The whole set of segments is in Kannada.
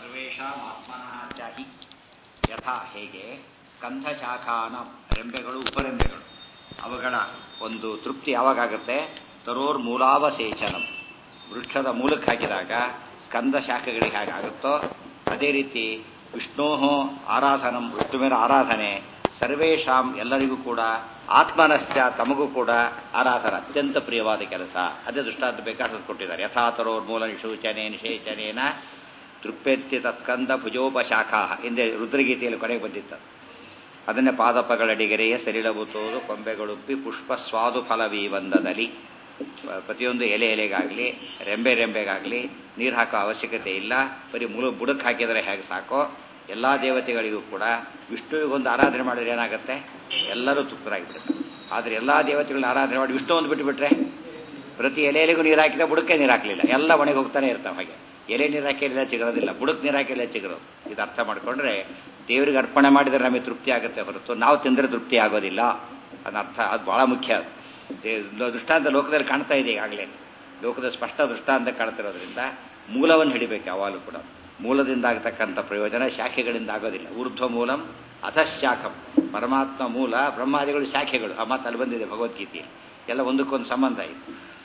ಸರ್ವೇಷಾಂ ಆತ್ಮನಃ ಚಾಹಿ ಯಥಾ ಹೇಗೆ ಸ್ಕಂಧ ಶಾಖಾನ ರೆಂಬೆಗಳು ಉಪರೆಂಬೆಗಳು ಅವುಗಳ ಒಂದು ತೃಪ್ತಿ ಯಾವಾಗತ್ತೆ ತರೋರ್ ಮೂಲಾವಸೇಚನಂ ವೃಕ್ಷದ ಮೂಲಕ್ಕೆ ಹಾಕಿದಾಗ ಸ್ಕಂದ ಶಾಖೆಗಳಿಗೆ ಹೇಗಾಗುತ್ತೋ ಅದೇ ರೀತಿ ವಿಷ್ಣೋ ಆರಾಧನಂ ವಿಷ್ಣುವಿನ ಆರಾಧನೆ ಸರ್ವೇಶಾಂ ಎಲ್ಲರಿಗೂ ಕೂಡ ಆತ್ಮನಶ್ಚ ತಮಗೂ ಕೂಡ ಆರಾಧನ ಅತ್ಯಂತ ಪ್ರಿಯವಾದ ಕೆಲಸ ಅದೇ ದೃಷ್ಟಾಂತ ಬೇಕಾದದ್ದು ಕೊಟ್ಟಿದ್ದಾರೆ ಯಥಾತರೋರ್ ಮೂಲ ನಿಶೂಚನೆ ನಿಷೇಚನೇನ ತೃಪ್ಯತ್ಯ ತತ್ಸ್ಕಂದ ಭುಜೋಪಶಾಖಾ ಹಿಂದೆ ರುದ್ರಗೀತೆಯಲ್ಲಿ ಕೊನೆಗೆ ಬಂದಿತ್ತು ಅದನ್ನೇ ಪಾದಪಗಳಡಿಗೆರೆಯ ಸರಿಳಬುತ್ತೋದು ಕೊಂಬೆಗಳುಪ್ಪಿ ಪುಷ್ಪ ಸ್ವಾದು ಫಲವೀ ಬಂದದಲ್ಲಿ ಪ್ರತಿಯೊಂದು ಎಲೆ ಎಲೆಗಾಗಲಿ ರೆಂಬೆ ರೆಂಬೆಗಾಗಲಿ ನೀರು ಹಾಕೋ ಅವಶ್ಯಕತೆ ಇಲ್ಲ ಬರೀ ಮುಳು ಬುಡಕ್ಕೆ ಹಾಕಿದರೆ ಹೇಗೆ ಸಾಕೋ ಎಲ್ಲ ದೇವತೆಗಳಿಗೂ ಕೂಡ ವಿಷ್ಣುವಿಗೊಂದು ಆರಾಧನೆ ಮಾಡಿದ್ರೆ ಏನಾಗುತ್ತೆ ಎಲ್ಲರೂ ತೃಪ್ತರಾಗಿಬಿಡುತ್ತೆ ಆದರೆ ಎಲ್ಲ ದೇವತೆಗಳನ್ನ ಆರಾಧನೆ ಮಾಡಿ ವಿಷ್ಣು ಒಂದು ಬಿಟ್ಟುಬಿಟ್ರೆ ಪ್ರತಿ ಎಲೆ ಎಲೆಗೂ ನೀರು ಹಾಕಿದ ಬುಡಕ್ಕೆ ನೀರು ಹಾಕಲಿಲ್ಲ ಎಲ್ಲ ಒಣಗಿ ಹೋಗ್ತಾನೆ ಇರ್ತಾವೆ ಹಾಗೆ ಎಲೆ ನೀರು ಹಾಕಿಲ್ಲ ಚಿಗುರೋದಿಲ್ಲ ಬುಡಕ್ಕೆ ನೀರು ಹಾಕಿಲ್ಲ ಚಿಗುರೋದು ಇದು ಅರ್ಥ ಮಾಡ್ಕೊಂಡ್ರೆ ದೇವರಿಗೆ ಅರ್ಪಣೆ ಮಾಡಿದರೆ ನಮಗೆ ತೃಪ್ತಿ ಆಗುತ್ತೆ ಹೊರತು ನಾವು ತಿಂದರೆ ತೃಪ್ತಿ ಆಗೋದಿಲ್ಲ ಅದನ್ನ ಅರ್ಥ ಅದು ಬಹಳ ಮುಖ್ಯ ಅದು ದೃಷ್ಟಾಂತ ಲೋಕದಲ್ಲಿ ಕಾಣ್ತಾ ಇದೆ ಈಗಾಗಲೇ ಲೋಕದ ಸ್ಪಷ್ಟ ದೃಷ್ಟಾಂತ ಕಾಣ್ತಿರೋದ್ರಿಂದ ಮೂಲವನ್ನು ಹಿಡಿಬೇಕು ಯಾವಾಗಲೂ ಕೂಡ ಮೂಲದಿಂದ ಆಗತಕ್ಕಂಥ ಪ್ರಯೋಜನ ಶಾಖೆಗಳಿಂದ ಆಗೋದಿಲ್ಲ ಊರ್ಧ್ವ ಮೂಲಂ ಅಧಶಾಖಂ ಪರಮಾತ್ಮ ಮೂಲ ಬ್ರಹ್ಮಾದಿಗಳು ಶಾಖೆಗಳು ಆ ಮಾತು ಅಲ್ಲಿ ಬಂದಿದೆ ಭಗವದ್ಗೀತೆಯಲ್ಲಿ ಎಲ್ಲ ಒಂದಕ್ಕೊಂದು ಸಂಬಂಧ ಇದೆ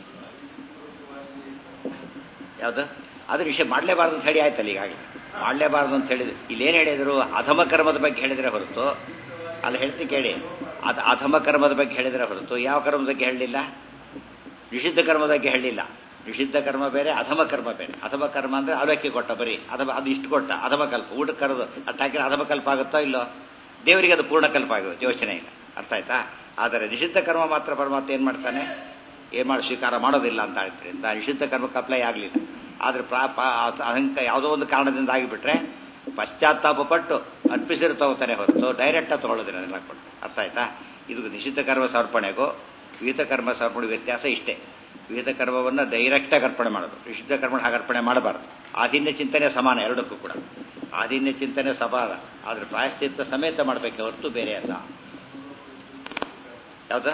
ಯಾವುದು ಅದ್ರ ವಿಷಯ ಮಾಡಲೇಬಾರ್ದು ಅಂತ ಹೇಳಿ ಆಯ್ತಲ್ಲ ಈಗಾಗಲೇ ಮಾಡಲೇಬಾರ್ದು ಅಂತ ಹೇಳಿದ್ರು ಇಲ್ಲೇನು ಹೇಳಿದ್ರು ಅಧಮ ಕರ್ಮದ ಬಗ್ಗೆ ಹೇಳಿದ್ರೆ ಹೊರತು ಅಲ್ಲಿ ಹೇಳ್ತಿ ಕೇಳಿ ಅದು ಅಧಮ ಕರ್ಮದ ಬಗ್ಗೆ ಹೇಳಿದ್ರೆ ಹೊರತು ಯಾವ ಕರ್ಮದ ಬಗ್ಗೆ ಹೇಳಲಿಲ್ಲ ನಿಷಿದ್ಧ ಕರ್ಮದ ಬಗ್ಗೆ ಹೇಳಲಿಲ್ಲ ನಿಷಿದ್ಧ ಕರ್ಮ ಬೇರೆ ಅಧಮ ಕರ್ಮ ಬೇರೆ ಅಧಮ ಕರ್ಮ ಅಂದ್ರೆ ಅವಲಕ್ಕಿ ಕೊಟ್ಟ ಬರೀ ಅಥವಾ ಅದು ಇಷ್ಟು ಕೊಟ್ಟ ಅಧಮ ಕಲ್ಪ ಊಟಕ್ಕೆ ಕರೆದು ಅಟ್ಟು ಹಾಕಿದ್ರೆ ಅಧಮ ಕಲ್ಪ ಆಗುತ್ತೋ ಇಲ್ಲೋ ದೇವರಿಗೆ ಅದು ಪೂರ್ಣ ಕಲ್ಪ ಆಗುತ್ತೆ ಯೋಚನೆ ಇಲ್ಲ ಅರ್ಥ ಆಯ್ತಾ ಆದರೆ ನಿಷಿದ್ಧ ಕರ್ಮ ಮಾತ್ರ ಪರಮಾತ್ಮ ಏನು ಮಾಡ್ತಾನೆ ಏನು ಮಾಡಿ ಸ್ವೀಕಾರ ಮಾಡೋದಿಲ್ಲ ಅಂತ ಹೇಳ್ತಿರಿಂದ ನಿಷಿದ್ಧ ಕರ್ಮಕ್ಕೆ ಅಪ್ಲೈ ಆಗಲಿಲ್ಲ ಆದರೆ ಪ್ರಾಪ ಅಹಂಕ ಯಾವುದೋ ಒಂದು ಕಾರಣದಿಂದ ಆಗಿಬಿಟ್ರೆ ಪಶ್ಚಾತ್ತಾಪ ಪಟ್ಟು ಅರ್ಪಿಸಿರು ತಗೋತಾನೆ ಹೊರತು ಡೈರೆಕ್ಟಾಗಿ ತಗೊಳ್ಳೋದಿಲ್ಲ ಅದೆಲ್ಲ ಕೊಟ್ಟು ಅರ್ಥ ಆಯ್ತಾ ಇದು ನಿಷಿದ್ಧ ಕರ್ಮ ಸಮರ್ಪಣೆಗೂ ವಿಹಿತ ಕರ್ಮ ಸಮರ್ಪಣೆ ವ್ಯತ್ಯಾಸ ಇಷ್ಟೇ ವಿಹಿತ ಕರ್ಮವನ್ನು ಡೈರೆಕ್ಟಾಗಿ ಅರ್ಪಣೆ ಮಾಡೋದು ನಿಷಿದ್ಧ ಕರ್ಮ ಹಾಗೆ ಅರ್ಪಣೆ ಮಾಡಬಾರ್ದು ಆದಿನ್ಯ ಚಿಂತನೆ ಸಮಾನ ಎರಡಕ್ಕೂ ಕೂಡ ಆದಿನ್ಯ ಚಿಂತನೆ ಸಮಾನ ಆದರೆ ಪ್ರಾಯಶ್ಚಿತ್ತ ಸಮೇತ ಮಾಡಬೇಕೆ ಹೊರತು ಬೇರೆ ಅಲ್ಲ ಯಾವ್ದು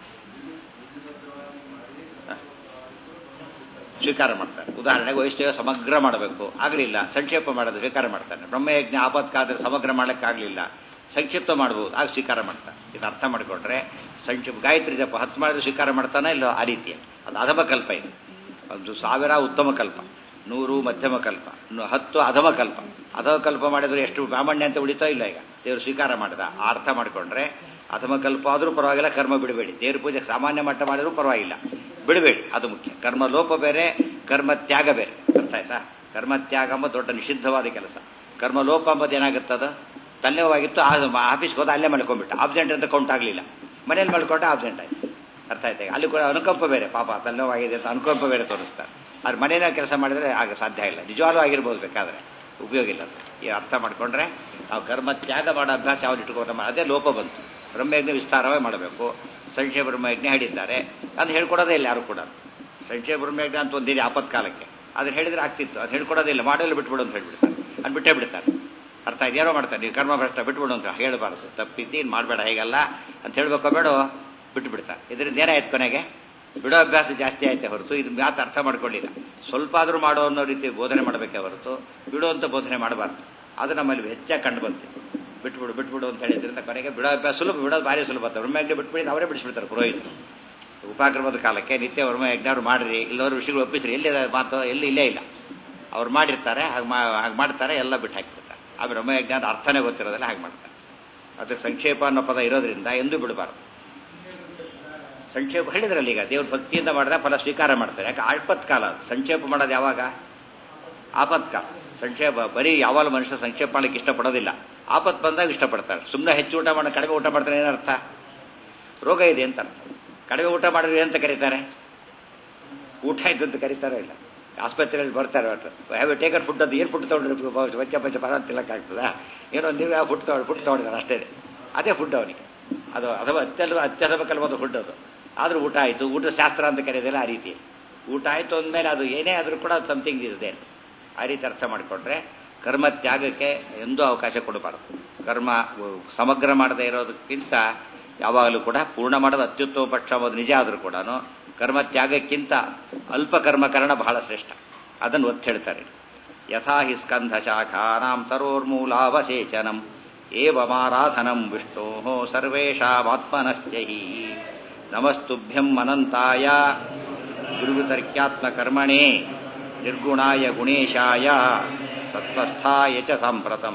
ಸ್ವೀಕಾರ ಮಾಡ್ತಾರೆ ಉದಾಹರಣೆಗೆ ವೈಷ್ಣವ ಸಮಗ್ರ ಮಾಡಬೇಕು ಆಗಲಿಲ್ಲ ಸಂಕ್ಷೇಪ ಮಾಡೋದು ಸ್ವೀಕಾರ ಮಾಡ್ತಾನೆ ಬ್ರಹ್ಮಯಜ್ಞ ಆಪತ್ಕಾದ್ರೆ ಸಮಗ್ರ ಮಾಡಲಿಕ್ಕಾಗಲಿಲ್ಲ ಸಂಕ್ಷಿಪ್ತ ಮಾಡ್ಬೋದು ಆಗ ಸ್ವೀಕಾರ ಮಾಡ್ತಾನೆ ಇದು ಅರ್ಥ ಮಾಡಿಕೊಂಡ್ರೆ ಸಂಕ್ಷಿಪ್ತ ಗಾಯತ್ರಿ ಜಪ ಹತ್ತು ಮಾಡಿದ್ರೆ ಸ್ವೀಕಾರ ಮಾಡ್ತಾನೆ ಇಲ್ಲೋ ಆ ರೀತಿಯ ಅದು ಅಧಮ ಕಲ್ಪ ಇದು ಒಂದು ಸಾವಿರ ಉತ್ತಮ ಕಲ್ಪ ನೂರು ಮಧ್ಯಮ ಕಲ್ಪ ಹತ್ತು ಅಧಮ ಕಲ್ಪ ಅಧಮ ಕಲ್ಪ ಮಾಡಿದ್ರೆ ಎಷ್ಟು ಬ್ರಾಹ್ಮಣ್ಯ ಅಂತ ಉಳಿತೋ ಇಲ್ಲ ಈಗ ದೇವರು ಸ್ವೀಕಾರ ಮಾಡಿದ ಆ ಅರ್ಥ ಮಾಡಿಕೊಂಡ್ರೆ ಅಧಮ ಕಲ್ಪ ಆದರೂ ಪರವಾಗಿಲ್ಲ ಕರ್ಮ ಬಿಡಬೇಡಿ ದೇವ್ರ ಪೂಜೆ ಸಾಮಾನ್ಯ ಮಟ್ಟ ಮಾಡಿದ್ರು ಪರವಾಗಿಲ್ಲ ಬಿಡಬೇಡಿ ಅದು ಮುಖ್ಯ ಕರ್ಮ ಲೋಪ ಬೇರೆ ಕರ್ಮ ತ್ಯಾಗ ಬೇರೆ ಅರ್ಥ ಆಯ್ತಾ ಕರ್ಮ ತ್ಯಾಗ ಎಂಬ ದೊಡ್ಡ ನಿಷಿದ್ಧವಾದ ಕೆಲಸ ಕರ್ಮ ಲೋಪ ಎಂಬುದು ಏನಾಗುತ್ತದ ತಲ್ಯವಾಗಿತ್ತು ಆಫೀಸ್ಗೆ ಹೋದ ಅಲ್ಲೇ ಮಲ್ಕೊಂಡ್ಬಿಟ್ಟ ಆಬ್ಸೆಂಟ್ ಅಂತ ಕೌಂಟ್ ಆಗಲಿಲ್ಲ ಮನೇಲಿ ಮಲ್ಕೊಂಡ ಆಬ್ಸೆಂಟ್ ಆಯ್ತು ಅರ್ಥ ಆಯ್ತಾ ಅಲ್ಲಿ ಕೂಡ ಅನುಕಂಪ ಬೇರೆ ಪಾಪ ತಲೆನೋವಾಗಿದೆ ಅಂತ ಅನುಕಂಪ ಬೇರೆ ತೋರಿಸ್ತಾರೆ ಆದ್ರೆ ಮನೇನ ಕೆಲಸ ಮಾಡಿದ್ರೆ ಆಗ ಸಾಧ್ಯ ಇಲ್ಲ ನಿಜವಾಗ್ಲೂ ಆಗಿರ್ಬೋದು ಬೇಕಾದ್ರೆ ಉಪಯೋಗ ಇಲ್ಲ ಈ ಅರ್ಥ ಮಾಡ್ಕೊಂಡ್ರೆ ನಾವು ಕರ್ಮ ತ್ಯಾಗ ಮಾಡೋ ಅಭ್ಯಾಸ ಯಾವ್ದು ಇಟ್ಕೊಂಡು ಅದೇ ಲೋಪ ಬಂತು ಬ್ರಹ್ಮಯಜ್ಞ ವಿಸ್ತಾರವೇ ಮಾಡಬೇಕು ಸಂಶಯ ಬ್ರಹ್ಮಯಜ್ಞ ಹೇಳಿದ್ದಾರೆ ಅದು ಹೇಳ್ಕೊಡೋದೇ ಇಲ್ಲ ಯಾರು ಕೂಡ ಸಂಶಯ ಬ್ರಹ್ಮಯಜ್ಞ ಅಂತ ಒಂದಿದೆ ಆಪತ್ಕಾಲಕ್ಕೆ ಅದನ್ನ ಹೇಳಿದ್ರೆ ಆಗ್ತಿತ್ತು ಅದು ಹೇಳ್ಕೊಡೋದೇ ಇಲ್ಲ ಮಾಡಲು ಬಿಟ್ಬಿಡು ಅಂತ ಹೇಳ್ಬಿಡ್ತಾರೆ ಅದು ಬಿಟ್ಟೇ ಬಿಡ್ತಾರೆ ಅರ್ಥ ಏನೋ ಮಾಡ್ತಾರೆ ನೀವು ಕರ್ಮ ಭ್ರಷ್ಟ ಬಿಟ್ಬಿಡು ಅಂತ ಹೇಳಬಾರ್ದು ತಪ್ಪಿದ್ದು ಏನು ಮಾಡಬೇಡ ಹೇಗಲ್ಲ ಅಂತ ಹೇಳ್ಬೇಕೋ ಬೇಡ ಬಿಟ್ಟು ಬಿಡ್ತಾರೆ ಇದರಿಂದ ಏನಾಯ್ತು ಕೊನೆಗೆ ಬಿಡೋ ಅಭ್ಯಾಸ ಜಾಸ್ತಿ ಆಯ್ತೆ ಹೊರತು ಇದು ಮಾತು ಅರ್ಥ ಮಾಡ್ಕೊಳ್ಳಿಲ್ಲ ಸ್ವಲ್ಪ ಆದರೂ ಮಾಡೋ ಅನ್ನೋ ರೀತಿ ಬೋಧನೆ ಮಾಡಬೇಕೆ ಹೊರತು ಬಿಡುವಂತ ಬೋಧನೆ ಮಾಡಬಾರ್ದು ಅದು ನಮ್ಮಲ್ಲಿ ಹೆಚ್ಚಾಗಿ ಕಂಡು ಬಂತು ಬಿಟ್ಬಿಡು ಬಿಟ್ಬಿಡು ಅಂತ ಹೇಳಿದ್ರಿಂದ ಕೊನೆಗೆ ಬಿಡೋ ಅಭ್ಯಾಸ ಸುಲಭ ಬಿಡೋದು ಭಾರಿ ಸುಲಭ ಬ್ರಹ್ಮಯಜ್ಞ ಬಿಟ್ಬಿಟ್ಟು ಅವರೇ ಬಿಡಿಸ್ಬಿಡ್ತಾರೆ ಪುರೋಹಿತರು ಉಪಕ್ರಮದ ಕಾಲಕ್ಕೆ ನಿತ್ಯ ಬ್ರಹ್ಮಯಜ್ಞ ಅವ್ರು ಮಾಡಿರಿ ಇಲ್ಲವರು ವಿಷಯಗಳು ಒಪ್ಪಿಸ್ರಿ ಎಲ್ಲಿ ಮಾತು ಎಲ್ಲಿ ಇಲ್ಲೇ ಇಲ್ಲ ಅವ್ರು ಮಾಡಿರ್ತಾರೆ ಹಾಗೆ ಮಾ ಹಾಗೆ ಮಾಡ್ತಾರೆ ಎಲ್ಲ ಬಿಟ್ಟು ಹಾಕಿಬಿಡ್ತಾರೆ ಆ ಬ್ರಹ್ಮಯಜ್ಞ ಅಂತ ಅರ್ಥನೇ ಗೊತ್ತಿರೋದಿಲ್ಲ ಹಾಗೆ ಮಾಡ್ತಾರೆ ಅದು ಸಂಕ್ಷೇಪ ಅನ್ನೋ ಪದ ಇರೋದ್ರಿಂದ ಎಂದೂ ಬಿಡಬಾರ್ದು ಸಂಕ್ಷೇಪ ಹೇಳಿದ್ರಲ್ಲ ಈಗ ದೇವ್ರ ಭಕ್ತಿಯಿಂದ ಮಾಡಿದ ಫಲ ಸ್ವೀಕಾರ ಮಾಡ್ತಾರೆ ಯಾಕೆ ಆಪತ್ಕಾಲ ಸಂಕ್ಷೇಪ ಮಾಡೋದು ಯಾವಾಗ ಆಪತ್ಕಾಲ ಸಂಕ್ಷೇಪ ಬರೀ ಯಾವಾಗ ಮನುಷ್ಯ ಸಂಕ್ಷೇಪ ಮಾಡಲಿಕ್ಕೆ ಇಷ್ಟಪಡೋದಿಲ್ಲ ಆಪತ್ ಬಂದಾಗ ಇಷ್ಟಪಡ್ತಾರೆ ಸುಮ್ಮನೆ ಹೆಚ್ಚು ಊಟ ಮಾಡಿ ಕಡಿಮೆ ಊಟ ಮಾಡ್ತಾರೆ ಏನರ್ಥ ರೋಗ ಇದೆ ಅಂತ ಅರ್ಥ ಕಡಿಮೆ ಊಟ ಮಾಡಿದ್ರೆ ಏನಂತ ಕರೀತಾರೆ ಊಟ ಆಯ್ತು ಅಂತ ಕರೀತಾರೆ ಇಲ್ಲ ಆಸ್ಪತ್ರೆಯಲ್ಲಿ ಬರ್ತಾರೆ ಒಟ್ಟು ಹ್ಯಾವ್ ಟೇಕರ್ ಫುಡ್ ಅದು ಏನು ಫುಡ್ ತೊಗೊಂಡ್ರೆ ಪಂಚ ಪಂಚ ಪರ ತಿನ್ನಕ್ಕಾಗ್ತದ ಏನೋ ನೀವು ಯಾವ ಫುಡ್ ತೊಗೊಂಡು ಫುಡ್ ತೊಗೊಂಡಿದ್ದಾರೆ ಅಷ್ಟೇ ಅದೇ ಫುಡ್ ಅವನಿಗೆ ಅದು ಅಥವಾ ಅತ್ಯಲ್ವ ಅತ್ಯಲ್ವ ಕಲ್ವದ ಫುಡ್ ಅದು ಆದರೂ ಊಟ ಆಯಿತು ಊಟ ಶಾಸ್ತ್ರ ಅಂತ ಕರೆಯೋದಿಲ್ಲ ಆ ರೀತಿ ಊಟ ಆಯಿತು ಅಂದಮೇಲೆ ಅದು ಏನೇ ಆದರೂ ಕೂಡ ಸಮಥಿಂಗ್ ಇದೆ ಆ ರೀತಿ ಅರ್ಥ ಮಾಡಿಕೊಂಡ್ರೆ ಕರ್ಮ ತ್ಯಾಗಕ್ಕೆ ಎಂದೂ ಅವಕಾಶ ಕೊಡಬಾರದು ಕರ್ಮ ಸಮಗ್ರ ಮಾಡದೇ ಇರೋದಕ್ಕಿಂತ ಯಾವಾಗಲೂ ಕೂಡ ಪೂರ್ಣ ಮಾಡೋದು ಅತ್ಯುತ್ತಮ ಪಕ್ಷ ಅನ್ನೋದು ನಿಜ ಆದರೂ ಕೂಡ ಕರ್ಮ ತ್ಯಾಗಕ್ಕಿಂತ ಅಲ್ಪ ಕರ್ಮಕರಣ ಬಹಳ ಶ್ರೇಷ್ಠ ಅದನ್ನು ಒತ್ತು ಹೇಳ್ತಾರೆ ಯಥಾ ಹಿ ಸ್ಕಂಧಶಾಖಾನಾಂ ತರೋರ್ಮೂಲಾವಸೇಚನಂ ಏವಮಾರಾಧನಂ ವಿಷ್ಣೋ ಸರ್ವೇಷಾಮಾತ್ಮನಶ್ಚಹಿ ನಮಸ್ತುಭ್ಯಂ ಅನಂತಾಯ ಗುರುವಿತರ್ಕ್ಯಾತ್ಮಕರ್ಮಣೇ ನಿರ್ಗುಣಾಯ ಗುಣೇಶಾಯ ಸತ್ವಸ್ಥಾಯ ಚ ಸಾಂಪ್ರತಂ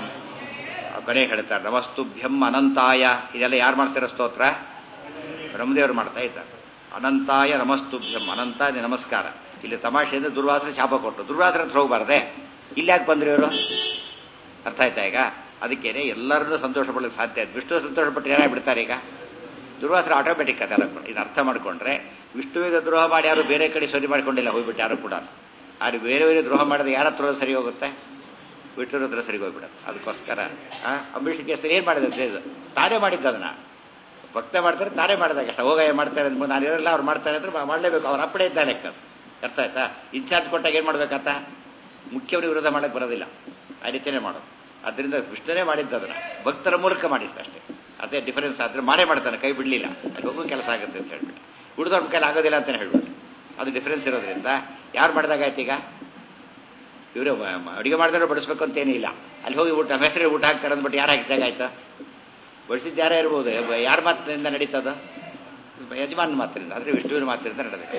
ಆ ಕಡೆ ಹೇಳ್ತಾರೆ ನಮಸ್ತುಭ್ಯಂ ಅನಂತಾಯ ಇದೆಲ್ಲ ಯಾರು ಮಾಡ್ತಾರೆ ಸ್ತೋತ್ರ ಬ್ರಹ್ಮದೇವರು ಮಾಡ್ತಾ ಇದ್ದಾರೆ ಅನಂತಾಯ ನಮಸ್ತುಭ್ಯಂ ಅನಂತ ನಮಸ್ಕಾರ ಇಲ್ಲಿ ತಮಾಷೆಯಿಂದ ದುರ್ವಾಸನ ಶಾಪ ಕೊಟ್ಟು ದುರ್ವಾಸನ ಹತ್ರ ಹೋಗ್ಬಾರ್ದೆ ಇಲ್ಲಿ ಯಾಕೆ ಬಂದ್ರು ಇವರು ಅರ್ಥ ಆಯ್ತಾ ಈಗ ಅದಕ್ಕೇನೆ ಎಲ್ಲರನ್ನೂ ಸಂತೋಷ ಪಡಲಿಕ್ಕೆ ಸಾಧ್ಯ ಆಯ್ತು ವಿಷ್ಣು ಸಂತೋಷ ಪಟ್ಟು ಏನಾಗಿ ಬಿಡ್ತಾರೆ ಈಗ ದುರ್ವಾಸನ ಆಟೋಮೆಟಿಕ್ ಅದೆಲ್ಲ ಇದು ಅರ್ಥ ಮಾಡ್ಕೊಂಡ್ರೆ ವಿಷ್ಣುವಿಗೆ ದ್ರೋಹ ಮಾಡಿ ಯಾರು ಬೇರೆ ಕಡೆ ಸರಿ ಮಾಡ್ಕೊಂಡಿಲ್ಲ ಹೋಗ್ಬಿಟ್ಟು ಯಾರು ಕೂಡ ಯಾರು ಬೇರೆ ಬೇರೆ ದ್ರೋಹ ಮಾಡಿದ್ರೆ ಯಾರ ಹತ್ರ ಸರಿ ಹೋಗುತ್ತೆ ವಿಷ್ಣುರ ಹತ್ರ ಸರಿ ಹೋಗ್ಬಿಡುತ್ತೆ ಅದಕ್ಕೋಸ್ಕರ ಅಂಬರೀಷ್ ಕೇಸರಿ ಏನು ಮಾಡಿದಂತೆ ಇದು ತಾನೇ ಮಾಡಿದ್ದು ಅದನ್ನ ಭಕ್ತ ಮಾಡ್ತಾರೆ ತಾನೇ ಮಾಡಿದಾಗ ಅಷ್ಟ ಹೋಗ ಮಾಡ್ತಾರೆ ಅಂತ ನಾನು ಇರಲ್ಲ ಅವ್ರು ಮಾಡ್ತಾರೆ ಅಂದ್ರೆ ಮಾಡಲೇಬೇಕು ಅವ್ರ ಅಪ್ಪಡೆ ಇದ್ದ ಲೆಕ್ಕ ಅರ್ಥ ಆಯ್ತಾ ಇನ್ಚಾರ್ಜ್ ಕೊಟ್ಟಾಗ ಏನು ಮಾಡ್ಬೇಕಂತ ಮುಖ್ಯವರು ವಿರೋಧ ಮಾಡಕ್ಕೆ ಬರೋದಿಲ್ಲ ಆ ರೀತಿಯೇ ಮಾಡೋದು ಅದರಿಂದ ವಿಷ್ಣುನೇ ಮಾಡಿದ್ದು ಅದನ್ನ ಭಕ್ತರ ಮೂಲಕ ಮಾಡಿಸ್ತ ಅಷ್ಟೇ ಅದೇ ಡಿಫರೆನ್ಸ್ ಆದ್ರೆ ಮಾಡೇ ಮಾಡ್ತಾನೆ ಕೈ ಬಿಡಲಿಲ್ಲ ಅಲ್ಲಿ ಹೋಗೋ ಕೆಲಸ ಆಗುತ್ತೆ ಅಂತ ಹೇಳ್ಬಿಟ್ಟು ಉಳಿದವ್ರ ಕೈಲಿ ಆಗೋದಿಲ್ಲ ಅಂತಲೇ ಹೇಳ್ಬಿಟ್ಟು ಅದು ಡಿಫರೆನ್ಸ್ ಇರೋದ್ರಿಂದ ಯಾರು ಮಾಡಿದಾಗ ಆಯ್ತು ಈಗ ಇವರು ಅಡುಗೆ ಮಾಡಿದ್ರೆ ಬಡಿಸ್ಬೇಕು ಅಂತ ಏನಿಲ್ಲ ಅಲ್ಲಿ ಹೋಗಿ ಊಟ ನಮ್ಮ ಹೆಸರು ಊಟ ಹಾಕ್ತಾರೆ ಅಂದ್ಬಿಟ್ಟು ಯಾರು ಹಾಕಿಸಿದಾಗ ಆಯ್ತಾ ಬಡಿಸಿದ್ದು ಯಾರೇ ಇರ್ಬೋದು ಯಾರ ಮಾತಿನಿಂದ ನಡೀತದ ಯಜಮಾನ ಮಾತಿನಿಂದ ಆದರೆ ವಿಷ್ಣುವಿನ ಮಾತಿನಿಂದ ನಡೆದಿದೆ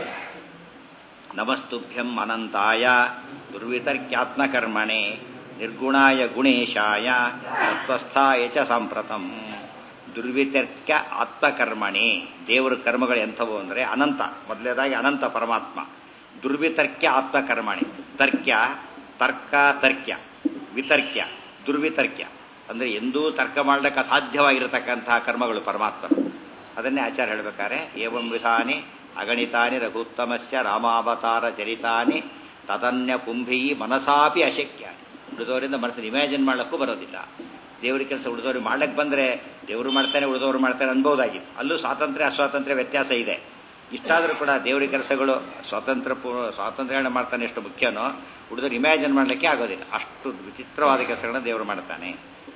ನಮಸ್ತುಭ್ಯಂ ಅನಂತಾಯ ದುರ್ವಿತರ್ಕ್ಯಾತ್ಮಕರ್ಮಣೆ ನಿರ್ಗುಣಾಯ ಗುಣೇಶಾಯ ತತ್ವಸ್ಥಾಯ ಚ ಸಾಂಪ್ರತಂ ದುರ್ವಿತರ್ಕ್ಯ ಆತ್ಮಕರ್ಮಣೆ ದೇವರ ಕರ್ಮಗಳು ಎಂಥವು ಅಂದರೆ ಅನಂತ ಮೊದಲನೇದಾಗಿ ಅನಂತ ಪರಮಾತ್ಮ ದುರ್ವಿತರ್ಕ್ಯ ಆತ್ಮಕರ್ಮಣೆ ತರ್ಕ್ಯ ತರ್ಕ ತರ್ಕ್ಯ ವಿತರ್ಕ್ಯ ದುರ್ವಿತರ್ಕ್ಯ ಅಂದರೆ ಎಂದೂ ತರ್ಕ ಮಾಡಲಿಕ್ಕೆ ಅಸಾಧ್ಯವಾಗಿರತಕ್ಕಂತಹ ಕರ್ಮಗಳು ಪರಮಾತ್ಮರು ಅದನ್ನೇ ಆಚಾರ ಹೇಳಬೇಕಾದ್ರೆ ಏವಂ ವಿಧಾನಿ ಅಗಣಿತಾನಿ ರಘುತ್ತಮಸ್ಯ ರಾಮಾವತಾರ ಚರಿತಾನಿ ತದನ್ಯ ಪುಂಭಿ ಮನಸಾಪಿ ಅಶಕ್ಯ ಉಳಿದವರಿಂದ ಮನಸ್ಸನ್ನು ಇಮ್ಯಾಜಿನ್ ಮಾಡಲಿಕ್ಕೂ ಬರೋದಿಲ್ಲ ದೇವ್ರ ಕೆಲಸ ಉಳಿದವ್ರಿಗೆ ಮಾಡ್ಲಿಕ್ಕೆ ಬಂದರೆ ದೇವರು ಮಾಡ್ತಾನೆ ಉಳಿದವರು ಮಾಡ್ತಾನೆ ಅನ್ಬೋದಾಗಿತ್ತು ಅಲ್ಲೂ ಸ್ವಾತಂತ್ರ್ಯ ಅಸ್ವಾತಂತ್ರ್ಯ ವ್ಯತ್ಯಾಸ ಇದೆ ಇಷ್ಟಾದರೂ ಕೂಡ ದೇವರ ಕೆಲಸಗಳು ಸ್ವಾತಂತ್ರ್ಯ ಪೂರ್ವ ಸ್ವಾತಂತ್ರ್ಯ ಮಾಡ್ತಾನೆ ಎಷ್ಟು ಮುಖ್ಯನೋ ಉಳಿದವ್ರು ಇಮ್ಯಾಜಿನ್ ಮಾಡಲಿಕ್ಕೆ ಆಗೋದಿಲ್ಲ ಅಷ್ಟು ವಿಚಿತ್ರವಾದ ಕೆಲಸಗಳನ್ನ ದೇವರು ಮಾಡ್ತಾನೆ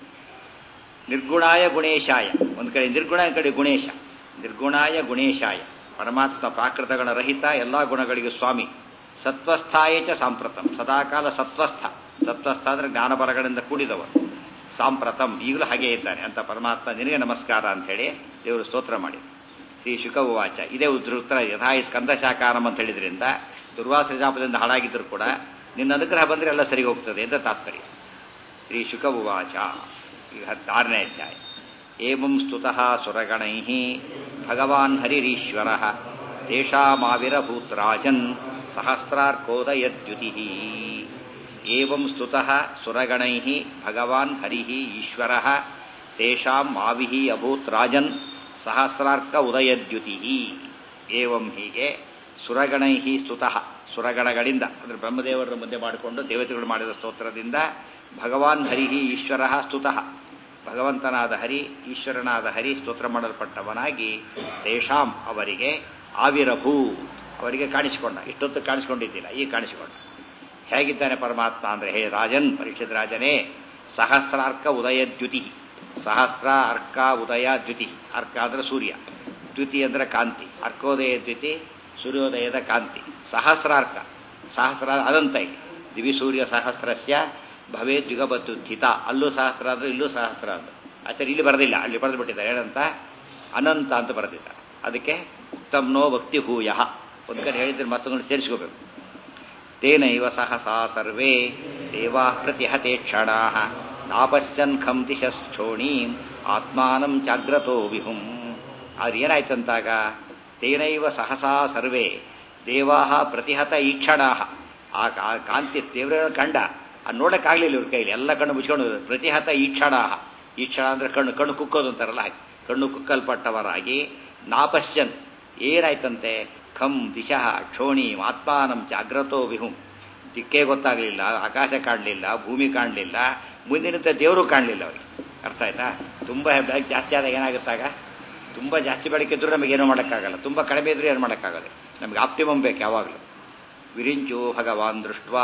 ನಿರ್ಗುಣಾಯ ಗುಣೇಶಾಯ ಒಂದು ಕಡೆ ನಿರ್ಗುಣ ಒಂದು ಕಡೆ ಗುಣೇಶ ನಿರ್ಗುಣಾಯ ಗುಣೇಶಾಯ ಪರಮಾತ್ಮ ಪ್ರಾಕೃತಗಳ ರಹಿತ ಎಲ್ಲ ಗುಣಗಳಿಗೆ ಸ್ವಾಮಿ ಸತ್ವಸ್ಥಾಯ ಚ ಸಾಂಪ್ರತಂ ಸದಾಕಾಲ ಸತ್ವಸ್ಥ ಸತ್ವಸ್ಥ ಅಂದರೆ ಜ್ಞಾನಬಲಗಳಿಂದ ಕೂಡಿದವರು ಸಾಂಪ್ರತಂ ಈಗಲೂ ಹಾಗೆ ಇದ್ದಾನೆ ಅಂತ ಪರಮಾತ್ಮ ನಿನಗೆ ನಮಸ್ಕಾರ ಅಂತ ಹೇಳಿ ದೇವರು ಸ್ತೋತ್ರ ಮಾಡಿ ಶ್ರೀ ಶುಕ ಉವಾಚ ಇದೇ ಉತ್ತರ ಯಥಾಯಿ ಸ್ಕಂದ ಶಾಕಾರಂ ಅಂತ ಹೇಳಿದ್ರಿಂದ ದುರ್ವಾಸ ಜಾಪದಿಂದ ಹಾಳಾಗಿದ್ರು ಕೂಡ ನಿನ್ನ ಅನುಗ್ರಹ ಬಂದರೆ ಎಲ್ಲ ಸರಿ ಹೋಗ್ತದೆ ಅಂತ ತಾತ್ಪರ್ಯ ಶ್ರೀ ಶುಕ ಉವಾಚ ಈಗ ಹತ್ತಾರನೇ ಅಧ್ಯಾಯ ಏವಂ ಸ್ತುತಃ ಸುರಗಣೈ ಭಗವಾನ್ ಹರಿರೀಶ್ವರ ತೇಷಾಮಾವಿರಭೂತ್ ರಾಜನ್ ಸಹಸ್ರಾರ್ಕೋದಯದ್ಯುತಿ ಏವಂ ಸ್ತುತಃ ಸುರಗಣೈ ಭಗವಾನ್ ಹರಿ ಈಶ್ವರ ತೇಷಾಂ ಮಾವಿಹಿ ಅಭೂತ್ ರಾಜನ್ ಸಹಸ್ರಾರ್ಕ ಉದಯದ್ಯುತಿ ಏವಂ ಹೀಗೆ ಸುರಗಣೈ ಸ್ತುತಃ ಸುರಗಣಗಳಿಂದ ಅಂದರೆ ಬ್ರಹ್ಮದೇವರನ್ನು ಮುಂದೆ ಮಾಡಿಕೊಂಡು ದೇವತೆಗಳು ಮಾಡಿದ ಸ್ತೋತ್ರದಿಂದ ಭಗವಾನ್ ಹರಿ ಈಶ್ವರ ಸ್ತುತಃ ಭಗವಂತನಾದ ಹರಿ ಈಶ್ವರನಾದ ಹರಿ ಸ್ತೋತ್ರ ಮಾಡಲ್ಪಟ್ಟವನಾಗಿ ತೇಷಾಂ ಅವರಿಗೆ ಆವಿರಭೂ ಅವರಿಗೆ ಕಾಣಿಸಿಕೊಂಡ ಇಷ್ಟೊತ್ತು ಕಾಣಿಸಿಕೊಂಡಿದ್ದಿಲ್ಲ ಈಗ ಕಾಣಿಸಿಕೊಂಡ ಹೇಗಿದ್ದಾನೆ ಪರಮಾತ್ಮ ಅಂದರೆ ಹೇ ರಾಜನ್ ಪರೀಕ್ಷಿತ ರಾಜನೇ ಸಹಸ್ರಾರ್ಕ ಉದಯ ದ್ಯುತಿ ಸಹಸ್ರ ಅರ್ಕ ಉದಯ ದ್ಯುತಿ ಅರ್ಕ ಅಂದರೆ ಸೂರ್ಯ ದ್ಯುತಿ ಅಂದರೆ ಕಾಂತಿ ಅರ್ಕೋದಯ ದ್ಯುತಿ ಸೂರ್ಯೋದಯದ ಕಾಂತಿ ಸಹಸ್ರಾರ್ಕ ಸಹಸ್ರ ಅದಂತ ಇಲ್ಲಿ ದಿವಿ ಸೂರ್ಯ ಸಹಸ್ರಸ್ಯ ಭವೇ ದ್ವಿಗಬತ್ತು ಥಿತ ಅಲ್ಲೂ ಸಹಸ್ರ ಅಂದ್ರೆ ಇಲ್ಲೂ ಸಹಸ್ರ ಅಂದ್ರೆ ಆಚಾರ್ಯ ಇಲ್ಲಿ ಬರೆದಿಲ್ಲ ಅಲ್ಲಿ ಬರೆದು ಬಿಟ್ಟಿದ್ದಾರೆ ಏನಂತ ಅನಂತ ಅಂತ ಬರೆದಿದ್ದಾರೆ ಅದಕ್ಕೆ ಉತ್ತಮ್ನೋ ಭಕ್ತಿ ಭೂಯ ಒಂದು ಕಡೆ ಹೇಳಿದ್ರೆ ಮತ್ತೊಂದು ಸೇರಿಸ್ಕೋಬೇಕು ತೇನೈವ ಸಹಸಾ ಸರ್ವೇ ದೇವಾ ಪ್ರತಿಹತೆ ಕ್ಷಣಾ ನಾಪಶ್ಯನ್ ಖಂ ದಿಶಶ್ಚೋಣೀಂ ಆತ್ಮಾನಂ ಜಾಗ್ರತೋ ವಿಹುಂ ಆದ್ರೆ ಏನಾಯ್ತಂತಾಗ ತೇನೈವ ಸಹಸಾ ಸರ್ವೇ ದೇವಾ ಪ್ರತಿಹತ ಈಕ್ಷಣಾ ಆ ಕಾಂತಿ ದೇವರ ಕಂಡ ಅದು ನೋಡಕ್ಕಾಗ್ಲಿಲ್ಲ ಇವ್ರ ಕೈಲಿ ಎಲ್ಲ ಕಣ್ಣು ಮುಚ್ಕೊಂಡು ಪ್ರತಿಹತ ಈಕ್ಷಣ ಈಕ್ಷಣ ಅಂದ್ರೆ ಕಣ್ಣು ಕಣ್ಣು ಕುಕ್ಕೋದು ಅಂತಾರಲ್ಲ ಹಾಗೆ ಕಣ್ಣು ಕುಕ್ಕಲ್ಪಟ್ಟವರಾಗಿ ನಾಪಶ್ಯನ್ ಏನಾಯ್ತಂತೆ ಖಂ ದಿಶಃ ಕ್ಷೋಣಿ ಆತ್ಮಾನಂ ಜಾಗ್ರತೋ ವಿಹುಂ ದಿಕ್ಕೇ ಗೊತ್ತಾಗಲಿಲ್ಲ ಆಕಾಶ ಕಾಣಲಿಲ್ಲ ಭೂಮಿ ಕಾಣಲಿಲ್ಲ ಮುಂದಿನಂತ ದೇವರು ಕಾಣಲಿಲ್ಲ ಅವರಿಗೆ ಅರ್ಥ ಆಯ್ತಾ ತುಂಬ ಬೆಳಗ್ಗೆ ಜಾಸ್ತಿ ಆದಾಗ ಏನಾಗುತ್ತಾಗ ತುಂಬ ಜಾಸ್ತಿ ಬೆಳಗ್ಗೆ ಇದ್ರೂ ನಮಗೇನು ಮಾಡೋಕ್ಕಾಗಲ್ಲ ತುಂಬ ಕಡಿಮೆ ಇದ್ರೂ ಏನು ಮಾಡೋಕ್ಕಾಗಲ್ಲ ನಮಗೆ ಆಪ್ಟಿಮಮ್ ಬೇಕು ಯಾವಾಗಲೂ ವಿರಿಂಚು ಭಗವಾನ್ ದೃಷ್ಟ್ವಾ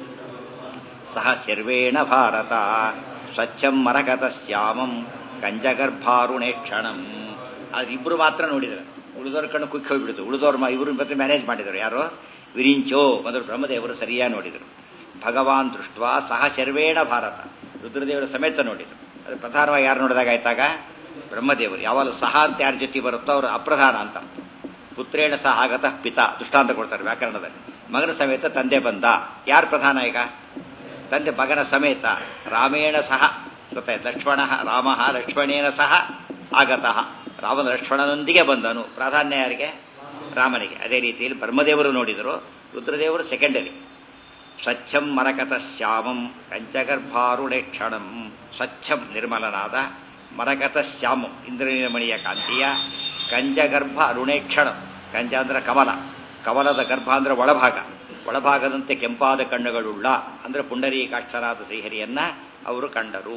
ಸಹ ಶರ್ವೇಣ ಭಾರತ ಸ್ವಚ್ಛಂ ಮರಗತ ಶ್ಯಾಮಂ ಕಂಜಗರ್ಭಾರುಣೇ ಕ್ಷಣಂ ಆದ್ರೆ ಇಬ್ರು ಮಾತ್ರ ನೋಡಿದ್ರು ಉಳಿದವ್ರ ಕಣ್ಣು ಕುಕ್ಕಿ ಹೋಗ್ಬಿಡ್ತು ಉಳಿದವ್ರ ಇವರು ಮತ್ತೆ ಮ್ಯಾನೇಜ್ ಮಾಡಿದರು ಯಾರು ವಿರಿಂಚೋ ಮೊದಲು ಬ್ರಹ್ಮದೇವರು ಸರಿಯಾಗಿ ನೋಡಿದರು ಭಗವಾನ್ ದೃಷ್ಟ ಸಹ ಶರ್ವೇಣ ಭಾರತ ರುದ್ರದೇವರ ಸಮೇತ ನೋಡಿದ್ರು ಅದು ಪ್ರಧಾನವಾಗಿ ಯಾರು ನೋಡಿದಾಗ ಆಯ್ತಾಗ ಬ್ರಹ್ಮದೇವರು ಯಾವಾಗ ಸಹ ಅಂತ ಯಾರ ಜೊತೆ ಬರುತ್ತೋ ಅವರು ಅಪ್ರಧಾನ ಅಂತ ಅರ್ಥ ಪುತ್ರೇಣ ಸಹ ಆಗತ ಪಿತ ದೃಷ್ಟಾಂತ ಕೊಡ್ತಾರೆ ವ್ಯಾಕರಣದಲ್ಲಿ ಮಗನ ಸಮೇತ ತಂದೆ ಬಂದ ಯಾರು ಪ್ರಧಾನ ಈಗ ತಂದೆ ಮಗನ ಸಮೇತ ರಾಮೇಣ ಸಹ ಗೊತ್ತಾಯ್ತು ಲಕ್ಷ್ಮಣ ರಾಮ ಲಕ್ಷ್ಮಣೇನ ಸಹ ಆಗತಃ ರಾಮನ ಲಕ್ಷ್ಮಣನೊಂದಿಗೆ ಬಂದನು ಪ್ರಾಧಾನ್ಯ ಯಾರಿಗೆ ರಾಮನಿಗೆ ಅದೇ ರೀತಿಯಲ್ಲಿ ಬ್ರಹ್ಮದೇವರು ನೋಡಿದರು ರುದ್ರದೇವರು ಸೆಕೆಂಡರಿ ಸ್ವಚ್ಛಂ ಮರಕತ ಶ್ಯಾಮಂ ಕಂಚಗರ್ಭಾರುಣೆ ಕ್ಷಣಂ ಸ್ವಚ್ಛಂ ನಿರ್ಮಲನಾದ ಮರಕತ ಶ್ಯಾಮಂ ಇಂದ್ರನೀಲಮಣಿಯ ಕಾಂತಿಯ ಕಂಜಗರ್ಭ ಅರುಣೇಕ್ಷಣಂ ಕಂಜ ಅಂದ್ರೆ ಕಮಲ ಕಮಲದ ಗರ್ಭ ಅಂದ್ರೆ ಒಳಭಾಗ ಒಳಭಾಗದಂತೆ ಕೆಂಪಾದ ಕಣ್ಣುಗಳುಳ್ಳ ಅಂದ್ರೆ ಪುಂಡರೀಕಾಕ್ಷರಾದ ಶ್ರೀಹರಿಯನ್ನ ಅವರು ಕಂಡರು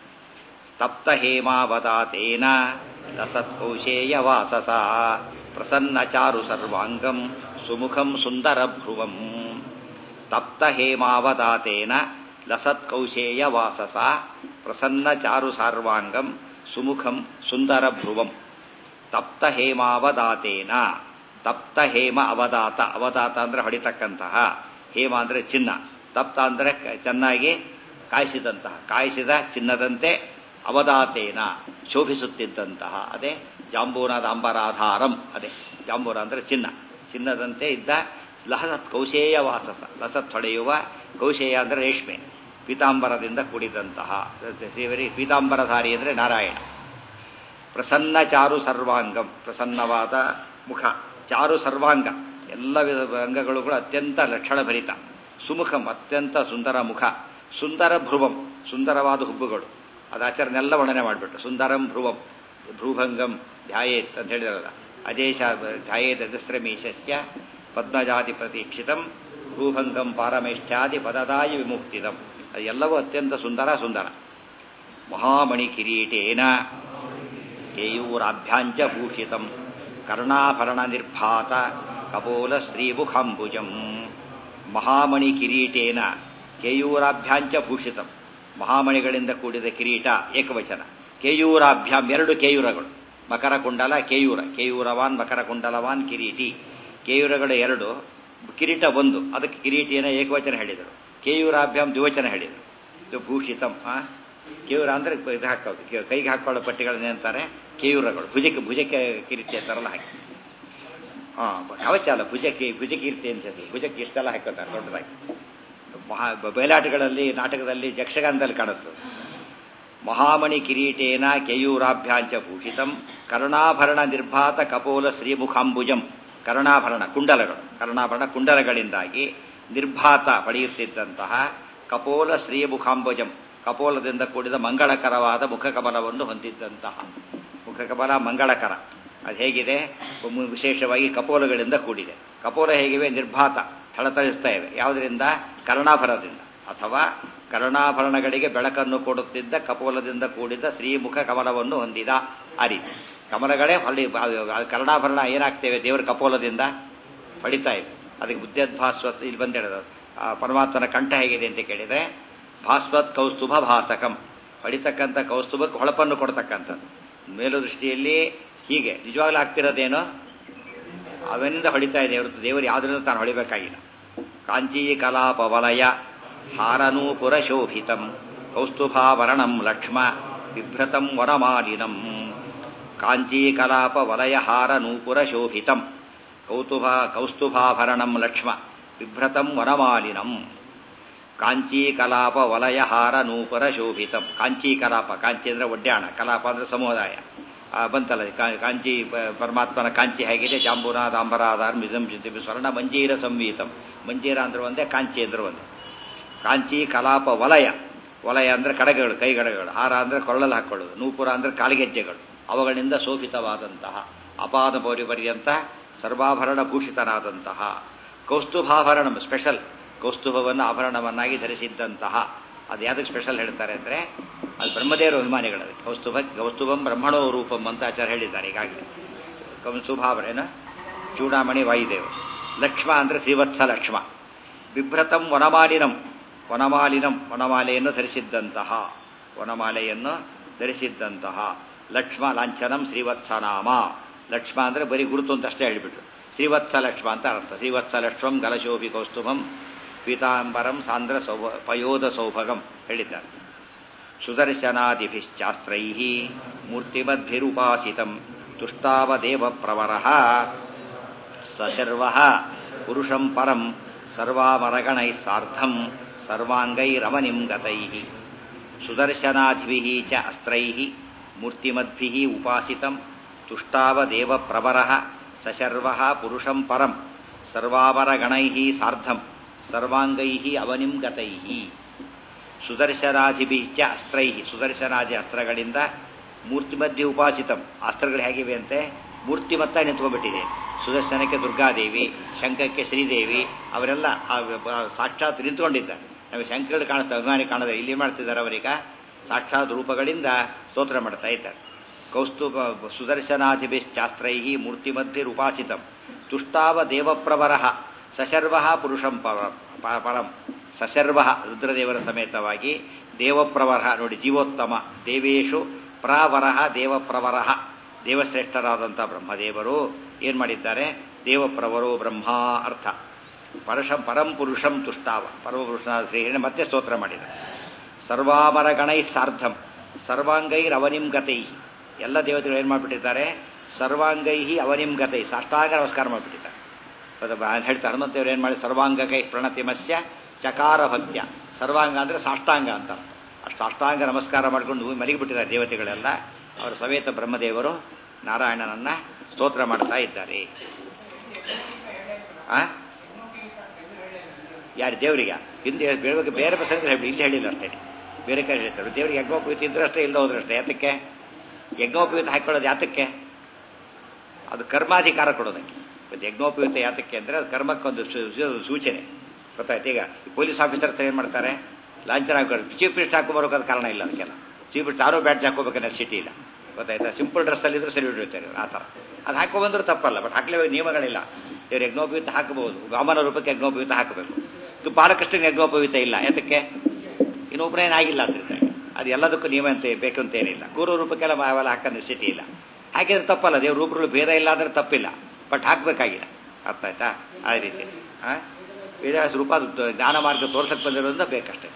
ತಪ್ತ ಹೇಮಾವತಾತೇನ ಲಸತ್ಕೌಶೇಯ ವಾಸಸ ಪ್ರಸನ್ನ ಚಾರು ಸರ್ವಾಂಗಂ ಸುಮುಖಂ ಸುಂದರ ಭ್ರುವಂ ತಪ್ತ ಹೇಮಾವತಾತೇನ ಲಸತ್ಕೌಶೇಯ ವಾಸಸ ಪ್ರಸನ್ನ ಚಾರು ಸರ್ವಾಂಗಂ ಸುಮುಖಂ ಸುಂದರ ಭ್ರುವಂ ತಪ್ತ ಹೇಮಾವದಾತೇನ ತಪ್ತ ಹೇಮ ಅವದಾತ ಅವದಾತ ಅಂದ್ರೆ ಹೊಡಿತಕ್ಕಂತಹ ಹೇಮ ಅಂದ್ರೆ ಚಿನ್ನ ತಪ್ತ ಅಂದ್ರೆ ಚೆನ್ನಾಗಿ ಕಾಯಿಸಿದಂತಹ ಕಾಯಿಸಿದ ಚಿನ್ನದಂತೆ ಅವದಾತೇನ ಶೋಭಿಸುತ್ತಿದ್ದಂತಹ ಅದೇ ಜಾಂಬೂನದ ಅಂಬರಾಧಾರಂ ಅದೇ ಜಾಂಬೂರ ಅಂದ್ರೆ ಚಿನ್ನ ಚಿನ್ನದಂತೆ ಇದ್ದ ಲಸತ್ ಕೌಶೇಯ ವಾಸಸ ಲಸತ್ ಹೊಡೆಯುವ ಕೌಶೇಯ ಅಂದ್ರೆ ರೇಷ್ಮೆ ಪೀತಾಂಬರದಿಂದ ಕೂಡಿದಂತಹ ಪೀತಾಂಬರಧಾರಿ ಅಂದ್ರೆ ನಾರಾಯಣ ಪ್ರಸನ್ನ ಚಾರು ಸರ್ವಾಂಗಂ ಪ್ರಸನ್ನವಾದ ಮುಖ ಚಾರು ಸರ್ವಾಂಗ ಎಲ್ಲ ವಿಧ ಅಂಗಗಳು ಕೂಡ ಅತ್ಯಂತ ಲಕ್ಷಣಭರಿತ ಸುಮುಖಂ ಅತ್ಯಂತ ಸುಂದರ ಮುಖ ಸುಂದರ ಭ್ರುವಂ ಸುಂದರವಾದ ಹುಬ್ಬುಗಳು ಅದು ಆಚರಣೆಲ್ಲ ವರ್ಣನೆ ಮಾಡಿಬಿಟ್ಟು ಸುಂದರಂ ಭ್ರುವಂ ಭ್ರೂಭಂಗಂ ಧ್ಯಾಯೇತ್ ಅಂತ ಹೇಳಿದಾರಲ್ಲ ಅದೇಶ ಧ್ಯಾಯೇತ್ ಅಜಸ್ತ್ರಮೀಶಸ್ಯ ಪದ್ಮಜಾತಿ ಪ್ರತೀಕ್ಷಿತಂ ಭ್ರೂಭಂಗಂ ಪಾರಮೇಷ್ಠ್ಯಾದಿ ಪದದಾಯಿ ವಿಮುಕ್ತಿದಂ ಅದೆಲ್ಲವೂ ಅತ್ಯಂತ ಸುಂದರ ಸುಂದರ ಮಹಾಮಣಿ ಕಿರೀಟೇನ ಕೇಯೂರಾಭ್ಯಾಂಚ ಭೂಷಿತಂ ಕರ್ಣಾಭರಣ ನಿರ್ಭಾತ ಕಪೋಲ ಶ್ರೀಮುಖಾಂಬುಜಂ ಮಹಾಮಣಿ ಕಿರೀಟೇನ ಕೇಯೂರಾಭ್ಯಾಂಚ ಭೂಷಿತಂ ಮಹಾಮಣಿಗಳಿಂದ ಕೂಡಿದ ಕಿರೀಟ ಏಕವಚನ ಕೇಯೂರಾಭ್ಯಾಂ ಎರಡು ಕೇಯೂರಗಳು ಮಕರ ಕುಂಡಲ ಕೇಯೂರ ಕೇಯೂರವಾನ್ ಮಕರ ಕುಂಡಲವಾನ್ ಕಿರೀಟಿ ಕೇಯೂರಗಳು ಎರಡು ಕಿರೀಟ ಒಂದು ಅದಕ್ಕೆ ಕಿರೀಟಿಯನ್ನ ಏಕವಚನ ಹೇಳಿದರು ಕೇಯೂರಾಭ್ಯಾಂ ದ್ವಿವಚನ ಹೇಳಿದರು ಇದು ಭೂಷಿತಂ ಆ ಕೇಯೂರ ಅಂದ್ರೆ ಇದು ಹಾಕೋದು ಕೈಗೆ ಹಾಕೊಳ್ಳೋ ಪಟ್ಟಿಗಳನ್ನ ಅಂತಾರೆ ಕೇಯೂರಗಳು ಭುಜಕ್ಕೆ ಭುಜಕ್ಕೆ ಕಿರೀಟಿ ಅಂತಾರಲ್ಲ ಹಾಕಿ ಹಾ ಕವಚ ಅಲ್ಲ ಭುಜಕ್ಕೆ ಭುಜಕೀರ್ತಿ ಅಂತ ಹೇಳಿ ಭುಜಕ್ಕೆ ಇಷ್ಟೆಲ್ಲ ಹಾಕೋತಾರೆ ದೊಡ್ಡದಾಗಿ ಮಹಾ ಬಯಲಾಟಗಳಲ್ಲಿ ನಾಟಕದಲ್ಲಿ ಯಕ್ಷಗಾನದಲ್ಲಿ ಕಾಣುತ್ತೆ ಮಹಾಮಣಿ ಕಿರೀಟೇನ ಕೇಯೂರಾಭ್ಯಾಂಚ ಭೂಷಿತಂ ಕರ್ಣಾಭರಣ ನಿರ್ಭಾತ ಕಪೋಲ ಶ್ರೀಮುಖಾಂಬುಜಂ ಕರ್ಣಾಭರಣ ಕುಂಡಲಗಳು ಕರ್ಣಾಭರಣ ಕುಂಡಲಗಳಿಂದಾಗಿ ನಿರ್ಭಾತ ಪಡೆಯುತ್ತಿದ್ದಂತಹ ಕಪೋಲ ಶ್ರೀಮುಖಾಂಬುಜಂ ಕಪೋಲದಿಂದ ಕೂಡಿದ ಮಂಗಳಕರವಾದ ಮುಖಕಮಲವನ್ನು ಹೊಂದಿದ್ದಂತಹ ಮುಖಕಮಲ ಮಂಗಳಕರ ಅದು ಹೇಗಿದೆ ವಿಶೇಷವಾಗಿ ಕಪೋಲಗಳಿಂದ ಕೂಡಿದೆ ಕಪೋಲ ಹೇಗಿವೆ ನಿರ್ಭಾತ ಥಳಥಳಿಸ್ತಾ ಇವೆ ಯಾವುದರಿಂದ ಕರ್ಣಾಭರಣದಿಂದ ಅಥವಾ ಕರ್ಣಾಭರಣಗಳಿಗೆ ಬೆಳಕನ್ನು ಕೊಡುತ್ತಿದ್ದ ಕಪೋಲದಿಂದ ಕೂಡಿದ ಶ್ರೀಮುಖ ಕಮಲವನ್ನು ಹೊಂದಿದ ಆ ರೀತಿ ಕಮಲಗಳೇ ಹೊಳಿ ಕರ್ಣಾಭರಣ ಏನಾಗ್ತೇವೆ ದೇವರ ಕಪೋಲದಿಂದ ಹೊಡಿತಾ ಇವೆ ಅದಕ್ಕೆ ಬುದ್ಧದ್ಭಾಸ್ವತ್ ಇಲ್ಲಿ ಬಂದು ಹೇಳಿದ ಪರಮಾತ್ಮನ ಕಂಠ ಹೇಗಿದೆ ಅಂತ ಕೇಳಿದ್ರೆ ಭಾಸ್ವತ್ ಕೌಸ್ತುಭ ಭಾಸಕಂ ಹೊಡಿತಕ್ಕಂಥ ಕೌಸ್ತುಭಕ್ಕೆ ಹೊಳಪನ್ನು ಕೊಡ್ತಕ್ಕಂಥದ್ದು ಮೇಲು ದೃಷ್ಟಿಯಲ್ಲಿ ಹೀಗೆ ನಿಜವಾಗ್ಲೂ ಆಗ್ತಿರೋದೇನೋ ಅವನಿಂದ ಹೊಡಿತಾ ಇದೆ ಹೊರತು ದೇವರು ಯಾವುದರಿಂದ ತಾನು ಹೊಳಿಬೇಕಾಗಿಲ್ಲ ಕಾಂಚೀ ಕಲಾಪ ವಲಯ ಹಾರನೂಪುರ ಶೋಭಿತಂ ಕೌಸ್ತುಭಾವರಣಂ ಲಕ್ಷ್ಮ ಬಿಭ್ರತಂ ವನಮಾಲಿನಂ ಕಾಂಚೀ ಕಲಾಪ ವಲಯ ಹಾರ ನೂಪುರ ಶೋಭಿತಂ ಕೌತುಭ ಕೌಸ್ತುಭಾಭರಣಂ ಲಕ್ಷ್ಮ ಬಿಭ್ರತಂ ವನಮಾಲಿನಂ ಕಾಂಚೀ ಕಲಾಪ ವಲಯ ಹಾರ ನೂಪುರ ಶೋಭಿತಂ ಕಾಂಚೀ ಕಲಾಪ ಕಾಂಚಿ ಅಂದ್ರೆ ಒಡ್ಯಾಣ ಕಲಾಪ ಅಂದ್ರೆ ಸಮುದಾಯ ಬಂತಲ್ಲ ಕಾಂಚಿ ಪರಮಾತ್ಮನ ಕಾಂಚಿ ಹೇಗಿದೆ ಜಾಂಬೂನಾಥ ಅಂಬರಾಧಾರ ಮಿದಂ ಚಿಂತಿ ಸ್ವರ್ಣ ಮಂಜೀರ ಸಂವೀತಂ ಮಂಜೀರ ಅಂದ್ರೆ ಒಂದೇ ಕಾಂಚಿ ಅಂದ್ರೆ ಒಂದೇ ಕಾಂಚಿ ಕಲಾಪ ವಲಯ ವಲಯ ಅಂದ್ರೆ ಕಡಗಗಳು ಕೈಗಡಗಳು ಹಾರ ಅಂದ್ರೆ ಕೊಳ್ಳಲು ಹಾಕೊಳ್ಳೋದು ನೂಪುರ ಅಂದ್ರೆ ಕಾಲಿಗೆಜ್ಜೆಗಳು ಅವುಗಳಿಂದ ಶೋಭಿತವಾದಂತಹ ಅಪಾದ ಪೌರಿ ಪರ್ಯಂತ ಸರ್ವಾಭರಣ ಭೂಷಿತನಾದಂತಹ ಕೌಸ್ತುಭಾಭರಣ ಸ್ಪೆಷಲ್ ಕೌಸ್ತುಭವನ್ನು ಆಭರಣವನ್ನಾಗಿ ಧರಿಸಿದ್ದಂತಹ ಅದು ಯಾವ್ದಕ್ಕೆ ಸ್ಪೆಷಲ್ ಹೇಳ್ತಾರೆ ಅಂದ್ರೆ ಅದು ಬ್ರಹ್ಮದೇವರ ಅಭಿಮಾನಿಗಳದು ಕೌಸ್ತುಭ ಕೌಸ್ತುಭಂ ಬ್ರಹ್ಮಣೋ ರೂಪಂ ಅಂತ ಆಚಾರ ಹೇಳಿದ್ದಾರೆ ಈಗಾಗಲೇ ಕೌಸ್ತುಭಾಭರಣ ಚೂಡಾಮಣಿ ವಾಯುದೇವ ಲಕ್ಷ್ಮ ಅಂದ್ರೆ ಶ್ರೀವತ್ಸ ಲಕ್ಷ್ಮ ಬಿಭ್ರತಂ ವನಮಾಲಿನಂ ವನಮಾಲಿನಂ ವನಮಾಲೆಯನ್ನು ಧರಿಸಿದ್ದಂತಹ ವನಮಾಲೆಯನ್ನು ಧರಿಸಿದ್ದಂತಹ ಲಕ್ಷ್ಮ ಲಾಂಛನಂ ಶ್ರೀವತ್ಸನಾಮ ಲಕ್ಷ್ಮ ಅಂದ್ರೆ ಬರೀ ಗುರುತು ಅಂತ ಅಷ್ಟೇ ಹೇಳಿಬಿಟ್ರು ಶ್ರೀವತ್ಸ ಲಕ್ಷ್ಮ ಅಂತ ಅರ್ಥ ಶ್ರೀವತ್ಸ ಲಕ್ಷ್ಮಂ ಗಲಶೋಭಿ ಕೌಸ್ತುಭಂ ಪೀತಾಂಬರಂ ಸಾಂದ್ರ ಸೌಭ ಪಯೋಧ ಸೌಭಗಂ ಹೇಳಿದ್ದಾರೆ ಸುದರ್ಶನಾದಿಭಿಶ್ಚಾಸ್ತ್ರೈ ಮೂರ್ತಿಮದ್ಭಿರುಪಾಸಿತಂ ತುಷ್ಟಾವದೇವ ಪ್ರವರ ಸಶರ್ವ ಪುರುಷಂ ಪರಂ ಸರ್ವಾಮರಗಣೈ ಸಾರ್ಧಂ ಸರ್ವಾಂಗೈರವನಿಂ ಗತೈ ಸುದರ್ಶನಾದಿಭಿ ಚ ಅಸ್ತ್ರೈ ಮೂರ್ತಿಮದ್ಭಿ ಉಪಾಸಿತಂ ತುಷ್ಟಾವದೇವ ಪ್ರವರ ಸಶರ್ವ ಪುರುಷಂ ಪರಂ ಸರ್ವಾಮರಗಣೈ ಸಾರ್ಧಂ ಸರ್ವಾಂಗೈ ಅವನಿಂ ಗತೈ ಸುದರ್ಶನಾಧಿಭಿ ಚ ಅಸ್ತ್ರೈ ಸುದರ್ಶನಾದಿ ಅಸ್ತ್ರಗಳಿಂದ ಮೂರ್ತಿ ಮಧ್ಯೆ ಉಪಾಸಿತಂ ಅಸ್ತ್ರಗಳು ಹೇಗಿವೆ ಅಂತೆ ಮೂರ್ತಿಮತ್ತ ನಿಂತ್ಕೊಂಡ್ಬಿಟ್ಟಿದೆ ಸುದರ್ಶನಕ್ಕೆ ದುರ್ಗಾದೇವಿ ಶಂಖಕ್ಕೆ ಶ್ರೀದೇವಿ ಅವರೆಲ್ಲ ಆ ಆ ಸಾಕ್ಷಾತ್ ನಿಂತ್ಕೊಂಡಿದ್ದಾರೆ ನಮಗೆ ಶಂಕರಗಳು ಕಾಣಿಸ್ತಾ ಅಭಿಮಾನಿ ಕಾಣದ ಇಲ್ಲಿ ಮಾಡ್ತಿದ್ದಾರೆ ಅವರೀಗ ಸಾಕ್ಷಾತ್ ರೂಪಗಳಿಂದ ಸ್ತೋತ್ರ ಮಾಡ್ತಾ ಇದ್ದಾರೆ ಕೌಸ್ತುಭ ಸುದರ್ಶನಾಧಿಭಿಶ್ಚಾಸ್ತ್ರೈ ಮೂರ್ತಿ ಮಧ್ಯೆ ಉಪಾಸಿತಂ ತುಷ್ಟಾವ ದೇವಪ್ರವರ ಸಶರ್ವ ಪುರುಷಂ ಪರಂ ಪ- ಪರಂ ಸಶರ್ವ ರುದ್ರದೇವರ ಸಮೇತವಾಗಿ ದೇವಪ್ರವರ ನೋಡಿ ಜೀವೋತ್ತಮ ದೇವೇಶು ಪ್ರಾವರಹ ದೇವಪ್ರವರ ದೇವಶ್ರೇಷ್ಠರಾದಂಥ ಬ್ರಹ್ಮದೇವರು ಏನು ಮಾಡಿದ್ದಾರೆ ದೇವಪ್ರವರೋ ಬ್ರಹ್ಮ ಅರ್ಥ ಪರಶಂ ಪರಂ ಪುರುಷಂ ತುಷ್ಟಾವ ಪರಮಪುರುಷನಾದ ಶ್ರೀಹರಿನ ಮತ್ತೆ ಸ್ತೋತ್ರ ಮಾಡಿದ್ದಾರೆ ಸರ್ವಾಮರಗಣೈ ಸಾರ್ಧಂ ಸರ್ವಾಂಗೈರ್ ಅವನಿಂ ಗತೈ ಎಲ್ಲ ದೇವತೆಗಳು ಏನು ಮಾಡಿಬಿಟ್ಟಿದ್ದಾರೆ ಸರ್ವಾಂಗೈ ಅವನಿಂ ಗತೈ ಸಾಷ್ಟಾಂಗ ನಮಸ್ಕಾರ ಮಾಡಿಬಿಟ್ಟಿದ್ದಾರೆ ಹೌದಾ? ಹೇಳ್ತಾರೆ ಹನುಮಂತೇವರು ಏನು ಮಾಡಿ ಸರ್ವಾಂಗಕೈ ಪ್ರಣತಿಮಸ್ಯ ಚಕಾರ ಭಕ್ತ್ಯ ಸರ್ವಾಂಗ ಅಂದರೆ ಸಾಷ್ಟಾಂಗ ಅಂತ ಅರ್ಥ. ಅಷ್ಟು ಸಾಷ್ಟಾಂಗ ನಮಸ್ಕಾರ ಮಾಡಿಕೊಂಡು ಮಲಗಿಬಿಟ್ಟಿದ್ದಾರೆ ದೇವತೆಗಳೆಲ್ಲ ಅವರ ಸಮೇತ ಬ್ರಹ್ಮದೇವರು ನಾರಾಯಣನನ್ನ ಸ್ತೋತ್ರ ಮಾಡ್ತಾ ಇದ್ದಾರೆ ಆ ಯಾರು ದೇವರಿಗೆ ಹಿಂದೆ ಹೇಳ್- ಬೇರೆ ಬೇರೆ ಪ್ರಸಂಗ ಹೇಳಿ ಇಲ್ಲಿ ಹೇಳಿಲ್ಲ ಅಷ್ಟೇ ಬೇರೆ ಕಡೆ ಹೇಳ್ತಾರೆ ದೇವರಿಗೆ ಯಜ್ಞೋಪಯುಕ್ತ ಇದ್ರೆ ಅಷ್ಟೇ ಇಲ್ಲ ಹೋದ್ರೆ ಅಷ್ಟೇ ಯಾತಕ್ಕೆ ಯಜ್ಞೋಪಯುಕ್ತ ಹಾಕೊಳ್ಳೋದು ಯಾತಕ್ಕೆ ಅದು ಕರ್ಮಾಧಿಕಾರ ಕೊಡೋದಕ್ಕೆ ಇವತ್ತು ಯಜ್ಞೋಪಯುಕ್ತ ಯಾತಕ್ಕೆ ಅಂದರೆ ಅದು ಕರ್ಮಕ್ಕೊಂದು ಸೂ- ಸೂ- ಸೂಚನೆ ಗೊತ್ತಾಯ್ತು ಈಗ ಈ ಪೊಲೀಸ್ ಆಫೀಸರ್ಸ್ ಏನು ಮಾಡ್ತಾರೆ ಲಾಂಛನ ಹಾಕೊಂಡು ಚೀಫ್ ಮಿನಿಸ್ಟರ್ ಹಾಕೊಂಬರೋಕೆ ಅದು ಕಾರಣ ಇಲ್ಲ ಅದಕ್ಕೆಲ್ಲ ಚೀಫ್ ಮಿನಿಸ್ಟರ್ ಯಾರೋ ಬ್ಯಾಡ್ಜ್ ಹಾಕೋಬೇಕನ್ನೋ ಸಿಟಿ ಇಲ್ಲ ಗೊತ್ತಾಯ್ತಾ ಸಿಂಪಲ್ ಡ್ರೆಸ್ಸಲ್ಲಿ ಇದ್ರೆ ಸರಿ ಹಿಡಿಯುತ್ತಾರೆ ಆ ಥರ ಅದು ಹಾಕೊಂಬಂದ್ರೂ ತಪ್ಪಲ್ಲ ಬಟ್ ಹಾಕ್ಲೇಬೇಕು ನಿಯಮಗಳಿಲ್ಲ ಇವ್ರು ಯಜ್ಞೋಪಯುಕ್ತ ಹಾಕಬಹುದು ವಾಮನ ರೂಪಕ್ಕೆ ಯಜ್ಞೋಪಯುಕ್ತ ಹಾಕಬೇಕು ಇದು ಬಾಲಕೃಷ್ಣನ ಯಜ್ಞೋಪಯುಕ್ತ ಇಲ್ಲ ಯಾತಕ್ಕೆ ಇನ್ನೊಬ್ಬರೇನಾಗಿಲ್ಲ ಅದರಿಂದ ಅದು ಎಲ್ಲದಕ್ಕೂ ನಿಯಮ ಅಂತ ಬೇಕು ಅಂತ ಏನಿಲ್ಲ ಗುರು ರೂಪಕ್ಕೆಲ್ಲ ಅವೆಲ್ಲ ಹಾಕೋ ನೆಸಿಟಿ ಇಲ್ಲ ಹಾಕಿದ್ರೆ ತಪ್ಪಲ್ಲ ದೇವ್ರ ರೂಪಗಳು ಭೇದ ಇಲ್ಲ ಅಂದ್ರೆ ತಪ್ಪಿಲ್ಲ ಬಟ್ ಹಾಕ್ಬೇಕಾಗಿಲ್ಲ ಅರ್ಥ ಆಯ್ತಾ ಆ ರೀತಿ ಆ ವೇದವ್ಯಾಸ ರೂಪ ಅದು ಜ್ಞಾನ ಮಾರ್ಗ ತೋರ್ಸಕ್ ಬಂದಿರೋದ್ರಿಂದ ಬೇಕಷ್ಟೇ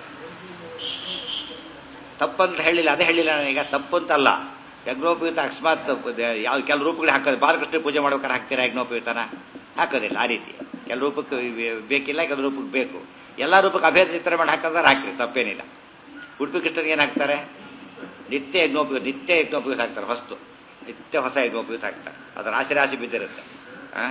ತಪ್ಪಂತ ಹೇಳಿಲ್ಲ ಅದೇ ಹೇಳಿಲ್ಲ ನಾನೀಗ ತಪ್ಪು ಅಂತಲ್ಲ ಯಜ್ಞೋಪಯುಕ್ತ ಅಕಸ್ಮಾತ್ ಯಾವ ಕೆಲ ರೂಪಗಳು ಹಾಕೋದು ಬಾಲಕೃಷ್ಣ ಪೂಜೆ ಮಾಡ್ಬೇಕಾದ್ರೆ ಹಾಕ್ತೀರಾ ಯಜ್ಞೋಪಯುಕ್ತನ ಹಾಕೋದಿಲ್ಲ ಆ ರೀತಿ ಕೆಲ ರೂಪಕ್ಕೆ ಇವೆ- ಬೇಕಿಲ್ಲ ಕೆಲ ರೂಪಕ್ಕೆ ಬೇಕು ಎಲ್ಲ ರೂಪಕ್ಕೆ ಅಭೇದ ಚಿತ್ರ ಮಾಡಿ ಹಾಕಿದ್ರೆ ಹಾಕ್ರಿ ತಪ್ಪೇನಿಲ್ಲ ಉಡುಪಿ ಕೃಷ್ಣನಿಗೆ ಏನು ಹಾಕ್ತಾರೆ ನಿತ್ಯ ಯಜ್ಞೋಪಯುಕ್ತ ನಿತ್ಯ ಯಜ್ಞೋಪಯುಕ್ತ ಹಾಕ್ತಾರೆ ಹೊಸ್ತು ನಿತ್ಯ ಹೊಸ ಯಜ್ಞೋಪಯುಕ್ತ ಹಾಕ್ತಾರೆ ಅದು ರಾಶಿ ರಾಶಿ ಬಿದ್ದಿರುತ್ತೆ ಆ?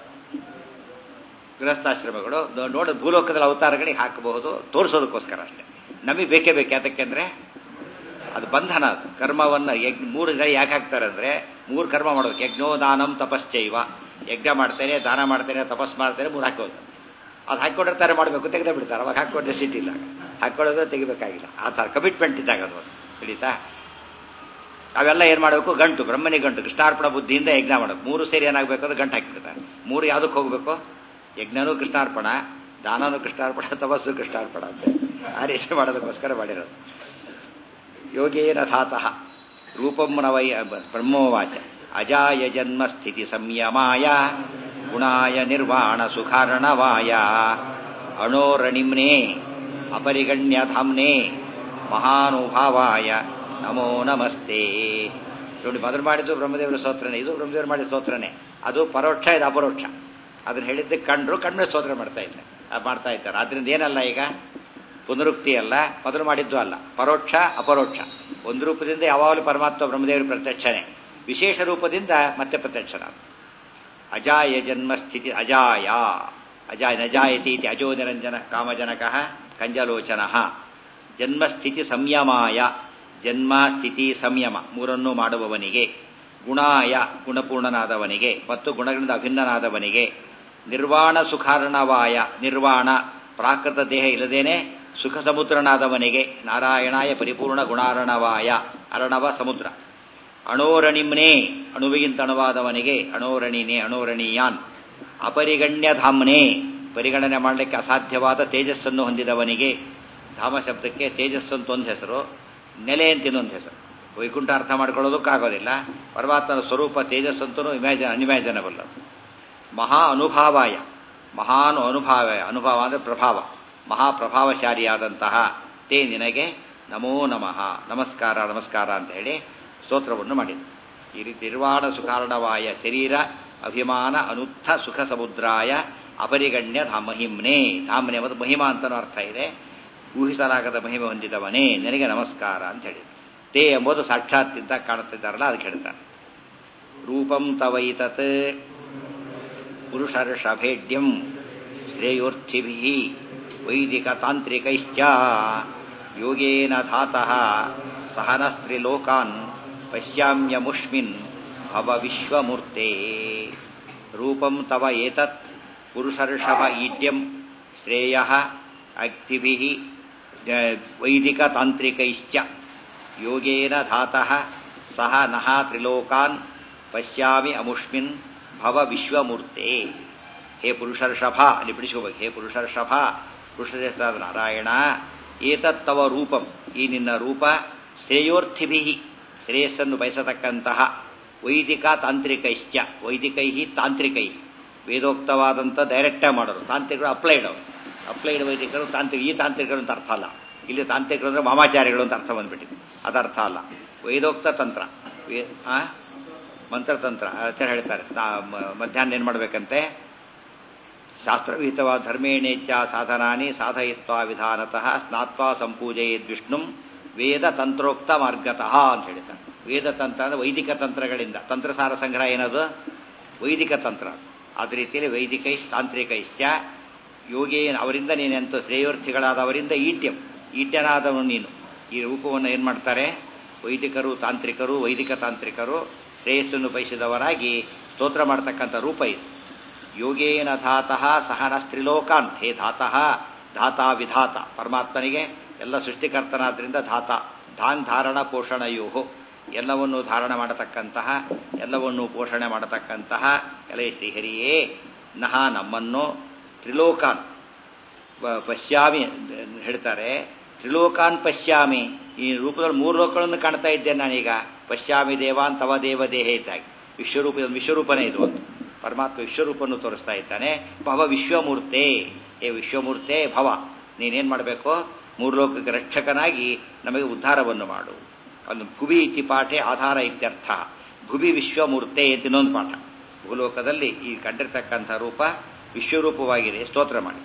ಗೃಹಸ್ಥಾಶ್ರಮಗಳು ನೋ- ನೋಡ ಭೂಲೋಕದಲ್ಲಿ ಅವತಾರಗಳಿಗೆ ಹಾಕಬಹುದು ತೋರಿಸೋದಕ್ಕೋಸ್ಕರ ಅಷ್ಟೇ ನಮಗೆ ಬೇಕೇ ಬೇಕು ಯಾತಕ್ಕೆಂದ್ರೆ ಅದು ಬಂಧನ ಅದು ಕರ್ಮವನ್ನ ಯಜ್ಞ ಮೂರು ಜನ ಯಾಕೆ ಹಾಕ್ತಾರೆ ಅಂದ್ರೆ ಮೂರು ಕರ್ಮ ಮಾಡೋದು ಯಜ್ಞೋ ದಾನಂ ತಪಶ್ಚೈವ ಯಜ್ಞ ಮಾಡ್ತೇನೆ ದಾನ ಮಾಡ್ತೇನೆ ತಪಸ್ ಮಾಡ್ತೇನೆ ಮೂರು ಹಾಕೋದು ಅದು ಹಾಕೊಂಡಿರ್ತಾರೆ ಮಾಡಬೇಕು ತೆಗೆದೇ ಬಿಡ್ತಾರೆ ಅವಾಗ ಹಾಕೊಂಡ್ರೆ ಸಿಟಿ ಇಲ್ಲ ಹಾಕೊಳ್ಳೋದ್ರೆ ತೆಗಿಬೇಕಾಗಿಲ್ಲ ಆ ಥರ ಕಮಿಟ್ಮೆಂಟ್ ಇದ್ದಾಗ ಅದು ಹಿಡಿತಾ ಅವೆಲ್ಲ ಏನು ಮಾಡಬೇಕು ಗಂಟು ಬ್ರಹ್ಮನಿ ಗಂಟು ಕೃಷ್ಣಾರ್ಪಣ ಬುದ್ಧಿಯಿಂದ ಯಜ್ಞ ಮಾಡಬೇಕು ಮೂರು ಸೇರಿ ಏನಾಗಬೇಕು ಅದು ಗಂಟು ಹಾಕಿಬಿಡ್ತಾರೆ ಮೂರು ಯಾವುದಕ್ಕೆ ಹೋಗಬೇಕು ಯಜ್ಞನೂ ಕೃಷ್ಣಾರ್ಪಣ ದಾನನೂ ಕೃಷ್ಣಾರ್ಪಣ ತಪಸ್ಸು ಕೃಷ್ಣಾರ್ಪಣ ಅಂತ ಆ ರೀತಿ ಮಾಡೋದಕ್ಕೋಸ್ಕರ ಮಾಡಿರೋದು ಯೋಗೇನ ಧಾತಃ ರೂಪಂ ನವಯ ಬ್ರಹ್ಮೋವಾಚ ಅಜಾಯ ಜನ್ಮ ಸ್ಥಿತಿ ಸಂಯಮಾಯ ಗುಣಾಯ ನಿರ್ವಾಣ ಸುಖಾರ್ಣವಾಯ ಅಣೋರಣಿಮ್ನೇ ಅಪರಿಗಣ್ಯಧಾಮ್ನೇ ಮಹಾನುಭಾವಾಯ ನಮೋ ನಮಸ್ತೆ ನೋಡಿ ಮೊದಲು ಮಾಡಿದ್ದು ಬ್ರಹ್ಮದೇವರ ಸ್ತೋತ್ರನೇ ಇದು ಬ್ರಹ್ಮದೇವರು ಮಾಡಿದ ಸ್ತೋತ್ರನೇ ಅದು ಪರೋಕ್ಷ ಇದು ಅಪರೋಕ್ಷ ಅದನ್ನ ಹೇಳಿದ್ದಕ್ಕೆ ಕಂಡ್ರು ಕಣ್ಣ ಸ್ತೋತ್ರ ಮಾಡ್ತಾ ಇದ್ದಾರೆ ಆ, ಮಾಡ್ತಾ ಇದ್ದಾರೆ ಆದ್ರಿಂದ ಏನಲ್ಲ ಈಗ ಪುನರುಕ್ತಿ ಅಲ್ಲ ಮೊದಲು ಮಾಡಿದ್ದು ಅಲ್ಲ ಪರೋಕ್ಷ ಅಪರೋಕ್ಷ ಒಂದು ರೂಪದಿಂದ ಯಾವಾಗಲೂ ಪರಮಾತ್ಮ ಬ್ರಹ್ಮದೇವರ ಪ್ರತ್ಯಕ್ಷನೇ ವಿಶೇಷ ರೂಪದಿಂದ ಮತ್ತೆ ಪ್ರತ್ಯಕ್ಷನ ಅಜಾಯ ಜನ್ಮ ಸ್ಥಿತಿ ಅಜಾಯ ಅಜಾಯ ನಜಾಯತಿ ಇತಿ ಅಜೋ ನಿರಂಜನ ಕಾಮಜನಕ ಕಂಜಲೋಚನ ಜನ್ಮಸ್ಥಿತಿ ಸಂಯಮಾಯ ಜನ್ಮ ಸ್ಥಿತಿ ಸಂಯಮ ಮೂರನ್ನು ಮಾಡುವವನಿಗೆ ಗುಣಾಯ ಗುಣಪೂರ್ಣನಾದವನಿಗೆ ಮತ್ತು ಗುಣಗಳಿಂದ ಅಭಿನ್ನನಾದವನಿಗೆ ನಿರ್ವಾಣ ಸುಖಾರ್ಣವಾಯ ನಿರ್ವಾಣ ಪ್ರಾಕೃತ ದೇಹ ಇಲ್ಲದೇನೆ ಸುಖ ಸಮುದ್ರನಾದವನಿಗೆ ನಾರಾಯಣಾಯ ಪರಿಪೂರ್ಣ ಗುಣಾರ್ಣವಾಯ ಅರ್ಣವ ಸಮುದ್ರ ಅಣೋರಣಿಮ್ನೇ ಅಣುವಿಗಿಂತ ಅಣುವಾದವನಿಗೆ ಅಣೋರಣಿನೇ ಅಣೋರಣೀಯಾನ್ ಅಪರಿಗಣ್ಯಧಾಮ್ನೇ ಪರಿಗಣನೆ ಮಾಡಲಿಕ್ಕೆ ಅಸಾಧ್ಯವಾದ ತೇಜಸ್ಸನ್ನು ಹೊಂದಿದವನಿಗೆ ಧಾಮ ಶಬ್ದಕ್ಕೆ ತೇಜಸ್ಸು ಅಂತ ಒಂದು ಹೆಸರು ನೆಲೆ ಅಂತ ಇನ್ನೊಂದು ಹೆಸರು ವೈಕುಂಠ ಅರ್ಥ ಮಾಡ್ಕೊಳ್ಳೋದಕ್ಕಾಗೋದಿಲ್ಲ ಪರಮಾತ್ಮನ ಸ್ವರೂಪ ತೇಜಸ್ಸಂತೂ ಇಮ್ಯಾಜಿನ್ ಅನ್ಇಮ್ಯಾಜಿನಬಲ್ ಮಹಾ ಅನುಭಾವಾಯ ಮಹಾನ್ ಅನುಭಾವ ಅನುಭವ ಅಂದರೆ ಪ್ರಭಾವ ಮಹಾಪ್ರಭಾವಶಾಲಿಯಾದಂತಹ ತೇ ನಿನಗೆ ನಮೋ ನಮಃ ನಮಸ್ಕಾರ ನಮಸ್ಕಾರ ಅಂತ ಹೇಳಿ ಸ್ತೋತ್ರವನ್ನು ಮಾಡಿದ ಈ ರೀತಿ ನಿರ್ವಾಣ ಸುಕಾರಣವಾಯ ಶರೀರ ಅಭಿಮಾನ ಅನುತ್ಥ ಸುಖ ಸಮುದ್ರಾಯ ಅಪರಿಗಣ್ಯ ಧಾ ಮಹಿಮ್ನೆ ಧಾಮ್ನೆ ಮತ್ತು ಮಹಿಮಾ ಅಂತನೂ ಅರ್ಥ ಇದೆ ಊಹಿಸಲಾಗದ ಮಹಿಮೆ ಹೊಂದಿದವನೇ ನಿನಗೆ ನಮಸ್ಕಾರ ಅಂತ ಹೇಳಿ ತೇ ಎಂಬುದು ಸಾಕ್ಷಾತ್ ಇದ್ದ ಕಾಣುತ್ತಿದ್ದಾರಲ್ಲ ಅದಕ್ಕೆ ಹೇಳ್ತಾರೆ ರೂಪಂ ತವೈತತ್ ಪುರುಷರ್ಷಭೇಡ್ಯಂ ಶ್ರೇಯೋರ್ಥಿಭಿ ವೈದಿಕ ತಾಂತ್ರಿಕೈಶ್ಚ ಯೋಗೇನ ಧಾತಃ ಸಹನಸ್ತ್ರಿಲೋಕಾನ್ ಪಶ್ಯಾಮ್ಯಮುಷ್ಮಿನ್ ಭವ ವಿಶ್ವಮೂರ್ತೆ ರೂಪಂ ತವ ಏತತ್ ಪುರುಷರ್ಷಭ ಈಡ್ಯಂ ಶ್ರೇಯ ಅಕ್ತಿಭಿ ವೈದಿಕ ತಾಂತ್ರಿಕೈಶ್ಚ ಯೋಗೇನ ಧಾತಃ ಸಹ ನಃ ತ್ರಿಲೋಕಾನ್ ಪಶ್ಯಾಮಿ ಅಮುಷ್ಮಿನ್ ಭವ ವಿಶ್ವಮೂರ್ತೆ ಹೇ ಪುರುಷರ್ಷಭ ಅಲ್ಲಿ ಬಿಡಿಸ್ಕೋಬೇಕು ಹೇ ಪುರುಷರ್ಷಭ ಪುರುಷರೇಷ್ಠಾದ ನಾರಾಯಣ ಏತತ್ತವ ರೂಪಂ ಈ ನಿನ್ನ ರೂಪ ಶ್ರೇಯೋರ್ಥಿಭಿ ಶ್ರೇಯಸ್ಸನ್ನು ಬಯಸತಕ್ಕಂತಹ ವೈದಿಕ ತಾಂತ್ರಿಕೈಶ್ಚ ವೈದಿಕೈ ತಾಂತ್ರಿಕೈ ವೇದೋಕ್ತವಾದಂಥ ಡೈರೆಕ್ಟಾಗಿ ಮಾಡೋರು ತಾಂತ್ರಿಕರು ಅಪ್ಲೈಡ್ ಅವರು ಅಪ್ಲೈಡ್ ವೈದಿಕರು ತಾಂತ್ರಿಕ ಈ ತಾಂತ್ರಿಕರು ಅಂತ ಅರ್ಥ ಅಲ್ಲ ಇಲ್ಲಿ ತಾಂತ್ರಿಕರು ಅಂದರೆ ಮಾಮಾಚಾರ್ಯಗಳು ಅಂತ ಅರ್ಥ ಬಂದ್ಬಿಟ್ಟಿದೆ ಅದರ್ಥ ಅಲ್ಲ ವೇದೋಕ್ತ ತಂತ್ರ ವೇ ಆ ಮಂತ್ರತಂತ್ರ ಆಚಾರ್ಯ ಹೇಳ್ತಾರೆ ಮಧ್ಯಾಹ್ನ ಏನು ಮಾಡಬೇಕಂತೆ ಶಾಸ್ತ್ರವಿಹಿತವಾದ ಧರ್ಮೇಣೇಚ್ಛ ಸಾಧನಾನಿ ಸಾಧಯಿತ್ವ ವಿಧಾನತಃ ಸ್ನಾತ್ವ ಸಂಪೂಜೆಯದ್ ವಿಷ್ಣು ವೇದ ತಂತ್ರೋಕ್ತ ಮಾರ್ಗತಃ ಅಂತ ಹೇಳ್ತಾರೆ ವೇದ ತಂತ್ರ ಅಂದರೆ ವೈದಿಕ ತಂತ್ರಗಳಿಂದ ತಂತ್ರಸಾರ ಸಂಗ್ರಹ ಏನದು ವೈದಿಕ ತಂತ್ರ ಅದ ರೀತಿಯಲ್ಲಿ ವೈದಿಕೈ ತಾಂತ್ರಿಕೈಶ್ಚ ಯೋಗೇನ ಅವರಿಂದ ನೀನೆಂತು ಶ್ರೇಯೋರ್ಥಿಗಳಾದವರಿಂದ ಈಡ್ಯಂ ಈಡ್ಯನಾದವನು ನೀನು ಈ ರೂಪವನ್ನು ಏನು ಮಾಡ್ತಾರೆ ವೈದಿಕರು ತಾಂತ್ರಿಕರು ವೈದಿಕ ತಾಂತ್ರಿಕರು ಶ್ರೇಯಸ್ಸನ್ನು ಬಯಸಿದವರಾಗಿ ಸ್ತೋತ್ರ ಮಾಡ್ತಕ್ಕಂಥ ರೂಪ ಇದು ಯೋಗೇನ ಧಾತಃ ಸಹನ ಸ್ತ್ರಿಲೋಕಾನ್ ಹೇ ಧಾತಃ ಧಾತಾ ವಿಧಾತ ಪರಮಾತ್ಮನಿಗೆ ಎಲ್ಲ ಸೃಷ್ಟಿಕರ್ತನಾದ್ರಿಂದ ಧಾತ ಧಾನ್ ಧಾರಣ ಪೋಷಣಯೋಹೋ ಎಲ್ಲವನ್ನು ಧಾರಣ ಮಾಡತಕ್ಕಂತಹ ಎಲ್ಲವನ್ನು ಪೋಷಣೆ ಮಾಡತಕ್ಕಂತಹ ಎಲೆ ಶ್ರೀಹರಿಯೇ ನಹ ನಮ್ಮನ್ನು ತ್ರಿಲೋಕಾನ್ ಪಶ್ಯಾಮಿ ಹೇಳ್ತಾರೆ ತ್ರಿಲೋಕಾನ್ ಪಶ್ಯಾಮಿ ಈ ರೂಪದಲ್ಲಿ ಮೂರು ಲೋಕಗಳನ್ನು ಕಾಣ್ತಾ ಇದ್ದೇನೆ ನಾನೀಗ ಪಶ್ಯಾಮಿ ದೇವಾನ್ ತವ ದೇವ ದೇಹ ಇದ್ದಾಗಿ ವಿಶ್ವರೂಪ ವಿಶ್ವರೂಪನೇ ಇದು ಒಂದು ಪರಮಾತ್ಮ ವಿಶ್ವರೂಪನ್ನು ತೋರಿಸ್ತಾ ಇದ್ದಾನೆ ಭವ ವಿಶ್ವಮೂರ್ತೆ ಏ ವಿಶ್ವಮೂರ್ತೆ ಭವ ನೀನೇನು ಮಾಡಬೇಕು ಮೂರು ಲೋಕಕ್ಕೆ ರಕ್ಷಕನಾಗಿ ನಮಗೆ ಉದ್ಧಾರವನ್ನು ಮಾಡು ಒಂದು ಭುವಿ ಇತಿ ಪಾಠೆ ಆಧಾರ ಇತ್ಯರ್ಥ ಭುವಿ ವಿಶ್ವಮೂರ್ತೆ ಅಂತ ಇನ್ನೊಂದು ಪಾಠ ಭೂಲೋಕದಲ್ಲಿ ಈ ಕಂಡಿರ್ತಕ್ಕಂಥ ರೂಪ ವಿಶ್ವರೂಪವಾಗಿದೆ ಸ್ತೋತ್ರ ಮಾಡಿ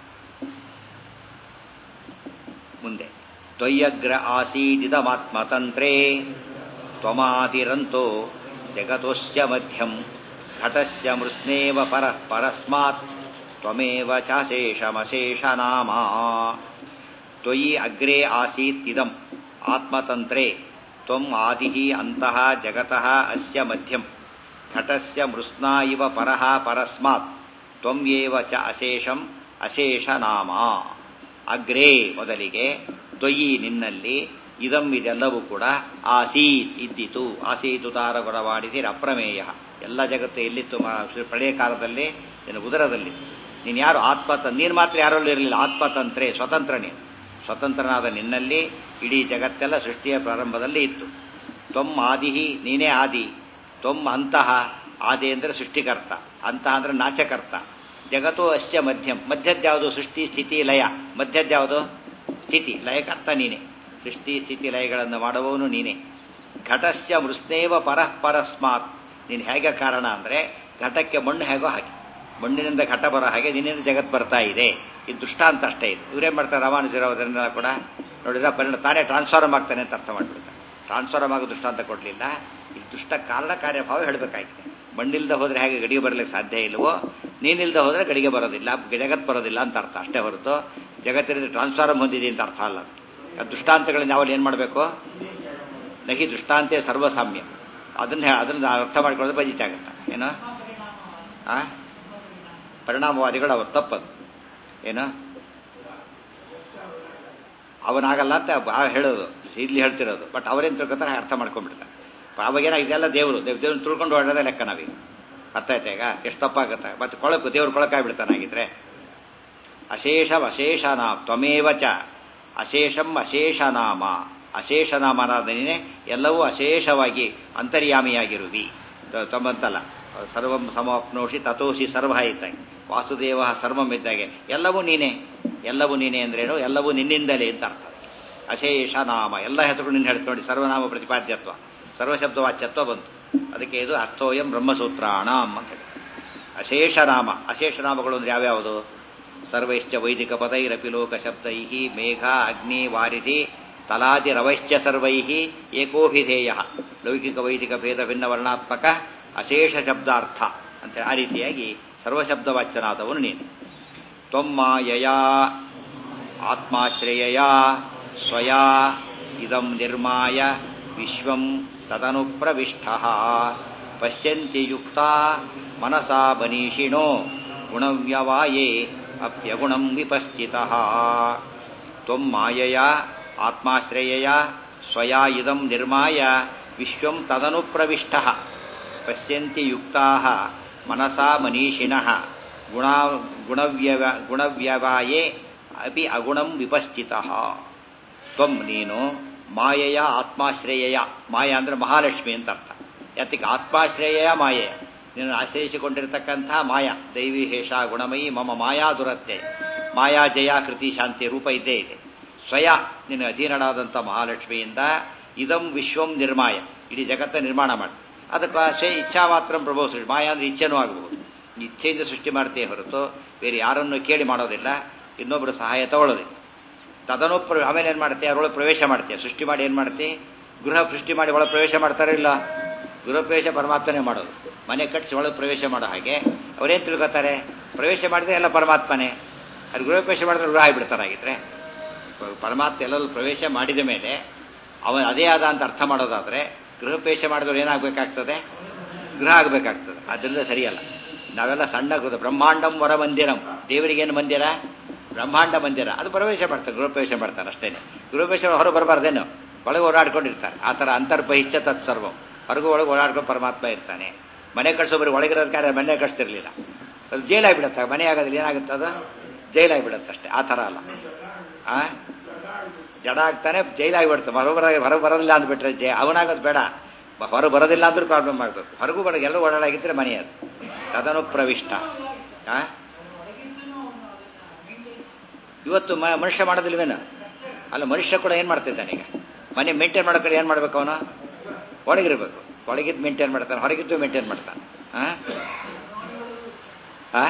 ಮುಂದೆ ತ್ವಯ್ಯಗ್ರ ಆಸೀದಿದಮಾತ್ಮತಂತ್ರೇ ತ್ವಮಾತಿರಂತೋ ಜಗತೋಶ್ಚ ಮಧ್ಯಂ ಘಟಸ್ಯ ಮೃಸ್ನೇವ ಪರ ಪರಸ್ಮಾತ್ ತ್ವಮೇವ ಚಾಶೇಷಮಶೇಷನಾಮ ತ್ವಯಿ ಅಗ್ರೆ ಆಸೀತ್ ಇದಂ ಆತ್ಮತಂತ್ರೇ ತ್ವಂ ಆದಿ ಅಂತಃ ಜಗತಃ ಅಸ್ಯ ಮಧ್ಯಂ ಘಟಸ್ಯ ಮೃಸ್ನಾ ಇವ ಪರಃ ಪರಸ್ಮಾತ್ ತ್ವಂ ಏವ ಚ ಅಶೇಷಂ ಅಶೇಷನಾಮ ಅಗ್ರೇ ಮೊದಲಿಗೆ ತ್ವಯಿ ನಿನ್ನಲ್ಲಿ ಇದಂ ಇದೆಲ್ಲವೂ ಕೂಡ ಆಸೀತ್ ಇದ್ದಿತು ಆಸೀತು ತಾರಗೊಡವಾಡಿದಿರ ಅಪ್ರಮೇಯ ಎಲ್ಲ ಜಗತ್ತು ಎಲ್ಲಿತ್ತು ಪ್ರಳಯ ಕಾಲದಲ್ಲಿ ನಿನ್ನ ಉದರದಲ್ಲಿ ನೀನು ಯಾರು ಆತ್ಮತ ನೀನು ಮಾತ್ರ ಯಾರಲ್ಲೂ ಇರಲಿಲ್ಲ ಆತ್ಮತಂತ್ರೆ ಸ್ವತಂತ್ರ ನೀನು ಸ್ವತಂತ್ರನಾದ ನಿನ್ನಲ್ಲಿ ಇಡೀ ಜಗತ್ತೆಲ್ಲ ಸೃಷ್ಟಿಯ ಪ್ರಾರಂಭದಲ್ಲಿ ಇತ್ತು ತ್ವಂ ಆದಿ ನೀನೇ ಆದಿ ತ್ವಂ ಅಂತಹ ಆದಿ ಅಂದರೆ ಸೃಷ್ಟಿಕರ್ತ ಅಂತಹ ಅಂದರೆ ನಾಶಕರ್ತ ಜಗತ್ತು ಅಶ್ಯ ಮಧ್ಯಂ ಮಧ್ಯದ್ಯಾವುದು ಸೃಷ್ಟಿ ಸ್ಥಿತಿ ಲಯ ಮಧ್ಯದ್ಯಾವುದು ಸ್ಥಿತಿ ಲಯಕರ್ತ ನೀನೆ ಸೃಷ್ಟಿ ಸ್ಥಿತಿ ಲಯಗಳನ್ನು ಮಾಡುವವನು ನೀನೆ ಘಟಸ್ಯ ಮೃಸ್ನೇವ ಪರಃ ಪರಸ್ಮಾತ್ ನೀನು ಹೇಗೆ ಕಾರಣ ಅಂದರೆ ಘಟಕ್ಕೆ ಮಣ್ಣು ಹೇಗೋ ಹಾಗೆ ಮಣ್ಣಿನಿಂದ ಘಟ ಬರೋ ಹಾಗೆ ನಿನ್ನಿಂದ ಜಗತ್ ಬರ್ತಾ ಇದೆ ಇದು ದುಷ್ಟಾಂತ ಅಷ್ಟೇ ಇದು ಇವರೇನು ಮಾಡ್ತಾರೆ ರಾಮಾನುಜರವರನ್ನ ಕೂಡ ನೋಡಿದ್ರೆ ಪರಿಣ ತಾನೇ ಟ್ರಾನ್ಸ್ಫಾರ್ಮ್ ಆಗ್ತಾನೆ ಅಂತ ಅರ್ಥ ಮಾಡ್ಬಿಡ್ತಾರೆ ಟ್ರಾನ್ಸ್ಫಾರ್ಮ್ ಆಗೋ ದೃಷ್ಟಾಂತ ಕೊಡಲಿಲ್ಲ ಇಲ್ಲಿ ದುಷ್ಟ ಕಾರಣ ಕಾರ್ಯಭಾವ ಹೇಳಬೇಕಾಗಿದೆ ಮಣ್ಣಿಲ್ದ ಹೋದ್ರೆ ಹೇಗೆ ಗಡಿಗೆ ಬರಲಿಕ್ಕೆ ಸಾಧ್ಯ ಇಲ್ವೋ ನೀನಿಲ್ದ ಹೋದ್ರೆ ಗಡಿಗೆ ಬರೋದಿಲ್ಲ ಜಗತ್ ಬರೋದಿಲ್ಲ ಅಂತ ಅರ್ಥ ಅಷ್ಟೇ ಹೊರತು ಜಗತ್ತಿನಲ್ಲಿ ಟ್ರಾನ್ಸ್ಫಾರ್ಮ್ ಹೊಂದಿದೆ ಅಂತ ಅರ್ಥ ಅಲ್ಲ ಅದು ದುಷ್ಟಾಂತಗಳನ್ನ ಯಾವಲ್ಲಿ ಏನು ಮಾಡಬೇಕು ನಹಿ ದೃಷ್ಟಾಂತೆ ಸರ್ವಸಾಮ್ಯ ಅದನ್ನ ಅದನ್ನ ಅರ್ಥ ಮಾಡ್ಕೊಳ್ಳೋದು ಬಜಿತ ಆಗುತ್ತೆ ಏನು ಆ ಪರಿಣಾಮವಾದಿಗಳು ಅವ್ರು ತಪ್ಪದು ಏನು ಅವನಾಗಲ್ಲ ಅಂತ ಹೇಳೋದು ಇಲ್ಲಿ ಹೇಳ್ತಿರೋದು ಬಟ್ ಅವರೇನು ತಿಳ್ಕೊತಾರೆ ಅರ್ಥ ಮಾಡ್ಕೊಂಡ್ಬಿಡ್ತಾರೆ ಅವಾಗೇನ ಇದೆಲ್ಲ ದೇವರು ದೇವ್ ದೇವ್ರನ್ನ ತಿಳ್ಕೊಂಡು ಹೊರಡೋದೇ ಲೆಕ್ಕ ನಾವೀಗ ಅರ್ಥ ಆಯ್ತಾ ಈಗ ಎಷ್ಟು ತಪ್ಪಾಗುತ್ತೆ ಮತ್ತೆ ಕೊಳಕು ದೇವ್ರು ಕೊಳಕಾಗ್ಬಿಡ್ತಾನಾಗಿದ್ರೆ ಅಶೇಷಂ ಅಶೇಷನಾ ತ್ವಮೇವ ಚ ಅಶೇಷಂ ಅಶೇಷನಾಮ ಅಶೇಷನಾಮನಾದ ನೀನೆ ಎಲ್ಲವೂ ಅಶೇಷವಾಗಿ ಅಂತರ್ಯಾಮಿಯಾಗಿರುವಿ ತಮ್ಮಂತಲ್ಲ ಸರ್ವಂ ಸಮಾಪ್ನೋಷಿ ತಥೋಷಿ ಸರ್ವ ಇದ್ದಂಗೆ ವಾಸುದೇವ ಸರ್ವಂ ಇದ್ದಾಗೆ ಎಲ್ಲವೂ ನೀನೇ ಎಲ್ಲವೂ ನೀನೇ ಅಂದ್ರೇನು ಎಲ್ಲವೂ ನಿನ್ನಿಂದಲೇ ಅಂತ ಅರ್ಥ ಅಶೇಷ ನಾಮ ಎಲ್ಲ ಹೆಸರುಗಳು ನಿನ್ನ ಹೇಳ್ತು ನೋಡಿ ಸರ್ವನಾಮ ಪ್ರತಿಪಾದ್ಯತ್ವ ಸರ್ವಶಬ್ದ ವಾಚ್ಯತ್ವ ಬಂತು ಅದಕ್ಕೆ ಇದು ಅರ್ಥೋಯಂ ಬ್ರಹ್ಮಸೂತ್ರಾಣಂ ಅಂತ ಹೇಳಿ ಅಶೇಷ ನಾಮ ಅಶೇಷ ನಾಮಗಳು ಅಂದ್ರೆ ಯಾವ್ಯಾವುದು ಸರ್ವೈಶ್ಚ ವೈದಿಕ ಪದೈರಪಿ ಲೋಕ ಶಬ್ದೈ ಮೇಘ ಅಗ್ನಿ ವಾರಿಧಿ ತಲಾದಿ ರವೈಶ್ಚ ಸರ್ವೈ ಏಕೋಭಿಧೇಯ ಲೌಕಿಕ ವೈದಿಕ ಭೇದ ಭಿನ್ನ ವರ್ಣಾತ್ಮಕ ಅಶೇಷ ಶಬ್ದಾರ್ಥ ಅಂತ ಆ ರೀತಿಯಾಗಿ ಸರ್ವಶಬ್ದವಾಚ್ಯನಾದವನು ನೀನು ತ್ವಮ್ಮಾಯಯ ಆತ್ಮಾಶ್ರಯಯ ಸ್ವಯಾ ಇದಂ ನಿರ್ಮಾಯ ವಿಶ್ವಂ ತದನು ಪ್ರವಿಷ್ಟ ಪಶ್ಯಂತಿ ಯುಕ್ತ ಮನಸಾ ಬನೀಷಿಣೋ ಗುಣವ್ಯವಾಯೇ ಅಪ್ಯಗುಣಂ ವಿಪಸ್ಥಿತ ತ್ವಂ ಮಾಯಯ ಆತ್ಮಾಶ್ರಯಯ ಸ್ವಯಾ ಇದಂ ನಿರ್ಮಾಯ ವಿಶ್ವಂ ತದನು ಪ್ರವಿಷ್ಟ ಪಶ್ಯಂತಿ ಯುಕ್ತಾ ಮನಸಾ ಮನೀಷಿಣಃ ಗುಣ ಗುಣವ್ಯವ ಗುಣವ್ಯವಾಯೇ ಅಪಿ ಅಗುಣಂ ವಿಪಸ್ಥಿತ ತ್ವಂ ನೀನು ಮಾಯೆಯ ಆತ್ಮಾಶ್ರಯಯ ಮಾಯ ಅಂದ್ರೆ ಮಹಾಲಕ್ಷ್ಮಿ ಅಂತ ಅರ್ಥ ಯಾತಿಗೆ ಆತ್ಮಾಶ್ರಯಯ ಮಾಯೆಯ ನೀನು ಆಶ್ರಯಿಸಿಕೊಂಡಿರತಕ್ಕಂಥ ಮಾಯಾ ದೈವಿ ಹೇಷ ಗುಣಮಯಿ ಮಮ ಮಾಯಾ ದುರತ್ಯೆ ಮಾಯಾ ಜಯ ಕೃತಿ ಶಾಂತಿ ರೂಪ ಇದ್ದೇ ಇದೆ ಸ್ವಯ ನಿನ್ನ ಅಧೀನನಾದಂಥ ಮಹಾಲಕ್ಷ್ಮಿಯಿಂದ ಇದಂ ವಿಶ್ವಂ ನಿರ್ಮಾಯ ಇಡೀ ಜಗತ್ತ ನಿರ್ಮಾಣ ಮಾಡಿ ಅದಕ್ಕೆ ಸ್ವಯ ಇಚ್ಛಾ ಮಾತ್ರ ಪ್ರಭೋ ಸೃಷ್ಟಿ ಮಾಯಾ ಅಂದ್ರೆ ಇಚ್ಛೆನೂ ಆಗಬಹುದು ಇಚ್ಛೆಯಿಂದ ಸೃಷ್ಟಿ ಮಾಡ್ತೀಯ ಹೊರತು ಬೇರೆ ಯಾರನ್ನು ಕೇಳಿ ಮಾಡೋದಿಲ್ಲ ಇನ್ನೊಬ್ಬರು ಸಹಾಯ ತಗೊಳ್ಳೋದಿಲ್ಲ ತದನು ಪ್ರ ಆಮೇಲೆ ಏನು ಮಾಡ್ತೀಯ ಅದರೊಳಗೆ ಪ್ರವೇಶ ಮಾಡ್ತೀಯ ಸೃಷ್ಟಿ ಮಾಡಿ ಏನು ಮಾಡ್ತಿ ಗೃಹ ಸೃಷ್ಟಿ ಮಾಡಿ ಒಳಗೆ ಪ್ರವೇಶ ಮಾಡ್ತಾರೋ ಇಲ್ಲ ಗೃಹ ಪ್ರವೇಶ ಪರಮಾತ್ಮನೇ ಮಾಡೋದು ಮನೆ ಕಟ್ಟಿಸಿ ಒಳಗೆ ಪ್ರವೇಶ ಮಾಡೋ ಹಾಗೆ ಅವರೇನು ತಿಳ್ಕೊತಾರೆ ಪ್ರವೇಶ ಮಾಡಿದ್ರೆ ಎಲ್ಲ ಪರಮಾತ್ಮನೇ ಅದು ಗೃಹ ಪ್ರವೇಶ ಮಾಡಿದ್ರೆ ಗೃಹ ಆಗಿಬಿಡ್ತಾರಾಗಿದ್ರೆ ಪರಮಾತ್ಮ ಎಲ್ಲರೂ ಪ್ರವೇಶ ಮಾಡಿದ ಮೇಲೆ ಅವನ ಅದೇ ಆದ ಅಂತ ಅರ್ಥ ಮಾಡೋದಾದ್ರೆ ಗೃಹ ಪ್ರವೇಶ ಮಾಡಿದವ್ರು ಏನಾಗಬೇಕಾಗ್ತದೆ ಗೃಹ ಆಗಬೇಕಾಗ್ತದೆ ಅದೆಲ್ಲ ಸರಿಯಲ್ಲ ನಾವೆಲ್ಲ ಸಣ್ಣ ಗೃಹ ಬ್ರಹ್ಮಾಂಡಂ ವರ ಮಂದಿರಂ ದೇವರಿಗೇನು ಮಂದಿರ ಬ್ರಹ್ಮಾಂಡ ಮಂದಿರ ಅದು ಪ್ರವೇಶ ಮಾಡ್ತಾರೆ ಗೃಹ ಪ್ರವೇಶ ಮಾಡ್ತಾರೆ ಅಷ್ಟೇನೆ ಗೃಹ ಪ್ರವೇಶ ಹೊರ ಬರಬಾರ್ದೇನು ಒಳಗೆ ಓಡಾಡ್ಕೊಂಡಿರ್ತಾರೆ ಆ ಥರ ಅಂತರ್ಬಹಿಷ್ಯ ತತ್ಸರ್ವಂ ಹೊರಗು ಒಳಗೆ ಓಡಾಡ್ಕೊಂಡು ಪರಮಾತ್ಮ ಇರ್ತಾನೆ ಮನೆ ಕಟ್ಸೋಬ್ರು ಒಳಗಿರೋದ್ ಕಾರ್ಯ ಮನೆ ಕಟ್ಸ್ತಿರ್ಲಿಲ್ಲ ಅದು ಜೈಲಾಗಿಬಿಡುತ್ತೆ ಮನೆ ಆಗೋದಿಲ್ಲ ಏನಾಗುತ್ತೆ ಅದು ಜೈಲಾಗಿಬಿಡುತ್ತೆ ಅಷ್ಟೇ ಆ ಥರ ಅಲ್ಲ ಆ ಜಡ ಆಗ್ತಾನೆ ಜೈಲಾಗಿಬಿಡ್ತು ಹೊರ ಬರ ಹೊರ ಬರೋದಿಲ್ಲ ಅಂದ್ಬಿಟ್ರೆ ಜೈ ಅವನಾಗೋದು ಬೇಡ ಹೊರ ಬರೋದಿಲ್ಲ ಅಂದ್ರೂ ಪ್ರಾಬ್ಲಮ್ ಆಗ್ತದೆ ಹೊರಗೂ ಬರ ಎಲ್ಲರೂ ಓಡಾಡಾಗಿದ್ರೆ ಮನೆ ಅದು ತದನು ಪ್ರವಿಷ್ಟ ಆ ಇವತ್ತು ಮ- ಮನುಷ್ಯ ಮಾಡೋದಿಲ್ವೇನು ಅಲ್ಲ ಮನುಷ್ಯ ಕೂಡ ಏನು ಮಾಡ್ತಿದ್ದಾನೆ ಈಗ ಮನೆ ಮೇಂಟೈನ್ ಮಾಡ್ಕೊಂಡು ಏನು ಮಾಡ್ಬೇಕು ಅವನು ಒಳಗಿರ್ಬೇಕು ಒಳಗಿದ್ದು ಮೇಂಟೈನ್ ಮಾಡ್ತಾನೆ ಹೊರಗಿದ್ದು ಮೇಂಟೈನ್ ಮಾಡ್ತಾನೆ ಆ? ಆ?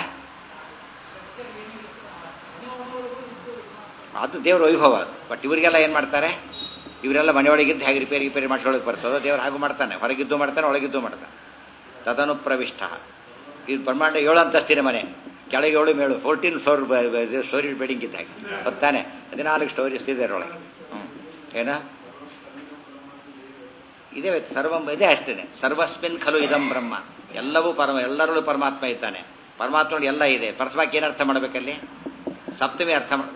ಅದು ದೇವ್ರ ವೈಭವ ಅದು ಬಟ್ ಇವರಿಗೆಲ್ಲ ಏನು ಮಾಡ್ತಾರೆ ಇವರೆಲ್ಲ ಮನೆಯೊಳಗಿದ್ದು ಹೇಗೆ ರಿಪೇರಿ ರಿಪೇರಿ ಮಾಡ್ಕೊಳ್ಳೋಕೆ ಬರ್ತದೋ ದೇವ್ರು ಹಾಗೂ ಮಾಡ್ತಾನೆ ಹೊರಗಿದ್ದು ಮಾಡ್ತಾನೆ ಒಳಗಿದ್ದು ಮಾಡ್ತಾನೆ ತದನು ಪ್ರವಿಷ್ಟ ಇದು ಬ್ರಹ್ಮಾಂಡ ಏಳು ಅಂತಸ್ತಿನ ಮನೆ ಕೆಳಗೆ ಏಳು ಮೇಳು ಫೋರ್ಟೀನ್ ಫ್ಲೋರ್ ಸ್ಟೋರಿ ಬಿಲ್ಡಿಂಗ್ ಇದ್ದ ಹಾಗೆ ಗೊತ್ತಾನೆ ಹದಿನಾಲ್ಕು ಸ್ಟೋರೀಸ್ ಇದೆ ಅದರೊಳಗೆ ಹ್ಞೂ ಏನ ಇದೇ ಸರ್ವಂ ಇದೇ ಅಷ್ಟೇನೆ ಸರ್ವಸ್ಮಿನ್ ಖಲು ಇದಂ ಬ್ರಹ್ಮ ಎಲ್ಲವೂ ಪರಮ ಎಲ್ಲರಲ್ಲೂ ಪರಮಾತ್ಮ ಇದ್ದಾನೆ ಪರಮಾತ್ಮ ಎಲ್ಲ ಇದೆ ಪರಮಾತ್ಮಕ್ಕೆ ಏನು ಅರ್ಥ ಮಾಡ್ಬೇಕಲ್ಲಿ ಸಪ್ತಮಿ ಅರ್ಥ ಮಾಡ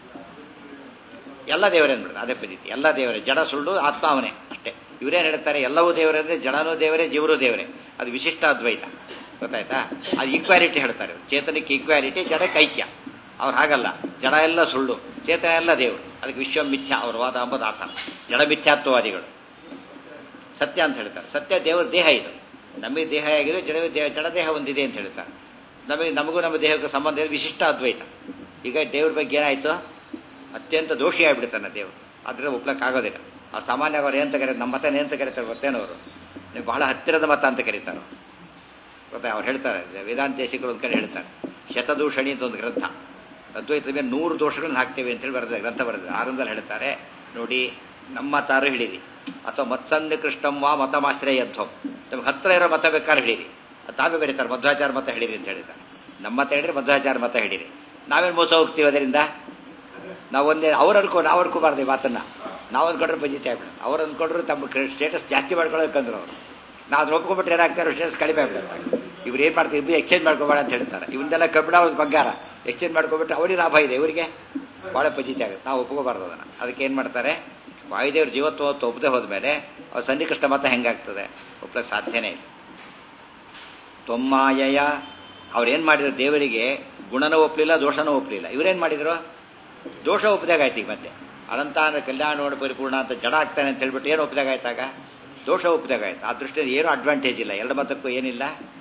ಎಲ್ಲ ದೇವರೇ ಅಂದ್ಬಿಡ್ತಾರೆ ಅದೇ ಪದ್ಧತಿ ಎಲ್ಲ ದೇವರೇ ಜಡ ಸುಳ್ಳು ಆತ್ಮ ಅವನೇ ಅಷ್ಟೇ ಇವರೇನು ಹೇಳ್ತಾರೆ ಎಲ್ಲವೂ ದೇವರೇ ಅಂದ್ರೆ ಜಡನೂ ದೇವರೇ ಜೀವರು ದೇವರೇ ಅದು ವಿಶಿಷ್ಟ ಅದ್ವೈತ ಗೊತ್ತಾಯ್ತಾ ಅದು ಈಕ್ವಾಲಿಟಿ ಹೇಳ್ತಾರೆ ಇವ್ರು. ಚೇತನಕ್ಕೆ ಈಕ್ವಾಲಿಟಿ ಜಡಕ್ಕೆ ಐಕ್ಯ ಅವ್ರು ಹಾಗಲ್ಲ ಜಡ ಎಲ್ಲ ಸುಳ್ಳು ಚೇತನ ಎಲ್ಲ ದೇವರು ಅದಕ್ಕೆ ವಿಶ್ವ ಮಿಥ್ಯ ಅವ್ರ ವಾದ ಅಂಬುದು ಆತ ಜಡ ಮಿಥ್ಯಾತ್ವವಾದಿಗಳು ಸತ್ಯ ಅಂತ ಹೇಳ್ತಾರೆ ಸತ್ಯ ದೇವರ ದೇಹ ಇದು ನಮಗೆ ದೇಹ ಆಗಿದೆ ಜಡ ದೇಹ ಜಡ ದೇಹ ಒಂದಿದೆ ಅಂತ ಹೇಳ್ತಾರೆ ನಮಗೆ ನಮಗೂ ನಮ್ಮ ದೇಹಕ್ಕೂ ಸಂಬಂಧ ಇದೆ ವಿಶಿಷ್ಟ ಅದ್ವೈತ ಈಗ ದೇವ್ರ ಬಗ್ಗೆ ಏನಾಯ್ತು ಅತ್ಯಂತ ದೋಷಿ ಆಗ್ಬಿಡ್ತಾನೆ ದೇವರು ಅದರಿಂದ ಒಪ್ಲಕ್ಕಾಗೋದಿಲ್ಲ ಅವ್ರು ಸಾಮಾನ್ಯವಾಗಿ ಅವ್ರು ಏನಂತ ಕರೀತಾರೆ ನಮ್ಮ ಮತನ ಏನಂತ ಕರೀತಾರೆ ಗೊತ್ತೇನವರು ನೀವು ಬಹಳ ಹತ್ತಿರದ ಮತ ಅಂತ ಕರೀತಾರೆ ಅವ್ರು. ಗೊತ್ತಾ ಅವ್ರು ಹೇಳ್ತಾರೆ ವೇದಾಂತೇಶಿಗಳು ಒಂದು ಕಡೆ ಹೇಳ್ತಾರೆ ಶತದೂಷಣಿ ಅಂತ ಒಂದು ಗ್ರಂಥ ಅದ್ವೈತದ ಮೇಲೆ ನೂರು ದೋಷಗಳನ್ನ ಹಾಕ್ತೇವೆ ಅಂತೇಳಿ ಬರೆದ ಗ್ರಂಥ ಬರೆದಿದೆ ಆರಂಭದಲ್ಲಿ ಹೇಳ್ತಾರೆ ನೋಡಿ ನಮ್ಮ ತಾರು ಹಿಡೀರಿ ಅಥವಾ ಮತ್ಸನ್ನಿ ಕೃಷ್ಣಂ ವಾ ಮತಮಾಶ್ರಯಧ್ವಂ ನಮ್ಗೆ ಹತ್ರ ಇರೋ ಮತ ಬೇಕಾದ್ರೆ ಹಿಡೀರಿ ಅದು ತಾವೇ ಬರೀತಾರೆ ಮಧ್ವಾಚಾರ ಮತ ಹಿಡೀರಿ ಅಂತ ಹೇಳಿದ್ದಾರೆ ನಮ್ಮ ಮತ ಹೇಳಿದ್ರೆ ಮಧ್ವಾಚಾರ ಮತ ಹಿಡೀರಿ ನಾವೇನು ಮೋಸ ಹೋಗ್ತೀವಿ ಅದರಿಂದ ನಾವು ಒಂದೇ ಅವ್ರು ಅನ್ಕೊ ನಾವು ಅನ್ಕೋಬಾರ್ದು ಈ ಮಾತನ್ನ ನಾವು ಅಂದ್ಕೊಂಡ್ರೆ ಬಜಿತೆ ಆಗ್ಬಿಡುತ್ತೆ ಅವ್ರು ಅಂದ್ಕೊಂಡ್ರು ತಮ್ಮ ಸ್ಟೇಟಸ್ ಜಾಸ್ತಿ ಮಾಡ್ಕೊಳ್ಳೋಕಂದ್ರು ಅವರು ನಾವು ಅದನ್ನ ಒಪ್ಕೊಂಡ್ಬಿಟ್ರೆ ಏನಾಗ್ತಾರೆ ಸ್ಟೇಟಸ್ ಕಡಿಮೆ ಆಗ್ಬಿಡುತ್ತೆ ಇವ್ರು ಏನು ಮಾಡ್ತೀವಿ ಇಬ್ಬರು ಎಕ್ಸ್ಚೇಂಜ್ ಮಾಡ್ಕೋಬೇಡ ಅಂತ ಹೇಳ್ತಾರೆ ಇವನ್ನೆಲ್ಲ ಕಬ್ಬಿಣ ಒಂದು ಬಂಗಾರ ಎಕ್ಸ್ಚೇಂಜ್ ಮಾಡ್ಕೊಬಿಟ್ರೆ ಅವರಿಗೆ ಲಾಭ ಇದೆ ಇವರಿಗೆ ಭಾಳ ಪಜಿತಿ ಆಗುತ್ತೆ ನಾವು ಒಪ್ಕೋಬಾರ್ದು ಅದನ್ನು ಅದಕ್ಕೆ ಏನು ಮಾಡ್ತಾರೆ ವಾಯುದೇವ್ರ ಜೀವತ್ವ ಹೊತ್ತು ಒಪ್ಪದೆ ಹೋದ್ಮೇಲೆ ಅವ್ರ ಸನ್ನಿಕೃಷ್ಟ ಮತ ಹೆಂಗಾಗ್ತದೆ ಒಪ್ಲಕ್ಕೆ ಸಾಧ್ಯನೇ ಇಲ್ಲ ತೊಮ್ಮಾಯಯ ಅವ್ರೇನು ಮಾಡಿದ್ರು ದೇವರಿಗೆ ಗುಣನೂ ಒಪ್ಪಲಿಲ್ಲ ದೋಷನೂ ಒಪ್ಪಲಿಲ್ಲ ಇವರೇನು ಮಾಡಿದ್ರು ದೋಷ ಒಪ್ಪದಾಗ ಆಯ್ತು ಈಗ ಮತ್ತೆ ಅನಂತಾನ ಕಲ್ಯಾಣ ಪರಿಪೂರ್ಣ ಅಂತ ಜಡ ಆಗ್ತಾನೆ ಅಂತ ಹೇಳ್ಬಿಟ್ಟು ಏನು ಒಪ್ಪದಾಗ ಆಯ್ತಾಗ ದೋಷ ಒಪ್ಪದಾಗ ಆಯ್ತು ಆ ದೃಷ್ಟಿಯಲ್ಲಿ ಏನೂ ಅಡ್ವಾಂಟೇಜ್ ಇಲ್ಲ ಎರಡು ಮತಕ್ಕೂ ಏನಿಲ್ಲ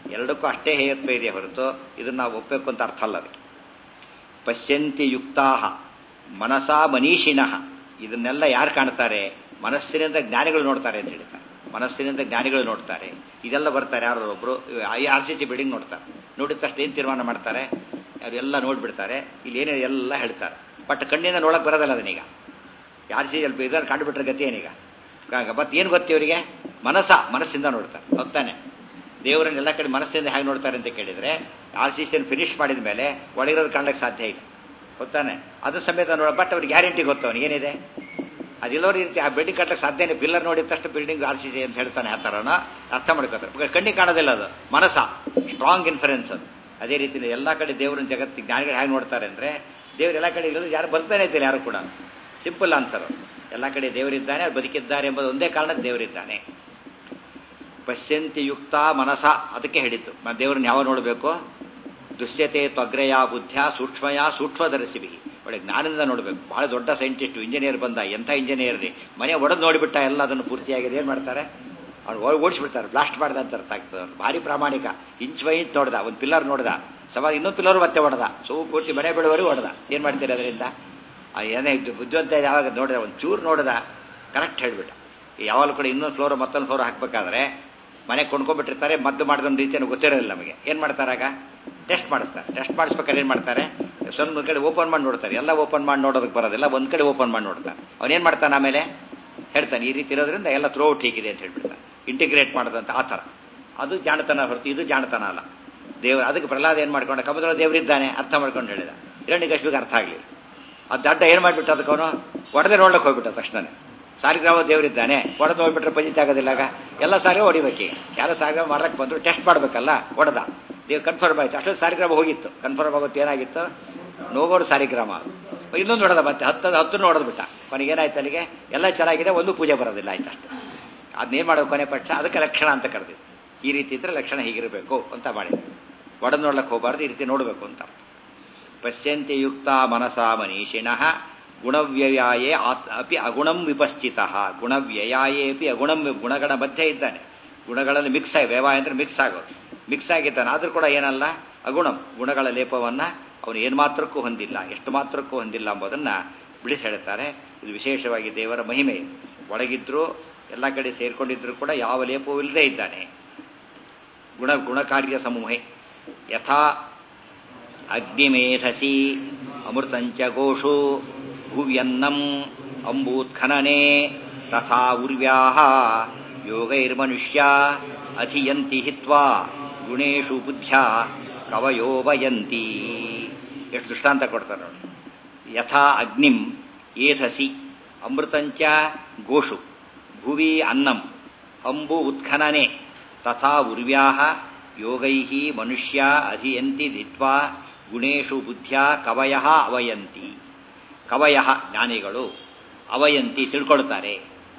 ಎರಡಕ್ಕೂ ಅಷ್ಟೇ ಹೇಯತ್ವ ಇದೆ ಹೊರತು ಇದನ್ನ ನಾವು ಒಪ್ಪಬೇಕು ಅಂತ ಅರ್ಥ ಅಲ್ಲ ಅದಕ್ಕೆ ಪಶ್ಯಂತಿ ಯುಕ್ತಾಹ ಮನಸಾ ಮನೀಷಿಣಃ ಇದನ್ನೆಲ್ಲ ಯಾರು ಕಾಣ್ತಾರೆ ಮನಸ್ಸಿನಿಂದ ಜ್ಞಾನಿಗಳು ನೋಡ್ತಾರೆ ಅಂತ ಹೇಳ್ತಾರೆ ಮನಸ್ಸಿನಿಂದ ಜ್ಞಾನಿಗಳು ನೋಡ್ತಾರೆ ಇದೆಲ್ಲ ಬರ್ತಾರೆ ಯಾರೋ ಒಬ್ರು ಆರ್ ಸಿ ಸಿ ಬಿಲ್ಡಿಂಗ್ ನೋಡ್ತಾರೆ ನೋಡಿದ ತಕ್ಷಣ ಏನು ತೀರ್ಮಾನ ಮಾಡ್ತಾರೆ ಅವರೆಲ್ಲ ನೋಡ್ಬಿಡ್ತಾರೆ ಇಲ್ಲಿ ಏನೇ ಎಲ್ಲ ಹೇಳ್ತಾರೆ ಬಟ್ ಕಣ್ಣಿಂದ ನೋಡಕ್ ಬರೋದಲ್ಲ ಅದನ್ನೀಗ ಆರ್ ಸಿ ಎಲ್ ಇದನ್ನು ಕಂಡುಬಿಟ್ರೆ ಗತಿ ಏನೀಗ ಮತ್ತೆ ಏನು ಗೊತ್ತಿ ಅವರಿಗೆ ಮನಸ್ಸ ಮನಸ್ಸಿಂದ ನೋಡ್ತಾರೆ ಹೊತ್ತಾನೆ ದೇವರನ್ನ ಎಲ್ಲ ಕಡೆ ಮನಸ್ಸಿಂದ ಹೇಗೆ ನೋಡ್ತಾರೆ ಅಂತ ಕೇಳಿದ್ರೆ ಆರ್ ಸಿ ಸಿಯನ್ನು ಫಿನಿಶ್ ಮಾಡಿದ ಮೇಲೆ ಒಳಗಿರೋದು ಕಾಣಲಿಕ್ಕೆ ಸಾಧ್ಯ ಇಲ್ಲ ಗೊತ್ತಾನೆ ಅದು ಸಮೇತ ನೋಡ ಬಟ್ ಅವ್ರಿಗೆ ಗ್ಯಾರಂಟಿ ಗೊತ್ತು ಅವನಿಗೆ ಏನಿದೆ ಅದಿಲ್ಲವ್ರು ರೀತಿ ಆ ಬಿಲ್ಡಿಂಗ್ ಕಟ್ಟಕ್ಕೆ ಸಾಧ್ಯನೇ ಪಿಲ್ಲರ್ ನೋಡಿದ ತಕ್ಷಣ ಬಿಲ್ಡಿಂಗ್ ಆರ್ ಸಿ ಸಿ ಅಂತ ಹೇಳ್ತಾನೆ ಆ ಥರನ ಅರ್ಥ ಮಾಡ್ಕೋತಾರೆ ಕಣ್ಣಿಗೆ ಕಾಣೋದಿಲ್ಲ ಅದು ಮನಸ್ಸ ಸ್ಟ್ರಾಂಗ್ ಇನ್ಫರೆನ್ಸ್ ಅದು ಅದೇ ರೀತಿ ಎಲ್ಲ ಕಡೆ ದೇವರನ್ನ ಜಗತ್ತಿಗೆ ಜ್ಞಾನಿಗಳು ಹೇಗೆ ನೋಡ್ತಾರೆ ಅಂದರೆ ದೇವ್ರು ಎಲ್ಲ ಕಡೆ ಇರೋದು ಯಾರು ಬರ್ತಾನೆ ಇದ್ದಿಲ್ಲ ಯಾರು ಕೂಡ ಸಿಂಪಲ್ ಆನ್ಸರ್ ಎಲ್ಲ ಕಡೆ ದೇವರಿದ್ದಾನೆ ಅವ್ರು ಬದುಕಿದ್ದಾರೆ ಎಂಬುದು ಒಂದೇ ಕಾರಣಕ್ಕೆ ದೇವರಿದ್ದಾನೆ ಪಶ್ಯಂತಿ ಯುಕ್ತ ಮನಸ ಅದಕ್ಕೆ ಹೇಳಿದ್ದು ದೇವರನ್ನ ಯಾವ ನೋಡಬೇಕು ದುಶ್ಯತೆ ತ್ವಗ್ರಯ ಬುದ್ಧ ಸೂಕ್ಷ್ಮಯ ಸೂಕ್ಷ್ಮದರ್ಶಿಭಿ ಒಳ್ಳೆ ಜ್ಞಾನದಿಂದ ನೋಡಬೇಕು ಬಹಳ ದೊಡ್ಡ ಸೈಂಟಿಸ್ಟ್ ಇಂಜಿನಿಯರ್ ಬಂದ ಎಂಥ ಇಂಜಿನಿಯರ್ ರೀ ಮನೆ ಒಡೆದು ನೋಡಿಬಿಟ್ಟ ಎಲ್ಲ ಅದನ್ನು ಪೂರ್ತಿಯಾಗಿದೆ ಏನು ಮಾಡ್ತಾರೆ ಅವ್ರು ಓಡಿಸ್ಬಿಡ್ತಾರೆ ಬ್ಲಾಸ್ಟ್ ಮಾಡ್ದ ಅಂತ ಅರ್ಥ ಆಗ್ತದೆ ಅವ್ರು ಭಾರಿ ಪ್ರಾಮಾಣಿಕ ಇಂಚ್ ಬೈ ಇಂಚ್ ನೋಡ್ದ ಒಂದು ಪಿಲ್ಲರ್ ನೋಡ್ದ ಸವಾಲ್ ಇನ್ನೊಂದು ಪಿಲ್ಲರ್ ಮತ್ತೆ ಹೊಡೆದ ಸೊ ಪೂರ್ತಿ ಮನೆ ಬೀಳುವವರೆಗೂ ಹೊಡೆದ ಏನು ಮಾಡ್ತೀರಿ ಅದರಿಂದ ಏನೇ ಬುದ್ಧಿವಂತ ಯಾವಾಗ ನೋಡಿದ ಒಂದು ಚೂರು ನೋಡಿದ ಕರೆಕ್ಟ್ ಹೇಳ್ಬಿಟ್ಟ ಯಾವಾಗಲೂ ಕೂಡ ಇನ್ನೊಂದು ಫ್ಲೋರ್ ಮತ್ತೊಂದು ಫ್ಲೋರ್ ಹಾಕ್ಬೇಕಾದ್ರೆ ಮನೆ ಕೊಂಡ್ಕೊಂಡ್ಬಿಟ್ಟಿರ್ತಾರೆ ಮದ್ದು ಮಾಡಿದೊಂದು ರೀತಿಯನ್ನು ಗೊತ್ತಿರೋದಿಲ್ಲ ನಮಗೆ ಏನು ಮಾಡ್ತಾರಾಗ ಟೆಸ್ಟ್ ಮಾಡಿಸ್ತಾರೆ ಟೆಸ್ಟ್ ಮಾಡಿಸ್ಬೇಕಾದ್ರೆ ಏನು ಮಾಡ್ತಾರೆ ಸ್ವಲ್ಪ ಒಂದು ಕಡೆ ಓಪನ್ ಮಾಡಿ ನೋಡ್ತಾರೆ ಎಲ್ಲ ಓಪನ್ ಮಾಡಿ ನೋಡೋದಕ್ಕೆ ಬರೋದಿಲ್ಲ ಒಂದು ಕಡೆ ಓಪನ್ ಮಾಡಿ ನೋಡ್ತಾರೆ ಅವನೇನು ಮಾಡ್ತಾನೆ ಆಮೇಲೆ ಹೇಳ್ತಾನೆ ಈ ರೀತಿ ಇರೋದ್ರಿಂದ ಎಲ್ಲ ಥ್ರೋ ಹೀಗಿದೆ ಅಂತ ಹೇಳ್ಬಿಡ್ತಾನೆ ಇಂಟಿಗ್ರೇಟ್ ಮಾಡೋದಂತ ಆ ಥರ ಅದು ಜಾಣತನ ಹೊರತು ಇದು ಜಾಣತನ ಅಲ್ಲ ದೇವ್ರ ಅದಕ್ಕೆ ಪ್ರಹ್ಲಾದ ಏನು ಮಾಡ್ಕೊಂಡ ಕಮಲ ದೇವರಿದ್ದಾನೆ ಅರ್ಥ ಮಾಡ್ಕೊಂಡು ಹೇಳಿದ ಹಿರಣ್ಯಕಶ್ಮಿಗೆ ಅರ್ಥ ಆಗಲಿಲ್ಲ ಅದು ದಡ್ಡ ಏನು ಮಾಡಿಬಿಟ್ಟು ಅದಕ್ಕೆ ಅವನು ಒಡೆದೇ ನೋಡ್ಲಿಕ್ಕೆ ಹೋಗ್ಬಿಟ್ಟ ತಕ್ಷಣನೇ ಸಾರಿಗ್ರಾಮ ದೇವರಿದ್ದಾನೆ ಒಡೆದು ಹೋಗ್ಬಿಟ್ರೆ ಪಂಜಿತ ಆಗೋದಿಲ್ಲ ಆಗ ಎಲ್ಲ ಸಾರಿಗೆ ಹೊಡಿಬೇಕು ಯಾರೋ ಸಾರಿಗ್ರಾಮ ಮಾರಕ್ಕೆ ಬಂದರು ಟೆಸ್ಟ್ ಮಾಡಬೇಕಲ್ಲ ಒಡೆದ ದೇವ್ ಕನ್ಫರ್ಮ್ ಆಯ್ತು ಅಷ್ಟೊಂದು ಸಾರಿಗ್ರಾಮ ಹೋಗಿತ್ತು ಕನ್ಫರ್ಮ್ ಆಗುತ್ತೆ ಏನಾಗಿತ್ತು ನೋಗೋರು ಸಾರಿಗ್ರಾಮ ಇನ್ನೊಂದು ಹೊಡೆದ ಮತ್ತೆ ಹತ್ತದ ಹತ್ತು ನೋಡೋದು ಬಿಟ್ಟ ಕೊನೆಗೆ ಏನಾಯ್ತು ಅಲ್ಲಿಗೆ ಎಲ್ಲ ಚೆನ್ನಾಗಿದೆ ಒಂದು ಪೂಜೆ ಬರೋದಿಲ್ಲ ಆಯ್ತು ಅಷ್ಟೇ ಅದನ್ನೇನು ಮಾಡೋದು ಕೊನೆ ಪಕ್ಷ ಅದಕ್ಕೆ ಲಕ್ಷಣ ಅಂತ ಕರೆದಿದ್ದು ಈ ರೀತಿ ಇದ್ರೆ ಲಕ್ಷಣ ಹೀಗಿರಬೇಕು ಅಂತ ಮಾಡಿದ್ರು ಒಡೆದು ನೋಡ್ಲಕ್ಕೆ ಹೋಗಬಾರ್ದು ಈ ರೀತಿ ನೋಡಬೇಕು ಅಂತ ಪಶ್ಯಂತಿ ಯುಕ್ತ ಮನಸಾ ಮನೀಷಿಣಃ ಗುಣವ್ಯಯಾಯೇ ಆತ್ ಅಪಿ ಅಗುಣಂ ವಿಪಸ್ಥಿತ ಗುಣವ್ಯಯಾಯೇ ಅಪಿ ಅಗುಣಂ ಗುಣಗಳ ಮಧ್ಯೆ ಇದ್ದಾನೆ ಗುಣಗಳಲ್ಲಿ ಮಿಕ್ಸ್ ಆಗಿ ವ್ಯವಾಯ ಅಂದ್ರೆ ಮಿಕ್ಸ್ ಆಗೋದು ಮಿಕ್ಸ್ ಆಗಿದ್ದಾನೆ ಆದ್ರೂ ಕೂಡ ಏನಲ್ಲ ಅಗುಣಂ ಗುಣಗಳ ಲೇಪವನ್ನ ಅವನು ಏನು ಮಾತ್ರಕ್ಕೂ ಹೊಂದಿಲ್ಲ ಎಷ್ಟು ಮಾತ್ರಕ್ಕೂ ಹೊಂದಿಲ್ಲ ಎಂಬುದನ್ನ ಬಿಡಿಸಿ ಹೇಳ್ತಾರೆ ಇದು ವಿಶೇಷವಾಗಿ ದೇವರ ಮಹಿಮೆ ಒಳಗಿದ್ರು ಎಲ್ಲ ಕಡೆ ಸೇರ್ಕೊಂಡಿದ್ರು ಕೂಡ ಯಾವ ಲೇಪವೂ ಇಲ್ಲದೆ ಇದ್ದಾನೆ ಗುಣ ಗುಣಕಾರ್ಯ ಸಮೂಹೆ ಯಥಾ ಅಗ್ನಿಮೇಧಸಿ ಅಮೃತಂಚ ಗೋಷು ಭುವ್ಯನ್ನಂ ಅಂಬೂತ್ಖನನೆ ತಥಾ ಉರ್ವ್ಯಾ ಯೋಗೈರ್ಮನುಷ್ಯ ಅಧಿಯಂತಿ ಹಿತ್ವಾ ಗುಣೇಶು ಬುದ್ಧ್ಯ ಕವಯೋ ವಯಂತಿ ಎಷ್ಟು ದೃಷ್ಟಾಂತ ಕೊಡ್ತಾರೆ ನೋಡಿ ಯಥಾ ಅಗ್ನಿಂ ಏಧಸಿ ಅಮೃತಂಚ ಗೋಷು ಭುವಿ ಅನ್ನಂ ಅಂಬು ಉತ್ಖನನೆ ತಥಾ ಉರ್ವ್ಯಾ ಯೋಗೈ ಮನುಷ್ಯ ಅಧಿಯಂತಿ ಧಿತ್ವಾ ಗುಣೇಶು ಬುದ್ಧ್ಯ ಕವಯ ಅವಯಂತಿ ಕವಯ ಜ್ಞಾನಿಗಳು ಅವಯಂತಿ ತಿಳ್ಕೊಳ್ತಾರೆ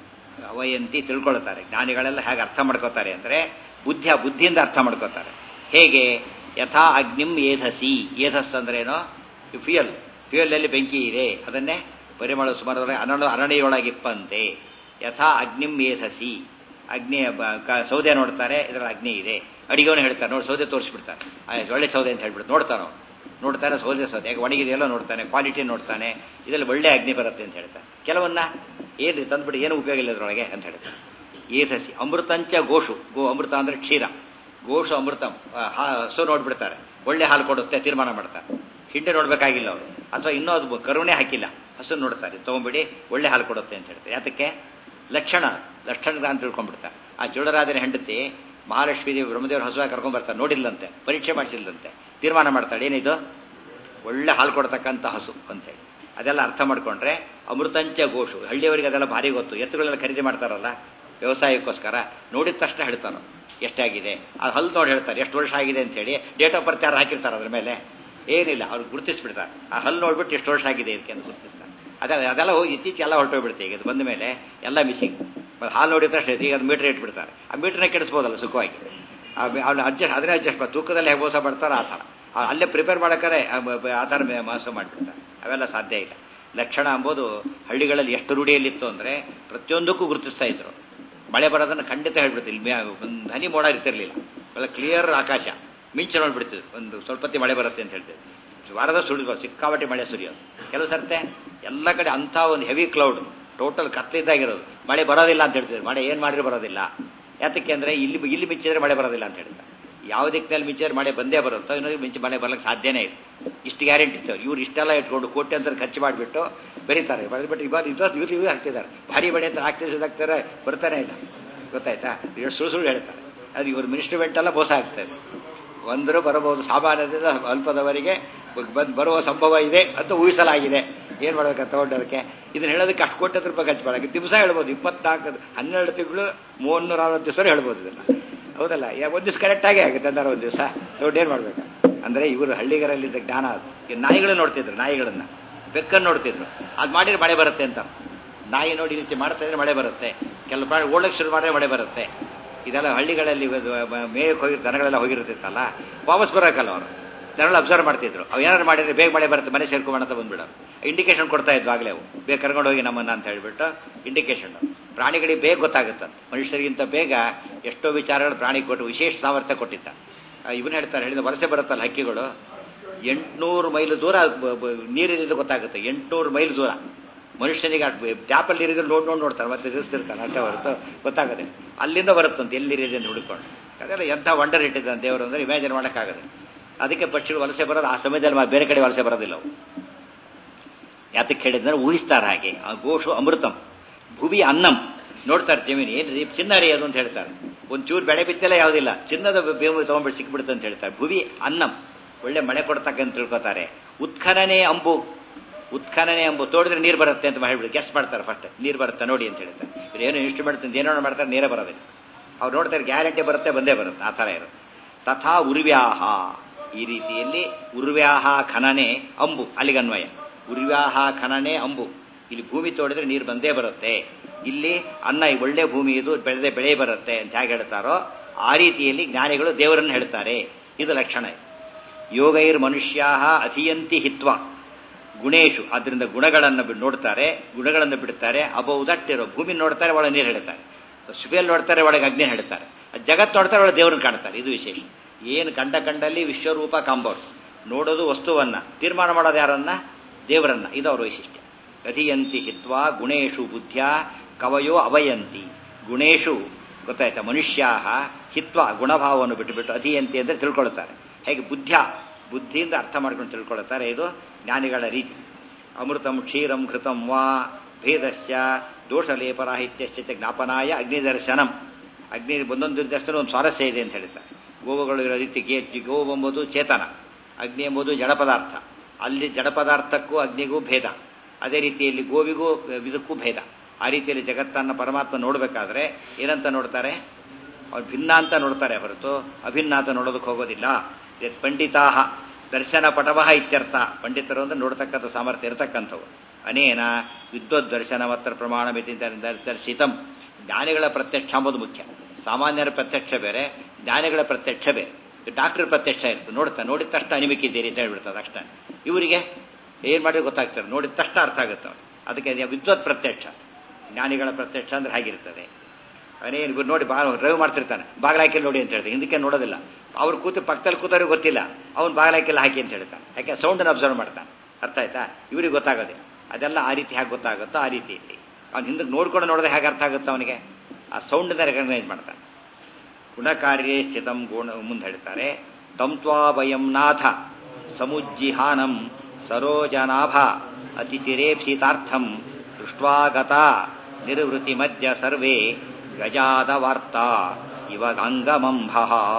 ಅವಯಂತಿ ತಿಳ್ಕೊಳ್ತಾರೆ ಜ್ಞಾನಿಗಳೆಲ್ಲ ಹೇಗೆ ಅರ್ಥ ಮಾಡ್ಕೋತಾರೆ ಅಂದರೆ ಬುದ್ಧಿಯ ಬುದ್ಧಿಯಿಂದ ಅರ್ಥ ಮಾಡ್ಕೋತಾರೆ ಹೇಗೆ ಯಥಾ ಅಗ್ನಿಂ ಏಧಸಿ ಏಧಸ್ ಅಂದ್ರೇನೋ ಫ್ಯೂಯಲ್ ಫ್ಯೂಯಲಲ್ಲಿ ಬೆಂಕಿ ಇದೆ ಅದನ್ನೇ ಪರಿಮಳ ಸುಮಾರು ಅನಳು ಅರಣಿಯೊಳಗಿಪ್ಪಂತೆ ಯಥಾ ಅಗ್ನಿಂ ಏಧಸಿ ಅಗ್ನಿ ಸೌದೆ ನೋಡ್ತಾರೆ ಇದರಲ್ಲಿ ಅಗ್ನಿ ಇದೆ ಅಡಿಗೆವನು ಹೇಳ್ತಾರೆ ನೋಡಿ ಸೌದೆ ತೋರಿಸ್ಬಿಡ್ತಾರೆ ಒಳ್ಳೆ ಸೌದೆ ಅಂತ ಹೇಳ್ಬಿಡ್ತಾರೆ ನೋಡ್ತಾನೋ ನೋಡ್ತಾನೆ ಸೌದೆ ಸೌದೆ ಯಾಕೆ ಒಣಗಿದೆಯಲ್ಲ ನೋಡ್ತಾನೆ ಕ್ವಾಲಿಟಿ ನೋಡ್ತಾನೆ ಇದರಲ್ಲಿ ಒಳ್ಳೆ ಅಗ್ನಿ ಬರುತ್ತೆ ಅಂತ ಹೇಳ್ತಾನೆ ಕೆಲವನ್ನ ಏನು ತಂದ್ಬಿಟ್ಟು ಏನು ಉಪಯೋಗ ಇಲ್ಲ ಇದ್ರೊಳಗೆ ಅಂತ ಹೇಳ್ತಾನೆ ಏಧಸಿ ಅಮೃತಂಚ ಗೋಷು ಗೋ ಅಮೃತ ಅಂದ್ರೆ ಕ್ಷೀರ ಗೋಷು ಅಮೃತಂ ಹಸು ನೋಡ್ಬಿಡ್ತಾರೆ ಒಳ್ಳೆ ಹಾಲು ಕೊಡುತ್ತೆ ತೀರ್ಮಾನ ಮಾಡ್ತಾರೆ ಹಿಂಡೆ ನೋಡ್ಬೇಕಾಗಿಲ್ಲ ಅವರು ಅಥವಾ ಇನ್ನೂ ಅದು ಕರುಣೆ ಹಾಕಿಲ್ಲ ಹಸು ನೋಡ್ತಾರೆ ತಗೊಂಬಿಡಿ ಒಳ್ಳೆ ಹಾಲು ಕೊಡುತ್ತೆ ಅಂತ ಹೇಳ್ತಾರೆ ಯಾತಕ್ಕೆ ಲಕ್ಷಣ ಲಕ್ಷಣ ಅಂತ ತಿಳ್ಕೊಂಡ್ಬಿಡ್ತಾರೆ ಆ ಜೋಡರಾಜನ ಹೆಂಡತಿ ಮಹಾಲಕ್ಷ್ಮೀ ದೇವಿ ಬ್ರಹ್ಮದೇವ್ರ ಹಸುವಾಗಿ ಕರ್ಕೊಂಡ್ ಬರ್ತಾರೆ ನೋಡಿಲ್ಲಂತೆ ಪರೀಕ್ಷೆ ಮಾಡಿಸಿಲ್ಲಂತೆ ತೀರ್ಮಾನ ಮಾಡ್ತಾಳೆ ಏನಿದು ಒಳ್ಳೆ ಹಾಲು ಕೊಡ್ತಕ್ಕಂಥ ಹಸು ಅಂತೇಳಿ ಅದೆಲ್ಲ ಅರ್ಥ ಮಾಡ್ಕೊಂಡ್ರೆ ಅಮೃತಂಚ ಗೋಷು ಹಳ್ಳಿಯವರಿಗೆ ಅದೆಲ್ಲ ಭಾರಿ ಗೊತ್ತು ಎತ್ತುಗಳೆಲ್ಲ ಖರೀದಿ ಮಾಡ್ತಾರಲ್ಲ ವ್ಯವಸಾಯಕ್ಕೋಸ್ಕರ ನೋಡಿದ ತಕ್ಷಣ ಹೇಳ್ತಾನೋ ಎಷ್ಟಾಗಿದೆ ಅದು ಹಲ್ಲು ನೋಡಿ ಹೇಳ್ತಾರೆ ಎಷ್ಟು ವರ್ಷ ಆಗಿದೆ ಅಂತ ಹೇಳಿ ಡೇಟ್ ಆಫ್ ಬರ್ತ್ ಯಾರು ಹಾಕಿರ್ತಾರೆ ಅದ್ರ ಮೇಲೆ ಏನಿಲ್ಲ ಅವ್ರು ಗುರುತಿಸ್ಬಿಡ್ತಾರೆ ಆ ಹಲ್ಲು ನೋಡ್ಬಿಟ್ಟು ಎಷ್ಟು ವರ್ಷ ಆಗಿದೆ ಇದಕ್ಕೆ ಅಂತ ಗುರುತಿಸ್ತಾರೆ ಅದೇ ಅದೆಲ್ಲ ಹೋಗಿ ಇತ್ತೀಚೆಗೆ ಎಲ್ಲ ಹೊರಟೋಗ್ಬಿಡುತ್ತೆ ಈಗ ಇದು ಬಂದ ಮೇಲೆ ಎಲ್ಲ ಮಿಸ್ಸಿಂಗ್ ಹಾಲು ನೋಡಿದ ತಕ್ಷಣ ಈಗ ಅದು ಮೀಟರ್ ಇಟ್ಬಿಡ್ತಾರೆ ಆ ಮೀಟರ್ನ ಕೆಡಿಸ್ಬೋದಲ್ಲ ಸುಖವಾಗಿ ಅವ್ನು ಅಡ್ಜಸ್ಟ್ ಅದನ್ನೇ ಅಡ್ಜಸ್ಟ್ ಮಾಡಿ ತೂಕದಲ್ಲಿ ಹೇಗೆ ಮೋಸ ಮಾಡ್ತಾರೆ ಆ ಥರ ಅಲ್ಲೇ ಪ್ರಿಪೇರ್ ಮಾಡೋಕ್ಕಾರೆ ಆ ಥರ ಮೋಸ ಮಾಡಿಬಿಡ್ತಾರೆ ಅವೆಲ್ಲ ಸಾಧ್ಯ ಇಲ್ಲ ಲಕ್ಷಣ ಎಂಬುದು ಹಳ್ಳಿಗಳಲ್ಲಿ ಎಷ್ಟು ರೂಢಿಯಲ್ಲಿತ್ತು ಅಂದರೆ ಪ್ರತಿಯೊಂದಕ್ಕೂ ಗುರುತಿಸ್ತಾ ಇದ್ರು ಮಳೆ ಬರೋದನ್ನು ಖಂಡಿತ ಹೇಳ್ಬಿಡ್ತು ಇಲ್ಲಿ ಒಂದು ಹನಿ ಮೋಡ ಇರ್ತಿರ್ಲಿಲ್ಲ ಒಳ್ಳೆ ಕ್ಲಿಯರ್ ಆಕಾಶ ಮಿಂಚು ನೋಡ್ಬಿಡ್ತಿದ್ರು ಒಂದು ಸ್ವಲ್ಪ ಹೊತ್ತಿಗೆ ಮಳೆ ಬರುತ್ತೆ ಅಂತ ಹೇಳ್ತಿದ್ರು ವಾರದ ಸುಳಿದು ಸಿಕ್ಕಾಪಟ್ಟೆ ಮಳೆ ಸುರಿಯೋದು ಕೆಲವು ಸರ್ತೆ ಎಲ್ಲ ಕಡೆ ಅಂಥ ಒಂದು ಹೆವಿ ಕ್ಲೌಡ್ ಟೋಟಲ್ ಕತ್ತಲಿದ್ದಾಗಿರೋದು ಮಳೆ ಬರೋದಿಲ್ಲ ಅಂತ ಹೇಳ್ತಿದ್ರು ಮಳೆ ಏನು ಮಾಡಿದ್ರೆ ಬರೋದಿಲ್ಲ ಯಾತಕ್ಕೆ ಅಂದರೆ ಇಲ್ಲಿ ಇಲ್ಲಿ ಮಿಂಚಿದ್ರೆ ಮಳೆ ಬರೋದಿಲ್ಲ ಅಂತ ಹೇಳ್ತಾರೆ ಯಾವ ದಿಕ್ಕಿನಲ್ಲಿ ಮಿಂಚಿದ್ರೆ ಮಳೆ ಬಂದೇ ಬರುತ್ತೋ ಇನ್ನೊಂದು ಮಿಂಚು ಮಳೆ ಬರ್ಲಿಕ್ಕೆ ಸಾಧ್ಯನೇ ಇಲ್ಲ ಇಷ್ಟು ಗ್ಯಾರಂಟಿ ಇರ್ತವೆ ಇವ್ರು ಇಷ್ಟೆಲ್ಲ ಇಟ್ಕೊಂಡು ಕೋಟಿ ಅಂತ ಖರ್ಚು ಮಾಡಿಬಿಟ್ಟು ಬರೀತಾರೆ ಬರೆದ್ಬಿಟ್ಟು ಇವಾಗ ಇವತ್ತು ಇವ್ರು ಇವ್ರು ಹಾಕ್ತಿದ್ದಾರೆ ಭಾರಿ ಬಡಿ ಅಂತ ಹಾಕ್ತಿಸಿ ಹಾಕ್ತಾರೆ ಬರ್ತಾನೆ ಇಲ್ಲ ಗೊತ್ತಾಯ್ತಾ ಇವ್ರು ಸುಳ್ಳು ಸುಳ್ಳು ಹೇಳ್ತಾರೆ ಅದು ಇವ್ರ ಮಿನಿಸ್ಟ್ರಿಮೆಂಟ್ ಎಲ್ಲ ಮೋಸ ಆಗ್ತದೆ ಒಂದರು ಬರಬಹುದು ಸಾಮಾನ್ಯದಿಂದ ಅಲ್ಪದವರಿಗೆ ಬಂದು ಬರುವ ಸಂಭವ ಇದೆ ಅಂತ ಊಹಿಸಲಾಗಿದೆ ಏನು ಮಾಡ್ಬೇಕಂತ ತಗೊಂಡದಕ್ಕೆ ಇದನ್ನ ಹೇಳೋದಕ್ಕೆ ಅಷ್ಟು ಕೋಟಿ ರೂಪಾಯಿ ಖರ್ಚು ಮಾಡೋಕ್ಕೆ ದಿವಸ ಹೇಳ್ಬೋದು ಇಪ್ಪತ್ನಾಲ್ಕು ಹನ್ನೆರಡು ತಿಂಗಳು ಮೂನ್ನೂರ ಅರವತ್ತು ದಿವಸ ಹೇಳ್ಬೋದು ಇದನ್ನು ಹೌದಲ್ಲ ಯಾ ಒಂದು ದಿವಸ ಕರೆಕ್ಟಾಗೇ ಆಗುತ್ತೆ ಅಂದ್ರೆ ಒಂದು ದಿವಸ ದೊಡ್ಡ ಏನು ಮಾಡ್ಬೇಕು ಅಂದರೆ ಇವರು ಹಳ್ಳಿಗರಲ್ಲಿದ್ದ ಜ್ಞಾನ ಅದು ಈ ನಾಯಿಗಳು ನೋಡ್ತಿದ್ರು ನಾಯಿಗಳನ್ನ ಬೆಕ್ಕನ್ನು ನೋಡ್ತಿದ್ರು ಅದು ಮಾಡಿದ್ರೆ ಮಳೆ ಬರುತ್ತೆ ಅಂತ ನಾಯಿ ನೋಡಿ ಈ ರೀತಿ ಮಾಡ್ತಾ ಇದ್ರೆ ಮಳೆ ಬರುತ್ತೆ ಕೆಲವು ಪ್ರಾಣಿ ಓಡಕ್ಕೆ ಶುರು ಮಾಡಿದ್ರೆ ಮಳೆ ಬರುತ್ತೆ ಇದೆಲ್ಲ ಹಳ್ಳಿಗಳಲ್ಲಿ ಮೇಯಕ್ಕೆ ಹೋಗಿ ದನಗಳೆಲ್ಲ ಹೋಗಿರುತ್ತಿತ್ತಲ್ಲ ವಾಪಸ್ ಬರೋಕ್ಕಲ್ಲ ಅವರು ದನಗಳು ಅಬ್ಸರ್ವ್ ಮಾಡ್ತಿದ್ರು ಅವು ಏನಾದ್ರು ಮಾಡಿದ್ರೆ ಬೇಗ ಮಳೆ ಬರುತ್ತೆ ಮನೆ ಸೇರ್ಕೊಂಡ್ ಅಂತ ಬಂದ್ಬಿಡೋರು ಇಂಡಿಕೇಶನ್ ಕೊಡ್ತಾ ಇದ್ವು ಆಗಲೇ ಅವು ಬೇಗ ಕರ್ಕೊಂಡು ಹೋಗಿ ನಮ್ಮನ್ನ ಅಂತ ಹೇಳ್ಬಿಟ್ಟು ಇಂಡಿಕೇಶನ್ ಪ್ರಾಣಿಗಳಿಗೆ ಬೇಗ ಗೊತ್ತಾಗುತ್ತಂತ ಮನುಷ್ಯರಿಗಿಂತ ಬೇಗ ಎಷ್ಟೋ ವಿಚಾರಗಳು ಪ್ರಾಣಿಗೆ ಕೊಟ್ಟು ವಿಶೇಷ ಸಾಮರ್ಥ್ಯ ಕೊಟ್ಟಿದ್ದ ಇವನು ಹೇಳ್ತಾರೆ ಹೇಳಿದ ವಲಸೆ ಬರುತ್ತಲ್ಲ ಹಕ್ಕಿಗಳು ಎಂಟುನೂರು ಮೈಲು ದೂರ ನೀರಿನಿಂದ ಗೊತ್ತಾಗುತ್ತೆ ಎಂಟುನೂರು ಮೈಲು ದೂರ ಮನುಷ್ಯನಿಗೆ ಟ್ಯಾಪಲ್ಲಿ ನೀರಿದ್ರೆ ನೋಡಿ ನೋಡಿ ನೋಡ್ತಾರೆ ಮತ್ತೆ ತಿರ್ಸ್ತಿರ್ತಾನೆ ಅಷ್ಟೇ ಹೊರತು ಗೊತ್ತಾಗದೆ ಅಲ್ಲಿಂದ ಬರುತ್ತಂತೆ ಎಲ್ಲಿ ನೀರಿದೆ ಅಂತ ಹುಡುಕೊಂಡು ಅದೆಲ್ಲ ಎಂಥ ವಂಡರ್ ಇಟ್ಟಿದ್ದಾನೆ ದೇವರು ಅಂದರೆ ಇಮ್ಯಾಜಿನ್ ಮಾಡೋಕ್ಕಾಗದೆ ಅದಕ್ಕೆ ಪಕ್ಷಿಗಳು ವಲಸೆ ಬರೋದು ಆ ಸಮಯದಲ್ಲಿ ಬೇರೆ ಕಡೆ ವಲಸೆ ಬರೋದಿಲ್ಲ ಅವು ಯಾತಕ್ಕೆ ಹೇಳಿದ್ರೆ ಊಹಿಸ್ತಾರೆ ಹಾಗೆ ಆ ಗೋಷು ಅಮೃತಂ ಭೂಮಿ ಅನ್ನಂ ನೋಡ್ತಾರೆ ಜಮೀನು ಏನು ಚಿನ್ನ ರೀ ಅದು ಅಂತ ಹೇಳ್ತಾರೆ ಒಂದು ಚೂರು ಬೆಳೆ ಬಿತ್ತೆಲ್ಲ ಯಾವುದಿಲ್ಲ ಚಿನ್ನದ ಬೇವು ತೊಗೊಂಡ್ಬಿಟ್ಟು ಸಿಕ್ಬಿಡುತ್ತೆ ಅಂತ ಹೇಳ್ತಾರೆ ಭೂಮಿ ಅನ್ನಂ ಒಳ್ಳೆ ಮಳೆ ಕೊಡ್ತಕ್ಕಂತ ತಿಳ್ಕೊತಾರೆ ಉತ್ಖನನೆ ಅಂಬು ಉತ್ಖನನೆ ಅಂಬು ತೋಡಿದ್ರೆ ನೀರು ಬರುತ್ತೆ ಅಂತ ಹೇಳ್ಬಿಟ್ಟು ಗೆಸ್ಟ್ ಮಾಡ್ತಾರೆ ಫಸ್ಟ್ ನೀರು ಬರುತ್ತೆ ನೋಡಿ ಅಂತ ಹೇಳ್ತಾರೆ ಇವ್ರು ಏನು ಇನ್ಸ್ಟ್ರೂಮೆಂಟ್ ಏನೋ ಮಾಡ್ತಾರೆ ನೀರೇ ಬರೋದಿಲ್ಲ ಅವ್ರು ನೋಡ್ತಾರೆ ಗ್ಯಾರಂಟಿ ಬರುತ್ತೆ ಬಂದೇ ಬರುತ್ತೆ ಆ ಥರ ಇರುತ್ತೆ ತಥಾ ಉರ್ವ್ಯಾಹ ಈ ರೀತಿಯಲ್ಲಿ ಉರ್ವ್ಯಾಹ ಖನನೆ ಅಂಬು ಅಲ್ಲಿಗನ್ವಯ ಉರ್ವ್ಯಾಹ ಖನನೆ ಅಂಬು ಇಲ್ಲಿ ಭೂಮಿ ತೋಡಿದ್ರೆ ನೀರು ಬಂದೇ ಬರುತ್ತೆ ಇಲ್ಲಿ ಅನ್ನ ಒಳ್ಳೆ ಭೂಮಿ ಇದು ಬೆಳೆದೇ ಬೆಳೆ ಬರುತ್ತೆ ಅಂತ ಹೇಗೆ ಹೇಳ್ತಾರೋ ಆ ರೀತಿಯಲ್ಲಿ ಜ್ಞಾನಿಗಳು ದೇವರನ್ನು ಹೇಳ್ತಾರೆ ಇದು ಲಕ್ಷಣ ಯೋಗೈರ್ ಮನುಷ್ಯ ಅಧಿಯಂತಿ ಹಿತ್ವ ಗುಣೇಶು ಅದರಿಂದ ಗುಣಗಳನ್ನು ನೋಡ್ತಾರೆ ಗುಣಗಳನ್ನು ಬಿಡ್ತಾರೆ ಅಬೌದಟ್ಟಿರೋ ಭೂಮಿ ನೋಡ್ತಾರೆ ಒಳಗೆ ನೀರು ಹೇಳ್ತಾರೆ ಸುಬಿಯಲ್ಲಿ ನೋಡ್ತಾರೆ ಒಳಗೆ ಅಗ್ನಿ ಹೇಳ್ತಾರೆ ಜಗತ್ತು ನೋಡ್ತಾರೆ ಒಳಗೆ ದೇವ್ರನ್ನ ಕಾಣ್ತಾರೆ ಇದು ವಿಶೇಷ ಏನು ಕಂಡ ಕಂಡಲ್ಲಿ ವಿಶ್ವರೂಪ ಕಾಂಬೌರ್ ನೋಡೋದು ವಸ್ತುವನ್ನ ತೀರ್ಮಾನ ಮಾಡೋದು ಯಾರನ್ನ ದೇವರನ್ನ ಇದು ಅವರ ವೈಶಿಷ್ಟ್ಯ ಅಧಿಯಂತಿ ಹಿತ್ವಾ ಗುಣೇಶು ಬುದ್ಧ್ಯ ಕವಯೋ ಅವಯಂತಿ ಗುಣೇಶು ಗೊತ್ತಾಯ್ತಾ ಮನುಷ್ಯ ಹಿತ್ವ ಗುಣಭಾವವನ್ನು ಬಿಟ್ಟುಬಿಟ್ಟು ಅಧಿಯಂತಿ ಅಂದರೆ ತಿಳ್ಕೊಳ್ತಾರೆ ಹೇಗೆ ಬುದ್ಧ ಬುದ್ಧಿಯಿಂದ ಅರ್ಥ ಮಾಡ್ಕೊಂಡು ತಿಳ್ಕೊಳ್ತಾರೆ ಇದು ಜ್ಞಾನಿಗಳ ರೀತಿ ಅಮೃತಂ ಕ್ಷೀರಂ ಘೃತಂ ವಾ ಭೇದಸ್ಯ ದೋಷಲೇಪರಾಹಿತ್ಯಶ್ಚ ಜ್ಞಾಪನಾಯ ಅಗ್ನಿದರ್ಶನಂ ಅಗ್ನಿ ಒಂದೊಂದು ದರ್ಶನ ಒಂದು ಸ್ವಾರಸ್ಯ ಇದೆ ಅಂತ ಹೇಳ್ತಾರೆ ಗೋವುಗಳು ಇರೋ ರೀತಿ ಗೇ ಗೋವು ಎಂಬುದು ಚೇತನ ಅಗ್ನಿ ಎಂಬುದು ಜಡ ಪದಾರ್ಥ ಅಲ್ಲಿ ಜಡ ಪದಾರ್ಥಕ್ಕೂ ಅಗ್ನಿಗೂ ಭೇದ ಅದೇ ರೀತಿಯಲ್ಲಿ ಗೋವಿಗೂ ಇದಕ್ಕೂ ಭೇದ ಆ ರೀತಿಯಲ್ಲಿ ಜಗತ್ತನ್ನು ಪರಮಾತ್ಮ ನೋಡಬೇಕಾದ್ರೆ ಏನಂತ ನೋಡ್ತಾರೆ ಅವ್ರು ಭಿನ್ನ ಅಂತ ನೋಡ್ತಾರೆ ಹೊರತು ಅಭಿನ್ನ ಅಂತ ನೋಡೋದಕ್ಕೆ ಹೋಗೋದಿಲ್ಲ ಪಂಡಿತಾಹ ದರ್ಶನ ಪಟವಹ ಇತ್ಯರ್ಥ ಪಂಡಿತರು ಅಂದ್ರೆ ನೋಡ್ತಕ್ಕಂಥ ಸಾಮರ್ಥ್ಯ ಇರತಕ್ಕಂಥವು ಅನೇನ ವಿದ್ವದ್ ದರ್ಶನ ಮಾತ್ರ ಪ್ರಮಾಣ ದರ್ಶಿತಂ ಜ್ಞಾನಿಗಳ ಪ್ರತ್ಯಕ್ಷ ಅಂಬುದು ಮುಖ್ಯ ಸಾಮಾನ್ಯರ ಪ್ರತ್ಯಕ್ಷ ಬೇರೆ ಜ್ಞಾನಿಗಳ ಪ್ರತ್ಯಕ್ಷ ಬೇರೆ ಡಾಕ್ಟರ್ ಪ್ರತ್ಯಕ್ಷ ಇರುತ್ತೆ ನೋಡ್ತಾ ನೋಡಿದ ತಕ್ಷಣ ಅನಿಮಿಕ್ಕಿದ್ದೀರಿ ಅಂತ ಹೇಳ್ಬಿಡ್ತಾರೆ ಅಷ್ಟೇ ಇವರಿಗೆ ಏನ್ ಮಾಡಿದ್ರೆ ಗೊತ್ತಾಗ್ತಾರೆ ನೋಡಿದ ತಕ್ಷಣ ಅರ್ಥ ಆಗುತ್ತೆ ಅದಕ್ಕೆ ವಿದ್ವತ್ ಪ್ರತ್ಯಕ್ಷ ಜ್ಞಾನಿಗಳ ಪ್ರತ್ಯಕ್ಷ ಅಂದ್ರೆ ಹಾಗಿರ್ತದೆ ಅನೇನು ಇವ್ರು ನೋಡಿ ಬಾ ಡ್ರೈವ್ ಮಾಡ್ತಿರ್ತಾನೆ ಬಾಗಿಲಾಕಿ ನೋಡಿ ಅಂತ ಹೇಳ್ತಾರೆ ಹಿಂದಕ್ಕೆ ನೋಡೋದಿಲ್ಲ ಅವ್ರು ಕೂತು ಪಕ್ಕದಲ್ಲಿ ಕೂತವ್ರಿಗೆ ಗೊತ್ತಿಲ್ಲ ಅವ್ನು ಬಾಗಿಲಾಕಿಲ್ಲ ಹಾಕಿ ಅಂತ ಹೇಳ್ತಾನೆ ಯಾಕೆ ಸೌಂಡನ್ನು ಅಬ್ಸರ್ವ್ ಮಾಡ್ತಾನೆ ಅರ್ಥ ಆಯ್ತಾ ಇವ್ರಿಗೆ ಗೊತ್ತಾಗೋದಿಲ್ಲ ಅದೆಲ್ಲ ಆ ರೀತಿ ಹೇಗೆ ಗೊತ್ತಾಗುತ್ತೋ ಆ ರೀತಿಯಲ್ಲಿ ಅವ್ನು ಹಿಂದಕ್ಕೆ ನೋಡ್ಕೊಂಡು ನೋಡಿದ್ರೆ ಹೇಗೆ ಅರ್ಥ ಆಗುತ್ತೋ ಅವನಿಗೆ ಆ ಸೌಂಡನ್ನ ರೆಕಗ್ನೈಸ್ ಮಾಡ್ತಾನೆ ಗುಣಕಾರ್ಯೇ ಸ್ಥಿತಂ ಗುಣ ಮುಂದೆ ಹೇಳ್ತಾರೆ ತಂತ್ವಾ ವಯಂ ನಾಥ ಸಮುಜ್ಜಿಹಾನಂ ಸರೋಜನಾಭ ಅತಿಥಿರೇಪ್ಸಿತಾರ್ಥಂ ದೃಷ್ಟ್ವಾಗತ ನಿರ್ವೃತಿ ಮಧ್ಯ ಸರ್ವೇ ಗಜಾದ ವಾರ್ತಾ ಇವ ಗಂಗಮಂಭ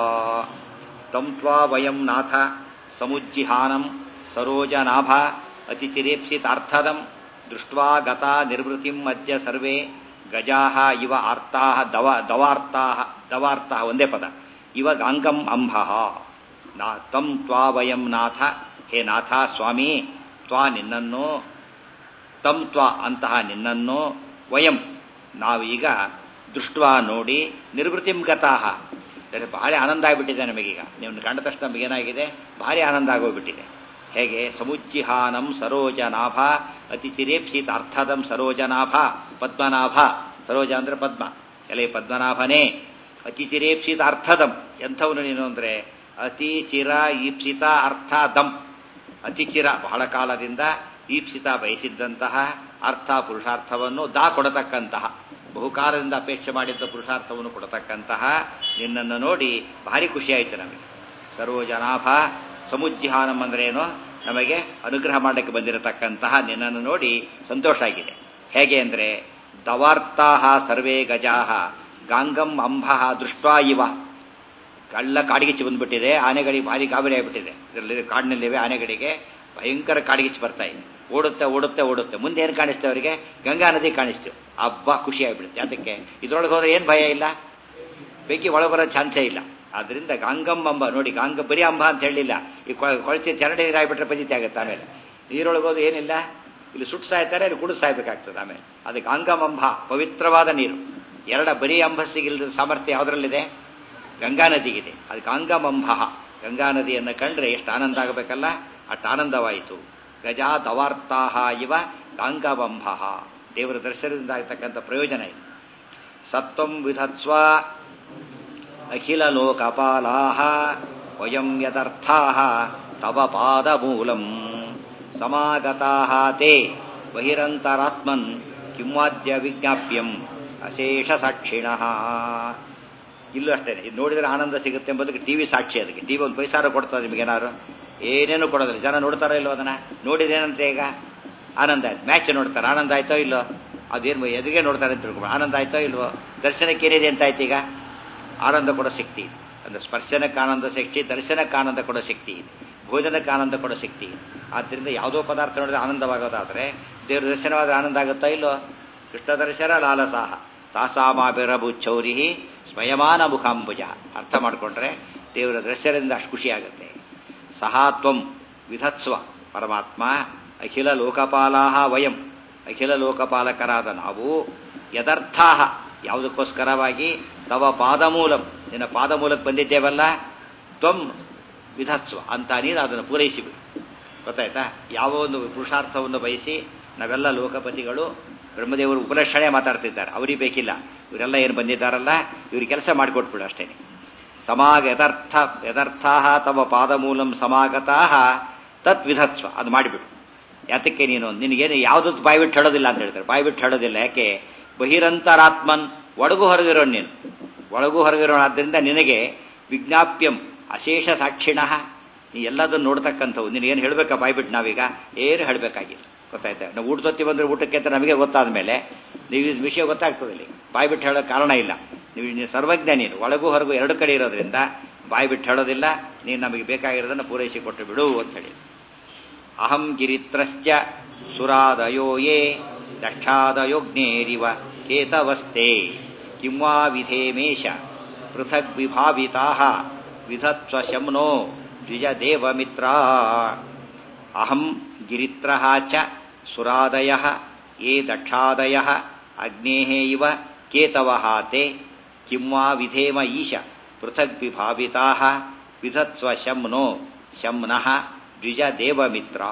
ತಂತ್ವಾ ವಯಂ ನಾಥ ಸಮುಜ್ಜಿಹಾನಂ ಸರೋಜನಾಭ ಅತಿಥಿರೇಪ್ಸಿತಾರ್ಥದಂ ದೃಷ್ಟ್ವಾ ಗತ ನಿರ್ವೃತಿಂ ಮಧ್ಯ ಸರ್ವೇ ಗಜಾಹ ಇವ ಆರ್ತಾ ದವ ದವಾರ್ತಾ ದವಾರ್ಥ ಒಂದೇ ಪದ ಇವ ಗಾಂಗಂ ಅಂಬ ನಾ ತಂ ತ್ವಾ ವಯಂ ನಾಥ ಹೇ ನಾಥ ಸ್ವಾಮಿ ತ್ವಾ ನಿನ್ನನ್ನು ತಂ ತ್ವಾ ಅಂತಹ ನಿನ್ನನ್ನು ವಯಂ ನಾವೀಗ ದೃಷ್ಟ್ವಾ ನೋಡಿ ನಿರ್ವೃತಿಂ ಗತಾಹ ಭಾರಿ ಆನಂದ ಆಗಿಬಿಟ್ಟಿದೆ ನಮಗೀಗ ನೀವು ಕಂಡ ತಕ್ಷಣ ನಮಗೇನಾಗಿದೆ ಭಾರಿ ಆನಂದ ಆಗೋಗ್ಬಿಟ್ಟಿದೆ ಹೇಗೆ ಸಮುಜ್ಜಿಹಾನಂ ಸರೋಜನಾಭ ಅತಿ ಚಿರೇಪ್ಸಿತ ಅರ್ಥದಂ ಸರೋಜನಾಭ ಪದ್ಮನಾಭ ಸರೋಜ ಅಂದ್ರೆ ಪದ್ಮ ಎಲೆ ಪದ್ಮನಾಭನೇ ಅತಿ ಚಿರೇಪ್ಸಿತ ಅರ್ಥದಂ ಎಂಥವನು ನೀನು ಅಂದರೆ ಅತಿ ಚಿರ ಈಪ್ಸಿತ ಅರ್ಥ ದಮ್ ಅತಿ ಚಿರ ಬಹಳ ಕಾಲದಿಂದ ಈಪ್ಸಿತ ಬಯಸಿದ್ದಂತಹ ಅರ್ಥ ಪುರುಷಾರ್ಥವನ್ನು ದಾ ಕೊಡತಕ್ಕಂತಹ ಬಹುಕಾಲದಿಂದ ಅಪೇಕ್ಷೆ ಮಾಡಿದ್ದ ಪುರುಷಾರ್ಥವನ್ನು ಕೊಡತಕ್ಕಂತಹ ನಿನ್ನನ್ನು ನೋಡಿ ಭಾರಿ ಖುಷಿಯಾಯಿತು ನಮಗೆ ಸರ್ವಜನಾಭ ಸಮುಜ್ಜಿಹಾನಂ ಅಂದ್ರೆ ಏನು ನಮಗೆ ಅನುಗ್ರಹ ಮಾಡಕ್ಕೆ ಬಂದಿರತಕ್ಕಂತಹ ನಿನ್ನನ್ನು ನೋಡಿ ಸಂತೋಷ ಆಗಿದೆ ಹೇಗೆ ಅಂದರೆ ದವಾರ್ತಾಹ ಸರ್ವೇ ಗಜಾಹ ಗಾಂಗಂ ಅಂಬಃ ದೃಷ್ಟ್ವಾ ಇವ ಕಳ್ಳ ಕಾಡಿಗಿಚ್ಚಿ ಬಂದ್ಬಿಟ್ಟಿದೆ ಆನೆಗಳಿಗೆ ಭಾರಿ ಗಾಬರಿ ಆಗಿಬಿಟ್ಟಿದೆ ಇದರಲ್ಲಿ ಕಾಡಿನಲ್ಲಿವೆ ಆನೆಗಳಿಗೆ ಭಯಂಕರ ಕಾಡಿಗಿಚ್ಚಿ ಬರ್ತಾ ಇದೆ ಓಡುತ್ತೆ ಓಡುತ್ತೆ ಓಡುತ್ತೆ ಮುಂದೆ ಏನು ಕಾಣಿಸ್ತೇವೆ ಅವರಿಗೆ ಗಂಗಾ ನದಿ ಕಾಣಿಸ್ತು ಹಬ್ಬ ಖುಷಿ ಆಗಿಬಿಡುತ್ತೆ ಅದಕ್ಕೆ ಇದ್ರೊಳಗೆ ಹೋದ್ರೆ ಏನು ಭಯ ಇಲ್ಲ ಬೆಂಕಿ ಒಳಗೆ ಬರೋ ಚಾನ್ಸೇ ಇಲ್ಲ ಆದ್ರಿಂದ ಗಾಂಗಂ ಅಂಬ ನೋಡಿ ಗಾಂಗ ಬರೀ ಅಂಬ ಅಂತ ಹೇಳಿಲ್ಲ ಈ ಕೊಳಚಿ ಚರಂಡಿ ನೀರು ಆಗಿಬಿಟ್ರೆ ಪಜಿತಿ ಆಗುತ್ತೆ ಆಮೇಲೆ ನೀರೊಳಗೆ ಹೋದ್ರೆ ಏನಿಲ್ಲ ಇಲ್ಲಿ ಸುಟ್ಟು ಸಾಯ್ತಾರೆ ಇಲ್ಲಿ ಕುಡಿದು ಸಾಯ್ಬೇಕಾಗ್ತದೆ ಆಮೇಲೆ ಅದು ಗಾಂಗಮಂಬ ಪವಿತ್ರವಾದ ನೀರು ಎರಡ ಬರೀ ಅಂಬಸ್ಸಿಗಿಲ್ಲದ ಸಾಮರ್ಥ್ಯ ಯಾವುದರಲ್ಲಿದೆ ಗಂಗಾ ನದಿಗಿದೆ ಅದು ಗಾಂಗಮಂಬ ಗಂಗಾ ನದಿಯನ್ನು ಕಂಡ್ರೆ ಎಷ್ಟು ಆನಂದ ಆಗಬೇಕಲ್ಲ ಅಷ್ಟು ಆನಂದವಾಯಿತು ಗಜಾ ದವಾರ್ತಾಹ ಇವ ಗಾಂಗಮಂಬ ದೇವರ ದರ್ಶನದಿಂದ ಆಗ್ತಕ್ಕಂಥ ಪ್ರಯೋಜನ ಇದೆ ಸತ್ವಂ ವಿಧತ್ಸ್ವ ಅಖಿಲ ಲೋಕಪಾಲಾಹ ವಯಂ ಯದರ್ಥಾಹ ತವ ಪಾದಮೂಲಂ ಸಮಾಗತಾಹ ತೇ ಬಹಿರಂತರಾತ್ಮನ್ ಕಿಂವಾದ್ಯ ವಿಜ್ಞಾಪ್ಯಂ ಅಶೇಷ ಸಾಕ್ಷಿಣಃ ಇಲ್ಲೂ ಅಷ್ಟೇ ಇದು ನೋಡಿದ್ರೆ ಆನಂದ ಸಿಗುತ್ತೆ ಎಂಬುದಕ್ಕೆ ಟಿವಿ ಸಾಕ್ಷಿ ಅದಕ್ಕೆ ಟಿವಿ ಒಂದು ಪೈಸಾರ ಕೊಡ್ತದೆ ನಿಮಗೇನಾದ್ರು ಏನೇನು ಕೊಡೋದಿಲ್ಲ ಜನ ನೋಡ್ತಾರೋ ಇಲ್ಲೋ ಅದನ್ನ ನೋಡಿದೇನಂತೆ ಈಗ ಆನಂದ ಆಯ್ತು ಮ್ಯಾಚ್ ನೋಡ್ತಾರೆ ಆನಂದ ಆಯ್ತೋ ಇಲ್ಲೋ ಅದೇನು ಎದುರಿಗೆ ನೋಡ್ತಾರೆ ಅಂತ ತಿಳ್ಕೊಂಡು ಆನಂದ ಆಯ್ತೋ ಇಲ್ವೋ ದರ್ಶನಕ್ಕೆ ಏನಿದೆ ಅಂತ ಆಯ್ತು ಈಗ ಆನಂದ ಕೊಡೋ ಶಕ್ತಿ ಇದೆ ಅಂದ್ರೆ ಸ್ಪರ್ಶನಕ್ಕೆ ಆನಂದ ಶಕ್ತಿ ದರ್ಶನಕ್ಕೆ ಆನಂದ ಕೊಡೋ ಶಕ್ತಿ ಇದೆ ಭೋಜನಕ್ಕೆ ಆನಂದ ಕೊಡೋ ಶಕ್ತಿ ಇದೆ ಆದ್ದರಿಂದ ಯಾವುದೋ ಪದಾರ್ಥ ನೋಡಿದ್ರೆ ಆನಂದವಾಗೋದಾದ್ರೆ ದೇವ್ರ ದರ್ಶನವಾದ್ರೆ ಆನಂದ ಆಗುತ್ತಾ ಇಲ್ಲೋ ಕೃಷ್ಣ ದರ್ಶನ ಲಾಲಸಾಹ ತಾಸಾಮಾಭಿರಭುಚ್ಚೌರಿ ಸ್ವಯಮಾನ ಮುಖಾಂಬುಜ ಅರ್ಥ ಮಾಡಿಕೊಂಡ್ರೆ ದೇವರ ದರ್ಶನದಿಂದ ಅಷ್ಟು ಖುಷಿ ಆಗುತ್ತೆ ಸಹಾತ್ವಂ ವಿಧತ್ಸ್ವ ಪರಮಾತ್ಮ ಅಖಿಲ ಲೋಕಪಾಲಾಹ ವಯಂ ಅಖಿಲ ಲೋಕಪಾಲಕರಾದ ನಾವು ಯದರ್ಥಾ ಯಾವುದಕ್ಕೋಸ್ಕರವಾಗಿ ತವ ಪಾದಮೂಲಂ ನಿನ್ನ ಪಾದಮೂಲಕ್ಕೆ ಬಂದಿದ್ದೇವಲ್ಲ ತ್ವಂ ವಿಧತ್ಸ್ವ ಅಂತ ನೀನು ಅದನ್ನು ಪೂರೈಸಿಬಿಡು ಗೊತ್ತಾಯ್ತಾ ಯಾವ ಒಂದು ಪುರುಷಾರ್ಥವನ್ನು ಬಯಸಿ ನಾವೆಲ್ಲ ಲೋಕಪತಿಗಳು ಬ್ರಹ್ಮದೇವರು ಉಪಲಕ್ಷಣೆ ಮಾತಾಡ್ತಿದ್ದಾರೆ ಅವರಿಗೆ ಬೇಕಿಲ್ಲ ಇವರೆಲ್ಲ ಏನು ಬಂದಿದ್ದಾರಲ್ಲ ಇವ್ರಿಗೆ ಕೆಲಸ ಮಾಡಿಕೊಟ್ಬಿಡು ಅಷ್ಟೇ ಸಮಾಗ ಯಥಾರ್ಥ ಯಥಾರ್ಥಾ ತವ ಪಾದಮೂಲಂ ಸಮಾಗತಾ ತತ್ ವಿಧತ್ಸ್ವ ಅದು ಮಾಡಿಬಿಡು ಯಾತಕ್ಕೆ ನೀನು ನಿನಗೇನು ಯಾವುದತ್ತು ಬಾಯಿ ಬಿಟ್ಟು ಹೇಳೋದಿಲ್ಲ ಅಂತ ಹೇಳ್ತಾರೆ ಬಾಯಿ ಬಿಟ್ಟು ಹೇಳೋದಿಲ್ಲ ಯಾಕೆ ಬಹಿರಂತರಾತ್ಮನ್ ಒಳಗು ಹೊರಗಿರೋ ನೀನು ಒಳಗು ಹೊರಗಿರೋ ಆದ್ದರಿಂದ ನಿನಗೆ ವಿಜ್ಞಾಪ್ಯಂ ಅಶೇಷ ಸಾಕ್ಷಿಣ ನೀ ಎಲ್ಲದನ್ನು ನೋಡ್ತಕ್ಕಂಥವು ನೀನು ಏನು ಹೇಳಬೇಕಾ ಬಾಯ್ಬಿಟ್ಟು ನಾವೀಗ ಏನು ಹೇಳಬೇಕಾಗಿಲ್ಲ ಗೊತ್ತಾಯ್ತಾ ನಾವು ಊಟದೊತ್ತಿ ಬಂದರೆ ಊಟಕ್ಕೆ ಅಂತ ನಮಗೆ ಗೊತ್ತಾದ ಮೇಲೆ ನೀವು ಈ ವಿಷಯ ಗೊತ್ತಾಗ್ತದೆ ಇಲ್ಲಿ ಬಾಯ್ಬಿಟ್ಟು ಹೇಳೋ ಕಾರಣ ಇಲ್ಲ ನೀವು ನೀನು ಸರ್ವಜ್ಞ ನೀನು ಒಳಗೂ ಹೊರಗೂ ಎರಡು ಕಡೆ ಇರೋದ್ರಿಂದ ಬಾಯ್ಬಿಟ್ಟು ಹೇಳೋದಿಲ್ಲ ನೀನು ನಮಗೆ ಬೇಕಾಗಿರೋದನ್ನು ಪೂರೈಸಿ ಕೊಟ್ಟು ಬಿಡು ಅಂತ ಹೇಳಿ ಅಹಂ ಗಿರಿತ್ರಶ್ಚ ಸುರಾದಯೋ ಯೇ ದಕ್ಷಾದಯೋಗ್ನೇರಿವ ಕೇತವಸ್ತೆ ಕಿಂವಾ ವಿಧೇಮೇಶ ಪೃಥಗ್ ವಿಭಾವಿತಾ ವಿಧತ್ವ ಶಮ್ನೋ ದ್ವಿಜದೇವಮಿತ್ರ ಅಹಂ ಗಿರಿತ್ರ ಚ ಸುರಾದಯ ಯೇ ದಕ್ಷಾದಯ ಅಗ್ನೇ ಇವ ಕೇತವ ತೇ ಕಿಂವಾ ವಿಧೇಮ ಈಶ ಪೃಥಗ್ ವಿಭಾವಿತಾ ವಿಧತ್ವ ಶಮ್ನೋ ಶಮ್ನಃ ದ್ವಿಜದೇವಮಿತ್ರ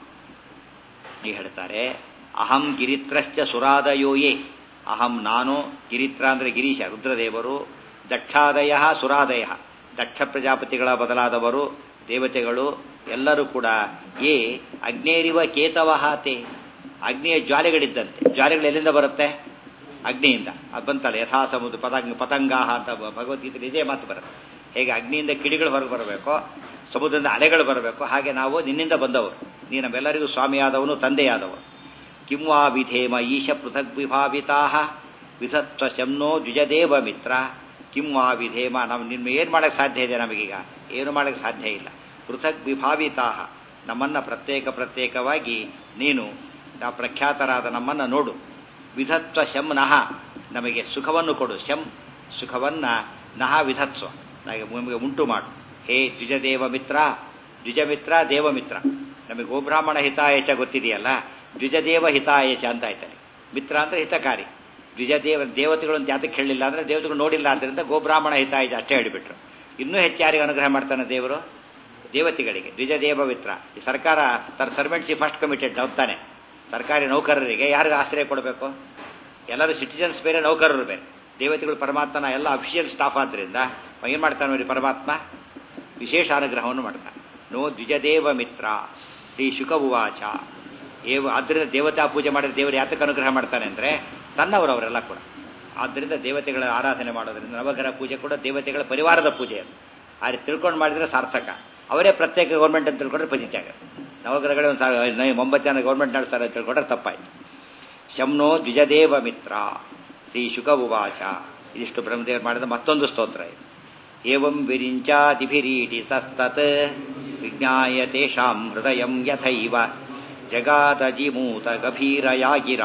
ಈ ಹೇಳ್ತಾರೆ ಅಹಂ ಗಿರಿತ್ರಶ್ಚ ಸುರಾದಯೋಯೇ ಅಹಂ ನಾನು ಗಿರಿತ್ರ ಅಂದರೆ ಗಿರೀಶ ರುದ್ರದೇವರು ದಕ್ಷಾದಯ ಸುರಾದಯ ದಕ್ಷ ಪ್ರಜಾಪತಿಗಳ ಬದಲಾದವರು ದೇವತೆಗಳು ಎಲ್ಲರೂ ಕೂಡ ಏ ಅಗ್ನೇರಿವ ಕೇತವಹಾತೆ ಅಗ್ನಿಯ ಜ್ವಾಲೆಗಳಿದ್ದಂತೆ ಜ್ವಾಲೆಗಳು ಎಲ್ಲಿಂದ ಬರುತ್ತೆ ಅಗ್ನಿಯಿಂದ ಅದು ಬಂತಲ್ಲ ಯಥಾ ಸಮುದ್ರ ಪತಂಗ ಪತಂಗಾಹ ಅಂತ ಭಗವದ್ಗೀತೆ ಇದೇ ಮಾತು ಬರುತ್ತೆ ಹೇಗೆ ಅಗ್ನಿಯಿಂದ ಕಿಡಿಗಳು ಹೊರಗೆ ಬರಬೇಕು ಸಮುದ್ರದಿಂದ ಅಲೆಗಳು ಬರಬೇಕು ಹಾಗೆ ನಾವು ನಿನ್ನಿಂದ ಬಂದವರು ನೀ ನಮ್ಮೆಲ್ಲರಿಗೂ ಸ್ವಾಮಿಯಾದವನು ತಂದೆಯಾದವರು ಕಿಂವಾ ವಿಧೇಮ ಈಶ ಪೃಥಗ್ ವಿಭಾವಿತಾ ವಿಧತ್ವ ಶಮ್ನೋ ದ್ವಿಜದೇವ ಮಿತ್ರ ಕಿಂವಾ ವಿಧೇಮ ನಾವು ನಿನ್ನ ಏನು ಮಾಡಕ್ಕೆ ಸಾಧ್ಯ ಇದೆ ನಮಗೀಗ ಏನು ಮಾಡಕ್ಕೆ ಸಾಧ್ಯ ಇಲ್ಲ ಪೃಥಗ್ ವಿಭಾವಿತಾ ನಮ್ಮನ್ನ ಪ್ರತ್ಯೇಕ ಪ್ರತ್ಯೇಕವಾಗಿ ನೀನು ನಾವು ಪ್ರಖ್ಯಾತರಾದ ನಮ್ಮನ್ನು ನೋಡು ವಿಧತ್ವ ಶಂ ನಹ ನಮಗೆ ಸುಖವನ್ನು ಕೊಡು ಶಂ ಸುಖವನ್ನ ನಹ ವಿಧತ್ವ ನಮಗೆ ಉಂಟು ಮಾಡು ಹೇ ದ್ವಿಜದೇವ ಮಿತ್ರ ದ್ವಿಜಮಿತ್ರ ದೇವಮಿತ್ರ ನಮಗೆ ಗೋಬ್ರಾಹ್ಮಣ ಹಿತಾಯಚ ಗೊತ್ತಿದೆಯಲ್ಲ ದ್ವಿಜದೇವ ಹಿತಾಯಚ ಅಂತ ಆಯ್ತಾನೆ ಮಿತ್ರ ಅಂದ್ರೆ ಹಿತಕಾರಿ ದ್ವಿಜದೇವ ದೇವತೆಗಳು ಅಂತ ಯಾತಕ್ಕೆ ಹೇಳಿಲ್ಲ ಅಂದ್ರೆ ದೇವತೆಗಳು ನೋಡಿಲ್ಲ ಆದ್ದರಿಂದ ಗೋಬ್ರಾಹ್ಮಣ ಹಿತಾಯಚ ಅಷ್ಟೇ ಹೇಳಿಬಿಟ್ರು ಇನ್ನೂ ಹೆಚ್ಚು ಯಾರಿಗೆ ಅನುಗ್ರಹ ಮಾಡ್ತಾನೆ ದೇವರು ದೇವತೆಗಳಿಗೆ ದ್ವಿಜದೇವ ಮಿತ್ರ ಈ ಸರ್ಕಾರ ತನ್ನ ಸರ್ವೆಂಟ್ಸಿ ಫಸ್ಟ್ ಕಮಿಟೆಡ್ ಹೋಗ್ತಾನೆ ಸರ್ಕಾರಿ ನೌಕರರಿಗೆ ಯಾರಿಗೆ ಆಶ್ರಯ ಕೊಡಬೇಕು ಎಲ್ಲರೂ ಸಿಟಿಜನ್ಸ್ ಬೇರೆ ನೌಕರರು ಬೇರೆ ದೇವತೆಗಳು ಪರಮಾತ್ಮನ ಎಲ್ಲ ಅಫಿಷಿಯಲ್ ಸ್ಟಾಫ್ ಆದ್ರಿಂದ ಏನು ಮಾಡ್ತಾನೆ ನೋಡಿ ಪರಮಾತ್ಮ ವಿಶೇಷ ಅನುಗ್ರಹವನ್ನು ಮಾಡ್ತಾನೆ ನೋ ದ್ವಿಜದೇವ ಮಿತ್ರ ಶ್ರೀ ಶುಕ ಉವಾಚ ಏವ ಆದ್ದರಿಂದ ದೇವತಾ ಪೂಜೆ ಮಾಡಿದ್ರೆ ದೇವರು ಯಾತಕ್ಕೆ ಅನುಗ್ರಹ ಮಾಡ್ತಾನೆ ಅಂದರೆ ತನ್ನವರು ಅವರೆಲ್ಲ ಕೂಡ ಆದ್ದರಿಂದ ದೇವತೆಗಳ ಆರಾಧನೆ ಮಾಡೋದ್ರಿಂದ ನವಗ್ರಹ ಪೂಜೆ ಕೂಡ ದೇವತೆಗಳ ಪರಿವಾರದ ಪೂಜೆ ಅದು ಆ ರೀತಿ ತಿಳ್ಕೊಂಡು ಮಾಡಿದ್ರೆ ಸಾರ್ಥಕ ಅವರೇ ಪ್ರತ್ಯೇಕ ಗೌರ್ಮೆಂಟ್ ಅಂತ ತಿಳ್ಕೊಂಡ್ರೆ ಪಜಿತಿ ಆಗುತ್ತೆ ನವಗ್ರಹಗಳೇ ಒಂದು ಸಾವಿರ ಒಂಬತ್ತು ಜನ ಗೌರ್ಮೆಂಟ್ ನಡೆಸ್ತಾರೆ ಅಂತ ತಿಳ್ಕೊಂಡ್ರೆ ತಪ್ಪಾಯ್ತು ಶಮ್ನೋ ದ್ವಿಜದೇವ ಮಿತ್ರ ಶ್ರೀ ಶುಕ ಉವಾಚ ಇದಿಷ್ಟು ಬ್ರಹ್ಮದೇವರು ಮಾಡಿದ ಮತ್ತೊಂದು ಸ್ತೋತ್ರ ಇದು ಏವಂ ವಿರಿಂಚಾದಿಭಿರೀಡಿತಸ್ತತ್ ವಿಜ್ಞಾಯ ತೇಷಾಂ ಹೃದಯಂ ಯಥೈವ ಜಗಾದಜಿಮೂತ ಗಭೀರಯಾಗಿರ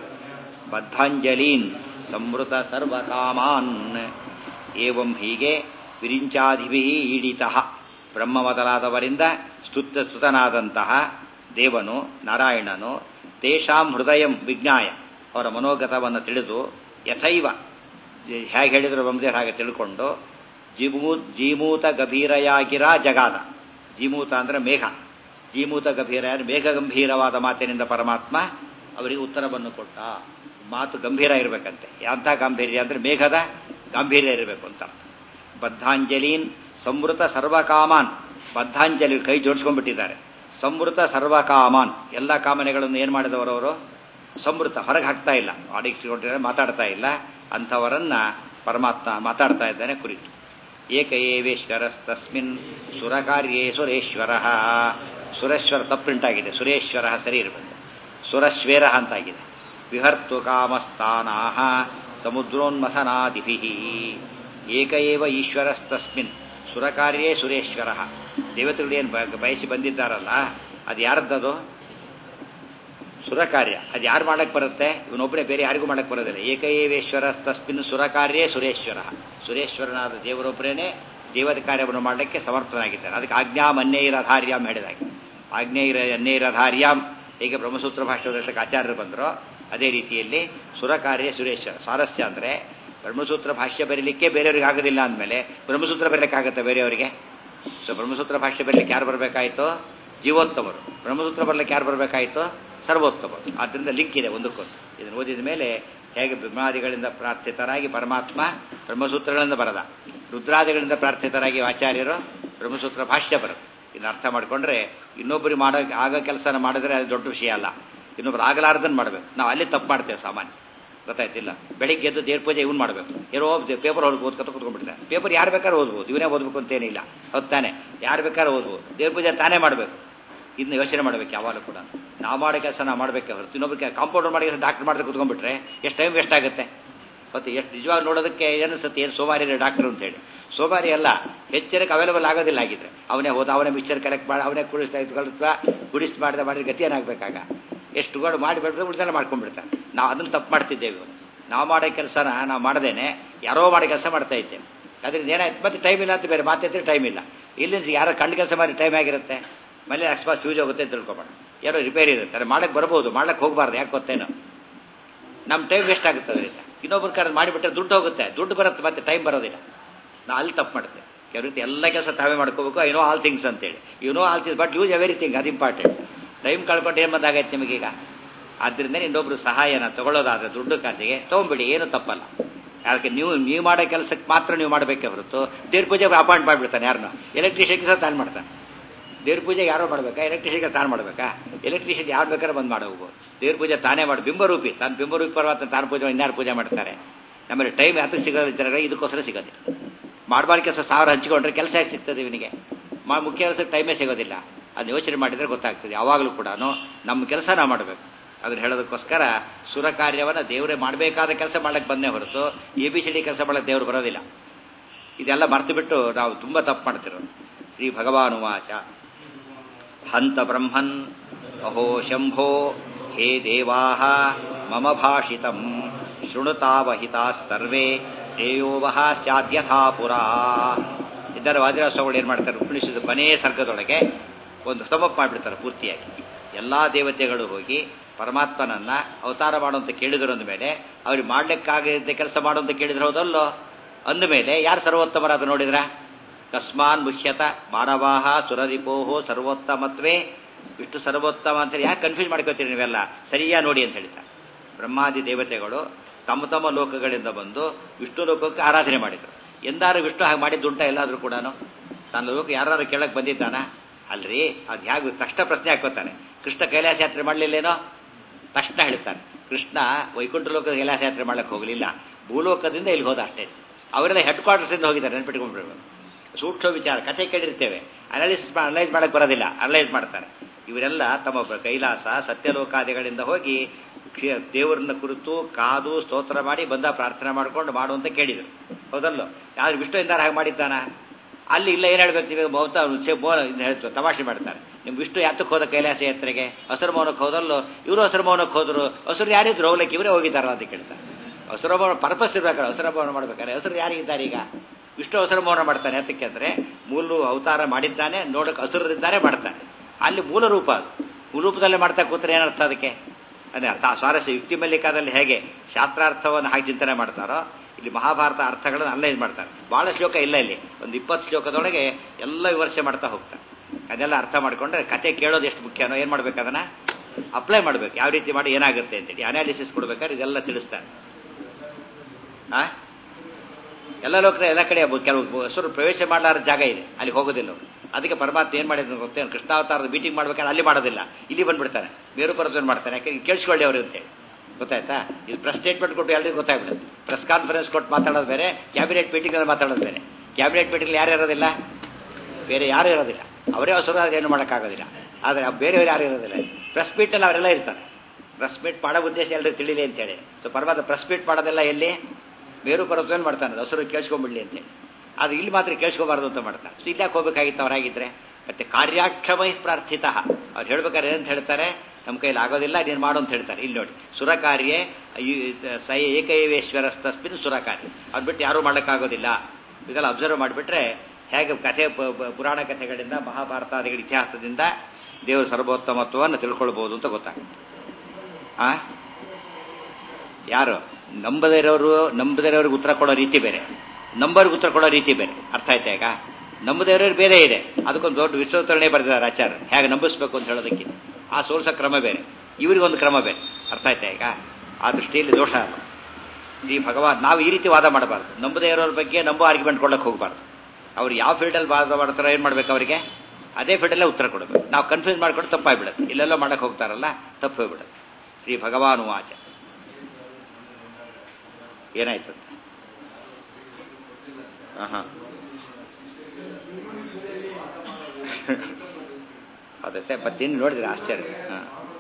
ಬದ್ಧಾಂಜಲೀನ್ ಸಂವೃತ ಸರ್ವಕಾಮಾನ್ ಏವಂ ಹೀಗೆ ವಿರಿಂಚಾದಿಭಿ ಈಡಿತಃ ಬ್ರಹ್ಮ ಮೊದಲಾದವರಿಂದ ಸ್ತುತ ಸ್ತುತನಾದಂತಹ ದೇವನು ನಾರಾಯಣನು ತೇಷಾಂ ಹೃದಯಂ ವಿಜ್ಞಾಯ ಅವರ ಮನೋಗತವನ್ನು ತಿಳಿದು ಯಥೈವ ಹೇಗೆ ಹೇಳಿದ್ರು ಬ್ರಹ್ಮದೇವರು ಹಾಗೆ ತಿಳ್ಕೊಂಡು ಜಿಮೂ ಜೀಮೂತ ಗಭೀರಯಾಗಿರ ಜಗಾದ ಜೀಮೂತ ಅಂದ್ರೆ ಮೇಘ ಜೀಮೂತ ಗಂಭೀರ ಮೇಘ ಗಂಭೀರವಾದ ಮಾತಿನಿಂದ ಪರಮಾತ್ಮ ಅವರಿಗೆ ಉತ್ತರವನ್ನು ಕೊಟ್ಟ ಮಾತು ಗಂಭೀರ ಇರಬೇಕಂತೆ ಯಾಂಥ ಗಾಂಭೀರ್ಯ ಅಂದ್ರೆ ಮೇಘದ ಗಾಂಭೀರ್ಯ ಇರಬೇಕು ಅಂತ ಅರ್ಥ ಬದ್ಧಾಂಜಲೀನ್ ಸಂವೃತ ಸರ್ವಕಾಮಾನ್ ಬದ್ಧಾಂಜಲಿ ಕೈ ಜೋಡಿಸ್ಕೊಂಡ್ಬಿಟ್ಟಿದ್ದಾರೆ ಸಂವೃತ ಸರ್ವಕಾಮಾನ್ ಎಲ್ಲ ಕಾಮನೆಗಳನ್ನು ಏನು ಮಾಡಿದವರು ಅವರು ಸಂವೃತ ಹೊರಗೆ ಹಾಕ್ತಾ ಇಲ್ಲ ಆಡಿಸಿಕೊಂಡಿದ್ದಾರೆ ಮಾತಾಡ್ತಾ ಇಲ್ಲ ಅಂಥವರನ್ನ ಪರಮಾತ್ಮ ಮಾತಾಡ್ತಾ ಇದ್ದಾನೆ ಕುರಿತು ಏಕ ಏವೇಶ್ವರಸ್ತಸ್ಮಿನ್ ಸುರಕಾರ್ಯೇ ಸುರೇಶ್ವರ ಸುರೇಶ್ವರ ತಪ್ಪುಂಟಾಗಿದೆ ಸುರೇಶ್ವರ ಸರಿ ಇರಬೇಕು ಸುರಶ್ವೇರ ಅಂತಾಗಿದೆ ವಿಹರ್ತು ಕಾಮಸ್ಥಾನಾ ಸಮುದ್ರೋನ್ಮಥನಾದಿಭಿ ಏಕ ಏವ ಈಶ್ವರಸ್ತಸ್ಮಿನ್ ಸುರಕಾರ್ಯೇ ಸುರೇಶ್ವರ ದೇವತೆಗಳು ಏನು ಬಯಸಿ ಬಂದಿದ್ದಾರಲ್ಲ ಅದು ಯಾರದ್ದದು ಸುರಕಾರ್ಯ ಅದು ಯಾರು ಮಾಡಕ್ ಬರುತ್ತೆ ಇವನೊಬ್ಬನೇ ಬೇರೆ ಯಾರಿಗೂ ಮಾಡಕ್ ಬರೋದಿಲ್ಲ ಏಕಏವೇಶ್ವರ ತಸ್ಮಿನ್ ಸುರಕಾರ್ಯೇ ಸುರೇಶ್ವರ ಸುರೇಶ್ವರನಾದ ದೇವರೊಬ್ಬರೇನೆ ದೇವರ ಕಾರ್ಯವನ್ನು ಮಾಡಲಿಕ್ಕೆ ಸಮರ್ಥನಾಗಿದ್ದಾರೆ ಅದಕ್ಕೆ ಆಜ್ಞಾ ಮನ್ನೇರಧಾರ್ಯಾಮ್ ಹೇಳಿದಾಗೆ ಆಜ್ಞೇಯರ ಅನ್ನೇರಧಾರ್ಯಾಮ್ ಹೇಗೆ ಬ್ರಹ್ಮಸೂತ್ರ ಭಾಷೆದಕ್ಕೆ ಆಚಾರ್ಯರು ಬಂದರೋ ಅದೇ ರೀತಿಯಲ್ಲಿ ಸುರಕಾರ್ಯ ಸುರೇಶ್ವರ ಸ್ವಾರಸ್ಯ ಅಂದರೆ ಬ್ರಹ್ಮಸೂತ್ರ ಭಾಷ್ಯ ಬರೀಲಿಕ್ಕೆ ಬೇರೆಯವ್ರಿಗೆ ಆಗೋದಿಲ್ಲ ಅಂದಮೇಲೆ ಬ್ರಹ್ಮಸೂತ್ರ ಬರಲಿಕ್ಕಾಗತ್ತೆ ಬೇರೆಯವರಿಗೆ ಸೊ ಬ್ರಹ್ಮಸೂತ್ರ ಭಾಷ್ಯ ಬರಲಿಕ್ಕೆ ಯಾರು ಬರಬೇಕಾಯಿತು ಜೀವೋತ್ತಮರು ಬ್ರಹ್ಮಸೂತ್ರ ಬರಲಿಕ್ಕೆ ಯಾರು ಬರಬೇಕಾಯಿತು ಸರ್ವೋತ್ತಮರು ಆದ್ದರಿಂದ ಲಿಂಕ್ ಇದೆ ಒಂದಕ್ಕೊಂದು ಇದನ್ನು ಓದಿದ ಮೇಲೆ ಹೇಗೆ ಬ್ರಹ್ಮಾದಿಗಳಿಂದ ಪ್ರಾರ್ಥಿತರಾಗಿ ಪರಮಾತ್ಮ ಬ್ರಹ್ಮಸೂತ್ರಗಳಿಂದ ಬರದ ರುದ್ರಾದಿಗಳಿಂದ ಪ್ರಾರ್ಥಿತರಾಗಿ ಆಚಾರ್ಯರು ಬ್ರಹ್ಮಸೂತ್ರ ಭಾಷ್ಯ ಬರೋದು ಇದನ್ನ ಅರ್ಥ ಮಾಡಿಕೊಂಡ್ರೆ ಇನ್ನೊಬ್ಬರಿಗೆ ಮಾಡೋ ಆಗ ಕೆಲಸನ ಮಾಡಿದ್ರೆ ಅದು ದೊಡ್ಡ ವಿಷಯ ಅಲ್ಲ ಇನ್ನೊಬ್ರು ಆಗಲಾರ್ದನ್ನು ಮಾಡಬೇಕು ನಾವು ಅಲ್ಲಿ ತಪ್ಪು ಮಾಡ್ತೇವೆ ಸಾಮಾನ್ಯ ಗೊತ್ತಾಯ್ತಿಲ್ಲ ಬೆಳಿಗ್ಗೆ ಎದ್ದು ದೇವ್ರ ಪೂಜೆ ಇವ್ನು ಮಾಡಬೇಕು ಏನೋ ಪೇಪರ್ ಹೊರಗೆ ಓದ್ಕೊತ ಕೂತ್ಕೊಂಡ್ಬಿಡ್ತಾರೆ ಪೇಪರ್ ಯಾರು ಬೇಕಾದ್ರೂ ಓದ್ಬೋದು ಇವನೇ ಓದ್ಬೇಕು ಅಂತೇನಿಲ್ಲ ಹೌದು ತಾನೆ ಯಾರು ಬೇಕಾದ್ರೂ ಓದ್ಬೋದು ದೇವ್ರ ಪೂಜೆ ತಾನೇ ಮಾಡಬೇಕು ಇದನ್ನ ಯೋಚನೆ ಮಾಡಬೇಕು ಯಾವಾಗಲೂ ಕೂಡ ನಾವು ಮಾಡೋ ಕೆಲಸ ನಾವು ಮಾಡಬೇಕೆ ಹೊರತು ಇನ್ನೊಬ್ಬರಿಗೆ ಕಾಂಪೌಂಡರ್ ಮಾಡಿ ಡಾಕ್ಟರ್ ಮಾಡಿದ್ರೆ ಕುತ್ಕೊಂಡ್ಬಿಟ್ರೆ ಎಷ್ಟು ಟೈಮ್ ವೇಸ್ಟ್ ಆಗುತ್ತೆ ಮತ್ತು ಎಷ್ಟು ನಿಜವಾಗ ನೋಡೋದಕ್ಕೆ ಏನಿಸುತ್ತೆ ಏನು ಸೋಮಾರಿ ಡಾಕ್ಟರ್ ಅಂತೇಳಿ ಸೋಮಾರಿ ಅಲ್ಲ ಹೆಚ್ಚರಕ್ಕೆ ಅವೈಲೇಬಲ್ ಆಗೋದಿಲ್ಲ ಆಗಿದ್ರೆ ಅವನೇ ಹೋದ ಅವನೇ ಮಿಕ್ಸರ್ ಕಲೆಕ್ಟ್ ಮಾಡಿ ಅವನೇ ಕುಡಿಸ್ತಾ ಇದ್ಕೊಳ್ತಾ ಕುಡಿಸ್ ಮಾಡಿದ ಮಾಡಿದ್ರೆ ಗತಿ ಏನಾಗಬೇಕಾಗ ಎಷ್ಟು ಗೋಡು ಮಾಡಿಬಿಟ್ರೆ ಉಳಿದೆಲ್ಲ ಮಾಡ್ಕೊಂಡ್ಬಿಡ್ತಾರೆ ನಾವು ಅದನ್ನು ತಪ್ಪು ಮಾಡ್ತಿದ್ದೇವೆ ನಾವು ಮಾಡೋ ಕೆಲಸನ ನಾವು ಮಾಡದೇನೆ ಯಾರೋ ಮಾಡೋ ಕೆಲಸ ಮಾಡ್ತಾ ಇದ್ದೇವೆ ಅದರಿಂದ ಏನಾಯ್ತು ಮತ್ತೆ ಟೈಮ್ ಇಲ್ಲ ಅಂತ ಬೇರೆ ಮಾತಿದ್ರೆ ಟೈಮ್ ಇಲ್ಲ ಇಲ್ಲಿ ಯಾರೋ ಕಣ್ಣು ಕೆಲಸ ಮಾಡಿ ಟೈಮ್ ಆಗಿರುತ್ತೆ ಮನೆ ಅಕಸ್ಮಾತ್ ಫ್ಯೂಸ್ ಹೋಗುತ್ತೆ ಅಂತ ತಿಳ್ಕೊಬೇಡ ಯಾರೋ ರಿಪೇರಿ ಇರುತ್ತೆ ಅದೇ ಮಾಡಕ್ಕೆ ಬರ್ಬೋದು ಮಾಡಕ್ಕೆ ಹೋಗಬಾರ್ದು ಯಾಕೆ ಗೊತ್ತೇನೋ ನಮ್ಮ ಟೈಮ್ ವೇಸ್ಟ್ ಆಗುತ್ತೆ ಅದರಿಂದ ಇನ್ನೊಬ್ರ ಕಾರ್ ಮಾಡಿಬಿಟ್ರೆ ದುಡ್ಡು ಹೋಗುತ್ತೆ ದುಡ್ಡು ಬರುತ್ತೆ ಮತ್ತೆ ಟೈಮ್ ಬರೋದಿಲ್ಲ ನಾವು ಅಲ್ಲಿ ತಪ್ಪು ಮಾಡ್ತೇವೆ ಕೆಲವು ರೀತಿ ಎಲ್ಲ ಕೆಲಸ ತಾವೇ ಮಾಡ್ಕೋಬೇಕು ಐ ನೋ ಆಲ್ ಥಿಂಗ್ಸ್ ಅಂತೇಳಿ you know all things but use everything ಅದು ಇಂಪಾರ್ಟೆಂಟ್ ಟೈಮ್ ಕಳ್ಕೊಂಡು ಏನು ಬಂದಾಗೈತೆ ನಿಮಗೀಗ ಆದ್ದರಿಂದ ಇನ್ನೊಬ್ರು ಸಹಾಯನ ತಗೊಳ್ಳೋದಾದ್ರೆ ದುಡ್ಡು ಕಾಸಿಗೆ ತೊಗೊಂಬಿಡಿ ಏನು ತಪ್ಪಲ್ಲ ಅದಕ್ಕೆ ನೀವು ನೀವು ಮಾಡೋ ಕೆಲಸಕ್ಕೆ ಮಾತ್ರ ನೀವು ಮಾಡಬೇಕೇ ಹೊರತು ದೇವ್ರ ಪೂಜೆಗೆ ಅಪಾಯಿಂಟ್ ಮಾಡಿಬಿಡ್ತಾನೆ ಯಾರನ್ನ ಎಲೆಕ್ಟ್ರಿಷಿಯನ್ಗೆ ಸಹ ತಾನು ಮಾಡ್ತಾನೆ ದೇವ್ರ ಪೂಜೆ ಯಾರೋ ಮಾಡ್ಬೇಕಾ ಎಲೆಕ್ಟ್ರಿಷಿಯನ್ಗೆ ತಾನು ಮಾಡಬೇಕಾ ಎಲೆಕ್ಟ್ರಿಷಿಯನ್ ಯಾರು ಬೇಕಾದ್ರೆ ಬಂದು ಮಾಡೋ ಹೋಗ್ಬೋದು ದೇವ್ರ ಪೂಜೆ ತಾನೇ ಮಾಡಿ ಬಿಂಬರೂಪಿ ತಾನು ಬಿಂಬರೂಪಿ ಪರ್ವತ ತಾನು ಪೂಜೆ ಇನ್ಯಾರು ಪೂಜೆ ಮಾಡ್ತಾರೆ ನಮ್ಮಲ್ಲಿ ಟೈಮ್ ಯಾತಕ್ಕೆ ಸಿಗೋದು ಜನರಿಗೆ ಇದಕ್ಕೋಸ್ಕರ ಸಿಗೋದಿಲ್ಲ ಮಾಡಬಾರ್ದು ಕೆಲಸ ಸಾವಿರ ಹಂಚಿಕೊಂಡ್ರೆ ಕೆಲಸ ಯಾಕೆ ಸಿಗ್ತದೆ ಇವನಿಗೆ ಮಾ ಮುಖ್ಯ ಕೆಲಸಕ್ಕೆ ಟೈಮೇ ಸಿಗೋದಿಲ್ಲ ಅದನ್ನ ಯೋಚನೆ ಮಾಡಿದರೆ ಗೊತ್ತಾಗ್ತದೆ ಯಾವಾಗಲೂ ಕೂಡ ನಮ್ಮ ಕೆಲಸ ನಾವು ಮಾಡಬೇಕು ಅದನ್ನ ಹೇಳೋದಕ್ಕೋಸ್ಕರ ಸುರ ಕಾರ್ಯವನ್ನು ದೇವರೇ ಮಾಡಬೇಕಾದ ಕೆಲಸ ಮಾಡಕ್ಕೆ ಬಂದೇ ಹೊರತು ಎ ಬಿ ಸಿ ಡಿ ಕೆಲಸ ಮಾಡಕ್ಕೆ ದೇವರು ಬರೋದಿಲ್ಲ ಇದೆಲ್ಲ ಮರ್ತು ಬಿಟ್ಟು ನಾವು ತುಂಬ ತಪ್ಪು ಮಾಡ್ತಿರೋದು ಶ್ರೀ ಭಗವಾನುವಾಚ ಹಂತ ಬ್ರಹ್ಮನ್ ಅಹೋ ಶಂಭೋ ಹೇ ದೇವಾಹ ಮಮ ಭಾಷಿತಂ ಶೃಣುತಾವಹಿತಾ ಸರ್ವೇ ಶ್ರೇಯೋವಹ ಸ್ಯಾದ್ಯಥಾ ಪುರಾ ಇದ್ದಾರೆ ವಾದಿರಾಜಗಳು ಏನು ಮಾಡ್ತಾರೆ ಉಪನಿಷದ ಕೊನೆಯ ಸರ್ಗದೊಳಗೆ ಒಂದು ಸಮಪ್ ಮಾಡಿಬಿಡ್ತಾರೆ ಪೂರ್ತಿಯಾಗಿ ಎಲ್ಲ ದೇವತೆಗಳು ಹೋಗಿ ಪರಮಾತ್ಮನನ್ನ ಅವತಾರ ಮಾಡುವಂತ ಕೇಳಿದ್ರು ಅಂದ ಮೇಲೆ ಅವ್ರಿಗೆ ಮಾಡ್ಲಿಕ್ಕಾಗದ ಕೆಲಸ ಮಾಡುವಂತ ಕೇಳಿದ್ರು ಹೌದಲ್ಲೋ ಅಂದ ಮೇಲೆ ಯಾರು ಸರ್ವೋತ್ತಮರಾದ ನೋಡಿದ್ರ ಕಸ್ಮಾನ್ ಮುಖ್ಯತ ಮಾನವಾಹ ಸುರರಿಪೋಹೋ ಸರ್ವೋತ್ತಮತ್ವೇ ವಿಷ್ಣು ಸರ್ವೋತ್ತಮ ಅಂತ ಯಾಕೆ ಕನ್ಫ್ಯೂಸ್ ಮಾಡ್ಕೋತೀರಿ ನೀವೆಲ್ಲ ಸರಿಯಾ ನೋಡಿ ಅಂತ ಹೇಳ್ತಾರೆ ಬ್ರಹ್ಮಾದಿ ದೇವತೆಗಳು ತಮ್ಮ ತಮ್ಮ ಲೋಕಗಳಿಂದ ಬಂದು ವಿಷ್ಣು ಲೋಕಕ್ಕೆ ಆರಾಧನೆ ಮಾಡಿದರು ಎಂದಾರು ವಿಷ್ಣು ಹಾಗೆ ಮಾಡಿದ್ದುಂಟ ಎಲ್ಲಾದ್ರೂ ಕೂಡ ತನ್ನ ಲೋಕ ಯಾರು ಕೇಳಕ್ ಬಂದಿದ್ದಾನ ಅಲ್ರಿ ಅದು ಹೇಗೆ ತಕ್ಷಣ ಪ್ರಶ್ನೆ ಹಾಕೋತಾನೆ ಕೃಷ್ಣ ಕೈಲಾಸ ಯಾತ್ರೆ ಮಾಡಲಿಲ್ಲೇನೋ ತಕ್ಷಣ ಹೇಳ್ತಾನೆ ಕೃಷ್ಣ ವೈಕುಂಠ ಲೋಕದ ಕೈಲಾಸ ಯಾತ್ರೆ ಮಾಡಕ್ಕೆ ಹೋಗಲಿಲ್ಲ ಭೂಲೋಕದಿಂದ ಇಲ್ಲಿ ಹೋದ ಅಷ್ಟೇ ಅವರೆಲ್ಲ ಹೆಡ್ ಕ್ವಾರ್ಟರ್ಸ್ ಇಂದ ಹೋಗಿದ್ದಾರೆ ನೆನ್ಪಿಟ್ಕೊಂಡ್ಬಿಡ್ಬೇಕು ಸೂಕ್ಷ್ಮ ವಿಚಾರ ಕಥೆ ಕೇಳಿರ್ತೇವೆ ಅನಲೈಸ್ ಅನಲೈಸ್ ಮಾಡಕ್ ಬರೋದಿಲ್ಲ ಅನಲೈಸ್ ಮಾಡ್ತಾರೆ ಇವರೆಲ್ಲ ತಮ್ಮ ಬ- ಕೈಲಾಸ ಸತ್ಯಲೋಕಾದಿಗಳಿಂದ ಹೋಗಿ ಕ್ಷೇ- ದೇವರನ್ನ ಕುರಿತು ಕಾದು ಸ್ತೋತ್ರ ಮಾಡಿ ಬಂದ ಪ್ರಾರ್ಥನೆ ಮಾಡ್ಕೊಂಡು ಮಾಡು ಅಂತ ಕೇಳಿದ್ರು ಹೌದಲ್ಲೋ ಯಾರು ವಿಷ್ಣು ಇಂದಾರ ಹಾಗೆ ಮಾಡಿದ್ದಾನ ಅಲ್ಲಿ ಇಲ್ಲ ಏನ್ ಹೇಳ್ಬೇಕು ನೀವು ಮೌತ ಹೇಳ್ತು ತಮಾಷೆ ಮಾಡ್ತಾರೆ ನಿಮ್ ವಿಷ್ಣು ಯಾತಕ್ಕೆ ಹೋದ ಕೈಲಾಸ ಯಾತ್ರೆಗೆ ಹಸಿರು ಮೌನಕ್ಕೆ ಹೋದಲ್ಲೋ ಇವರು ಹಸಿರು ಮೌನಕ್ಕೆ ಹೋದ್ರು ಹಸಿರು ಯಾರಿದ್ರು ಹೋಗ್ಲಿಕ್ಕೆ ಇವರೇ ಹೋಗಿದ್ದಾರ ಅಂತ ಕೇಳ್ತಾರೆ ಹಸಿರು ಮೌನ ಪರ್ಪಸ್ ಇರ್ಬೇಕಾರೆ ಹಸಿರು ಮೌನ ಮಾಡ್ಬೇಕಾದ್ರೆ ಹಸಿರು ಯಾರಿಗಿದ್ದಾರೆ ಈಗ ವಿಷ್ಣು ಹಸಿರು ಮೌನ ಮಾಡ್ತಾನೆ ಯಾತಕ್ಕೆ ಅಂದ್ರೆ ಮೂಲ ಅವತಾರ ಮಾಡಿದ್ದಾನೆ ನೋಡಕ್ಕೆ ಹಸಿರಿದ್ದಾರೆ ಮಾಡ್ತಾನೆ ಅಲ್ಲಿ ಮೂಲ ರೂಪ ಅದು ಮೂಲ ರೂಪದಲ್ಲೇ ಮಾಡ್ತಾ ಕೂತ್ರೆ ಏನರ್ಥ ಅದಕ್ಕೆ ಅದೇ ಅರ್ಥ ಸ್ವಾರಸ್ಯ ಯುಕ್ತಿ ಮಲ್ಲಿಕಾದಲ್ಲಿ ಹೇಗೆ ಶಾಸ್ತ್ರಾರ್ಥವನ್ನು ಹಾಗೆ ಚಿಂತನೆ ಮಾಡ್ತಾರೋ ಇಲ್ಲಿ ಮಹಾಭಾರತ ಅರ್ಥಗಳನ್ನು ಅನಲೈಸ್ ಮಾಡ್ತಾರೆ ಬಹಳ ಶ್ಲೋಕ ಇಲ್ಲ ಇಲ್ಲಿ ಒಂದು ಇಪ್ಪತ್ತು ಶ್ಲೋಕದೊಳಗೆ ಎಲ್ಲ ವಿಮರ್ಶೆ ಮಾಡ್ತಾ ಹೋಗ್ತಾರೆ ಅದೆಲ್ಲ ಅರ್ಥ ಮಾಡ್ಕೊಂಡ್ರೆ ಕತೆ ಕೇಳೋದು ಎಷ್ಟು ಮುಖ್ಯನೋ ಏನ್ ಮಾಡ್ಬೇಕು ಅದನ್ನ ಅಪ್ಲೈ ಮಾಡ್ಬೇಕು ಯಾವ ರೀತಿ ಮಾಡಿ ಏನಾಗುತ್ತೆ ಅಂತೇಳಿ ಅನಾಲಿಸಿಸ್ ಕೊಡ್ಬೇಕಾದ್ರೆ ಇದೆಲ್ಲ ತಿಳಿಸ್ತಾರೆ ಆ ಎಲ್ಲ ಲೋಕದ ಎಲ್ಲ ಕಡೆ ಒಬ್ಬ ಕೆಲವು ಹೆಸರು ಪ್ರವೇಶ ಮಾಡಲಾರ ಜಾಗ ಇದೆ ಅಲ್ಲಿ ಹೋಗೋದಿಲ್ಲ ಅವ್ರು ಅದಕ್ಕೆ ಪರಮಾತ್ಮ ಏನ್ ಮಾಡಿದ್ರು ಗೊತ್ತೇನು ಕೃಷ್ಣಾವತಾರದ ಮೀಟಿಂಗ್ ಮಾಡ್ಬೇಕಾದ್ರೆ ಅಲ್ಲಿ ಮಾಡೋದಿಲ್ಲ ಇಲ್ಲಿ ಬಂದ್ಬಿಡ್ತಾನೆ ಬೇರು ಪರತ್ವ ಮಾಡ್ತಾನೆ ಯಾಕೆ ಕೇಳಿಸ್ಕೊಳ್ಳಿ ಅವರು ಅಂತೇಳಿ ಗೊತ್ತಾಯ್ತಾ ಇದು ಪ್ರೆಸ್ ಸ್ಟೇಟ್ಮೆಂಟ್ ಕೊಟ್ಟು ಎಲ್ಲರಿಗೂ ಗೊತ್ತಾಗ್ಬಿಡುತ್ತೆ ಪ್ರೆಸ್ ಕಾನ್ಫರೆನ್ಸ್ ಕೊಟ್ಟು ಮಾತಾಡೋದು ಬೇರೆ ಕ್ಯಾಬಿನೆಟ್ ಮೀಟಿಂಗ್ ಮಾತಾಡೋದು ಬೇರೆ ಕ್ಯಾಬಿನೆಟ್ ಮೀಟಿಂಗ್ ಯಾರು ಇರೋದಿಲ್ಲ ಬೇರೆ ಯಾರು ಇರೋದಿಲ್ಲ ಅವರೇ ಹೊಸರು ಆದ್ರೆ ಏನು ಮಾಡೋಕ್ಕಾಗೋದಿಲ್ಲ ಆದರೆ ಬೇರೆಯವರು ಯಾರು ಇರೋದಿಲ್ಲ ಪ್ರೆಸ್ ಮೀಟಲ್ಲಿ ಅವರೆಲ್ಲ ಇರ್ತಾರೆ ಪ್ರೆಸ್ ಮೀಟ್ ಮಾಡೋ ಉದ್ದೇಶ ಎಲ್ಲರೂ ತಿಳಿಲಿ ಅಂತೇಳಿ ಸೊ ಪರಮಾತ್ಮ ಪ್ರೆಸ್ ಮೀಟ್ ಮಾಡೋದೆಲ್ಲ ಎಲ್ಲಿ ಬೇರು ಪರ್ವತವನ್ನು ಮಾಡ್ತಾನೆ ಹಸರು ಕೇಳಿಸ್ಕೊಂಡ್ಬಿಡ್ಲಿ ಅಂತೇಳಿ ಅದು ಇಲ್ಲಿ ಮಾತ್ರ ಕೇಳಿಸ್ಕೋಬಾರ್ದು ಅಂತ ಮಾಡ್ತಾರೆ ಸೊ ಇಲ್ಲಾಕೆ ಹೋಗ್ಬೇಕಾಗಿತ್ತು ಅವರಾಗಿದ್ರೆ ಮತ್ತೆ ಕಾರ್ಯಾಕ್ಷಮೈ ಪ್ರಾರ್ಥಿತ ಅವ್ರು ಹೇಳ್ಬೇಕಾದ್ರೆ ಏನಂತ ಹೇಳ್ತಾರೆ ನಮ್ಮ ಕೈಲಿ ಆಗೋದಿಲ್ಲ ನೀನು ಮಾಡು ಅಂತ ಹೇಳ್ತಾರೆ ಇಲ್ಲಿ ನೋಡಿ ಸುರಕಾರ್ಯೇ ಸೈ ಏಕೈವೇಶ್ವರಸ್ತಸ್ಮಿನ್ ಸುರಕಾರ್ಯ ಅವ್ರು ಬಿಟ್ಟು ಯಾರೂ ಮಾಡೋಕ್ಕಾಗೋದಿಲ್ಲ ಇದೆಲ್ಲ ಅಬ್ಸರ್ವ್ ಮಾಡಿಬಿಟ್ರೆ ಹೇಗೆ ಕಥೆ ಪ- ಪ- ಪುರಾಣ ಕಥೆಗಳಿಂದ ಮಹಾಭಾರತಾದಿಗಳ ಇತಿಹಾಸದಿಂದ ದೇವರ ಸರ್ವೋತ್ತಮತ್ವವನ್ನು ತಿಳ್ಕೊಳ್ಬಹುದು ಅಂತ ಗೊತ್ತಾಗುತ್ತೆ ಆ ಯಾರು ನಂಬದೇ ಇರೋರು ನಂಬದೇ ಇರೋರಿಗೆ ಉತ್ತರ ಕೊಡೋ ರೀತಿ ಬೇರೆ ನಂಬರ್ಗೆ ಉತ್ತರ ಕೊಡೋ ರೀತಿ ಬೇರೆ ಅರ್ಥ ಆಯ್ತಾ ಈಗ ನಂಬದೇ ಇರೋರು ಬೇರೆ ಇದೆ ಅದಕ್ಕೊಂದು ದೊಡ್ಡ ವಿಶ್ವೋತ್ತರಣೆ ಬರೆದಿದ್ದಾರೆ ಆಚಾರ ಹೇಗೆ ನಂಬಿಸ್ಬೇಕು ಅಂತ ಹೇಳೋದಕ್ಕೆ ಆ ಸೋಲ್ಸೋ ಕ್ರಮ ಬೇರೆ ಇವರಿಗೊಂದು ಕ್ರಮ ಬೇರೆ ಅರ್ಥ ಆಯ್ತಾ ಈಗ ಆ ದೃಷ್ಟಿಯಲ್ಲಿ ದೋಷ ಅಲ್ಲ ಶ್ರೀ ಭಗವಾನ್ ನಾವು ಈ ರೀತಿ ವಾದ ಮಾಡಬಾರ್ದು ನಂಬದೇ ಇರೋರ ಬಗ್ಗೆ ನಂಬೋ ಆರ್ಗ್ಯುಮೆಂಟ್ ಕೊಡಕ್ಕೆ ಹೋಗಬಾರ್ದು ಅವ್ರು ಯಾವ ಫೀಲ್ಡಲ್ಲಿ ವಾದ ಮಾಡ್ತಾರೋ ಏನು ಮಾಡ್ಬೇಕು ಅವರಿಗೆ ಅದೇ ಫೀಲ್ಡಲ್ಲೇ ಉತ್ತರ ಕೊಡಬೇಕು ನಾವು ಕನ್ಫ್ಯೂಸ್ ಮಾಡ್ಕೊಂಡು ತಪ್ಪಾಗ್ಬಿಡುತ್ತೆ ಇಲ್ಲೆಲ್ಲೋ ಮಾಡಕ್ಕೆ ಹೋಗ್ತಾರಲ್ಲ ತಪ್ಪು ಹೋಗ್ಬಿಡುತ್ತೆ ಶ್ರೀ ಭಗವಾನು ವಾಚ ಏನಾಯ್ತಂತ ಹಾ ಅದಷ್ಟೇ ಮತ್ತೇನು ನೋಡಿದ್ರೆ ಆಶ್ಚರ್ಯ ಹಾ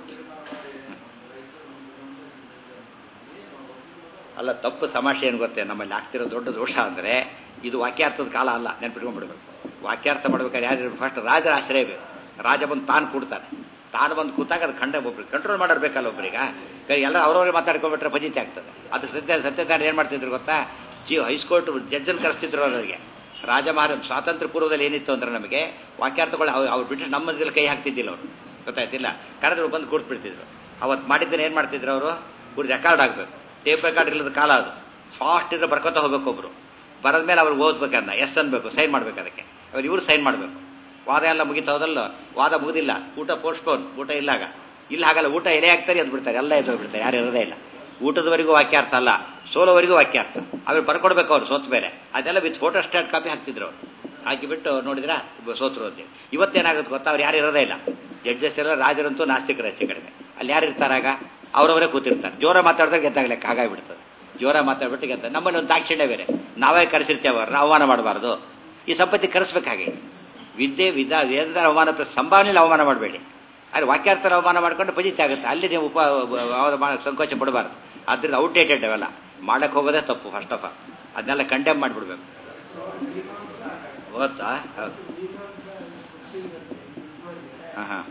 ಅಲ್ಲ ತಪ್ಪು ತಮಾಷೆ ಏನು ಗೊತ್ತೇ ನಮ್ಮಲ್ಲಿ ಆಗ್ತಿರೋ ದೊಡ್ಡ ದೋಷ ಅಂದ್ರೆ ಇದು ವಾಕ್ಯಾರ್ಥದ ಕಾಲ ಅಲ್ಲ ನೆನ್ಪಿಟ್ಕೊಂಡ್ಬಿಡ್ಬೇಕು ವಾಕ್ಯಾರ್ಥ ಮಾಡ್ಬೇಕಾದ್ರೆ ಯಾರು ಫಸ್ಟ್ ರಾಜರ ಆಶ್ರಯ ಬೇಕು ರಾಜ ಬಂದು ತಾನು ಕೂಡ್ತಾನೆ ತಾನು ಬಂದು ಕೂತಾಗ ಅದು ಖಂಡ ಒಬ್ರಿಗೆ ಕಂಟ್ರೋಲ್ ಮಾಡೋರು ಬೇಕಲ್ಲ ಒಬ್ರಿಗೆ ಕೈ ಎಲ್ಲ ಅವ್ರವ್ರೆ ಮಾತಾಡ್ಕೊಂಡ್ಬಿಟ್ರೆ ಫಜಿತಿ ಆಗ್ತದೆ ಅದು ಸತ್ಯ ಸತ್ಯನಾರಾಯಣ ಏನ್ ಮಾಡ್ತಿದ್ರು ಗೊತ್ತಾ ಜಿ ಹೈಸ್ಕೋರ್ಟ್ ಜಡ್ಜಲ್ಲಿ ಕರೆಸ್ತಿದ್ರು ಅವರಿಗೆ ರಾಜ ಮಹಾರಾಜ ಸ್ವಾತಂತ್ರ್ಯ ಪೂರ್ವದಲ್ಲಿ ಏನಿತ್ತು ಅಂದ್ರೆ ನಮಗೆ ವಾಕ್ಯಾರ್ಥಗಳು ಅವ್ರು ಅವ್ರು ಬಿಟ್ಟು ನಮ್ಮದ್ರಲ್ಲಿ ಕೈ ಹಾಕ್ತಿದ್ದಿಲ್ಲ ಅವರು ಗೊತ್ತಾಯ್ತಿಲ್ಲ ಕರೆದ್ರು ಬಂದು ಕೂರ್ತು ಬಿಡ್ತಿದ್ರು ಅವತ್ತು ಮಾಡಿದ್ದನ್ನ ಏನ್ ಮಾಡ್ತಿದ್ರು ಅವರು ಗುರು ರೆಕಾರ್ಡ್ ಆಗ್ಬೇಕು ಟೇಪ್ ರೆಕಾರ್ಡ್ ಇಲ್ಲದ ಕಾಲ ಅದು ಫಾಸ್ಟ್ ಇದ್ರೆ ಬರ್ಕೋತಾ ಹೋಗ್ಬೇಕು ಒಬ್ರು ಬರದ ಮೇಲೆ ಅವ್ರು ಓದ್ಬೇಕನ್ನ ಎಸ್ ಅನ್ಬೇಕು ಸೈನ್ ಮಾಡ್ಬೇಕು ಅದಕ್ಕೆ ಅವ್ರು ಇವ್ರು ಸೈನ್ ಮಾಡ್ಬೇಕು ವಾದ ಎಲ್ಲ ಮುಗಿತಾ ಹೋದಲ್ಲ ವಾದ ಮುಗಿದಿಲ್ಲ ಊಟ ಪೋಸ್ಟ್ಪೋನ್ ಊಟ ಇಲ್ಲಾಗ ಇಲ್ಲಿ ಹಾಗಲ್ಲ ಊಟ ಎಲೆ ಹಾಕ್ತಾರೆ ಎದ್ದು ಬಿಡ್ತಾರೆ ಎಲ್ಲ ಎದ್ದು ಬಿಡ್ತಾರೆ ಯಾರು ಇರೋದೇ ಇಲ್ಲ ಊಟದವರೆಗೂ ವಾಕ್ಯಾರ್ಥ ಅಲ್ಲ ಸೋಲೋವರೆಗೂ ವಾಕ್ಯಾರ್ಥ ಅವ್ರು ಬರ್ಕೊಡ್ಬೇಕು ಅವ್ರು ಸೋತ್ ಬೇರೆ ಅದೆಲ್ಲ ವಿತ್ ಫೋಟೋ ಸ್ಟಾಟ್ ಕಾಪಿ ಹಾಕ್ತಿದ್ರು ಅವ್ರು ಹಾಕಿಬಿಟ್ಟು ನೋಡಿದ್ರ ಸೋತ್ರು ಅಂತ ಇವತ್ತೇನಾಗುತ್ತೆ ಗೊತ್ತಾ ಅವ್ರು ಯಾರು ಇರೋದೇ ಇಲ್ಲ ಜಡ್ಜಸ್ ಎಲ್ಲ ರಾಜರಂತೂ ನಾಸ್ತಿಕರು ಹೆಚ್ಚು ಕಡಿಮೆ ಅಲ್ಲಿ ಯಾರು ಇರ್ತಾರಾಗ ಅವರವರೇ ಕೂತಿರ್ತಾರೆ ಜೋರ ಮಾತಾಡಿದ್ರೆ ಗೆದ್ದಾಗ್ಲಿಕ್ಕೆ ಹಾಗಾಗ್ಬಿಡ್ತದೆ ಜೋರ ಮಾತಾಡ್ಬಿಟ್ಟು ಗೆದ್ದ ನಮ್ಮಲ್ಲಿ ಒಂದು ದಾಕ್ಷಿಣ್ಯ ಬೇರೆ ನಾವೇ ಕರೆಸಿರ್ತೇವೆ ಅವ್ರನ್ನ ಅವಮಾನ ಮಾಡಬಾರ್ದು ಈ ಸಂಪತ್ತಿ ಕರೆಸ್ಬೇಕಾಗಿ ವಿದ್ಯೆ ವಿಧ ವೇದದ ಅವಮಾನ ಸಂಭಾವನೆಯಲ್ಲಿ ಅವಮಾನ ಮಾಡಬೇಡಿ ಆದರೆ ವಾಕ್ಯಾರ್ಥರ ಅವಮಾನ ಮಾಡ್ಕೊಂಡು ಪಜಿತಿ ಆಗುತ್ತೆ ಅಲ್ಲಿ ನೀವು ಉಪ ಯಾವ್ದು ಮಾಡ- ಸಂಕೋಚ ಪಡಬಾರ್ದು ಅದ್ರಿಂದ ಔಟ್ಡೇಟೆಡ್ ಅವೆಲ್ಲ ಮಾಡಕ್ಕೆ ಹೋಗೋದೇ ತಪ್ಪು ಫಸ್ಟ್ ಆಫ್ ಆಲ್ ಅದನ್ನೆಲ್ಲ ಕಂಡೆಮ್ ಮಾಡಿಬಿಡ್ಬೇಕು ಗೊತ್ತಾ ಹೌದು ಹಾಂ ಹಾಂ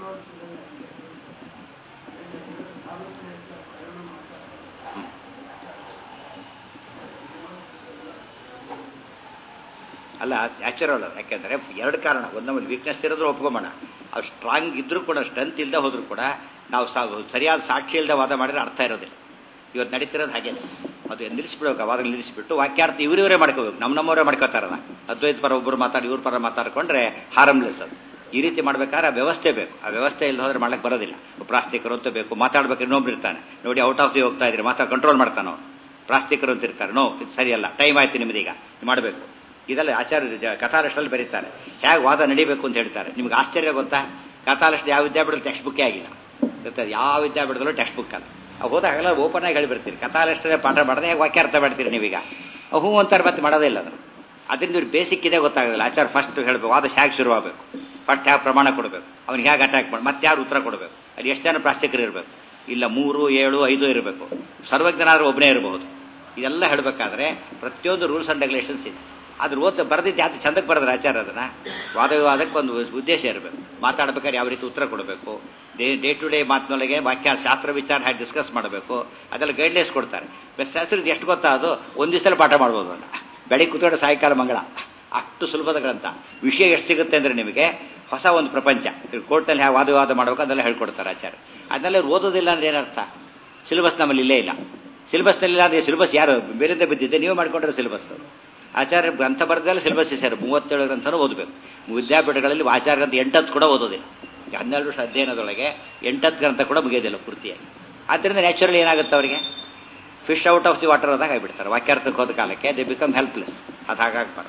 ಅಲ್ಲ ನ್ಯಾಚುರಲ್ ಅದು ಯಾಕೆಂದ್ರೆ ಎರಡು ಕಾರಣ ಒಂದು ನಮ್ಮಲ್ಲಿ ವೀಕ್ನೆಸ್ ಇರೋದ್ರೆ ಒಪ್ಕೊಂಬೋಣ ಅವ್ರು ಸ್ಟ್ರಾಂಗ್ ಇದ್ರೂ ಕೂಡ ಸ್ಟ್ರೆಂತ್ ಇಲ್ಲದೆ ಹೋದ್ರು ಕೂಡ ನಾವು ಸಾ- ಸರಿಯಾದ ಸಾಕ್ಷಿ ಇಲ್ಲದೆ ವಾದ ಮಾಡಿದ್ರೆ ಅರ್ಥ ಇರೋದಿಲ್ಲ ಇವತ್ತು ನಡೀತಿರೋದು ಹಾಗೆ ಅದು ನಿಲ್ಲಿಸ್ಬಿಡ್ಬೇಕು ಆ ವಾದ ನಿಲ್ಲಿಸ್ಬಿಟ್ಟು ವಾಕ್ಯಾರ್ಥ ಇವರಿವರೇ ಮಾಡ್ಕೋಬೇಕು ನಮ್ಮ ನಮ್ಮವರೇ ಮಾಡ್ಕೋತಾರಲ್ಲ ಅದ್ವೈತ ಪರ ಒಬ್ಬರು ಮಾತಾಡಿ ಇವ್ರ ಪರ ಮಾತಾಡ್ಕೊಂಡ್ರೆ ಹಾರಮ್ಲೆಸ್ ಅದು ಈ ರೀತಿ ಮಾಡ್ಬೇಕಾದ್ರೆ ಆ ವ್ಯವಸ್ಥೆ ಬೇಕು ಆ ವ್ಯವಸ್ಥೆ ಇಲ್ಲದೆ ಹೋದ್ರೆ ಮಾಡಕ್ಕೆ ಬರೋದಿಲ್ಲ ಪ್ರಾಸ್ತಿಕರು ಅಂತ ಬೇಕು ಮಾತಾಡ್ಬೇಕು ಇನ್ನೊಬ್ರು ಇರ್ತಾನೆ ನೋಡಿ ಔಟ್ ಆಫ್ ದಿ ಹೋಗ್ತಾ ಇದ್ರೆ ಮಾತಾ ಕಂಟ್ರೋಲ್ ಮಾಡ್ತಾನೆ ಅವ್ನು ಪ್ರಾಸ್ತಿಕರು ಅಂತ ಇರ್ತಾರೆ ನೋ ಇದು ಸರಿಯಲ್ಲ ಟೈಮ್ ಆಯ್ತು ನಿಮ್ದೀಗ ಮಾಡಬೇಕು ಇದೆಲ್ಲ ಆಚಾರ್ಯ ಕಥಾಲಷ್ಟಲ್ಲಿ ಬರೀತಾರೆ ಹೇಗೆ ವಾದ ನಡಿಬೇಕು ಅಂತ ಹೇಳ್ತಾರೆ ನಿಮ್ಗೆ ಆಶ್ಚರ್ಯ ಗೊತ್ತಾ ಕಥಾಲಷ್ಟು ಯಾವ ವಿದ್ಯಾಪೀಠದಲ್ಲಿ ಟೆಕ್ಸ್ಟ್ ಬುಕ್ಕೇ ಆಗಿಲ್ಲ ಗೊತ್ತಾ ಯಾವ ವಿದ್ಯಾಪೀಠದಲ್ಲೂ ಟೆಕ್ಸ್ಟ್ ಬುಕ್ ಅಲ್ಲ ಅವು ಹೋದಾಗೆಲ್ಲ ಓಪನ್ ಆಗಿ ಹೇಳಿಬಿಡ್ತೀರಿ ಕಥಾಲಷ್ಟೇ ಪಾಠ ಮಾಡದೆ ಹೇಗೆ ವಾಕ್ಯ ಅರ್ಥ ಮಾಡ್ತೀರಿ ನೀವೀಗ ಅವು ಹ್ಞೂ ಅಂತಾರೆ ಮತ್ತೆ ಮಾಡೋದೇ ಇಲ್ಲ ಅದನ್ನು ಅದರಿಂದ ಇವ್ರು ಬೇಸಿಕ್ ಇದೆ ಗೊತ್ತಾಗೋದಿಲ್ಲ ಆಚಾರ ಫಸ್ಟ್ ಹೇಳಬೇಕು ವಾದ ಹೇಗೆ ಶುರುವಾಗಬೇಕು ಫಸ್ಟ್ ಯಾವ ಪ್ರಮಾಣ ಕೊಡಬೇಕು ಅವ್ನಿಗೆ ಹೇಗೆ ಅಟ್ಯಾಕ್ ಮಾಡಿ ಮತ್ತೆ ಯಾರು ಉತ್ತರ ಕೊಡಬೇಕು ಅದು ಎಷ್ಟು ಜನ ಪ್ರಾಸ್ತಿಕರು ಇರಬೇಕು ಇಲ್ಲ ಮೂರು ಏಳು ಐದು ಇರಬೇಕು ಸರ್ವಜ್ಞನಾದ್ರೂ ಒಬ್ಬನೇ ಇರಬಹುದು ಇದೆಲ್ಲ ಹೇಳಬೇಕಾದ್ರೆ ಪ್ರತಿಯೊಂದು ರೂಲ್ಸ್ ಅಂಡ್ ರೆಗ್ಯುಲೇಷನ್ಸ್ ಇದೆ ಅದ್ರ ಓದ್ ಬರೆದಿದ್ದು ಯಾವ್ದು ಚಂದಕ್ಕೆ ಬರೆದ್ರೆ ಆಚಾರ ಅದನ್ನ ವಾದ ವಿವಾದಕ್ಕೆ ಒಂದು ಉದ್ದೇಶ ಇರಬೇಕು ಮಾತಾಡ್ಬೇಕಾದ್ರೆ ಯಾವ ರೀತಿ ಉತ್ತರ ಕೊಡಬೇಕು ಡೇ ಡೇ ಟು ಡೇ ಮಾತಿನೊಳಗೆ ವಾಕ್ಯ ಶಾಸ್ತ್ರ ವಿಚಾರ ಹೇಗೆ ಡಿಸ್ಕಸ್ ಮಾಡಬೇಕು ಅದೆಲ್ಲ ಗೈಡ್ಲೈನ್ಸ್ ಕೊಡ್ತಾರೆ ಬಸ್ ಶಾಸ್ತ್ರಕ್ಕೆ ಎಷ್ಟು ಗೊತ್ತಾ ಅದು ಒಂದು ದಿವಸದಲ್ಲಿ ಪಾಠ ಮಾಡ್ಬೋದು ಅದನ್ನ ಬೆಳಿಗ್ಗೆ ಕೂತ್ಕೊಂಡು ಸಾಯಂಕಾಲ ಮಂಗಳ ಅಷ್ಟು ಸುಲಭದ ಗ್ರಂಥ ವಿಷಯ ಎಷ್ಟು ಸಿಗುತ್ತೆ ಅಂದ್ರೆ ನಿಮಗೆ ಹೊಸ ಒಂದು ಪ್ರಪಂಚ ಕೋರ್ಟ್ನಲ್ಲಿ ಯಾವ ವಾದ ವಿವಾದ ಮಾಡಬೇಕು ಅದೆಲ್ಲ ಹೇಳ್ಕೊಡ್ತಾರೆ ಆಚಾರ್ಯ ಅದನ್ನೆಲ್ಲ ಇವ್ರು ಓದೋದಿಲ್ಲ ಅಂದ್ರೆ ಏನರ್ಥ ಸಿಲೆಬಸ್ ನಮ್ಮಲ್ಲಿ ಇಲ್ಲೇ ಇಲ್ಲ ಸಿಲೆಬಸ್ನಲ್ಲಿ ಅದೇ ಸಿಲೆಬಸ್ ಯಾರು ಬೇರೆಯಿಂದ ಬಿದ್ದಿದ್ದೆ ನೀವು ಮಾಡ್ಕೊಂಡ್ರೆ ಸಿಲೆಬಸ್ ಆಚಾರ್ಯ ಗ್ರಂಥ ಬರೆದಲ್ಲ ಸಿಲೆಬಸ್ ಸೇರು ಮೂವತ್ತೇಳು ಗ್ರಂಥನೂ ಓದಬೇಕು ವಿದ್ಯಾಪೀಠಗಳಲ್ಲಿ ಆಚಾರ್ಯ ಗ್ರಂಥ ಎಂಟತ್ತು ಕೂಡ ಓದೋದಿಲ್ಲ ಹನ್ನೆರಡು ವರ್ಷ ಅಧ್ಯಯನದೊಳಗೆ ಎಂಟತ್ತು ಗ್ರಂಥ ಕೂಡ ಮುಗಿಯೋದಿಲ್ಲ ಪೂರ್ತಿಯಾಗಿ ಆದ್ದರಿಂದ ನ್ಯಾಚುರಲಿ ಏನಾಗುತ್ತೆ ಅವರಿಗೆ fish out of the water ಆದಾಗ ಆಗಿಬಿಡ್ತಾರೆ ವಾಕ್ಯಾರ್ಥಕ್ಕೆ ಹೋದ ಕಾಲಕ್ಕೆ ದೇ ಬಿಕಮ್ ಹೆಲ್ಪ್ಲೆಸ್ ಅದು ಹಾಗಾಗ್ಬಾರ್ದು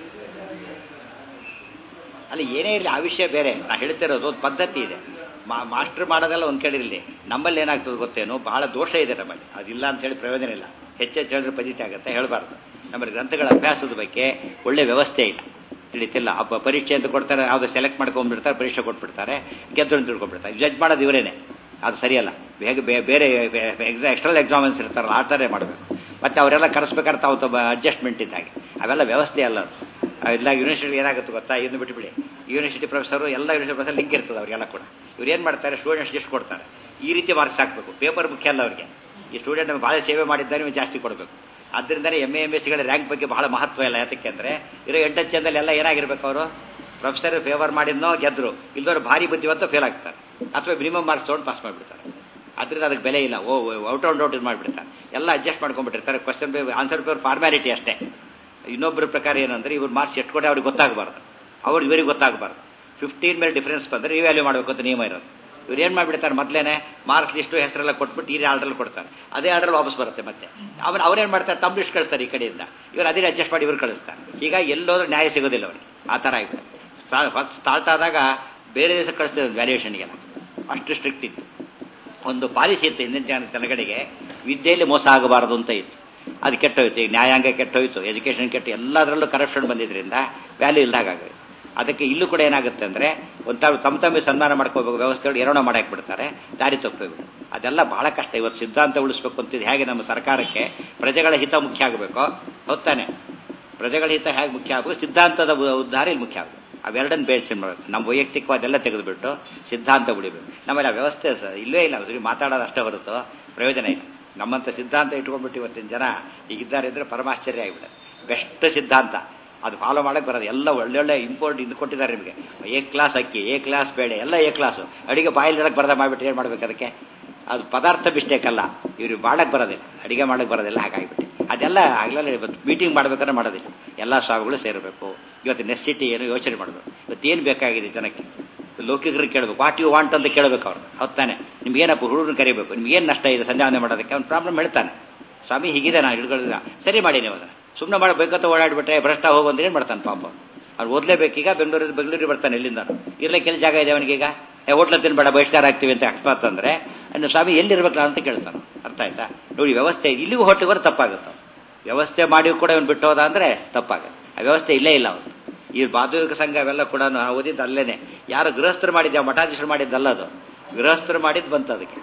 ಅಲ್ಲಿ ಏನೇ ಇರಲಿ ಆ ವಿಷಯ ಬೇರೆ ನಾ ಹೇಳ್ತಿರೋದು ಒಂದು ಪದ್ಧತಿ ಇದೆ ಮಾ ಮಾಸ್ಟರ್ ಮಾಡೋದೆಲ್ಲ ಒಂದು ಕೇಳಿರಲಿ ನಮ್ಮಲ್ಲಿ ಏನಾಗ್ತದೆ ಗೊತ್ತೇನು ಬಹಳ ದೋಷ ಇದೆ ನಮ್ಮಲ್ಲಿ ಅದಿಲ್ಲ ಅಂತ ಹೇಳಿ ಪ್ರಯೋಜನ ಇಲ್ಲ ಹೆಚ್ಚೆಚ್ಚು ಹೇಳಿದ್ರೆ ಪಜಿತಿ ಆಗುತ್ತೆ ಹೇಳಬಾರ್ದು ನಮ್ಮಲ್ಲಿ ಗ್ರಂಥಗಳ ಅಭ್ಯಾಸದ ಬಗ್ಗೆ ಒಳ್ಳೆ ವ್ಯವಸ್ಥೆ ಇಲ್ಲ ತಿಳಿತಿಲ್ಲ ಅಪ್ಪ ಪರೀಕ್ಷೆ ಅಂತ ಕೊಡ್ತಾರೆ ಯಾವ್ದು ಸೆಲೆಕ್ಟ್ ಮಾಡ್ಕೊಂಡ್ಬಿಡ್ತಾರೆ ಪರೀಕ್ಷೆ ಕೊಟ್ಬಿಡ್ತಾರೆ ಗೆದ್ದು ಅಂತ ತಿಳ್ಕೊಂಡ್ಬಿಡ್ತಾರೆ ಜಡ್ಜ್ ಮಾಡೋದು ಇವರೇನೆ ಅದು ಸರಿಯಲ್ಲ ಹೇಗೆ ಬೇರೆ ಎಕ್ಸಾ ಎಕ್ಸ್ಟ್ರಲ್ ಎಕ್ಸಾಮಿನ್ಸ್ ಇರ್ತಾರಲ್ಲ ಆ ಥರ ಮಾಡಬೇಕು ಮತ್ತೆ ಅವರೆಲ್ಲ ಕರೆಸ್ಬೇಕಾದ್ರೆ ತಾವು ತಮ್ಮ ಅಡ್ಜಸ್ಟ್ಮೆಂಟ್ ಇದ್ದಾಗೆ ಅವೆಲ್ಲ ವ್ಯವಸ್ಥೆ ಅಲ್ಲ ಅದು ಇಲ್ಲ ಯೂನಿವರ್ಸಿಟಿ ಏನಾಗುತ್ತೆ ಗೊತ್ತಾ ಇನ್ನು ಬಿಟ್ಬಿಡಿ ಯೂನಿವರ್ಸಿಟಿ ಪ್ರೊಫೆಸರು ಎಲ್ಲ ಯೂನಿವರ್ಸಿಟಿ ಪ್ರೊಫೆಸರ್ ಲಿಂಕ್ ಇರ್ತದೆ ಅವರಿಗೆಲ್ಲ ಕೂಡ ಇವ್ರು ಏನು ಮಾಡ್ತಾರೆ ಸ್ಟೂಡೆಂಟ್ಸ್ ಎಷ್ಟು ಕೊಡ್ತಾರೆ ಈ ರೀತಿ ಮಾರ್ಕ್ಸ್ ಹಾಕಬೇಕು ಪೇಪರ್ ಮುಖ್ಯ ಅಲ್ಲ ಅವರಿಗೆ ಈ ಸ್ಟೂಡೆಂಟ್ ಭಾಳ ಸೇವೆ ಮಾಡಿದ್ದಾರೆ ನೀವು ಜಾಸ್ತಿ ಕೊಡಬೇಕು ಆದ್ದರಿಂದಲೇ ಎಮ್ ಎ ಎಮ್ ಎಸ್ ಸಿಗಳ ರ್ಯಾಂಕ್ ಬಗ್ಗೆ ಬಹಳ ಮಹತ್ವ ಇಲ್ಲ ಯಾತಕ್ಕೆ ಅಂದರೆ ಇರೋ ಎಂಟತ್ತು ಜನದಲ್ಲಿ ಎಲ್ಲ ಏನಾಗಿರ್ಬೇಕು ಅವರು ಪ್ರೊಫೆಸರ್ ಫೇವರ್ ಮಾಡಿದ್ನೋ ಗೆದ್ರು ಇಲ್ದವ್ರು ಭಾರಿ ಬುದ್ಧಿವಂತ ಫೇಲ್ ಆಗ್ತಾರೆ ಅಥವಾ ಮಿನಿಮಮ್ ಮಾರ್ಕ್ಸ್ ತೊಗೊಂಡು ಪಾಸ್ ಮಾಡಿಬಿಡ್ತಾರೆ ಅದರಿಂದ ಅದಕ್ಕೆ ಬೆಲೆ ಇಲ್ಲ ಓ ಔಟ್ ಔಟ್ ಔಟ್ ಇದು ಮಾಡಿಬಿಡ್ತಾರೆ ಎಲ್ಲ ಅಡ್ಜಸ್ಟ್ ಮಾಡ್ಕೊಂಡ್ಬಿಟ್ಟಿರ್ತಾರೆ question paper answer paper formality ಅಷ್ಟೇ ಇನ್ನೊಬ್ಬರ ಪ್ರಕಾರ ಏನಂದ್ರೆ ಇವ್ರು ಮಾರ್ಕ್ಸ್ ಎಷ್ಟು ಕೊಟ್ಟೆ ಅವ್ರಿಗೆ ಗೊತ್ತಾಗಬಾರ್ದು ಅವ್ರು ಇವರಿಗೆ ಗೊತ್ತಾಗಬಾರ್ದು ಫಿಫ್ಟೀನ್ ಮೇಲೆ ಡಿಫ್ರೆನ್ಸ್ ಬಂದರೆ ರಿವ್ಯಾಲ್ಯೂ ಮಾಡಬೇಕು ಅಂತ ನಿಯಮ ಇರೋದು ಇವ್ರು ಏನು ಮಾಡಿಬಿಡ್ತಾರೆ ಮೊದಲೇನೆ ಮಾರ್ಕ್ಸ್ ಲಿಸ್ಟು ಹೆಸರೆಲ್ಲ ಕೊಟ್ಬಿಟ್ಟು ಈ ಆರ್ಡ್ರಲ್ಲಿ ಕೊಡ್ತಾರೆ ಅದೇ ಆರ್ಡ್ರಲ್ಲಿ ವಾಪಸ್ ಬರುತ್ತೆ ಮತ್ತೆ ಅವ್ರು ಅವ್ರೇನು ಮಾಡ್ತಾರೆ ತಮ್ಮ ಲಿಸ್ಟ್ ಕಳಿಸ್ತಾರೆ ಈ ಕಡೆಯಿಂದ ಇವ್ರು ಅದೇ ಅಡ್ಜಸ್ಟ್ ಮಾಡಿ ಇವ್ರು ಕಳಿಸ್ತಾರೆ ಈಗ ಎಲ್ಲೋದ್ರೂ ನ್ಯಾಯ ಸಿಗೋದಿಲ್ಲ ಅವ್ರಿಗೆ ಆ ಥರ ಆಗಿಬಿಡುತ್ತೆ ಫಸ್ಟ್ ಸ್ಟಾರ್ಟ್ ಆದಾಗ ಬೇರೆ ದೇಶ ಕಳಿಸ್ತಾರೆ ವ್ಯಾಲ್ಯೂಯೇಷನ್ಗೆಲ್ಲ ಅಷ್ಟು ಸ್ಟ್ರಿಕ್ಟ್ ಇತ್ತು ಒಂದು ಪಾಲಿಸಿ ಇತ್ತು ಹಿಂದಿನ ಜನ ಜನಗಳಿಗೆ ವಿದ್ಯೆಯಲ್ಲಿ ಮೋಸ ಆಗಬಾರದು ಅಂತ ಇತ್ತು ಅದು ಕೆಟ್ಟೋಯ್ತು ಈಗ ನ್ಯಾಯಾಂಗ ಕೆಟ್ಟೋಯ್ತು ಎಜುಕೇಷನ್ ಕೆಟ್ಟು ಎಲ್ಲದರಲ್ಲೂ ಕರಪ್ಷನ್ ಬಂದಿದ್ರಿಂದ ವ್ಯಾಲ್ಯೂ ಇಲ್ದಾಗುತ್ತೆ ಅದಕ್ಕೆ ಇಲ್ಲೂ ಕೂಡ ಏನಾಗುತ್ತೆ ಅಂದರೆ ಒಂಥರ ತಮ್ಮ ತಮ್ಮ ಸನ್ಮಾನ ಮಾಡ್ಕೋಬೇಕು ವ್ಯವಸ್ಥೆಗಳು ಏನೋ ಮಾಡಕ್ಕೆ ಬಿಡ್ತಾರೆ ದಾರಿ ತಪ್ಪೋಗ್ಬಿಡು ಅದೆಲ್ಲ ಬಹಳ ಕಷ್ಟ ಇವತ್ತು ಸಿದ್ಧಾಂತ ಉಳಿಸ್ಬೇಕು ಅಂತಿದ್ದು ಹೇಗೆ ನಮ್ಮ ಸರ್ಕಾರಕ್ಕೆ ಪ್ರಜೆಗಳ ಹಿತ ಮುಖ್ಯ ಆಗಬೇಕು ಹೊತ್ತಾನೆ ಪ್ರಜೆಗಳ ಹಿತ ಹೇಗೆ ಮುಖ್ಯ ಆಗಬೇಕು ಸಿದ್ಧಾಂತದ ಉದ್ಧಾರ ಇಲ್ಲಿ ಮುಖ್ಯ ಆಗಬೇಕು ಅವೆರಡನ್ನು ಬೇಡಿಸಿ ಮಾಡಬೇಕು ನಮ್ಮ ವೈಯಕ್ತಿಕವಾದೆಲ್ಲ ತೆಗೆದುಬಿಟ್ಟು ಸಿದ್ಧಾಂತ ಉಳಿಬೇಕು ನಮ್ಮಲ್ಲಿ ಆ ವ್ಯವಸ್ಥೆ ಇಲ್ಲವೇ ಇಲ್ಲ ಅದ್ರಿಗೆ ಮಾತಾಡೋದು ಅಷ್ಟೇ ಹೊರತು ಪ್ರಯೋಜನ ಇಲ್ಲ ನಮ್ಮಂಥ ಸಿದ್ಧಾಂತ ಇಟ್ಕೊಂಡ್ಬಿಟ್ಟು ಇವತ್ತಿನ ಜನ ಈಗಿದ್ದಾರೆ ಅಂದರೆ ಪರಮಾಶ್ಚರ್ಯ ಆಗಿಬಿಡುತ್ತೆ ಬೆಸ್ಟ್ ಸಿದ್ಧಾಂತ ಅದು ಫಾಲೋ ಮಾಡಕ್ಕೆ ಬರೋದು ಎಲ್ಲ ಒಳ್ಳೊಳ್ಳೆ ಇಂಪೋರ್ಟ್ ಇದು ಕೊಟ್ಟಿದ್ದಾರೆ ನಿಮಗೆ ಎ ಕ್ಲಾಸ್ ಅಕ್ಕಿ ಎ ಕ್ಲಾಸ್ ಬೇಡ ಎಲ್ಲ ಎ ಕ್ಲಾಸು ಅಡಿಗೆ ಬಾಯಲ್ಲಿ ಇಡಕ್ಕೆ ಬರದ ಮಾಡಿಬಿಟ್ಟು ಏನು ಮಾಡ್ಬೇಕು ಅದಕ್ಕೆ ಅದು ಪದಾರ್ಥ ಮಿಸ್ಟೇಕ್ ಅಲ್ಲ ಇವ್ರಿಗೆ ಮಾಡಕ್ಕೆ ಬರೋದಿಲ್ಲ ಅಡಿಗೆ ಮಾಡಕ್ಕೆ ಬರೋದಿಲ್ಲ ಹಾಗಾಗಿಬಿಟ್ಟು ಅದೆಲ್ಲ ಆಗಲೇ ಇವತ್ತು ಮೀಟಿಂಗ್ ಮಾಡ್ಬೇಕಾದ್ರೆ ಮಾಡೋದಿಲ್ಲ ಎಲ್ಲ ಸ್ವಾಮಿಗಳು ಸೇರಬೇಕು ಇವತ್ತು ನೆಸಿಟಿ ಏನು ಯೋಚನೆ ಮಾಡಬೇಕು ಇವತ್ತು ಏನು ಬೇಕಾಗಿದೆ ಜನಕ್ಕೆ ಲೌಕಿಕರಿಗೆ ಕೇಳಬೇಕು ವಾಟ್ ಯು ವಾಂಟ್ ಅಂತ ಕೇಳಬೇಕು ಅವ್ರು ಹೊತ್ತಾನೆ ನಿಮ್ಗೆ ಏನಪ್ಪ ಹುಡುಗರನ್ನ ಕರಿಬೇಕು ನಿಮ್ಗೆ ಏನು ನಷ್ಟ ಇದೆ ಸಂಜಾವನೆ ಮಾಡೋದಕ್ಕೆ ಅವ್ನು ಪ್ರಾಬ್ಲಮ್ ಹೇಳ್ತಾನೆ ಸ್ವಾಮಿ ಹೀಗಿದೆ ನಾನು ಹಿಡ್ಕೊಳ್ಳಿಲ್ಲ ಸರಿ ಮಾಡಿ ನೀವು ಅದನ್ನು ಸುಮ್ಮನೆ ಮಾಡಬೇಕಂತ ಓಡಾಡ್ಬಿಟ್ರೆ ಭ್ರಷ್ಟ ಹೋಗಂದ್ರೆ ಏನು ಮಾಡ್ತಾನೆ ಪಾಪ ಅವ್ನು ಓದಲೇಬೇಕೀಗ ಬೆಂಗಳೂರು ಬೆಂಗಳೂರಿಗೆ ಬರ್ತಾನೆ ಎಲ್ಲಿಂದ ಇರ್ಲಿಕ್ಕೆ ಕೆಲ ಜಾಗ ಇದೆ ಅವನಿಗೀಗ ಏ ಹೋಟ್ಲ ತಿನ್ಬೇಡ ಬಹಿಷ್ಕಾರ ಆಗ್ತೀವಿ ಅಂತ ಅಕಸ್ಮಾತ್ ಅಂದ್ರೆ ಇನ್ನು ಸ್ವಾಮಿ ಎಲ್ಲಿರ್ಬೇಕು ಅಂತ ಕೇಳ್ತಾನೆ ಅರ್ಥ ಆಯ್ತಾ ನೋಡಿ ವ್ಯವಸ್ಥೆ ಇಲ್ಲಿಗೂ ಹೋಟ್ಲಿಗೆ ಬರೋ ತಪ್ಪಾಗುತ್ತೆ ವ್ಯವಸ್ಥೆ ಮಾಡಿ ಕೂಡ ಇವನು ಬಿಟ್ಟು ಹೋದ ಅಂದ್ರೆ ತಪ್ಪಾಗುತ್ತೆ ಆ ವ್ಯವಸ್ಥೆ ಇಲ್ಲೇ ಇಲ್ಲ ಅವನು ಈ ಬಾಧುವಿಕ ಸಂಘ ಅವೆಲ್ಲ ಕೂಡ ಓದಿದ್ದು ಅಲ್ಲೇನೆ ಯಾರು ಗೃಹಸ್ಥರು ಮಾಡಿದ್ದೆ ಮಠಾಧೀಶರು ಮಾಡಿದ್ದಲ್ಲ ಅದು ಗೃಹಸ್ಥರು ಮಾಡಿದ್ದು ಬಂತು ಅದಕ್ಕೆ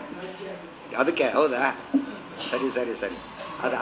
ಅದಕ್ಕೆ ಹೌದಾ ಸರಿ ಸರಿ ಸರಿ ಅದು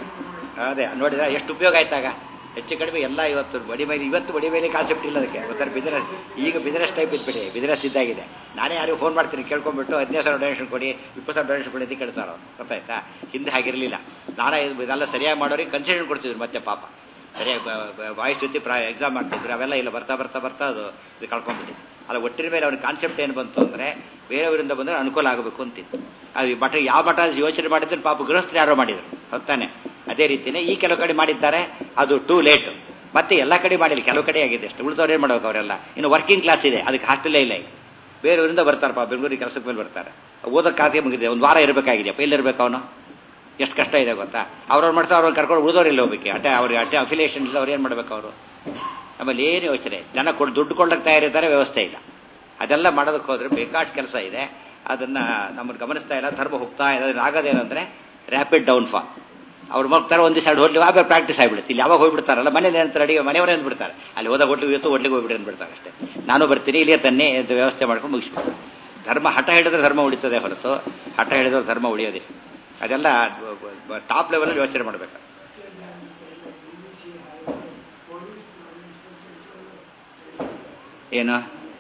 ಅದೇ ನೋಡಿದ ಎಷ್ಟು ಉಪಯೋಗ ಆಯ್ತಾಗ ಹೆಚ್ಚು ಕಡಿಮೆ ಎಲ್ಲ ಇವತ್ತು ಬಡಿ ಮೇಲೆ ಇವತ್ತು ಬಡಿ ಮೇಲೆ ಕಾನ್ಸೆಪ್ಟ್ ಇಲ್ಲ ಅದಕ್ಕೆ ಗೊತ್ತಾರೆ ಬಿಸ್ನೆಸ್ ಈಗ ಬಿಸ್ನೆಸ್ ಟೈಪ್ ಇದ್ಬಿಡಿ ಬಿಸ್ನೆಸ್ ಇದ್ದಾಗಿದೆ ನಾನೇ ಯಾರಿಗೂ ಫೋನ್ ಮಾಡ್ತೀನಿ ಕೇಳ್ಕೊಂಡ್ಬಿಟ್ಟು ಹದಿನೈದು ಸಾವಿರ ಡೊನೇಷನ್ ಕೊಡಿ ಇಪ್ಪತ್ತು ಸಾವಿರ ಡೊನೇಷನ್ ಕೊಡಿ ಅಂತ ಕೇಳ್ತಾರೋ ಗೊತ್ತಾಯ್ತಾ ಹಿಂದೆ ಹಾಗಿರಲಿಲ್ಲ ನಾನೇ ಇದೆಲ್ಲ ಸರಿಯಾಗಿ ಮಾಡೋರಿಗೆ ಕನ್ಸೆಷನ್ ಕೊಡ್ತಿದ್ರು ಮತ್ತೆ ಪಾಪ ಸರಿಯಾಗಿ ವಾಯ್ಸ್ ಜೊತೆ ಪ್ರಾ ಎಕ್ಸಾಮ್ ಮಾಡ್ತಿದ್ರು ಅವೆಲ್ಲ ಇಲ್ಲ ಬರ್ತಾ ಬರ್ತಾ ಬರ್ತಾ ಅದು ಇದು ಕಳ್ಕೊಂಡ್ಬಿಟ್ಟು ಅಲ್ಲ ಒಟ್ಟಿನ ಮೇಲೆ ಅವ್ನಿಗೆ ಕಾನ್ಸೆಪ್ಟ್ ಏನು ಬಂತು ಅಂದರೆ ಬೇರೆಯವರಿಂದ ಬಂದರೆ ಅನುಕೂಲ ಆಗಬೇಕು ಅಂತಿತ್ತು ಅದು ಮಠ ಯಾವ ಮಠ ಯೋಚನೆ ಮಾಡಿದ್ರೆ ಪಾಪ ಗೃಹಸ್ಥರು ಯಾರೋ ಮಾಡಿದ್ರು ಹೊತ್ತಾನೆ ಅದೇ ರೀತಿಯೇ ಈ ಕೆಲವು ಕಡೆ ಮಾಡಿದ್ದಾರೆ ಅದು ಟೂ ಲೇಟ್ ಮತ್ತೆ ಎಲ್ಲ ಕಡೆ ಮಾಡಿಲ್ಲ ಕೆಲವು ಕಡೆ ಆಗಿದೆ ಅಷ್ಟೇ ಉಳಿದವ್ರು ಏನು ಮಾಡ್ಬೇಕು ಅವರೆಲ್ಲ ಇನ್ನು ವರ್ಕಿಂಗ್ ಕ್ಲಾಸ್ ಇದೆ ಅದಕ್ಕೆ ಹಾಸ್ಟೆಲೇ ಇಲ್ಲ ಈಗ ಬೇರೆಯವರಿಂದ ಬರ್ತಾರಪ್ಪ ಬೆಂಗಳೂರಿಗೆ ಕೆಲಸಕ್ಕೆ ಮೇಲೆ ಬರ್ತಾರೆ ಓದೋಕ್ಕಾಗೆ ಮುಗಿದೆ ಒಂದು ವಾರ ಇರಬೇಕಾಗಿದೆಯಪ್ಪ ಎಲ್ಲಿರ್ಬೇಕು ಅವನು ಎಷ್ಟು ಕಷ್ಟ ಇದೆ ಗೊತ್ತಾ ಅವ್ರವ್ರು ಮಾಡ್ತಾರೆ ಅವ್ರನ್ನ ಕರ್ಕೊಂಡು ಉಳಿದವ್ರು ಹೋಗ್ಬೇಕು ಅಟೆ ಅವ್ರಿಗೆ ಅಟೆ ಅಫಿಲಿಯೇಷನ್ ಇಲ್ಲ ಅವ್ರು ಏನು ಮಾಡ್ಬೇಕು ಅವರು ಆಮೇಲೆ ಏನು ಯೋಚನೆ ಜನ ಕೊಟ್ಟು ದುಡ್ಡು ಕೊಳ್ಳಕ್ಕೆ ತಯಾರಿದ್ದಾರೆ ವ್ಯವಸ್ಥೆ ಇಲ್ಲ ಅದೆಲ್ಲ ಮಾಡೋದಕ್ಕೆ ಹೋದ್ರೆ ಬೇಕಾಷ್ಟು ಕೆಲಸ ಇದೆ ಅದನ್ನ ನಮ್ಮನ್ನು ಗಮನಿಸ್ತಾ ಇಲ್ಲ ಧರ್ಮ ಹೋಗ್ತಾ ಇದೆ ಅದ್ರ ಆಗೋದೇನಂದ್ರೆ ರ್ಯಾಪಿಡ್ ಡೌನ್ಫಾಲ್ ಅವ್ರು ಹೋಗ್ತಾರೆ ಒಂದು ಸೈಡ್ ಹೋಗ್ಲಿ ಆಮೇಲೆ ಪ್ರಾಕ್ಟೀಸ್ ಆಗಿಬಿಡುತ್ತೆ ಇಲ್ಲಿ ಯಾವಾಗ ಹೋಗ್ಬಿಡ್ತಾರಲ್ಲ ಮನೇಲಿ ಏನಂತಾರೆ ಅಡಿಗೆ ಮನೆಯವರೇ ಅಂದ್ಬಿಡ್ತಾರೆ ಅಲ್ಲಿ ಹೋದಾಗ ಹೋಟ್ಲಿಗೆ ಇವತ್ತು ಹೋಟ್ಲಿಗೆ ಹೋಗ್ಬಿಡಿ ಅಂದ್ಬಿಡ್ತಾರೆ ಅಷ್ಟೇ ನಾನು ಬರ್ತೀನಿ ಇಲ್ಲಿಯೇ ತನ್ನೇ ಇದು ವ್ಯವಸ್ಥೆ ಮಾಡ್ಕೊಂಡು ಮುಗಿಸ್ಬಿಟ್ಟು ಧರ್ಮ ಹಠ ಹಿಡಿದ್ರೆ ಧರ್ಮ ಉಳಿತದೆ ಹೊರತು ಹಠ ಹಿಡಿದ್ರೆ ಧರ್ಮ ಉಳಿಯೋದಿಲ್ಲ ಅದೆಲ್ಲ ಟಾಪ್ ಲೆವೆಲಲ್ಲಿ ಯೋಚನೆ ಮಾಡಬೇಕು ಏನು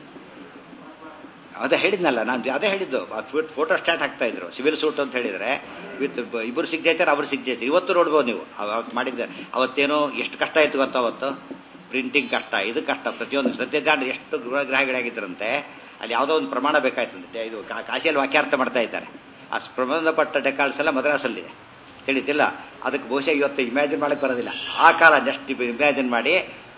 ಅದೇ ಹೇಳಿದ್ನಲ್ಲ ನಾನು ಅದೇ ಹೇಳಿದ್ದು ಫೋಟೋ ಸ್ಟಾರ್ಟ್ ಆಗ್ತಾ ಇದ್ರು ಸಿವಿಲ್ ಸೂಟ್ ಅಂತ ಹೇಳಿದ್ರೆ ವಿತ್ ಇಬ್ಬರು ಸಿಗ್ನೇಚರ್ ಅವ್ರು ಸಿಗ್ನೇಚರ್ ಇವತ್ತು ನೋಡ್ಬೋದು ನೀವು ಅವತ್ತು ಮಾಡಿದ್ದೆ ಅವತ್ತೇನೋ ಎಷ್ಟು ಕಷ್ಟ ಆಯ್ತು ಗೊತ್ತ ಅವತ್ತು ಪ್ರಿಂಟಿಂಗ್ ಕಷ್ಟ ಇದು ಕಷ್ಟ ಪ್ರತಿಯೊಂದು ಸತ್ಯದಾಂಡ ಎಷ್ಟು ಗೃಹಗ್ರಹಗಳಾಗಿದ್ದರಂತೆ ಅಲ್ಲಿ ಯಾವುದೋ ಒಂದು ಪ್ರಮಾಣ ಬೇಕಾಯ್ತಂತೆ ಇದು ಕಾಶಿಯಲ್ಲಿ ವಾಕ್ಯಾರ್ಥ ಮಾಡ್ತಾ ಇದ್ದಾರೆ ಆ ಸಂಬಂಧಪಟ್ಟ ಡೆಕಾಲ್ಸ್ ಎಲ್ಲ ಮದ್ರಾಸಲ್ಲಿದೆ ತಿಳಿತಿಲ್ಲ ಅದಕ್ಕೆ ಬಹುಶಃ ಇವತ್ತು ಇಮ್ಯಾಜಿನ್ ಮಾಡಕ್ಕೆ ಬರೋದಿಲ್ಲ ಆ ಕಾಲ ಜಸ್ಟ್ ಇಮ್ಯಾಜಿನ್ ಮಾಡಿ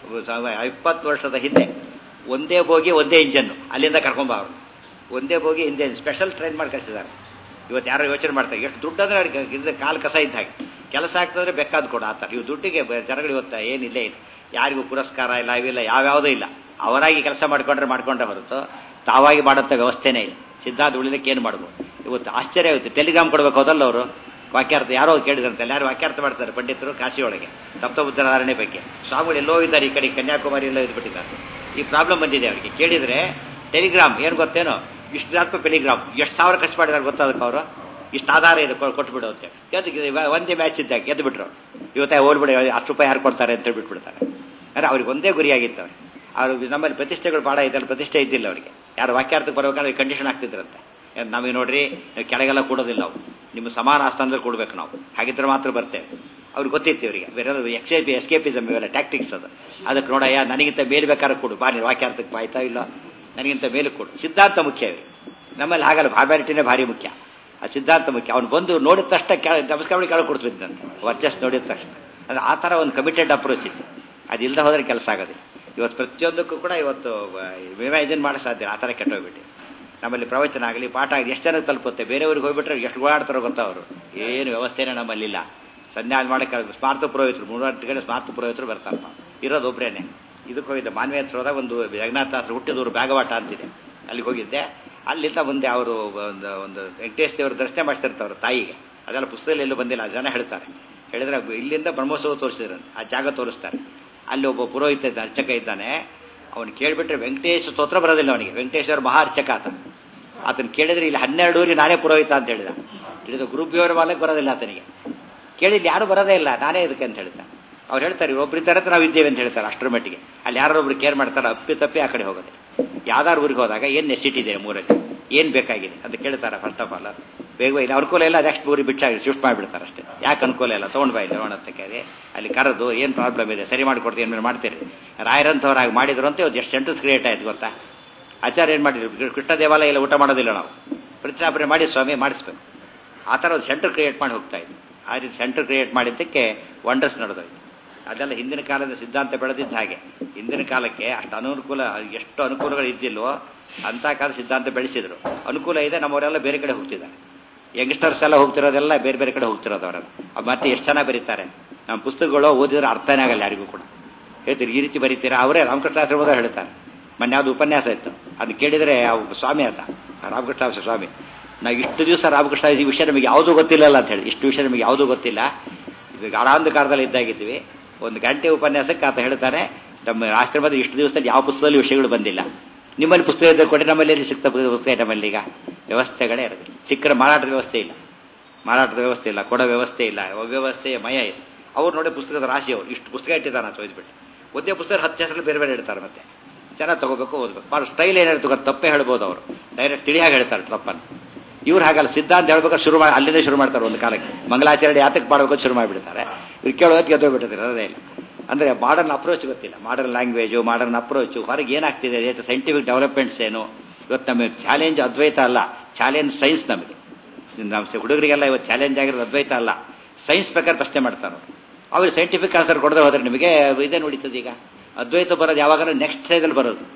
ಇಪ್ಪತ್ತು ವರ್ಷದ ಹಿಂದೆ ಒಂದೇ ಬೋಗಿ ಒಂದೇ ಇಂಜನ್ನು ಅಲ್ಲಿಂದ ಕರ್ಕೊಂಬ ಅವರು ಒಂದೇ ಬೋಗಿ ಹಿಂದೆ ಸ್ಪೆಷಲ್ ಟ್ರೈನ್ ಮಾಡಿ ಕಳಿಸಿದ್ದಾರೆ ಇವತ್ತು ಯಾರೋ ಯೋಚನೆ ಮಾಡ್ತಾರೆ ಎಷ್ಟು ದುಡ್ಡು ಅಂದ್ರೆ ಅವ್ರಿಗೆ ಇದು ಕಾಲು ಕಸ ಇದ್ದ ಹಾಗೆ ಕೆಲಸ ಆಗ್ತದ್ರೆ ಬೇಕಾದ್ ಕೊಡು ಆ ಥರ ಇವು ದುಡ್ಡಿಗೆ ಜನಗಳು ಇವತ್ತು ಏನಿಲ್ಲೇ ಇಲ್ಲ ಯಾರಿಗೂ ಪುರಸ್ಕಾರ ಇಲ್ಲ ಇವಿಲ್ಲ ಯಾವ್ಯಾವುದೂ ಇಲ್ಲ ಅವರಾಗಿ ಕೆಲಸ ಮಾಡ್ಕೊಂಡ್ರೆ ಮಾಡ್ಕೊಂಡ್ರೆ ಹೊರತು ತಾವಾಗಿ ಮಾಡೋಂಥ ವ್ಯವಸ್ಥೆನೇ ಇಲ್ಲ ಸಿದ್ಧಾಂತ ಉಳಿದಕ್ಕೆ ಏನು ಮಾಡ್ಬೋದು ಇವತ್ತು ಆಶ್ಚರ್ಯ ಆಗುತ್ತೆ ಟೆಲಿಗ್ರಾಮ್ ಕೊಡ್ಬೇಕು ಹೋದಲ್ಲ ಅವರು ವಾಕ್ಯಾರ್ಥ ಯಾರೋ ಕೇಳಿದ್ರಂತೆ ಯಾರು ವಾಕ್ಯಾರ್ಥ ಮಾಡ್ತಾರೆ ಪಂಡಿತರು ಕಾಶಿಯೊಳಗೆ ತಪ್ತಬುದ್ಧನಾರಾಯಣೆ ಬಗ್ಗೆ ಸ್ವಾಮಿಗಳು ಎಲ್ಲೋ ಇದ್ದಾರೆ ಈ ಕಡೆ ಕನ್ಯಾಕುಮಾರಿ ಎಲ್ಲೋ ಇದ್ಬಿಟ್ಟಿದ್ದಾರೆ ಈ ಪ್ರಾಬ್ಲಮ್ ಬಂದಿದೆ ಅವರಿಗೆ ಕೇಳಿದ್ರೆ ಟೆಲಿಗ್ರಾಮ್ ಏನು ಗೊತ್ತೇನೋ ಇಷ್ಟು ಜಾತ್ಮ ಟೆಲಿಗ್ರಾಮ್ ಎಷ್ಟು ಸಾವಿರ ಖರ್ಚು ಮಾಡಿದಾರೆ ಗೊತ್ತಾದಕ್ಕೆ ಅವರು ಇಷ್ಟು ಆಧಾರ ಇದೆ ಕೊಟ್ಬಿಡು ಅಂತ ಗೆದ್ದು ಒಂದೇ ಮ್ಯಾಚ್ ಇದ್ದಾಗ ಗೆದ್ದು ಬಿಟ್ರು ಇವತ್ತ ಹೋಲ್ಬಿಡಿ ಹತ್ತು ರೂಪಾಯಿ ಯಾರು ಕೊಡ್ತಾರೆ ಅಂತ ಬಿಟ್ಬಿಡ್ತಾರೆ ಅಂದರೆ ಅವ್ರಿಗೆ ಒಂದೇ ಗುರಿಯಾಗಿತ್ತು ಅವ್ರಿಗೆ ಅವರು ನಮ್ಮಲ್ಲಿ ಪ್ರತಿಷ್ಠೆಗಳು ಭಾಳ ಇದೆ ಪ್ರತಿಷ್ಠೆ ಇದ್ದಿಲ್ಲ ಅವರಿಗೆ ಯಾರು ವಾಕ್ಯಾರ್ಥಕ್ಕೆ ಬರ್ಬೇಕಾದ್ರೆ ಕಂಡೀಷನ್ ಆಗ್ತಿದ್ರಂತೆ ನಮಗೆ ನೋಡ್ರಿ ಕೆಳಗೆಲ್ಲ ಕೊಡೋದಿಲ್ಲ ನಾವು ನಿಮ್ಮ ಸಮಾನ ಆಸ್ಥಾನದಲ್ಲಿ ಕೊಡ್ಬೇಕು ನಾವು ಹಾಗಿದ್ರೆ ಮಾತ್ರ ಬರ್ತೇವೆ ಅವ್ರಿಗೆ ಗೊತ್ತಿತ್ತು ಇವರಿಗೆ ಬೇರೆ ಎಕ್ಸೇ ಎಸ್ಕೇಪಿಸಮ್ ಇವೆಲ್ಲ ಟ್ಯಾಕ್ಟಿಕ್ಸ್ ಅದು ಅದಕ್ಕೆ ನೋಡಯ್ಯ ನನಗಿಂತ ಮೇಲೆ ಬೇಕಾದ್ರೆ ಕೊಡು ಬಾ ನೀನು ವಾಕ್ಯಾರ್ಥಕ್ಕೆ ಆಯ್ತಾ ಇಲ್ಲ ನನಗಿಂತ ಮೇಲೆ ಕೊಡು ಸಿದ್ಧಾಂತ ಮುಖ್ಯ ಇವ್ರಿಗೆ ನಮ್ಮಲ್ಲಿ ಹಾಗಲ್ಲ ಬಾಬ್ಯಾರಿಟಿನೇ ಭಾರಿ ಮುಖ್ಯ ಆ ಸಿದ್ಧಾಂತ ಮುಖ್ಯ ಅವ್ನು ಬಂದು ನೋಡಿದ ತಕ್ಷಣ ಕೆಳ ನಮಸ್ಕಾರ ಮಾಡಿ ಕೆಳಗೆ ಕೊಡ್ತಿದ್ದಂತೆ ವರ್ಚಸ್ ನೋಡಿದ ತಕ್ಷಣ ಅಂದ್ರೆ ಆ ಥರ ಒಂದು ಕಮಿಟೆಡ್ ಅಪ್ರೋಚ್ ಇತ್ತು ಅದಿಲ್ಲದೆ ಹೋದ್ರೆ ಕೆಲಸ ಆಗೋದಿಲ್ಲ ಇವತ್ತು ಪ್ರತಿಯೊಂದಕ್ಕೂ ಕೂಡ ಇವತ್ತು ಇಮ್ಯಾಜಿನ್ ಮಾಡೋ ಸಾಧ್ಯ ಆ ಥರ ಕೆಟ್ಟೋಗ್ಬಿಟ್ಟು ನಮ್ಮಲ್ಲಿ ಪ್ರವಚನ ಆಗಲಿ ಪಾಠ ಆಗಲಿ ಎಷ್ಟು ಜನಕ್ಕೆ ತಲುಪುತ್ತೆ ಬೇರೆಯವ್ರಿಗೆ ಹೋಗ್ಬಿಟ್ರೆ ಎಷ್ಟು ಓಡಾಡ್ತಾರೋ ಗೊತ್ತಾ ಅವರು ಏನು ವ್ಯವಸ್ಥೆನೇ ನಮ್ಮಲ್ಲಿಲ್ಲ ಸಂಧ್ಯಾನ ಮಾಡಕ್ಕೆ ಸ್ಮಾರ್ಥ ಪುರೋಹಿತರು ಮೂರ್ನಾಲ್ಕು ಕಡೆ ಸ್ಮಾರ್ಥ ಪುರೋಹಿತರು ಬರ್ತಾರಪ್ಪ ಇರೋದು ಒಬ್ಬರೇನೆ ಇದಕ್ಕೆ ಹೋಗಿದ್ದೆ ಮಾನ್ವಿ ಹತ್ರ ಹೋದಾಗ ಒಂದು ಜಗನ್ನಾಥ ಹತ್ರ ಹುಟ್ಟಿದವರು ಬ್ಯಾಗವಾಟ ಅಂತಿದೆ ಅಲ್ಲಿಗೆ ಹೋಗಿದ್ದೆ ಅಲ್ಲಿಂದ ಮುಂದೆ ಅವರು ಒಂದು ಒಂದು ವೆಂಕಟೇಶ್ ದೇವರು ದರ್ಶನ ಮಾಡಿಸ್ತಿರ್ತಾವ್ರು ತಾಯಿಗೆ ಅದೆಲ್ಲ ಪುಸ್ತಕದಲ್ಲಿ ಎಲ್ಲೂ ಬಂದಿಲ್ಲ ಜನ ಹೇಳ್ತಾರೆ ಹೇಳಿದ್ರೆ ಇಲ್ಲಿಂದ ಬ್ರಹ್ಮೋತ್ಸವ ತೋರಿಸಿದ್ರಂತೆ ಆ ಜಾಗ ತೋರಿಸ್ತಾರೆ ಅಲ್ಲಿ ಒಬ್ಬ ಪುರೋಹಿತ ಇದ್ದ ಅರ್ಚಕ ಇದ್ದಾನೆ ಅವನು ಕೇಳಿಬಿಟ್ರೆ ವೆಂಕಟೇಶ್ ಸ್ತೋತ್ರ ಬರೋದಿಲ್ಲ ಅವನಿಗೆ ವೆಂಕಟೇಶ್ವರ ಮಹಾ ಅರ್ಚಕ ಆತ ಆತನ ಕೇಳಿದ್ರೆ ಇಲ್ಲಿ ಹನ್ನೆರಡೂರಿಗೆ ನಾನೇ ಪುರೋಹಿತ ಅಂತ ಹೇಳಿದ ಹೇಳಿದ ಗುರುಬ್ಯವರ ಮಾಲಕ್ಕೆ ಬರೋದಿಲ್ಲ ಆತನಿಗೆ ಕೇಳಿಲ್ಲಿ ಯಾರು ಬರೋದೇ ಇಲ್ಲ ನಾನೇ ಇದಕ್ಕೆ ಅಂತ ಹೇಳಿದ ಅವ್ರು ಹೇಳ್ತಾರೆ ಒಬ್ಬರಿದ್ದಾರೆ ನಾವು ಇದ್ದೇವೆ ಅಂತ ಹೇಳ್ತಾರೆ ಅಷ್ಟರ ಮಟ್ಟಿಗೆ ಅಲ್ಲಿ ಯಾರೊಬ್ರು ಕೇರ್ ಮಾಡ್ತಾರೆ ಅಪ್ಪಿ ತಪ್ಪಿ ಆ ಕಡೆ ಹೋಗೋದೆ ಯಾವ್ದಾರು ಊರಿಗೆ ಹೋದಾಗ ಏನು ನೆಸಿಟಿ ಇದೆ ಮೂರಲ್ಲಿ ಏನು ಬೇಕಾಗಿದೆ ಅಂತ ಕೇಳ್ತಾರೆ ಫಸ್ಟ್ ಆಫ್ ಆಲ್ ಬೇಗ ಇಲ್ಲ ಅನುಕೂಲ ಇಲ್ಲ ನೆಕ್ಸ್ಟ್ ಊರಿಗೆ ಬಿಟ್ಟಾಗಿ ಶಿಫ್ಟ್ ಮಾಡಿಬಿಡ್ತಾರೆ ಅಷ್ಟೇ ಯಾಕೆ ಅನುಕೂಲ ಇಲ್ಲ ತೊಗೊಂಡು ಬಾ ಇಲ್ಲಿ ಅಂತ ಕೇಳಿ ಅಲ್ಲಿ ಕರೆದು ಏನು ಪ್ರಾಬ್ಲಮ್ ಇದೆ ಸರಿ ಮಾಡಿಕೊಡ್ತೀವಿ ಏನು ಮಾಡ್ತೀರಿ ರಾಯರಂಥವ್ರಾಗಿ ಮಾಡಿದ್ರು ಅಂತ ಇವತ್ತು ಎಷ್ಟು ಸೆಂಟರ್ಸ್ ಕ್ರಿಯೇಟ್ ಆಯ್ತು ಗೊತ್ತಾ ಆಚಾರ್ಯ ಏನು ಮಾಡಿದ್ರು ಕೃಷ್ಣ ದೇವಾಲಯ ಎಲ್ಲ ಊಟ ಮಾಡೋದಿಲ್ಲ ನಾವು ಪ್ರತಿಷ್ಠಾಪನೆ ಮಾಡಿ ಸ್ವಾಮಿ ಮಾಡಿಸ್ಬೇಕು ಆ ಥರ ಒಂದು ಸೆಂಟರ್ ಕ್ರಿಯೇಟ್ ಮಾಡಿ ಹೋಗ್ತಾ ಇತ್ತು ಆ ರೀತಿ ಸೆಂಟರ್ ಕ್ರಿಯೇಟ್ ಮಾಡಿದ್ದಕ್ಕೆ ವಂಡರ್ಸ್ ನಡೆದೋಯ್ತು ಅದೆಲ್ಲ ಹಿಂದಿನ ಕಾಲದ ಸಿದ್ಧಾಂತ ಬೆಳೆದಿದ್ದ ಹಾಗೆ ಹಿಂದಿನ ಕಾಲಕ್ಕೆ ಅಷ್ಟು ಅನುಕೂಲ ಎಷ್ಟು ಅನುಕೂಲಗಳು ಇದ್ದಿಲ್ವೋ ಅಂತ ಕಾಲ ಸಿದ್ಧಾಂತ ಬೆಳೆಸಿದ್ರು ಅನುಕೂಲ ಇದೆ ನಮ್ಮವರೆಲ್ಲ ಬೇರೆ ಕಡೆ ಹೋಗ್ತಿದ್ದಾರೆ ಯಂಗ್ಸ್ಟರ್ಸ್ ಎಲ್ಲ ಹೋಗ್ತಿರೋದೆಲ್ಲ ಬೇರೆ ಬೇರೆ ಕಡೆ ಹೋಗ್ತಿರೋದು ಅವರೆಲ್ಲ ಮತ್ತೆ ಎಷ್ಟು ಚೆನ್ನಾಗಿ ಬರೀತಾರೆ ನಮ್ಮ ಪುಸ್ತಕಗಳು ಓದಿದ್ರೆ ಅರ್ಥನೇ ಆಗಲ್ಲ ಯಾರಿಗೂ ಕೂಡ ಹೇಳ್ತೀರಿ ಈ ರೀತಿ ಬರೀತೀರಾ ಅವರೇ ರಾಮಕೃಷ್ಣಾಶ್ರಮದ ಹೇಳ್ತಾರೆ ಮೊನ್ನೆ ಯಾವುದು ಉಪನ್ಯಾಸ ಇತ್ತು ಅದು ಕೇಳಿದರೆ ಸ್ವಾಮಿ ಅಂತ ರಾಮಕೃಷ್ಣ ಸ್ವಾಮಿ ನಾವು ಇಷ್ಟು ದಿವಸ ರಾಮಕೃಷ್ಣ ಈ ವಿಷಯ ನಮಗೆ ಯಾವುದೂ ಗೊತ್ತಿಲ್ಲಲ್ಲ ಅಂತ ಹೇಳಿ ಇಷ್ಟು ವಿಷಯ ನಮಗೆ ಯಾವುದೂ ಗೊತ್ತಿಲ್ಲ ಇದು ಗಾಢಾಂಧಕಾರದಲ್ಲಿ ಇದ್ದಾಗಿದ್ದೀವಿ ಒಂದು ಗಂಟೆ ಉಪನ್ಯಾಸಕ್ಕೆ ಆತ ಹೇಳ್ತಾನೆ ನಮ್ಮ ಆಶ್ರಮದ ಇಷ್ಟು ದಿವಸದಲ್ಲಿ ಯಾವ ಪುಸ್ತಕದಲ್ಲಿ ವಿಷಯಗಳು ಬಂದಿಲ್ಲ ನಿಮ್ಮಲ್ಲಿ ಪುಸ್ತಕ ಇದ್ದರೆ ಕೊಟ್ಟರೆ ನಮ್ಮಲ್ಲಿ ಎಲ್ಲಿ ಸಿಗ್ತಾ ಪುಸ್ತಕ ನಮ್ಮಲ್ಲಿ ಈಗ ವ್ಯವಸ್ಥೆಗಳೇ ಇರೋದಿಲ್ಲ ಸಿಕ್ಕರೆ ಮಾರಾಟದ ವ್ಯವಸ್ಥೆ ಇಲ್ಲ ಮಾರಾಟದ ವ್ಯವಸ್ಥೆ ಇಲ್ಲ ಕೊಡೋ ವ್ಯವಸ್ಥೆ ಇಲ್ಲ ಅವ್ಯವಸ್ಥೆಯ ಮಯ ಇದೆ ಅವ್ರು ನೋಡಿ ಪುಸ್ತಕದ ರಾಶಿ ಅವರು ಇಷ್ಟು ಪುಸ್ತಕ ಇಟ್ಟಿದ್ದಾನೆ ಅಂತ ಓದ್ಬಿಟ್ಟು ಒಂದೇ ಪುಸ್ತಕ ಹತ್ತು ಹೆಸರು ಬೇರೆ ಬೇರೆ ಇಡ್ತಾರೆ ಮತ್ತೆ ಚೆನ್ನಾಗಿ ತಗೋಬೇಕು ಓದ್ಬೇಕು ಅವ್ರ ಸ್ಟೈಲ್ ಏನಿರ್ತದೆ ತಪ್ಪೇ ಹೇಳ್ಬೋದು ಅವರು ಡೈರೆಕ್ಟ್ ತಿಳಿಯಾಗಿ ಹೇಳ್ತಾರೆ ತಪ್ಪನ್ನು ಇವ್ರು ಹಾಗಲ್ಲ ಸಿದ್ಧಾಂತ ಹೇಳ್ಬೇಕಾದ್ರೆ ಶುರು ಮಾಡಿ ಅಲ್ಲಿಂದ ಶುರು ಮಾಡ್ತಾರೆ ಒಂದು ಕಾಲಕ್ಕೆ ಮಂಗಲಾಚರಣೆ ಯಾತಕ್ಕೆ ಮಾಡಬೇಕು ಶುರು ಮಾಡಿಬಿಡ್ತಾರೆ ಇವ್ರು ಕೇಳೋದಕ್ಕೆ ಗೆದ್ದೋಗ್ಬಿಟ್ಟಿದ್ದಾರೆ ಅದೇ ಇಲ್ಲ ಅಂದರೆ ಮಾಡರ್ನ್ ಅಪ್ರೋಚ್ ಗೊತ್ತಿಲ್ಲ ಮಾಡರ್ನ್ ಲ್ಯಾಂಗ್ವೇಜು ಮಾಡರ್ನ್ ಅಪ್ರೋಚು ಹೊರಗೆ ಏನಾಗ್ತಿದೆ ಇವತ್ತು ಸೈಂಟಿಫಿಕ್ ಡೆವಲಪ್ಮೆಂಟ್ಸ್ ಏನು ಇವತ್ತು ನಮಗೆ ಚಾಲೆಂಜ್ ಅದ್ವೈತ ಅಲ್ಲ ಚಾಲೆಂಜ್ ಸೈನ್ಸ್ ನಮಗೆ ನಮ್ಮ ಹುಡುಗರಿಗೆಲ್ಲ ಇವತ್ತು ಚಾಲೆಂಜ್ ಆಗಿರೋದು ಅದ್ವೈತ ಅಲ್ಲ ಸೈನ್ಸ್ ಪ್ರಕಾರ ಪ್ರಶ್ನೆ ಮಾಡ್ತಾರೆ ಅವ್ರಿಗೆ ಸೈಂಟಿಫಿಕ್ ಆನ್ಸರ್ ಕೊಡದೆ ಹೋದ್ರೆ ನಿಮಗೆ ಇದೇ ನೋಡಿತದೆ ಈಗ ಅದ್ವೈತ ಬರೋದು ಯಾವಾಗ ನೆಕ್ಸ್ಟ್ ಸ್ಟೇಜಲ್ಲಿ ಬರೋದು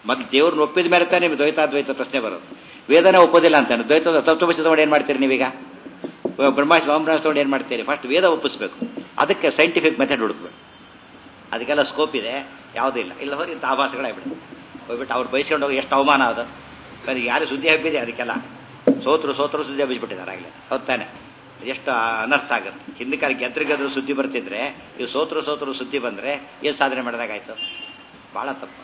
ಮತ್ತೆ ದೇವ್ರನ್ನ ಒಪ್ಪಿದ ಮೇಲೆ ತಾನೇ ನಿಮ್ಗೆ ದ್ವೈತಾದ್ವೈತ ಪ್ರಶ್ನೆ ಬರೋದು ವೇದನೆ ಒಪ್ಪೋದಿಲ್ಲ ಅಂತಾನೆ ದ್ವೈತ ತತ್ವಪಕ್ಷ ತಗೊಂಡು ಏನು ಮಾಡ್ತೀರಿ ನೀವೀಗ ಬ್ರಹ್ಮಾಸ್ ಬ್ರಹ್ಮಾಸ್ ತಗೊಂಡು ಏನು ಮಾಡ್ತೀರಿ ಫಸ್ಟ್ ವೇದ ಒಪ್ಪಿಸ್ಬೇಕು ಅದಕ್ಕೆ ಸೈಂಟಿಫಿಕ್ ಮೆಥಡ್ ಹುಡುಕ್ಬೇಕು ಅದಕ್ಕೆಲ್ಲ ಸ್ಕೋಪ್ ಇದೆ ಯಾವುದೂ ಇಲ್ಲ ಇಲ್ಲ ಹೋಗಿ ಇಂಥ ಆಭಾಸಗಳಾಗ್ಬಿಡುತ್ತೆ ಹೋಗ್ಬಿಟ್ಟು ಅವ್ರು ಬಯಸ್ಕೊಂಡು ಹೋಗಿ ಎಷ್ಟು ಅವಮಾನ ಅದು ನನಗೆ ಯಾರು ಸುದ್ದಿ ಹಬ್ಬಿದೆ ಅದಕ್ಕೆಲ್ಲ ಸೋತರು ಸೋತರು ಸುದ್ದಿ ಹಬ್ಬಿಸ್ಬಿಟ್ಟಿದ್ದಾರೆ ಆಗಲೇ ಹೌದಾನೆ ಎಷ್ಟು ಅನರ್ಥ ಆಗುತ್ತೆ ಹಿಂದೆ ಕಾಲ ಗೆದ್ರು ಗೆದ್ರು ಸುದ್ದಿ ಬರ್ತಿದ್ರೆ ಇವು ಸೋತರು ಸೋತರು ಸುದ್ದಿ ಬಂದರೆ ಏನು ಸಾಧನೆ ಮಾಡಿದಾಗಾಯ್ತು ಭಾಳ ತಪ್ಪು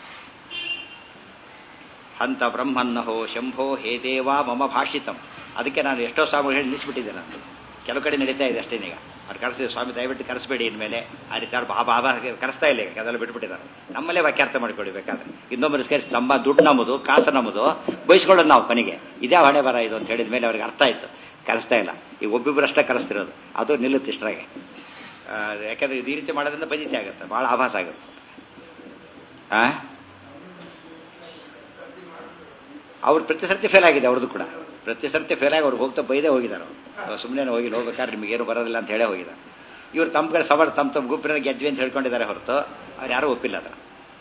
ಹಂತ ಬ್ರಹ್ಮನ್ನಹೋ ಶಂಭೋ ಹೇ ದೇವ ಮಮ ಭಾಷಿತಂ ಅದಕ್ಕೆ ನಾನು ಎಷ್ಟೋ ಸ್ವಾಮಿಗಳು ಹೇಳಿ ನಿಲ್ಲಿಸ್ಬಿಟ್ಟಿದ್ದೆ ನಾನು ಕೆಲವು ಕಡೆ ನಡೀತಾ ಇದೆ ಅಷ್ಟೇನೀಗ ಅವ್ರು ಕರೆಸಿದ್ರು ಸ್ವಾಮಿ ದಯವಿಟ್ಟು ಕರೆಸಬೇಡಿ ಇನ್ಮೇಲೆ ಆ ರೀತಿ ಅವ್ರು ಬಾಬಾ ಬಾಬಾ ಕರೆಸ್ತಾ ಇಲ್ಲ ಈಗ ಅದೆಲ್ಲ ಬಿಟ್ಬಿಟ್ಟಿದ್ದಾರೆ ನಮ್ಮಲ್ಲೇ ವಾಕ್ಯಾರ್ಥ ಮಾಡಿಕೊಡಿ ಬೇಕಾದ್ರೆ ಇನ್ನೊಬ್ಬರು ಸೇರಿ ನಮ್ಮ ದುಡ್ಡು ನಮ್ಮದು ಕಾಸು ನಮ್ಮದು ಬಯಸ್ಕೊಳ್ಳೋದು ನಾವು ಕೊನೆಗೆ ಇದೇ ಹಣೆ ಬರ ಇದು ಅಂತ ಹೇಳಿದ ಮೇಲೆ ಅವ್ರಿಗೆ ಅರ್ಥ ಆಯ್ತು ಕರೆಸ್ತಾ ಇಲ್ಲ ಈಗ ಒಬ್ಬಿಬ್ಬರಷ್ಟೇ ಕರೆಸ್ತಿರೋದು ಅದು ನಿಲ್ಲುತ್ತೆ ಇಷ್ಟ್ರಾಗೆ ಆ, ಯಾಕಂದ್ರೆ ಈ ರೀತಿ ಮಾಡೋದ್ರಿಂದ ಬಜಿತಿ ಆಗುತ್ತೆ ಭಾಳ ಆಭಾಸ ಆಗುತ್ತೆ ಆ ಅವ್ರು ಪ್ರತಿ ಸರ್ತಿ ಫೇಲ್ ಆಗಿದೆ ಅವ್ರದ್ದು ಕೂಡ ಪ್ರತಿ ಸರ್ತಿ ಫೇಲ್ ಆಗಿ ಅವ್ರಿಗೆ ಹೋಗ್ತಾ ಬೈದೇ ಹೋಗಿದ್ದಾರೆ ಅವ್ರು ಸುಮ್ಮನೆ ಹೋಗಿ ಹೋಗ್ಬೇಕಾದ್ರೆ ನಿಮ್ಗೆ ಏನು ಬರೋದಿಲ್ಲ ಅಂತ ಹೇಳೇ ಹೋಗಿದ್ದಾರೆ ಇವ್ರು ತಮ್ಮ ಕಡೆ ಸವಾಲು ತಮ್ಮ ತಮ್ಮ ಗುಂಪಿನಲ್ಲಿ ಗೆದ್ವಿ ಅಂತ ಹೇಳ್ಕೊಂಡಿದ್ದಾರೆ ಹೊರತು ಅವ್ರು ಯಾರೂ ಒಪ್ಪಿಲ್ಲ ಅದರ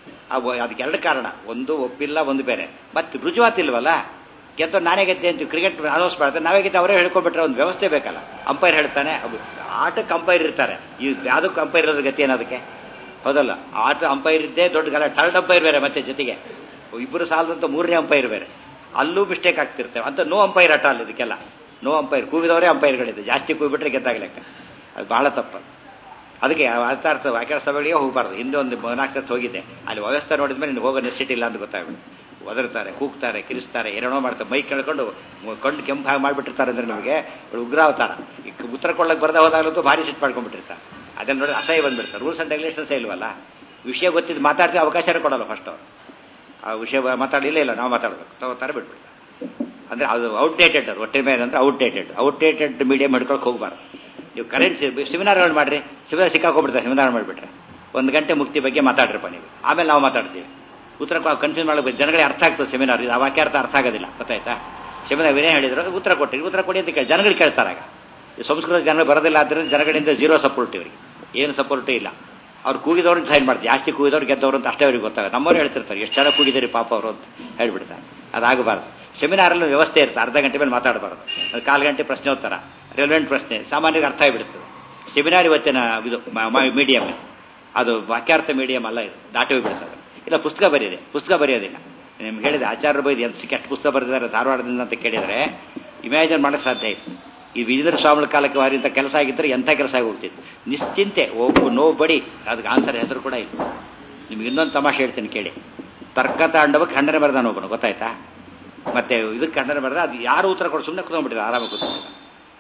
ಅದಕ್ಕೆ ಎರಡು ಕಾರಣ ಒಂದು ಒಪ್ಪಿಲ್ಲ ಒಂದು ಬೇರೆ ಮತ್ತೆ ರುಜುವಾತಿಲ್ವಲ್ಲ ಗೆದ್ದು ನಾನೇ ಗೆದ್ದೆ ಅಂತ ಕ್ರಿಕೆಟ್ ಅನೌನ್ಸ್ ಮಾಡ್ತಾರೆ ನಾವೇ ಗೆದ್ದು ಅವರೇ ಹೇಳ್ಕೊಂಡ್ಬಿಟ್ರೆ ಒಂದು ವ್ಯವಸ್ಥೆ ಬೇಕಲ್ಲ ಅಂಪೈರ್ ಹೇಳ್ತಾನೆ ಅದು ಆಟಕ್ಕೆ ಅಂಪೈರ್ ಇರ್ತಾರೆ ಈ ಯಾವುದಕ್ಕೆ ಅಂಪೈರ್ ಇರೋದ್ರ ಗತಿ ಏನದಕ್ಕೆ ಹೌದಲ್ಲ ಆಟ ಅಂಪೈರ್ ಇದ್ದೇ ದೊಡ್ಡ ಗಲ ಥರ್ಡ್ ಅಂಪೈರ್ ಬೇರೆ ಮತ್ತೆ ಜೊತೆಗೆ ಇಬ್ಬರು ಸಾಲದಂತ ಮೂರನೇ ಅಂಪೈರ್ ಬೇರೆ ಅಲ್ಲೂ ಮಿಸ್ಟೇಕ್ ಆಗ್ತಿರ್ತೇವೆ ಅಂತ ನೋ ಅಂಪೈರ್ ಆಟ ಅಲ್ಲ ಇದಕ್ಕೆಲ್ಲ ನೋ ಅಂಪೈರ್ ಕೂಗಿದವರೇ ಅಂಪೈರ್ಗಳಿದೆ ಜಾಸ್ತಿ ಕೂಗಿಬಿಟ್ರೆ ಗೆದ್ದಾಗಲೆಕ್ಕ ಅದು ಬಹಳ ತಪ್ಪು ಅದಕ್ಕೆ ಅರ್ಥಾರ್ಥ ವ್ಯಾಖ್ಯಾನ ಸಭೆಗಳಿಗೆ ಹೋಗಬಾರ್ದು ಹಿಂದೆ ಒಂದು ನಾಲ್ಕು ಸತ್ತು ಹೋಗಿದ್ದೆ ಅಲ್ಲಿ ವ್ಯವಸ್ಥೆ ನೋಡಿದ ಮೇಲೆ ನಿನ್ಗೆ ಹೋಗೋ ನೆಸಿಟಿ ಇಲ್ಲ ಅಂತ ಗೊತ್ತಾಗ್ಬಿಟ್ಟು ಒದರ್ತಾರೆ ಕೂಗ್ತಾರೆ ಕಿರಿಸ್ತಾರೆ ಏನೇನೋ ಮಾಡ್ತಾರೆ ಮೈ ಕೆಳ್ಕೊಂಡು ಕಣ್ಣು ಕೆಂಪು ಹಾಗೆ ಮಾಡಿಬಿಟ್ಟಿರ್ತಾರೆ ಅಂದ್ರೆ ನಿಮಗೆ ಉಗ್ರಾವತಾರ ಈ ಉತ್ತರ ಕೊಳ್ಳಕ್ಕೆ ಬರದೇ ಹೋದಾಗಲಂತೂ ಭಾರಿ ಸಿಟ್ಟು ಮಾಡ್ಕೊಂಡ್ಬಿಟ್ಟಿರ್ತಾರೆ ಅದನ್ನ ನೋಡಿ ಅಸಹ್ಯ ಬಂದ್ಬಿಡ್ತಾರೆ ರೂಲ್ಸ್ ಅಂಡ್ ರೆಗ್ಯುಲೇಷನ್ಸೇ ಇಲ್ವಲ್ಲ ವಿಷಯ ಗೊತ್ತಿದ್ದು ಮಾತಾಡ್ತೀವಿ ಅವಕಾಶನೇ ಕೊಡಲ್ಲ ಫಸ್ಟ್ ಅವರು ಆ ವಿಷಯ ಮಾತಾಡಲಿಲ್ಲ ಇಲ್ಲ ನಾವು ಮಾತಾಡ್ಬೇಕು ತಗೋತಾರೆ ಬಿಟ್ಬಿಡ್ತಾರೆ ಅಂದ್ರೆ ಅದು ಔಟ್ಡೇಟೆಡ್ ಅವ್ರು ಒಟ್ಟೆ ಮೇಲೆ ಅಂದ್ರೆ ಔಟ್ಡೇಟೆಡ್ ಔಟ್ಡೇಟೆಡ್ ಮೀಡಿಯಂ ಹಿಡ್ಕೊಳಕ್ಕೆ ಹೋಗ್ಬಾರ್ದು ನೀವು ಕರೆಂಟ್ ಸೆಮಿನಾರ್ಗಳು ಮಾಡ್ರಿ ಸೆಮಿನಾರ್ ಸಿಕ್ಕಾಕೊಂಡ್ಬಿಡ್ತಾರೆ ಸೆಮಿನಾರ್ ಮಾಡಿಬಿಟ್ರೆ ಒಂದು ಗಂಟೆ ಮುಕ್ತಿ ಬಗ್ಗೆ ಮಾತಾಡ್ರಪ್ಪ ನೀವು ಆಮೇಲೆ ನಾವು ಮಾತಾಡ್ತೀವಿ ಉತ್ತರ ಕನ್ಫ್ಯೂಸ್ ಮಾಡಬೇಕು ಜನಗಳಿಗೆ ಅರ್ಥ ಆಗ್ತದೆ ಸೆಮಿನಾರ್ ಇದು ಆ ವಾಕ್ಯಾರ್ಥ ಅರ್ಥ ಆಗೋದಿಲ್ಲ ಗೊತ್ತಾಯ್ತಾ ಸೆಮಿನಾರ್ ವಿನಯ ಹೇಳಿದ್ರು ಉತ್ತರ ಕೊಟ್ಟಿರಿ ಉತ್ತರ ಕೊಡಿ ಅಂತ ಕೇಳಿ ಜನಗಳು ಕೇಳ್ತಾರಾಗ ಈ ಸಂಸ್ಕೃತ ಜನಗಳು ಬರೋದಿಲ್ಲ ಆದ್ದರಿಂದ ಜನಗಳಿಂದ ಜೀರೋ ಸಪೋರ್ಟ್ ಇವರಿಗೆ ಏನು ಸಪೋರ್ಟೇ ಇಲ್ಲ ಅವ್ರು ಕೂಗಿದವ್ರನ್ನ ಸೈನ್ ಮಾಡ್ತಾರೆ ಜಾಸ್ತಿ ಕೂಗಿದವ್ರು ಗೆದ್ದವ್ರು ಅಂತ ಅಷ್ಟೇ ಅವ್ರಿಗೆ ಗೊತ್ತಾಗ ನಮ್ಮವ್ರು ಹೇಳ್ತಿರ್ತಾರೆ ಎಷ್ಟು ಜನ ಕೂಗಿದಿರಿ ಪಾಪ ಅವರು ಅಂತ ಹೇಳ್ಬಿಡ್ತಾರೆ ಅದಾಗಬಾರ್ದು ಸೆಮಿನಾರಲ್ಲಿ ವ್ಯವಸ್ಥೆ ಇರುತ್ತೆ ಅರ್ಧ ಗಂಟೆ ಮೇಲೆ ಮಾತಾಡಬಾರ್ದು ಅದು ಕಾಲು ಗಂಟೆ ಪ್ರಶ್ನೋತ್ತರ ರೆಲೆವೆಂಟ್ ಪ್ರಶ್ನೆ ಸಾಮಾನ್ಯರಿಗೆ ಅರ್ಥ ಆಗಿಬಿಡುತ್ತದೆ ಸೆಮಿನಾರ್ ಇವತ್ತಿನ ಇದು ಮೀಡಿಯಮ್ ಅದು ವಾಕ್ಯಾರ್ಥ ಮೀಡಿಯಂ ಅಲ್ಲ ಇದು ದಾಟಿ ಹೋಗ್ಬಿಡ್ತದೆ ಇಲ್ಲ ಪುಸ್ತಕ ಬರೆಯಿದೆ ಪುಸ್ತಕ ಬರೆಯೋದಿಲ್ಲ ನಿಮ್ಗೆ ಹೇಳಿದೆ ಆಚಾರ್ಯ ಬೈದು ಎಷ್ಟು ಎಷ್ಟು ಪುಸ್ತಕ ಬರೆದಿದ್ದಾರೆ ಧಾರವಾಡದಿಂದ ಅಂತ ಕೇಳಿದರೆ ಇಮ್ಯಾಜಿನ್ ಮಾಡೋಕ್ಕೆ ಸಾಧ್ಯ ಇಲ್ಲ ಈ ವಿಜೇಂದ್ರ ಸ್ವಾಮಿಗಳ ಕಾಲಕ್ಕೆ ವಾರಿಂತ ಕೆಲಸ ಆಗಿದ್ದರೆ ಎಂಥ ಕೆಲಸ ಆಗಿ ಹೋಗ್ತಿತ್ತು ನಿಶ್ಚಿಂತೆ ಒಬ್ಬ ನೋ ಬಡಿ ಅದಕ್ಕೆ ಆನ್ಸರ್ ಹೆಸರು ಕೂಡ ಇಲ್ಲ ನಿಮ್ಗೆ ಇನ್ನೊಂದು ತಮಾಷೆ ಹೇಳ್ತೀನಿ ಕೇಳಿ ತರ್ಕ ತಾಂಡವಕ್ಕೆ ಖಂಡನೆ ಬರೆದಾನ ಒಬ್ಬನು ಗೊತ್ತಾಯ್ತಾ ಮತ್ತೆ ಇದಕ್ಕೆ ಖಂಡನೆ ಬರೆದ ಅದು ಯಾರು ಉತ್ತರ ಕೊಡು ಸುಮ್ಮನೆ ಕೂತ್ಕೊಂಡ್ಬಿಟ್ಟಿದ್ದಾರೆ ಆರಾಮಾಗಿ ಕೂತ್ಕೊಂಡಿದ್ದಾರೆ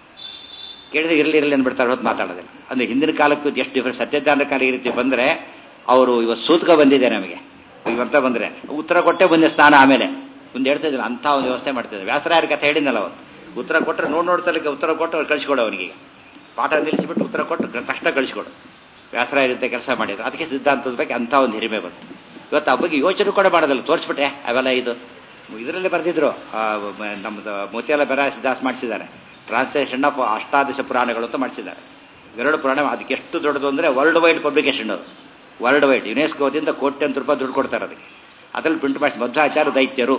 ಕೇಳಿದ್ರೆ ಇರಲಿ ಇರಲಿ ಅಂದ್ಬಿಡ್ತಾರೆ ಹೊತ್ತು ಮಾತಾಡೋದಿಲ್ಲ ಅಂದ್ರೆ ಹಿಂದಿನ ಕಾಲಕ್ಕೂ ಎಷ್ಟು ಡಿಫ್ರೆನ್ಸ್ ಸತ್ಯಜ್ಞಾನ ಕಾಲ ಈ ರೀತಿ ಬಂದರೆ ಅವರು ಇವತ್ತು ಸೂತ್ಕ ಬಂದಿದೆ ನಮಗೆ ಇವಂತ ಬಂದರೆ ಉತ್ತರ ಕೊಟ್ಟೆ ಬಂದೆ ಸ್ನಾನ ಆಮೇಲೆ ಮುಂದೆ ಹೇಳ್ತಾ ಇದ್ದಿಲ್ಲ ಅಂಥ ಒಂದು ವ್ಯವಸ್ಥೆ ಮಾಡ್ತಿದ್ದೆ ವ್ಯಾಸರಾಯರ ಕಥೆ ಹೇಳಿದ್ನಲ್ಲ ಅವತ್ತು ಉತ್ತರ ಕೊಟ್ಟರೆ ನೋಡಿ ನೋಡ್ತಲಿಕ್ಕೆ ಉತ್ತರ ಕೊಟ್ಟು ಅವ್ರು ಕಳಿಸ್ಕೊಡು ಅವನಿಗೆ ಪಾಠ ನಿಲ್ಲಿಸಿಬಿಟ್ಟು ಉತ್ತರ ಕೊಟ್ಟು ತಕ್ಷಣ ಕಳಿಸ್ಕೊಡು ವ್ಯಾಸರಾಯರಂತೆ ಕೆಲಸ ಮಾಡಿದ್ರು ಅದಕ್ಕೆ ಸಿದ್ಧಾಂತದ ಬಗ್ಗೆ ಅಂಥ ಒಂದು ಹಿರಿಮೆ ಬಂತು ಇವತ್ತು ಆ ಬಗ್ಗೆ ಯೋಚನೆ ಕೂಡ ಮಾಡೋದಲ್ಲ ತೋರಿಸ್ಬಿಟ್ಟೆ ಅವೆಲ್ಲ ಇದು ಇದರಲ್ಲಿ ಬರೆದಿದ್ರು ನಮ್ಮದು ಮೋತಿಯಾಲ ಬೆರಾಸಿದಾಸ್ ಮಾಡಿಸಿದ್ದಾರೆ ಟ್ರಾನ್ಸ್ಲೇಷನ್ ಆಫ್ ಅಷ್ಟಾದಶ ಪುರಾಣಗಳು ಅಂತ ಮಾಡಿಸಿದ್ದಾರೆ ಎರಡು ಪುರಾಣ ಅದಕ್ಕೆ ಎಷ್ಟು ದೊಡ್ಡದು ಅಂದರೆ ವರ್ಲ್ಡ್ ವೈಡ್ ಪಬ್ಲಿಕೇಶನ್ ಅದು ವರ್ಲ್ಡ್ ವೈಡ್ ಯುನೆಸ್ಕೋದಿಂದ ಕೋಟ್ಯಂತ ರೂಪಾಯಿ ದುಡ್ಡು ಕೊಡ್ತಾರೆ ಅದಕ್ಕೆ ಅದ್ರಲ್ಲಿ ಪ್ರಿಂಟ್ ಮಾಡಿಸಿ ಮಧ್ವಾಚಾರ್ಯ ದೈತ್ಯರು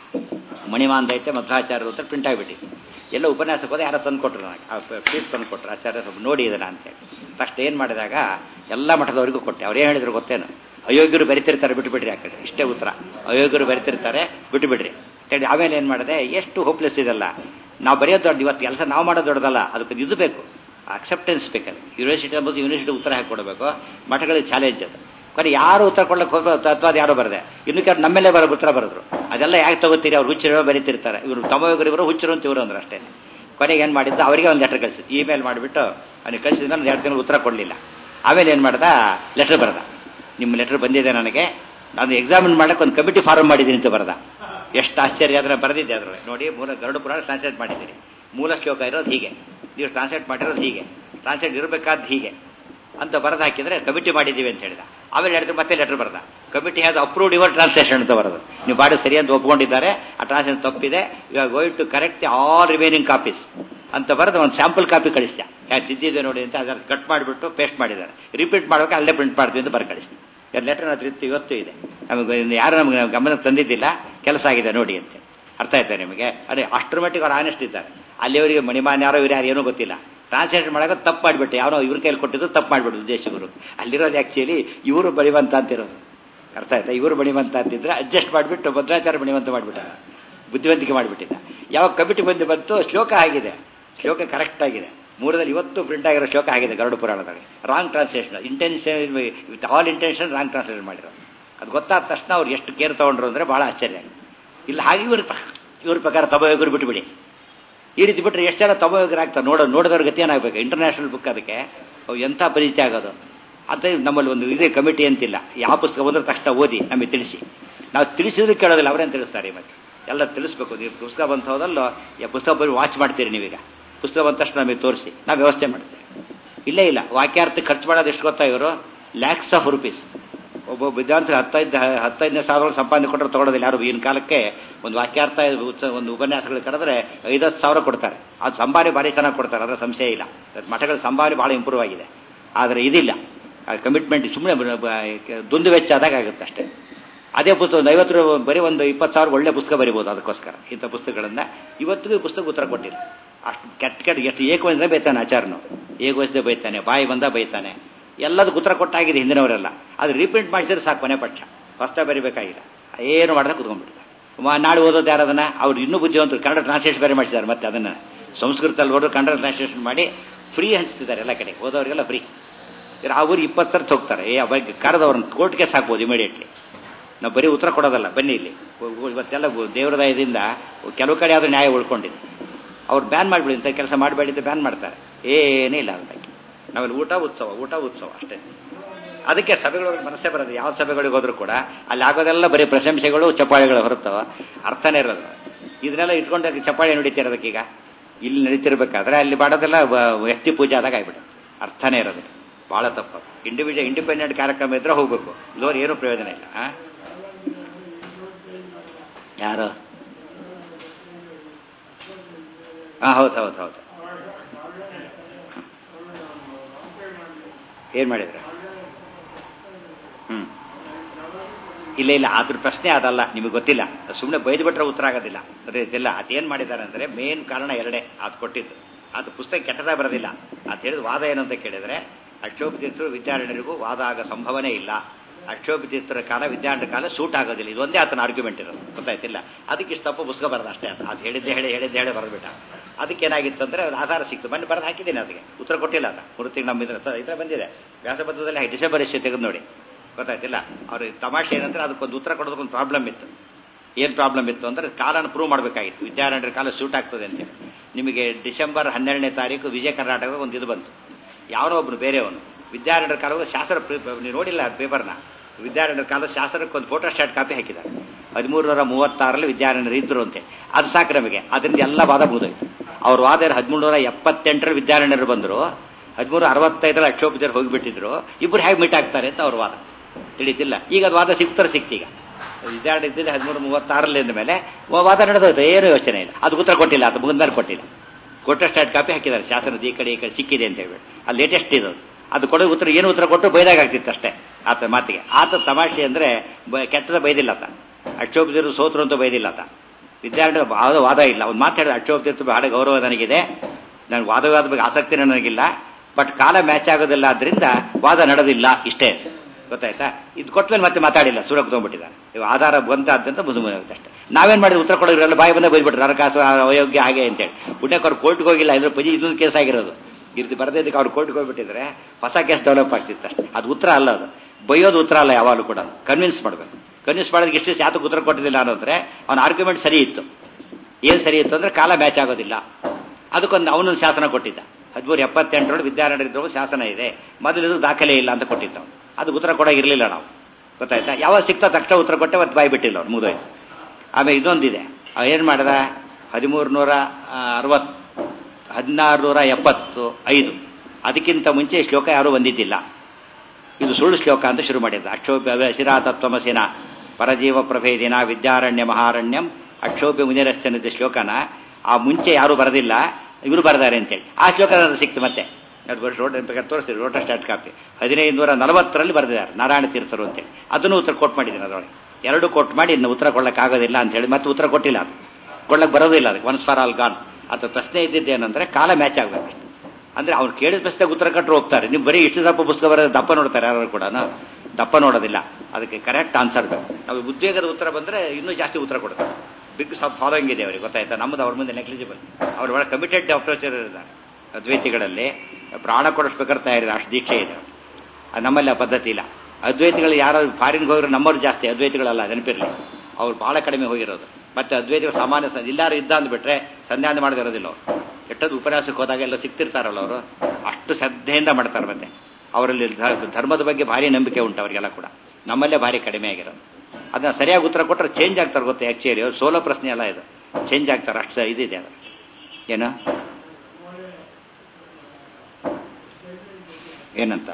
ಮಣಿಮಾನ್ ದೈತ್ಯ ಮಧ್ವಾಚಾರ್ಯರು ಅಂತ ಪ್ರಿಂಟ್ ಆಗಿಬಿಟ್ಟಿತ್ತು ಎಲ್ಲ ಉಪನ್ಯಾಸಕ್ಕೆ ಹೋದ ಯಾರೋ ತಂದು ಕೊಟ್ಟರು ನನಗೆ ಆ ಫೀಸ್ ತಂದು ಕೊಟ್ಟರು ಆಚಾರ್ಯ ಸ್ವಲ್ಪ ನೋಡಿ ಇದನ್ನ ಅಂತೇಳಿ ತಕ್ಷಣ ಏನು ಮಾಡಿದಾಗ ಎಲ್ಲ ಮಠದವರಿಗೂ ಕೊಟ್ಟೆ ಅವ್ರು ಏನು ಹೇಳಿದ್ರು ಗೊತ್ತೇನು ಅಯೋಗ್ಯರು ಬರಿತಿರ್ತಾರೆ ಬಿಟ್ಟುಬಿಡ್ರಿ ಆ ಕಡೆ ಇಷ್ಟೇ ಉತ್ತರ ಅಯೋಗ್ಯರು ಬರಿತಿರ್ತಾರೆ ಬಿಟ್ಟುಬಿಡ್ರಿ ಹೇಳಿ ಆಮೇಲೆ ಏನು ಮಾಡಿದೆ ಎಷ್ಟು ಹೋಪ್ಲೆಸ್ ಇದೆಲ್ಲ ನಾವು ಬರೆಯೋದು ದೊಡ್ಡ ಇವತ್ತು ಕೆಲಸ ನಾವು ಮಾಡೋದು ದೊಡ್ಡದಲ್ಲ ಅದಕ್ಕೆ ಇದು ಬೇಕು ಅಕ್ಸೆಪ್ಟೆನ್ಸ್ ಬೇಕದು ಯೂನಿವರ್ಸಿಟಿ ಅಂಬೋದು ಯೂನಿವರ್ಸಿಟಿ ಉತ್ತರ ಹಾಕಿ ಕೊಡಬೇಕು ಮಠಗಳಿಗೆ ಚಾಲೆಂಜ್ ಅದು ಕೊನೆ ಯಾರು ಉತ್ತರ ಕೊಡ್ಲಿಕ್ಕೆ ಹೋಗ್ಬೇಕು ತತ್ವಾದ ಯಾರೋ ಬರದೆ ಇನ್ನು ಕೆಲವು ನಮ್ಮೇಲೆ ಬರೋ ಉತ್ತರ ಬರೆದ್ರು ಅದೆಲ್ಲ ಯಾಕೆ ತಗೋತೀರಿ ಅವ್ರು ಹುಚ್ಚಿರೋ ಬರೀತಿರ್ತಾರೆ ಇವರು ತಮ್ಮೊಬ್ಬರು ಇವರು ಹುಚ್ಚರು ಅಂತ ಇವರು ಅಂದ್ರೆ ಅಷ್ಟೇ ಕೊನೆಗೆ ಏನು ಮಾಡಿದ್ದು ಅವರಿಗೆ ಒಂದು ಲೆಟರ್ ಕಳಿಸಿದ್ದು ಇಮೇಲ್ ಮಾಡಿಬಿಟ್ಟು ಅವನಿಗೆ ಕಳಿಸಿದ ಮೇಲೆ ಒಂದು ಎರಡು ತಿಂಗಳು ಉತ್ತರ ಕೊಡಲಿಲ್ಲ ಆಮೇಲೆ ಏನು ಮಾಡ್ದ ಲೆಟರ್ ಬರೆದ ನಿಮ್ಮ ಲೆಟರ್ ಬಂದಿದೆ ನನಗೆ ನಾನು ಎಕ್ಸಾಮಿನ್ ಮಾಡಕ್ಕೆ ಒಂದು ಕಮಿಟಿ ಫಾರ್ಮ್ ಮಾಡಿದ್ದೀನಿ ಅಂತ ಬರೆದ ಎಷ್ಟು ಆಶ್ಚರ್ಯ ಅದನ್ನ ಬರೆದಿದ್ದೆ ಅದರೊಳಗೆ ನೋಡಿ ಮೂಲ ಗರುಡ ಪುರಾಣ ಟ್ರಾನ್ಸ್ಲೇಟ್ ಮಾಡಿದ್ದೀನಿ ಮೂಲ ಶ್ಲೋಕ ಇರೋದು ಹೀಗೆ ನೀವು ಟ್ರಾನ್ಸ್ಲೇಟ್ ಮಾಡಿರೋದು ಹೀಗೆ ಟ್ರಾನ್ಸ್ಲೇಟ್ ಇರಬೇಕಾದ ಹೀಗೆ ಅಂತ ಬರೆದು ಹಾಕಿದ್ರೆ ಕಮಿಟಿ ಮಾಡಿದ್ದೀವಿ ಅಂತ ಹೇಳಿದ ಆಮೇಲೆ ಹೇಳಿದ್ರೆ ಮತ್ತೆ ಲೆಟರ್ ಬರೆದ committee has approved your translation ಅಂತ ಬರೋದು ನೀವು ಬಾಡಿ ಸರಿ ಅಂತ ಒಪ್ಕೊಂಡಿದ್ದಾರೆ ಆ ಟ್ರಾನ್ಸ್ಲೇಷನ್ ತಪ್ಪಿದೆ you are going to correct all remaining copies ಅಂತ ಬರೆದು ಒಂದು ಸ್ಯಾಂಪಲ್ ಕಾಪಿ ಕಳಿಸ್ದೆ ಯಾಕೆ ತಿದ್ದಿದೆ ನೋಡಿ ಅಂತ ಅದನ್ನು ಕಟ್ ಮಾಡಿಬಿಟ್ಟು ಪೇಸ್ಟ್ ಮಾಡಿದ್ದಾರೆ ರಿಪೀಟ್ ಮಾಡ್ಬೇಕು ಅಲ್ಲೇ ಪ್ರಿಂಟ್ ಮಾಡ್ತೀವಿ ಅಂತ ಬರ ಕಳಿಸ್ತೀನಿ ಲೆಟರ್ ಹತ್ರ ಇತ್ತು ಇವತ್ತು ಇದೆ ನಮಗೆ ಯಾರು ನಮಗೆ ಗಮನ ತಂದಿದ್ದಿಲ್ಲ ಕೆಲಸ ಆಗಿದೆ ನೋಡಿ ಅಂತ ಅರ್ಥ ಆಯ್ತಾ ನಿಮಗೆ ಅದೇ ಅಷ್ಟರ ಮಟ್ಟಿಗೆ ಅವ್ರು ಆನೆಸ್ಟ್ ಇದ್ದಾರೆ ಅಲ್ಲಿಯವರಿಗೆ ಮಣಿಮಾನ್ ಯಾರೋ ಇವ್ರು ಯಾರು ಏನೂ ಗೊತ್ತಿಲ್ಲ ಟ್ರಾನ್ಸ್ಲೇಟ್ ಮಾಡಾಗ ತಪ್ಪು ಮಾಡಿಬಿಟ್ಟೆ ಯಾರೋ ಇವ್ರ ಕೈಲಿ ಕೊಟ್ಟಿದ್ದು ತಪ್ಪು ಮಾಡಿಬಿಟ್ಟು ಉದ್ದೇಶಿಗರು ಅಲ್ಲಿರೋದು ಆ್ಯಕ್ಚುಲಿ ಇವರು ಬಳಿವಂತ ಅಂತಿರೋದು ಅರ್ಥ ಆಯ್ತಾ ಇವರು ಬಣಿವಂತ ಅಂತಿದ್ರೆ ಅಡ್ಜಸ್ಟ್ ಮಾಡಿಬಿಟ್ಟು ಭದ್ರಾಚಾರ ಬಣಿವಂತ ಮಾಡಿಬಿಟ್ಟ ಬುದ್ಧಿವಂತಿಕೆ ಮಾಡಿಬಿಟ್ಟಿದ್ದ ಯಾವಾಗ ಕಮಿಟಿ ಬಂದು ಬಂತು ಶ್ಲೋಕ ಆಗಿದೆ ಶ್ಲೋಕ ಕರೆಕ್ಟ್ ಆಗಿದೆ ಮೂರದಲ್ಲಿ ಇವತ್ತು ಪ್ರಿಂಟ್ ಆಗಿರೋ ಶ್ಲೋಕ ಆಗಿದೆ ಗರುಡ ಪುರಾಣದಲ್ಲಿ wrong translation intention with all intention wrong translation ಮಾಡಿರೋ ಅದು ಗೊತ್ತಾದ ತಕ್ಷಣ ಅವ್ರು ಎಷ್ಟು ಕೇರ್ ತೊಗೊಂಡ್ರು ಅಂದರೆ ಭಾಳ ಆಶ್ಚರ್ಯ ಆಗುತ್ತೆ ಇಲ್ಲ ಹಾಗೆ ಇವ್ರ ಇವ್ರ ಪ್ರಕಾರ ತಬೋಯೋಗರು ಬಿಟ್ಬಿಡಿ ಈ ರೀತಿ ಬಿಟ್ಟರೆ ಎಷ್ಟು ಜನ ತಬೋಯೋಗರು ಆಗ್ತಾರೆ ನೋಡೋ ನೋಡಿದವ್ರ ಗತಿ ಏನಾಗಬೇಕು ಇಂಟರ್ನ್ಯಾಷನಲ್ ಬುಕ್ ಅದಕ್ಕೆ ಅವು ಎಂಥ ಪರಿಚಯ ಆಗೋದು ಅಂತ ನಮ್ಮಲ್ಲಿ ಒಂದು ಇದೇ ಕಮಿಟಿ ಅಂತಿಲ್ಲ ಯಾವ ಪುಸ್ತಕ ಬಂದ್ರೆ ತಕ್ಷಣ ಓದಿ ನಮಗೆ ತಿಳಿಸಿ ನಾವು ತಿಳಿಸಿದ್ರು ಕೇಳೋದಿಲ್ಲ ಅವರೇನು ತಿಳಿಸ್ತಾರೆ ಮತ್ತೆ ಎಲ್ಲ ತಿಳಿಸ್ಬೇಕು ನೀವು ಪುಸ್ತಕ ಬಂತ ಹೋದಲ್ಲೋ ಯಾ ಪುಸ್ತಕ ಬಂದು ವಾಚ್ ಮಾಡ್ತೀರಿ ನೀವೀಗ ಪುಸ್ತಕ ಬಂದ ತಕ್ಷಣ ನಮಗೆ ತೋರಿಸಿ ನಾವು ವ್ಯವಸ್ಥೆ ಮಾಡ್ತೇವೆ ಇಲ್ಲೇ ಇಲ್ಲ ವಾಕ್ಯಾರ್ಥ ಖರ್ಚು ಮಾಡೋದು ಎಷ್ಟು ಗೊತ್ತಾ ಇವರು ಲ್ಯಾಕ್ಸ್ ಆಫ್ ರುಪೀಸ್ ಒಬ್ಬ ವಿದ್ವಾಂಸ ಹತ್ತೈದು ಹತ್ತೈದನೇ ಸಾವಿರ ಸಂಪಾದನೆ ಕೊಟ್ಟರೆ ತಗೊಳ್ಳೋದಿಲ್ಲ ಯಾರು ಈಗಿನ ಕಾಲಕ್ಕೆ ಒಂದು ವಾಕ್ಯಾರ್ಥ ಉತ್ಸ- ಒಂದು ಉಪನ್ಯಾಸಗಳು ಕರೆದ್ರೆ ಐದತ್ತು ಸಾವಿರ ಕೊಡ್ತಾರೆ ಅದು ಸಂಭಾವನೆ ಭಾರಿ ಚೆನ್ನಾಗಿ ಕೊಡ್ತಾರೆ ಅದರ ಸಂಶಯ ಇಲ್ಲ ಮಠಗಳ ಸಂಭಾವನೆ ಭಾಳ ಇಂಪ್ರೂವ್ ಆಗಿದೆ ಆದರೆ ಇದಿಲ್ಲ ಕಮಿಟ್ಮೆಂಟ್ ಸುಮ್ಮನೆ ದುಂದು ವೆಚ್ಚ ಆದಾಗ ಆಗುತ್ತೆ ಅಷ್ಟೇ ಅದೇ ಪುಸ್ತಕ ಒಂದು ಐವತ್ತು ರೂಪಾಯಿ ಬರೀ ಒಂದು ಇಪ್ಪತ್ತು ಸಾವಿರ ಒಳ್ಳೆ ಪುಸ್ತಕ ಬರಿಬೋದು ಅದಕ್ಕೋಸ್ಕರ ಇಂಥ ಪುಸ್ತಕಗಳನ್ನು ಇವತ್ತಿಗೂ ಈ ಪುಸ್ತಕ ಉತ್ತರ ಕೊಟ್ಟಿಲ್ಲ ಅಷ್ಟು ಕೆಟ್ಟ ಕೆಟ್ಟ ಎಷ್ಟು ಏಕವಚನ ಬೈತಾನೆ ಆಚಾರ್ಯನು ಏಕವಚನ ಬೈತಾನೆ ಬಾಯಿ ಬಂದ ಬೈತಾನೆ ಎಲ್ಲದಕ್ಕೂ ಉತ್ತರ ಕೊಟ್ಟಾಗಿದೆ ಹಿಂದಿನವರೆಲ್ಲ ಅದು ರೀಪ್ರಿಂಟ್ ಮಾಡಿಸಿದ್ರೆ ಸಾಕು ಕೊನೆ ಪಕ್ಷ ಹೊಸ್ತ ಬರಿಬೇಕಾಗಿಲ್ಲ ಏನು ಮಾಡಿದ್ರೆ ಕುತ್ಕೊಂಡ್ಬಿಡ್ತಾರೆ ಮ- ನಾಳೆ ಓದೋದು ಯಾರದನ್ನ ಅವ್ರು ಇನ್ನೂ ಬುದ್ಧಿವಂತರು ಕನ್ನಡ ಟ್ರಾನ್ಸ್ಲೇಷನ್ ಬೇರೆ ಮಾಡಿಸಿದ್ದಾರೆ ಮತ್ತೆ ಅದನ್ನು ಸಂಸ್ಕೃತದಲ್ಲಿ ಓದೋ ಕನ್ನಡ ಟ್ರಾನ್ಸ್ಲೇಷನ್ ಮಾಡಿ ಫ್ರೀ ಹಂಚ್ತಿದ್ದಾರೆ ಎಲ್ಲ ಕಡೆ ಓದೋರಿಗೆಲ್ಲ ಫ್ರೀ ಆ ಊರಿಗೆ ಇಪ್ಪತ್ತು ಸರ್ತಿ ಹೋಗ್ತಾರೆ ಏ ಅವಾಗ ಕರೆದವ್ರನ್ನ ಕೋರ್ಟ್ಗೆ ಸಾಕ್ಬೋದು ಇಮಿಡಿಯೇಟ್ಲಿ ನಾವು ಬರೀ ಉತ್ತರ ಕೊಡೋದಲ್ಲ ಬನ್ನಿ ಇಲ್ಲಿ ಉ- ಉ- ಇವತ್ತೆಲ್ಲ ಉ- ದೇವರ ದಯದಿಂದ ಕೆಲವು ಕಡೆ ಆದ್ರೂ ನ್ಯಾಯ ಉಳ್ಕೊಂಡಿದೆ ಅವ್ರು ಬ್ಯಾನ್ ಮಾಡಿಬಿಡಿ ಇಂಥ ಕೆಲಸ ಮಾಡಬೇಡಿ ಅಂತ ಬ್ಯಾನ್ ಮಾಡ್ತಾರೆ ಏನೇ ಇಲ್ಲ ಅದಕ್ಕೆ ನಾವಲ್ಲಿ ಊಟ ಉತ್ಸವ ಊಟ ಉತ್ಸವ ಅಷ್ಟೇ ಅದಕ್ಕೆ ಸಭೆಗಳೊಳಗೆ ಮನಸ್ಸೇ ಬರೋದು ಯಾವ ಸಭೆಗಳಿಗೆ ಹೋದ್ರೂ ಕೂಡ ಅಲ್ಲಿ ಆಗೋದೆಲ್ಲ ಬರೀ ಪ್ರಶಂಸೆಗಳು ಚಪ್ಪಾಳೆಗಳು ಹೊರತವ ಅರ್ಥನೇ ಇರೋದು ಇದನ್ನೆಲ್ಲ ಇಟ್ಕೊಂಡು ಚಪ್ಪಾಳೆ ನಡೀತಿರೋದಕ್ಕೀಗ ಇಲ್ಲಿ ನಡೀತಿರ್ಬೇಕಾದ್ರೆ ಅಲ್ಲಿ ಮಾಡೋದೆಲ್ಲ ವ- ವ್ಯಕ್ತಿ ಪೂಜೆ ಆದಾಗ ಆಗ್ಬಿಡುತ್ತೆ ಅರ್ಥನೇ ಇರೋದು ಭಾಳ ತಪ್ಪು ಇಂಡಿವಿಜುವಲ್ ಇಂಡಿಪೆಂಡೆಂಟ್ ಕಾರ್ಯಕ್ರಮ ಇದ್ರೆ ಹೋಗ್ಬೇಕು ಇಲ್ಲೋರು ಏನೂ ಪ್ರಯೋಜನ ಇಲ್ಲ ಆ? ಯಾರು ಹಾಂ ಹೌದು ಹೌದು ಹೌದು ಏನು ಮಾಡಿದ್ರೆ ಹ್ಞೂ ಇಲ್ಲ ಇಲ್ಲ ಅದ್ರ ಪ್ರಶ್ನೆ ಅದಲ್ಲ ನಿಮಗೆ ಗೊತ್ತಿಲ್ಲ ಸುಮ್ಮನೆ ಬೈದು ಬಿಟ್ರೆ ಉತ್ತರ ಆಗೋದಿಲ್ಲ ಅದೇ ಇದಿಲ್ಲ ಅದೇನು ಮಾಡಿದ್ದಾರೆ ಅಂದರೆ ಮೇನ್ ಕಾರಣ ಎರಡೇ ಅದು ಕೊಟ್ಟಿದ್ದು ಅದು ಪುಸ್ತಕ ಕೆಟ್ಟದಾಗ ಬರೋದಿಲ್ಲ ಅದು ಹೇಳಿದ ವಾದ ಏನು ಅಂತ ಕೇಳಿದರೆ ಅಕ್ಷೋಭತೀರ್ಥರು ವಿದ್ಯಾರಣ್ಯರಿಗೂ ವಾದ ಆಗೋ ಸಂಭವನೇ ಇಲ್ಲ ಅಕ್ಷೋಭತೀರ್ಥರ ಕಾಲ ವಿದ್ಯಾರಣ್ಯರ ಕಾಲ ಸೂಟ್ ಆಗೋದಿಲ್ಲ ಇದೊಂದೇ ಆತನ ಆರ್ಗ್ಯುಮೆಂಟ್ ಇರೋದು ಗೊತ್ತಾಯ್ತಿಲ್ಲ ಅದಕ್ಕೆ ಇಷ್ಟು ತಪ್ಪು ಪುಸ್ತಕ ಬರೋದು ಅಷ್ಟೇ ಅದು ಅದು ಹೇಳಿದ್ದೆ ಹೇಳಿ ಹೇಳಿದ್ದೆ ಹೇಳಿ ಬರೆದ್ಬಿಟ್ಟ ಅದಕ್ಕೆ ಏನಾಗಿತ್ತು ಅಂದರೆ ಅದು ಆಧಾರ ಸಿಕ್ತು ಮೊನ್ನೆ ಬರೆದು ಹಾಕಿದ್ದೀನಿ ಅದಕ್ಕೆ ಉತ್ತರ ಕೊಟ್ಟಿಲ್ಲ ಅದ ಮೂರ್ತಿಗೆ ನಮ್ಮ ಇದ್ರ ಇದ್ರ ಬಂದಿದೆ ವ್ಯಾಸಪತ್ರದಲ್ಲಿ ಡಿಸೆಂಬರ್ ಇಷ್ಟು ತೆಗೆದು ನೋಡಿ ಗೊತ್ತಾಯ್ತಿಲ್ಲ ಅವ್ರಿಗೆ ತಮಾಷೆ ಏನಂದ್ರೆ ಅದಕ್ಕೊಂದು ಉತ್ತರ ಕೊಡೋದಕ್ಕೊಂದು ಪ್ರಾಬ್ಲಮ್ ಇತ್ತು ಏನು ಪ್ರಾಬ್ಲಮ್ ಇತ್ತು ಅಂದರೆ ಕಾಲನ ಪ್ರೂವ್ ಮಾಡಬೇಕಾಗಿತ್ತು ವಿದ್ಯಾರಣ್ಯರ ಕಾಲ ಸೂಟ್ ಆಗ್ತದೆ ಅಂತೇಳಿ ನಿಮಗೆ ಡಿಸೆಂಬರ್ ಹನ್ನೆರಡನೇ ತಾರೀಕು ವಿಜಯ ಕರ್ನಾಟಕದ ಒಂದು ಇದು ಬಂತು ಯಾವನೋ ಒಬ್ರು ಬೇರೆಯವನು ವಿದ್ಯಾರಣ್ಯರ ಕಾಲದ ಶಾಸ್ತ್ರ ಪ್ರಿ- ನೀವು ನೋಡಿಲ್ಲ ಪೇಪರ್ನ ವಿದ್ಯಾರಣ್ಯರ ಕಾಲದ ಶಾಸ್ತ್ರಕ್ಕೆ ಒಂದು ಫೋಟೋ ಸ್ಟಾಟ್ ಕಾಪಿ ಹಾಕಿದ್ದಾರೆ ಹದಿಮೂರರ ಮೂವತ್ತಾರಲ್ಲಿ ವಿದ್ಯಾರಣ್ಯರು ಇದ್ರು ಅಂತೆ ಅದು ಸಾಕು ನಮಗೆ ಅದರಿಂದ ಎಲ್ಲ ವಾದ ಮುಗಿದೋಯ್ತು ಅವ್ರ ವಾದ ಹದಿಮೂರು ಎಪ್ಪತ್ತೆಂಟರಲ್ಲಿ ವಿದ್ಯಾರಣ್ಯರು ಬಂದರು ಹದಿಮೂರು ಅರವತ್ತೈದರಲ್ಲಿ ಅಕ್ಷೋಪಚಾರ ಹೋಗಿಬಿಟ್ಟಿದ್ರು ಇಬ್ಬರು ಹೇಗೆ ಮೀಟ್ ಆಗ್ತಾರೆ ಅಂತ ಅವ್ರ ವಾದ ತಿಳಿತಿಲ್ಲ ಈಗ ಅದು ವಾದ ಸಿಗ್ತಾರೆ ಸಿಕ್ತೀಗ ವಿದ್ಯಾರ್ಥಿ ಇದ್ದಿದ್ದು ಹದಿಮೂರು ಮೂವತ್ತಾರರಲ್ಲಿ ಅಂದ ಮೇಲೆ ವಾದ ನಡೆದೋಯ್ತು ಏನು ಯೋಚನೆ ಇಲ್ಲ ಅದು ಉತ್ತರ ಕೊಟ್ಟಿಲ್ಲ ಅದು ಮುಗಿದ ಮೇಲೆ ಕೊಟ್ಟಿಲ್ಲ ಕೊಟ್ಟ ಸ್ಟಾರ್ಟ್ ಕಾಪಿ ಹಾಕಿದ್ದಾರೆ ಶಾಸನದ ಈ ಕಡೆ ಈ ಕಡೆ ಸಿಕ್ಕಿದೆ ಅಂತ ಹೇಳ್ಬಿಟ್ಟು ಅದು ಲೇಟೆಸ್ಟ್ ಇದು ಅದು ಕೊಡೋ ಉತ್ತರ ಏನು ಉತ್ತರ ಕೊಟ್ಟು ಬೈದಾಗ ಆಗ್ತಿತ್ತು ಅಷ್ಟೇ ಆತ ಮಾತಿಗೆ ಆತ ತಮಾಷೆ ಅಂದರೆ ಕೆಟ್ಟದ ಬೈದಿಲ್ಲ ಆತ ಅಕ್ಷೋಪತಿರು ಸೋತರು ಅಂತ ಬೈದಿಲ್ಲ ಆತ ವಿದ್ಯಾರ್ಥಿ ವಾದ ವಾದ ಇಲ್ಲ ಒಂದು ಮಾತಾಡಿದ ಅಕ್ಷೋಪತಿರ್ತು ಬಹಳ ಗೌರವ ನನಗಿದೆ ನನಗೆ ವಾದವಾದ ಬಗ್ಗೆ ಆಸಕ್ತಿ ನನಗಿಲ್ಲ ಬಟ್ ಕಾಲ ಮ್ಯಾಚ್ ಆಗೋದಿಲ್ಲ ಆದ್ರಿಂದ ವಾದ ನಡೆದಿಲ್ಲ ಇಷ್ಟೇ ಗೊತ್ತಾಯ್ತಾ ಇದು ಕೊಟ್ಮೇಲೆ ಮತ್ತೆ ಮಾತಾಡಿಲ್ಲ ಸೂರಕ್ ತೊಗೊಂಡ್ಬಿಟ್ಟಿದ್ದಾರೆ ಇವು ಆಧಾರ ಬಂತಾದ್ದಂತ ಮುದುಮುನೆ ಆಗುತ್ತೆ ಅಷ್ಟೇ ನಾವೇನ್ ಮಾಡಿದ್ವಿ ಉತ್ತರ ಕೊಡೋದ್ರೆಲ್ಲ ಬಾಯಿ ಬಂದ ಬೈದ್ಬಿಟ್ರು ನರಕಾಸ ಅಯೋಗ್ಯ ಹಾಗೆ ಅಂತೇಳಿ ಪುಣ್ಯಕ್ಕೆ ಅವ್ರು ಕೋರ್ಟ್ಗೆ ಹೋಗಿಲ್ಲ ಇದ್ರ ಪಜಿ ಇದೊಂದು ಕೇಸ್ ಆಗಿರೋದು ಇರ್ದು ಬರದಿದ್ದಕ್ಕೆ ಅವ್ರು ಕೋರ್ಟ್ಗೆ ಹೋಗ್ಬಿಟ್ಟಿದ್ರೆ ಹೊಸ ಕೇಸ್ ಡೆವಲಪ್ ಆಗ್ತಿತ್ತು ಅಷ್ಟೇ ಅದು ಉತ್ತರ ಅಲ್ಲ ಅದು ಬೈಯೋದು ಉತ್ತರ ಅಲ್ಲ ಯಾವಾಗಲೂ ಕೂಡ ಕನ್ವಿನ್ಸ್ ಮಾಡಬೇಕು ಕನ್ವಿನ್ಸ್ ಮಾಡೋದಕ್ಕೆ ಎಷ್ಟು ಯಾತಕ್ಕೆ ಉತ್ತರ ಕೊಟ್ಟಿದ್ದಿಲ್ಲ ಅನ್ನೋದ್ರೆ ಅವನ ಆರ್ಗ್ಯುಮೆಂಟ್ ಸರಿ ಇತ್ತು ಏನು ಸರಿ ಇತ್ತು ಅಂದ್ರೆ ಕಾಲ ಮ್ಯಾಚ್ ಆಗೋದಿಲ್ಲ ಅದಕ್ಕೊಂದು ಅವನೊಂದು ಶಾಸನ ಕೊಟ್ಟಿದ್ದ ಹದಿಮೂರು ಎಪ್ಪತ್ತೆಂಟರೊಳಗೆ ವಿದ್ಯಾರಣ್ಯರಿದ್ರು ಶಾಸನ ಇದೆ ಮೊದಲು ಇದು ದಾಖಲೆ ಇಲ್ಲ ಅಂತ ಕೊಟ್ಟಿದ್ದ ಅವ್ನು. ಅದು ಉತ್ತರ ಕೊಡೋಗಿರಲಿಲ್ಲ ನಾವು ಗೊತ್ತಾಯ್ತಾ ಯಾವಾಗ ಸಿಕ್ತಾ ತಕ್ಷಣ ಉತ್ತರ ಕೊಟ್ಟೆ ಮತ್ತೆ ಬಾಯಿ ಬಿಟ್ಟಿಲ್ಲ ಅವ್ನು ಮುಗಿದೋಯ್ತು ಆಮೇಲೆ ಇದೊಂದಿದೆ ಏನು ಮಾಡಿದ ಹದಿಮೂರು ನೂರ ಅರವತ್ತು ಹದಿನಾರು ನೂರ ಎಪ್ಪತ್ತು ಐದು ಅದಕ್ಕಿಂತ ಮುಂಚೆ ಈ ಶ್ಲೋಕ ಯಾರೂ ಬಂದಿದ್ದಿಲ್ಲ ಇದು ಸುಳ್ಳು ಶ್ಲೋಕ ಅಂತ ಶುರು ಮಾಡಿದ್ದ ಅಕ್ಷೋಭ್ಯ ಶಿರಾ ತತ್ವಮಸಿನ ಪರಜೀವ ಪ್ರಭೇದಿನ ವಿದ್ಯಾರಣ್ಯ ಮಹಾರಣ್ಯಂ ಅಕ್ಷೋಭ್ಯ ಮುನಿರಶ್ಚನಿದ್ದ ಶ್ಲೋಕನ ಆ ಮುಂಚೆ ಯಾರೂ ಬರೆದಿಲ್ಲ ಇವರು ಬರೆದಾರೆ ಅಂತೇಳಿ ಆ ಶ್ಲೋಕ ನನಗೆ ಸಿಕ್ತು ಮತ್ತೆ ಎರಡು ವರ್ಷ ರೋಡ್ ಬೇಕಾದ್ರೆ ತೋರಿಸ್ತೀವಿ ರೋಟ ಸ್ಟಾರ್ಟ್ ಕಾಪಿ ಹದಿನೈದು ನೂರ ನಲವತ್ತರಲ್ಲಿ ಬರೆದಿದ್ದಾರೆ ನಾರಾಯಣ ತೀರ್ಥರು ಅಂತೇಳಿ ಅದನ್ನು ಉತ್ತರ ಕೊಟ್ಟು ಮಾಡಿದ್ದೀನಿ ಅದರೊಳಗೆ ಎರಡು ಕೊಟ್ಟು ಮಾಡಿ ಇನ್ನು ಉತ್ತರ ಕೊಡೋಕ್ಕಾಗೋದಿಲ್ಲ ಅಂತ ಹೇಳಿ ಮತ್ತೆ ಉತ್ತರ ಕೊಟ್ಟಿಲ್ಲ ಅದು ಕೊಡ್ಲಕ್ಕೆ ಬರೋದಿಲ್ಲ ಅದಕ್ಕೆ ಒನ್ಸ್ ಫಾರ್ ಆಲ್ ಗಾನ್ ಅದು ಪ್ರಶ್ನೆ ಇದ್ದಿದ್ದೇನೆಂದ್ರೆ ಕಾಲ ಮ್ಯಾಚ್ ಆಗಬೇಕು ಅಂದ್ರೆ ಅವ್ರು ಕೇಳಿದ ಪ್ರಶ್ನೆಗೆ ಉತ್ತರ ಕೊಟ್ಟರು ಹೋಗ್ತಾರೆ ನೀವು ಬರೀ ಇಷ್ಟು ದಪ್ಪ ಪುಸ್ತಕ ಬರೋದು ದಪ್ಪ ನೋಡ್ತಾರೆ ಯಾರು ಕೂಡ ದಪ್ಪ ನೋಡೋದಿಲ್ಲ ಅದಕ್ಕೆ ಕರೆಕ್ಟ್ ಆನ್ಸರ್ ಬೇಕು ನಾವು ಉದ್ವೇಗದ ಉತ್ತರ ಬಂದರೆ ಇನ್ನೂ ಜಾಸ್ತಿ ಉತ್ತರ ಕೊಡ್ತಾರೆ ಬಿಗ್ ಸಬ್ ಫಾಲೋಯಿಂಗ್ ಇದೆ ಅವರಿಗೆ ಗೊತ್ತಾಯ್ತಾ ನಮ್ಮದು ಅವ್ರ ಮುಂದೆ ನೆಗ್ಲಿಜಿಬಲ್ ಅವ್ರ ಒಳಗೆ ಕಮಿಟೆಡ್ ಅಪ್ರೋಚರ್ ಇದ್ದಾರೆ ಅದ್ವೈತಿಗಳಲ್ಲಿ ಪ್ರಾಣ ಕೊಡಿಸ್ಬೇಕಾದ್ರೆ ತಯಾರಿದೆ ಅಷ್ಟು ದೀಕ್ಷೆ ಇದೆ ಅದು ನಮ್ಮಲ್ಲಿ ಆ ಪದ್ಧತಿ ಇಲ್ಲ ಅದ್ವೈತಿಗಳು ಯಾರು ಫಾರಿನ್ಗೆ ಹೋಗಿರೋ ನಮ್ಮವ್ರು ಜಾಸ್ತಿ ಅದ್ವೈತಿಗಳಲ್ಲ ನೆನಪಿರಲಿ ಅವ್ರು ಬಹಳ ಕಡಿಮೆ ಹೋಗಿರೋದು ಮತ್ತೆ ಅದ್ವೈತಿಗಳು ಸಾಮಾನ್ಯ ಸ- ಎಲ್ಲಾರು ಇದ್ದ ಅಂದ್ಬಿಟ್ರೆ ಸಂಧ್ಯಾನ ಮಾಡದಿರೋದಿಲ್ಲ ಅವರು ಎಷ್ಟೊಂದು ಉಪನ್ಯಾಸಕ್ಕೆ ಹೋದಾಗ ಎಲ್ಲ ಸಿಗ್ತಿರ್ತಾರಲ್ಲ ಅವರು ಅಷ್ಟು ಶ್ರದ್ಧೆಯಿಂದ ಮಾಡ್ತಾರೆ ಮತ್ತೆ ಅವರಲ್ಲಿ ಧ- ಧರ್ಮದ ಬಗ್ಗೆ ಭಾರಿ ನಂಬಿಕೆ ಉಂಟು ಅವರಿಗೆಲ್ಲ ಕೂಡ ನಮ್ಮಲ್ಲೇ ಭಾರಿ ಕಡಿಮೆ ಆಗಿರೋದು ಅದನ್ನ ಸರಿಯಾಗಿ ಉತ್ತರ ಕೊಟ್ಟರೆ ಚೇಂಜ್ ಆಗ್ತಾರೆ ಗೊತ್ತಾ ಆ್ಯಕ್ಚುಲಿ ಸೋಲೋ ಪ್ರಶ್ನೆ ಅಲ್ಲ ಇದು ಚೇಂಜ್ ಆಗ್ತಾರೆ ಅಷ್ಟು ಸ- ಇದಿದೆ ಅದು ಏನು ಏನಂತ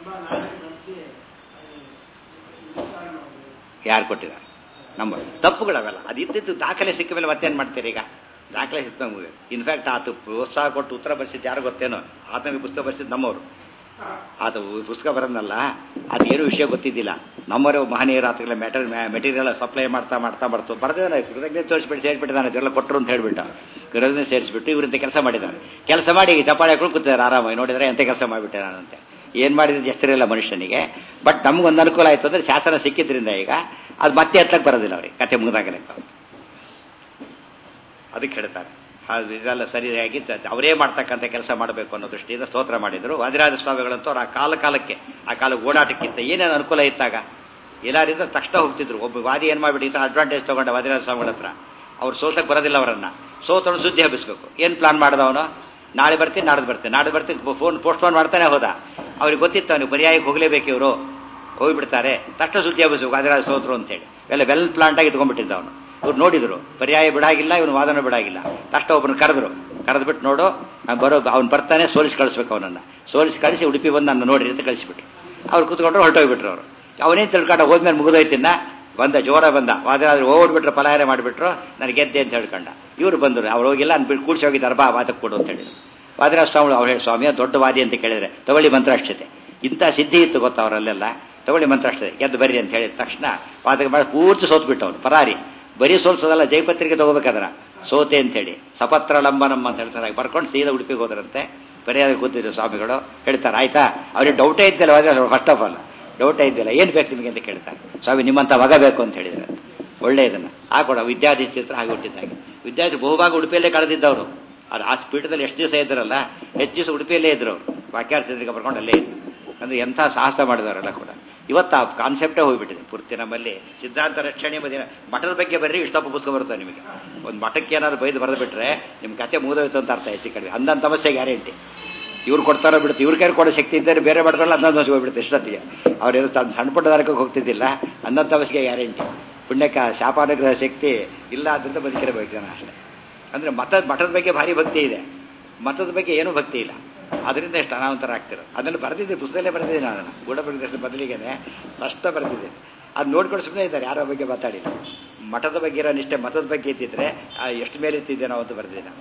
ಯಾರು ಕೊಟ್ಟಿದ್ದಾರೆ ನಂಬರ್ ತಪ್ಪುಗಳವೆಲ್ಲ ಅದು ಇದ್ದಿದ್ದು ದಾಖಲೆ ಸಿಕ್ಕ ಮೇಲೆ ಮತ್ತೇನು ಮಾಡ್ತೀರಿ ಈಗ ದಾಖಲೆ ಸಿಕ್ಕ ಇನ್ಫ್ಯಾಕ್ಟ್ ಆತ ಪ್ರೋತ್ಸಾಹ ಕೊಟ್ಟು ಉತ್ತರ ಬರ್ಸಿದ್ದು ಯಾರು ಗೊತ್ತೇನೋ ಆತನಿಗೆ ಪುಸ್ತಕ ಬರ್ಸಿದ್ದು ನಮ್ಮವರು ಆತ ಪುಸ್ತಕ ಬರೋದಲ್ಲ ಅದು ಏನು ವಿಷಯ ಗೊತ್ತಿದ್ದಿಲ್ಲ ನಮ್ಮವರೇ ಮಹನೀಯರು ಆತಗೆಲ್ಲ ಮೆಟರ್ ಮೆಟೀರಿಯಲ್ ಸಪ್ಲೈ ಮಾಡ್ತಾ ಮಾಡ್ತಾ ಮಾಡ್ತು ಬರೆದಿದ್ದಾನೆ ಕೃತಜ್ಞತೆ ತೋರಿಸ್ಬಿಟ್ಟು ಸೇರಿಬಿಟ್ಟಿದ್ದಾನೆ ಅದೆಲ್ಲ ಕೊಟ್ಟರು ಅಂತ ಹೇಳ್ಬಿಟ್ಟು ಕೃತಜ್ಞತೆ ಸೇರಿಸ್ಬಿಟ್ಟು ಇವರಿಂದ ಕೆಲಸ ಮಾಡಿದ್ದಾರೆ ಕೆಲಸ ಮಾಡಿ ಈಗ ಚಪ್ಪಾಳೆ ಹಾಕೊಂಡು ಕೂತಿದ್ದಾರೆ ಆರಾಮಾಗಿ ನೋಡಿದ್ರೆ ಎಂತ ಕೆಲಸ ಮಾಡಿಬಿಟ್ಟೆ ನಾನಂತೆ ಏನ್ ಮಾಡಿದ್ರೆ ಹೆಸರಿಲ್ಲ ಮನುಷ್ಯನಿಗೆ ಬಟ್ ನಮ್ಗೊಂದು ಅನುಕೂಲ ಆಯ್ತು ಅಂದ್ರೆ ಶಾಸನ ಸಿಕ್ಕಿದ್ರಿಂದ ಈಗ ಅದು ಮತ್ತೆ ಎತ್ತಕ್ಕೆ ಬರೋದಿಲ್ಲ ಅವ್ರಿಗೆ ಕತೆ ಮುಗಿದಾಗ ಲೆಕ್ಕ ಅದಕ್ಕೆ ಹೇಳ್ತಾರೆ ಅದು ಇದೆಲ್ಲ ಸರಿಯಾಗಿ ತ- ಅವರೇ ಮಾಡ್ತಕ್ಕಂಥ ಕೆಲಸ ಮಾಡಬೇಕು ಅನ್ನೋ ದೃಷ್ಟಿಯಿಂದ ಸ್ತೋತ್ರ ಮಾಡಿದ್ರು ವಾದಿರಾಜ ಸ್ವಾಮಿಗಳಂತೂ ಅವ್ರು ಆ ಕಾಲ ಕಾಲಕ್ಕೆ ಆ ಕಾಲ ಓಡಾಟಕ್ಕಿಂತ ಏನೇನು ಅನುಕೂಲ ಇತ್ತಾಗ ಎಲ್ಲಾರಿಂದ ತಕ್ಷಣ ಹೋಗ್ತಿದ್ರು ಒಬ್ಬ ವಾದಿ ಏನ್ ಮಾಡ್ಬಿಟ್ಟು ಈ ಥರ ಅಡ್ವಾಂಟೇಜ್ ತಗೊಂಡ ವಾದಿರಾಜ ಸ್ವಾಮಿಗಳ ಹತ್ರ ಅವ್ರು ಸೋತಕ್ಕೆ ಬರೋದಿಲ್ಲ ಅವರನ್ನ ಸೋತವನು ಸುದ್ದಿ ಹಬ್ಬಿಸ್ಬೇಕು ಏನು ಪ್ಲಾನ್ ಮಾಡ್ದವನು ನಾಳೆ ಬರ್ತೀನಿ ನಾಡ್ದು ಬರ್ತೀನಿ ನಾಡ್ದು ಬರ್ತೀನಿ ಫೋನ್ ಪೋಸ್ಟ್ಪೋನ್ ಮಾಡ್ತಾನೆ ಹೋದ ಅವ್ರಿಗೆ ಗೊತ್ತಿತ್ತು ಅವನಿಗೆ ಪರ್ಯಾಯಕ್ಕೆ ಹೋಗ್ಲೇಬೇಕು ಇವರು ಹೋಗ್ಬಿಡ್ತಾರೆ ತಕ್ಷಣ ಸುದ್ದಿ ಹಬ್ಬಿಸ್ಬೇಕು ವಾದಿರಾಜ ಸೋತರು ಅಂತೇಳಿ ಎಲ್ಲ ವೆಲ್ ಪ್ಲಾಂಟ್ ಆಗಿ ಇಟ್ಕೊಂಡ್ಬಿಟ್ಟಿದ್ದ ಅವನು ಇವ್ರು ನೋಡಿದ್ರು ಪರ್ಯಾಯ ಬಿಡಾಗಿಲ್ಲ ಇವನು ವಾದನ ಬಿಡಾಗಿಲ್ಲ ತಕ್ಷಣ ಒಬ್ಬನ ಕರೆದ್ರು ಕರೆದ್ಬಿಟ್ಟು ನೋಡು ನಾನ್ ಬರೋ ಅವ್ನು ಬರ್ತಾನೆ ಸೋಲಿಸಿ ಕಳಿಸ್ಬೇಕು ಅವನನ್ನ ಸೋಲಿಸಿ ಕಳಿಸಿ ಉಡುಪಿ ಬಂದು ನನ್ನ ನೋಡ್ರಿ ಅಂತ ಕಳಿಸಿಬಿಟ್ರು ಅವ್ರು ಕೂತ್ಕೊಂಡ್ರು ಹೊರಟೋಗ್ಬಿಟ್ರು ಅವರು ಅವನೇನು ತಿಳ್ಕೊಂಡು ಹೋದ್ಮೇಲೆ ಮುಗಿದೋಯ್ತಿನ್ನ ಬಂದ ಜೋರ ಬಂದ ವಾದರಾದ್ರೆ ಓಡ್ಬಿಟ್ರು ಪಲಾಯನ ಮಾಡಿಬಿಟ್ರು ನನಗೆ ಗೆದ್ದೆ ಅಂತ ಹೇಳ್ಕೊಂಡ ಇವ್ರು ಬಂದರು ಅವ್ರು ಹೋಗಿಲ್ಲ ಅನ್ಬಿಟ್ಟು ಕೂಡ್ಸಿ ಹೋಗಿದ್ದಾರೆ ಬಾ ವಾದಕ್ಕೆ ಕೊಡು ಅಂತ ಹೇಳಿದ್ರು ವಾದಿರಾಜ ಸ್ವಾಮಿ ಅವ್ರು ಹೇಳಿ ಸ್ವಾಮಿಯ ದೊಡ್ಡ ವಾದಿ ಅಂತ ಕೇಳಿದ್ರೆ ತಗೊಳ್ಳಿ ಮಂತ್ರಾಕ್ಷತೆ ಇಂಥ ಸಿದ್ಧಿ ಇತ್ತು ಗೊತ್ತಾ ಅವರಲ್ಲೆಲ್ಲ ತಗೊಳ್ಳಿ ಮಂತ್ರಾಕ್ಷತೆ ಗೆದ್ದು ಬರ್ರಿ ಅಂತ ಹೇಳಿದ ತಕ್ಷಣ ವಾದಕ್ಕೆ ಮಾಡಿ ಪೂರ್ತಿ ಸೋತ್ಬಿಟ್ಟು ಅವನು ಪರಾರಿ ಬರೀ ಸೋಲ್ಸೋದಲ್ಲ ಜೈಪತ್ರಿಕೆ ತಗೋಬೇಕಾದ್ರ ಸೋತೆ ಅಂತೇಳಿ ಸಪತ್ರ ಲಂಬನಮ್ಮ ಅಂತ ಹೇಳ್ತಾರೆ ಬರ್ಕೊಂಡು ಸೀದಾ ಉಡುಪಿಗೆ ಹೋದ್ರಂತೆ ಬರೆಯಾದ ಕೂತಿದ್ರು ಸ್ವಾಮಿಗಳು ಹೇಳ್ತಾರೆ ಆಯ್ತಾ ಅವ್ರಿಗೆ ಡೌಟೇ ಇದ್ದಿಲ್ಲ ಫಸ್ಟ್ ಆಫ್ ಆಲ್ ಡೌಟೇ ಇದ್ದಿಲ್ಲ ಏನ್ ಬೇಕು ನಿಮಗೆ ಅಂತ ಕೇಳ್ತಾರೆ ಸ್ವಾಮಿ ನಿಮ್ಮಂತ ಮಗ ಬೇಕು ಅಂತ ಹೇಳಿದ್ರೆ ಒಳ್ಳೆ ಇದನ್ನ ಹಾಕೊಡ ವಿದ್ಯಾರ್ಥಿ ಹತ್ರ ಹಾಗೆ ಹುಟ್ಟಿದ್ದಾಗೆ ವಿದ್ಯಾರ್ಥಿ ಬಹುಭಾಗ ಉಡುಪಿಯಲ್ಲೇ ಕಳೆದಿದ್ದವರು ಅದು ಆ ಪೀಠದಲ್ಲಿ ಎಷ್ಟು ದಿವಸ ಇದ್ರಲ್ಲ ಹೆಚ್ಚು ದಿವಸ ಉಡುಪಿಯಲ್ಲೇ ಇದ್ರು ಅವರು ವಾಕ್ಯಾರ್ಥಿಗೆ ಬರ್ಕೊಂಡು ಅಲ್ಲೇ ಇದ್ರು ಅಂದ್ರೆ ಎಂಥ ಸಾಹಸ ಮಾಡಿದವರೆಲ್ಲ ಕೂಡ ಇವತ್ತು ಆ ಕಾನ್ಸೆಪ್ಟೇ ಹೋಗ್ಬಿಟ್ಟಿದೆ ಪೂರ್ತಿ ನಮ್ಮಲ್ಲಿ ಸಿದ್ಧಾಂತ ರಕ್ಷಣೆ ಮದಿನ ಮಠದ ಬಗ್ಗೆ ಬರ್ರಿ ಇಷ್ಟಪ್ಪ ಪುಸ್ತಕ ಬರುತ್ತೆ ನಿಮಗೆ ಒಂದು ಮಠಕ್ಕೆ ಏನಾದ್ರು ಬೈದು ಬರೆದು ಬಿಟ್ರೆ ನಿಮ್ಮ ಕತೆ ಮುಗಿದೋಯ್ತು ಅಂತ ಅರ್ಥ ಹೆಚ್ಚು ಕಡಿಮೆ ಅಂದಂತ ಸಮಸ್ಯೆ ಗ್ಯಾರಂಟಿ ಇವ್ರು ಕೊಡ್ತಾರೋ ಬಿಡುತ್ತೆ ಇವ್ರ ಕೈ ಕೊಡೋ ಶಕ್ತಿ ಇದ್ದರೆ ಬೇರೆ ಮಾಡ್ಕೊಳ್ಳ ಹನ್ನೊಂದು ವರ್ಷ ಹೋಗ್ಬಿಡುತ್ತೆ ಇಷ್ಟೊತ್ತಿಗೆ ಅವ್ರೇನು ತನ್ನ ಸಣ್ಣ ಪುಟ್ಟ ನರಕಕ್ಕೆ ಹೋಗ್ತಿದ್ದಿಲ್ಲ ಹನ್ನೊಂದು ತಮಸ್ಗೆ ಗ್ಯಾರಂಟಿ ಪುಣ್ಯಕ್ಕೆ ಶಾಪಾನುಗ್ರಹ ಶಕ್ತಿ ಇಲ್ಲ ಆದ್ರಿಂದ ಬದುಕಿರಬೇಕು ಜನ ಅಷ್ಟೇ ಅಂದ್ರೆ ಮತ ಮಠದ ಬಗ್ಗೆ ಭಾರಿ ಭಕ್ತಿ ಇದೆ ಮತದ ಬಗ್ಗೆ ಏನೂ ಭಕ್ತಿ ಇಲ್ಲ ಅದರಿಂದ ಎಷ್ಟು ಅನಾಹುತರ ಆಗ್ತಿರೋದು ಅದನ್ನು ಬರೆದಿದ್ದೆ ಪುಸ್ತಕದಲ್ಲೇ ಬರೆದಿದ್ದೆ ನಾನು ಗೂಢಪ್ರದೇಶದ ಬದಲಿಗೆನೆ ಕಷ್ಟ ಬರೆದಿದ್ದೆ ಅದು ನೋಡ್ಕೊಂಡು ಸುಮ್ಮನೆ ಇದ್ದಾರೆ ಯಾರ ಬಗ್ಗೆ ಮಾತಾಡಿಲ್ಲ ಮಠದ ಬಗ್ಗೆ ಇರೋ ನಿಷ್ಠೆ ಮತದ ಬಗ್ಗೆ ಇದ್ದಿದ್ರೆ ಆ, ಎಷ್ಟು ಮೇಲೆ ಇತ್ತಿದ್ದೆ ನಾವು ಅಂತ ಬರೆದಿದ್ದೆ ನಾನು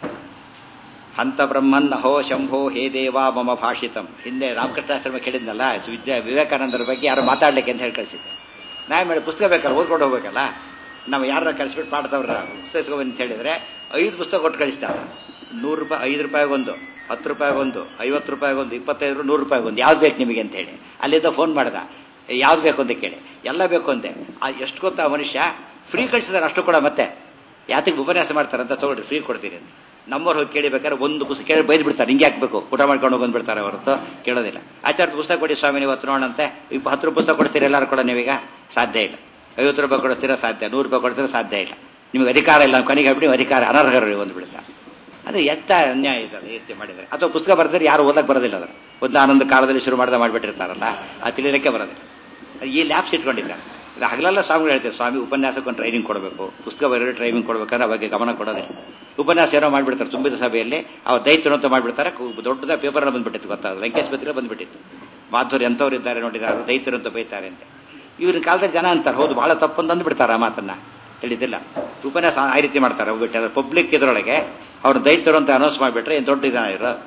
ಹಂತ ಬ್ರಹ್ಮನ್ ಹೋ ಶಂಭೋ ಹೇ ದೇವ ಮಮ ಭಾಷಿತಂ ಹಿಂದೆ ರಾಮಕೃಷ್ಣಾಶ್ರಮ ಕೇಳಿದ್ನಲ್ಲ ವಿದ್ಯಾ ವಿವೇಕಾನಂದರ ಬಗ್ಗೆ ಯಾರು ಮಾತಾಡ್ಲಿಕ್ಕೆ ಅಂತ ಹೇಳಿ ಕಳಿಸಿದ್ದೆ ನಾ ಮಾಡಿ ಪುಸ್ತಕ ಬೇಕಲ್ಲ ಓದ್ಕೊಂಡು ಹೋಗ್ಬೇಕಲ್ಲ ನಾವು ಯಾರ ಕಳಿಸ್ಬಿಟ್ಟು ಮಾಡ್ತಾವ್ರ ಪುಸ್ತಕ ಅಂತ ಹೇಳಿದ್ರೆ ಐದು ಪುಸ್ತಕ ಕೊಟ್ಟು ಕಳಿಸ್ತಾರೆ ನೂರು ರೂಪಾಯಿ ಐದು ರೂಪಾಯಿಗೊಂದು ಹತ್ತು ರೂಪಾಯಿಗೊಂದು ಐವತ್ತು ರೂಪಾಯಿಗೊಂದು ಇಪ್ಪತ್ತೈದು ನೂರು ರೂಪಾಯಿಗೊಂದು ಯಾವ್ದು ಬೇಕು ನಿಮಗೆ ಅಂತ ಹೇಳಿ ಅಲ್ಲಿಂದ ಫೋನ್ ಮಾಡ್ದ ಯಾವ್ದು ಬೇಕು ಅಂತ ಕೇಳಿ ಎಲ್ಲ ಬೇಕು ಅಂದೆ ಆ ಎಷ್ಟು ಗೊತ್ತಾ ಮನುಷ್ಯ ಫ್ರೀ ಕಳಿಸಿದಾರೆ ಅಷ್ಟು ಕೂಡ ಮತ್ತೆ ಯಾತಕ್ಕೆ ಉಪನ್ಯಾಸ ಮಾಡ್ತಾರಂತ ತಗೊಳ್ರಿ ಫ್ರೀ ಕೊಡ್ತೀನಿ ಅಂತ ನಮ್ಮವ್ರು ಹೋಗಿ ಕೇಳಿಬೇಕಾದ್ರೆ ಒಂದು ಪುಸ್ತಕ ಕೇಳಿ ಬೈದು ಬಿಡ್ತಾರೆ ಹಿಂಗೆ ಹಾಕ್ಬೇಕು ಊಟ ಮಾಡ್ಕೊಂಡು ಹೋಗಿ ಬಂದ್ಬಿಡ್ತಾರೆ ಹೊರತು ಕೇಳೋದಿಲ್ಲ ಆಚಾರ್ಯ ಪುಸ್ತಕ ಕೊಡಿ ಸ್ವಾಮಿ ನೀವು ಇವತ್ತು ನೋಡಂತೆ ಇಪ್ಪ ಹತ್ತು ರೂಪಾಯಿ ಪುಸ್ತಕ ಕೊಡ್ತೀರಿ ಎಲ್ಲರೂ ಕೂಡ ನೀವೀಗ ಸಾಧ್ಯ ಇಲ್ಲ ಐವತ್ತು ರೂಪಾಯಿ ಕೊಡ್ತೀರಾ ಸಾಧ್ಯ ನೂರು ರೂಪಾಯಿ ಕೊಡ್ತೀರಾ ಸಾಧ್ಯ ಇಲ್ಲ ನಿಮಗೆ ಅಧಿಕಾರ ಇಲ್ಲ ಕೊನೆಗೆ ಹೇಳ್ಬಿಡಿ ನೀವು ಅಧಿಕಾರ ಅನರ್ಹರು ಒಂದು ಬಿಡ್ತಾರೆ ಅದು ಎತ್ತ ಅನ್ಯಾಯ ಇದಲ್ಲ ಈ ರೀತಿ ಮಾಡಿದರೆ ಅಥವಾ ಪುಸ್ತಕ ಬರೆದ್ರೆ ಯಾರು ಓದಕ್ಕೆ ಬರೋದಿಲ್ಲ ಅದರ ಒಂದು ಆನಂದ ಕಾಲದಲ್ಲಿ ಶುರು ಮಾಡ್ದೆ ಮಾಡಿಬಿಟ್ಟಿರ್ತಾರಲ್ಲ ಆ ತಿಳಿಲಿಕ್ಕೆ ಬರೋದಿಲ್ಲ ಈ ಲ್ಯಾಬ್ಸ್ ಇಟ್ಕೊಂಡಿದ್ದಾರೆ ಇದು ಹಗಲೆಲ್ಲ ಸ್ವಾಮಿಗಳು ಹೇಳ್ತಾರೆ ಸ್ವಾಮಿ ಉಪನ್ಯಾಸಕ್ಕೊಂದು ಟ್ರೈನಿಂಗ್ ಕೊಡಬೇಕು ಪುಸ್ತಕ ಬರೆಯೋರು ಟ್ರೈನಿಂಗ್ ಕೊಡಬೇಕಂದ್ರೆ ಬಗ್ಗೆ ಗಮನ ಕೊಡೋದಿಲ್ಲ ಉಪನ್ಯಾಸ ಏನೋ ಮಾಡಿಬಿಡ್ತಾರೆ ತುಂಬಿದ ಸಭೆಯಲ್ಲಿ ಅವ್ರು ದೈತ್ಯರು ಅಂತ ಮಾಡಿಬಿಡ್ತಾರೆ ದೊಡ್ಡದ ಪೇಪರ್ನ ಬಂದ್ಬಿಟ್ಟಿತ್ತು ಗೊತ್ತಾಗ ವೆಂಕಟೇಶ್ ಪತ್ರಿಕೆ ಬಂದ್ಬಿಟ್ಟಿತ್ತು ಮಾಧುರಿ ಎಂಥವ್ರು ಇದ್ದಾರೆ ನೋಡಿದ್ದಾರೆ ದೈತ್ಯರು ಅಂತ ಬೈತಾರೆ ಅಂತ ಇವ್ರಿನ ಕಾಲದಲ್ಲಿ ಜನ ಅಂತಾರೆ ಹೌದು ಬಹಳ ತಪ್ಪು ಅಂತ ಅಂದ್ಬಿಡ್ತಾರೆ ಆ ಮಾತನ್ನ ತಿಳಿದಿಲ್ಲ ಉಪನ್ಯಾಸ ಆ ರೀತಿ ಮಾಡ್ತಾರೆ ಹೋಗ್ಬಿಟ್ಟು ಅದ್ರ ಪಬ್ಲಿಕ್ ಇದರೊಳಗೆ ಅವ್ರು ದೈತ್ಯರು ಅಂತ ಅನೌನ್ಸ್ ಮಾಡಿಬಿಟ್ರೆ ಏನು ದೊಡ್ಡ ಇದ ಇರೋ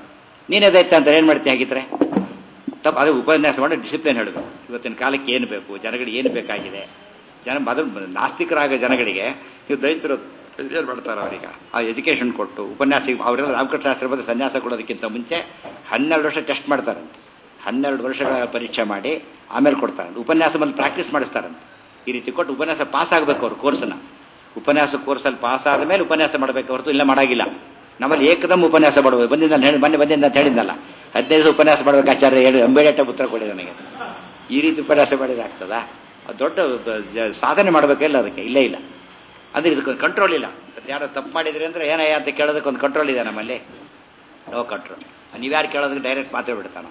ನೀನೇ ದೈತ್ಯ ಅಂತ ಏನು ಮಾಡ್ತೀಯ ಹಾಗಿದ್ರೆ ತಪ್ಪು ಅದು ಉಪನ್ಯಾಸ ಮಾಡಿ ಡಿಸಿಪ್ಲಿನ್ ಹೇಳಬೇಕು ಇವತ್ತಿನ ಕಾಲಕ್ಕೆ ಏನು ಬೇಕು ಜನಗಳಿಗೆ ಏನು ಬೇಕಾಗಿದೆ ಜನ ಮೊದಲು ನಾಸ್ತಿಕರಾಗ ಜನಗಳಿಗೆ ನೀವು ದೈತ್ಯರು ಏನು ಮಾಡ್ತಾರೆ ಅವರೀಗ ಆ ಎಜುಕೇಷನ್ ಕೊಟ್ಟು ಉಪನ್ಯಾಸ ಅವರೆಲ್ಲ ರಾಮಕೃಷ್ಣಾಸ್ತ್ರ ಬಂದು ಸನ್ಯಾಸ ಕೊಡೋದಕ್ಕಿಂತ ಮುಂಚೆ ಹನ್ನೆರಡು ವರ್ಷ ಟೆಸ್ಟ್ ಮಾಡ್ತಾರಂತೆ ಹನ್ನೆರಡು ವರ್ಷಗಳ ಪರೀಕ್ಷೆ ಮಾಡಿ ಆಮೇಲೆ ಕೊಡ್ತಾರಂತೆ ಉಪನ್ಯಾಸ ಬಂದು ಪ್ರಾಕ್ಟೀಸ್ ಮಾಡಿಸ್ತಾರಂತೆ ಈ ರೀತಿ ಕೊಟ್ಟು ಉಪನ್ಯಾಸ ಪಾಸ್ ಆಗಬೇಕು ಅವ್ರು ಕೋರ್ಸನ್ನ ಉಪನ್ಯಾಸ ಕೋರ್ಸಲ್ಲಿ ಪಾಸ್ ಆದ ಮೇಲೆ ಉಪನ್ಯಾಸ ಮಾಡಬೇಕು ಹೊರತು ಇಲ್ಲ ಮಾಡಾಗಿಲ್ಲ ನಮ್ಮಲ್ಲಿ ಏಕದಮ್ ಉಪನ್ಯಾಸ ಮಾಡಬೇಕು ಬಂದಿಂದ ಹೇಳಿ ಮೊನ್ನೆ ಬಂದಿಂದ ಅಂತ ಹೇಳಿದ್ನಲ್ಲ ಹದಿನೈದು ಉಪನ್ಯಾಸ ಮಾಡಬೇಕು ಆಚಾರ್ಯ ಹೇಳಿ ಅಂಬೇಡೇಟ ಉತ್ತರ ಕೊಡಿ ನನಗೆ ಈ ರೀತಿ ಉಪನ್ಯಾಸ ಮಾಡಿದ್ರೆ ಆಗ್ತದಾ ಅದು ದೊಡ್ಡ ಬ- ಜ- ಸಾಧನೆ ಮಾಡಬೇಕಿಲ್ಲ ಅದಕ್ಕೆ ಇಲ್ಲೇ ಇಲ್ಲ ಅಂದ್ರೆ ಇದಕ್ಕೊಂದು ಕಂಟ್ರೋಲ್ ಇಲ್ಲ ಯಾರೋ ತಪ್ಪು ಮಾಡಿದ್ರಿ ಅಂದ್ರೆ ಏನಯ್ಯ ಅಂತ ಕೇಳೋದಕ್ಕೆ ಒಂದು ಕಂಟ್ರೋಲ್ ಇದೆ ನಮ್ಮಲ್ಲಿ ನೋ ಕಂಟ್ರೋಲ್ ನೀವ್ಯಾರು ಕೇಳೋದಕ್ಕೆ ಡೈರೆಕ್ಟ್ ಮಾತ್ರ ಬಿಡ್ತಾನ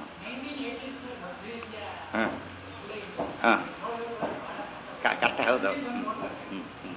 ಹಾಂ ಹಾಂ ಕಷ್ಟ ಹೌದು ಹ್ಮ್, ಹ್ಮ್, ಹ್ಮ್.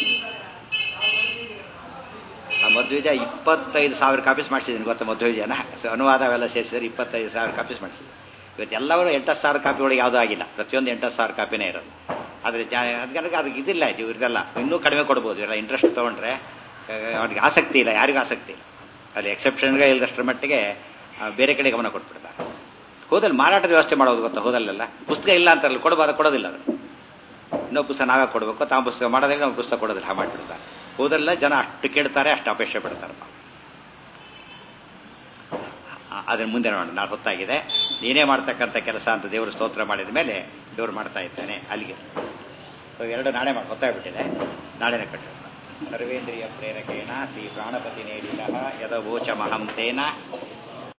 ಆ ಮಧ್ವಿಜಯ ಇಪ್ಪತ್ತೈದು ಸಾವಿರ ಕಾಪೀಸ್ ಮಾಡಿಸಿದ್ದೀನಿ ಗೊತ್ತಾ ಮಧ್ವಿಜಯನ ಸೊ ಅನುವಾದ ಅವೆಲ್ಲ ಸೇರಿಸಿದ್ರೆ ಇಪ್ಪತ್ತೈದು ಸಾವಿರ ಕಾಪೀಸ್ ಮಾಡಿಸಿದ್ದೀನಿ ಇವತ್ತು ಎಲ್ಲವರು ಎಂಟತ್ತು ಸಾವಿರ ಕಾಪಿ ಒಳಗೆ ಯಾವುದೂ ಆಗಿಲ್ಲ ಪ್ರತಿಯೊಂದು ಎಂಟತ್ತು ಸಾವಿರ ಕಾಪಿನೇ ಇರೋದು ಆದರೆ ಜಾ ಅದಕ್ಕೆ ಅದಕ್ಕೆ ಇದಿಲ್ಲ ಇದು ಇವ್ರದೆಲ್ಲ ಇನ್ನೂ ಕಡಿಮೆ ಕೊಡ್ಬೋದು ಇವೆಲ್ಲ ಇಂಟ್ರೆಸ್ಟ್ ತೊಗೊಂಡ್ರೆ ಅವ್ರಿಗೆ ಆಸಕ್ತಿ ಇಲ್ಲ ಯಾರಿಗೂ ಆಸಕ್ತಿ ಇಲ್ಲ ಅಲ್ಲಿ ಎಕ್ಸೆಪ್ಷನ್ಗೆ ಇಲ್ಲದಷ್ಟರ ಮಟ್ಟಿಗೆ ಆ, ಬೇರೆ ಕಡೆ ಗಮನ ಕೊಟ್ಬಿಡ್ತಾರೆ ಹೋದಲ್ಲಿ ಮಾರಾಟದ ವ್ಯವಸ್ಥೆ ಮಾಡೋದು ಗೊತ್ತಾ ಹೋದಲ್ಲೆಲ್ಲ ಪುಸ್ತಕ ಇಲ್ಲ ಅಂತಾರಲ್ಲ ಕೊಡಬಾರ ಕೊಡೋದಿಲ್ಲ ಅದನ್ನು ಇನ್ನೊಬ್ಬ ಪುಸ್ತಕ ನಾವೇ ಕೊಡಬೇಕು ತಾವು ಪುಸ್ತಕ ಮಾಡೋದಿಲ್ಲ ನಾವು ಪುಸ್ತಕ ಕೊಡೋದಿಲ್ಲ ಹಾಗೆ ಮಾಡಿಬಿಡ್ತಾರೆ ಹೋದಲ್ಲ ಜನ ಅಷ್ಟು ಕೇಳ್ತಾರೆ ಅಷ್ಟು ಅಪೇಕ್ಷೆ ಪಡ್ತಾರೆ ಅದನ್ನ ಮುಂದೆ ನೋಡೋಣ ನಾಳೆ ಹೊತ್ತಾಗಿದೆ ನೀನೇ ಮಾಡ್ತಕ್ಕಂಥ ಕೆಲಸ ಅಂತ ದೇವರು ಸ್ತೋತ್ರ ಮಾಡಿದ ಮೇಲೆ ದೇವರು ಮಾಡ್ತಾ ಇದ್ದಾನೆ ಅಲ್ಲಿಗೆ ಇವಾಗ ಎರಡು ನಾಳೆ ಮಾಡಿ ಹೊತ್ತಾಗ್ಬಿಟ್ಟಿದೆ ನಾಳೆನೇ ಕಟ್ಟು ಸರ್ವೇಂದ್ರಿಯ ಪ್ರೇರಕೇಣ ಶ್ರೀ ಪ್ರಾಣಪತಿ ನೇರಿಲ ಯದವೋಚಮಹಂ ತೇನ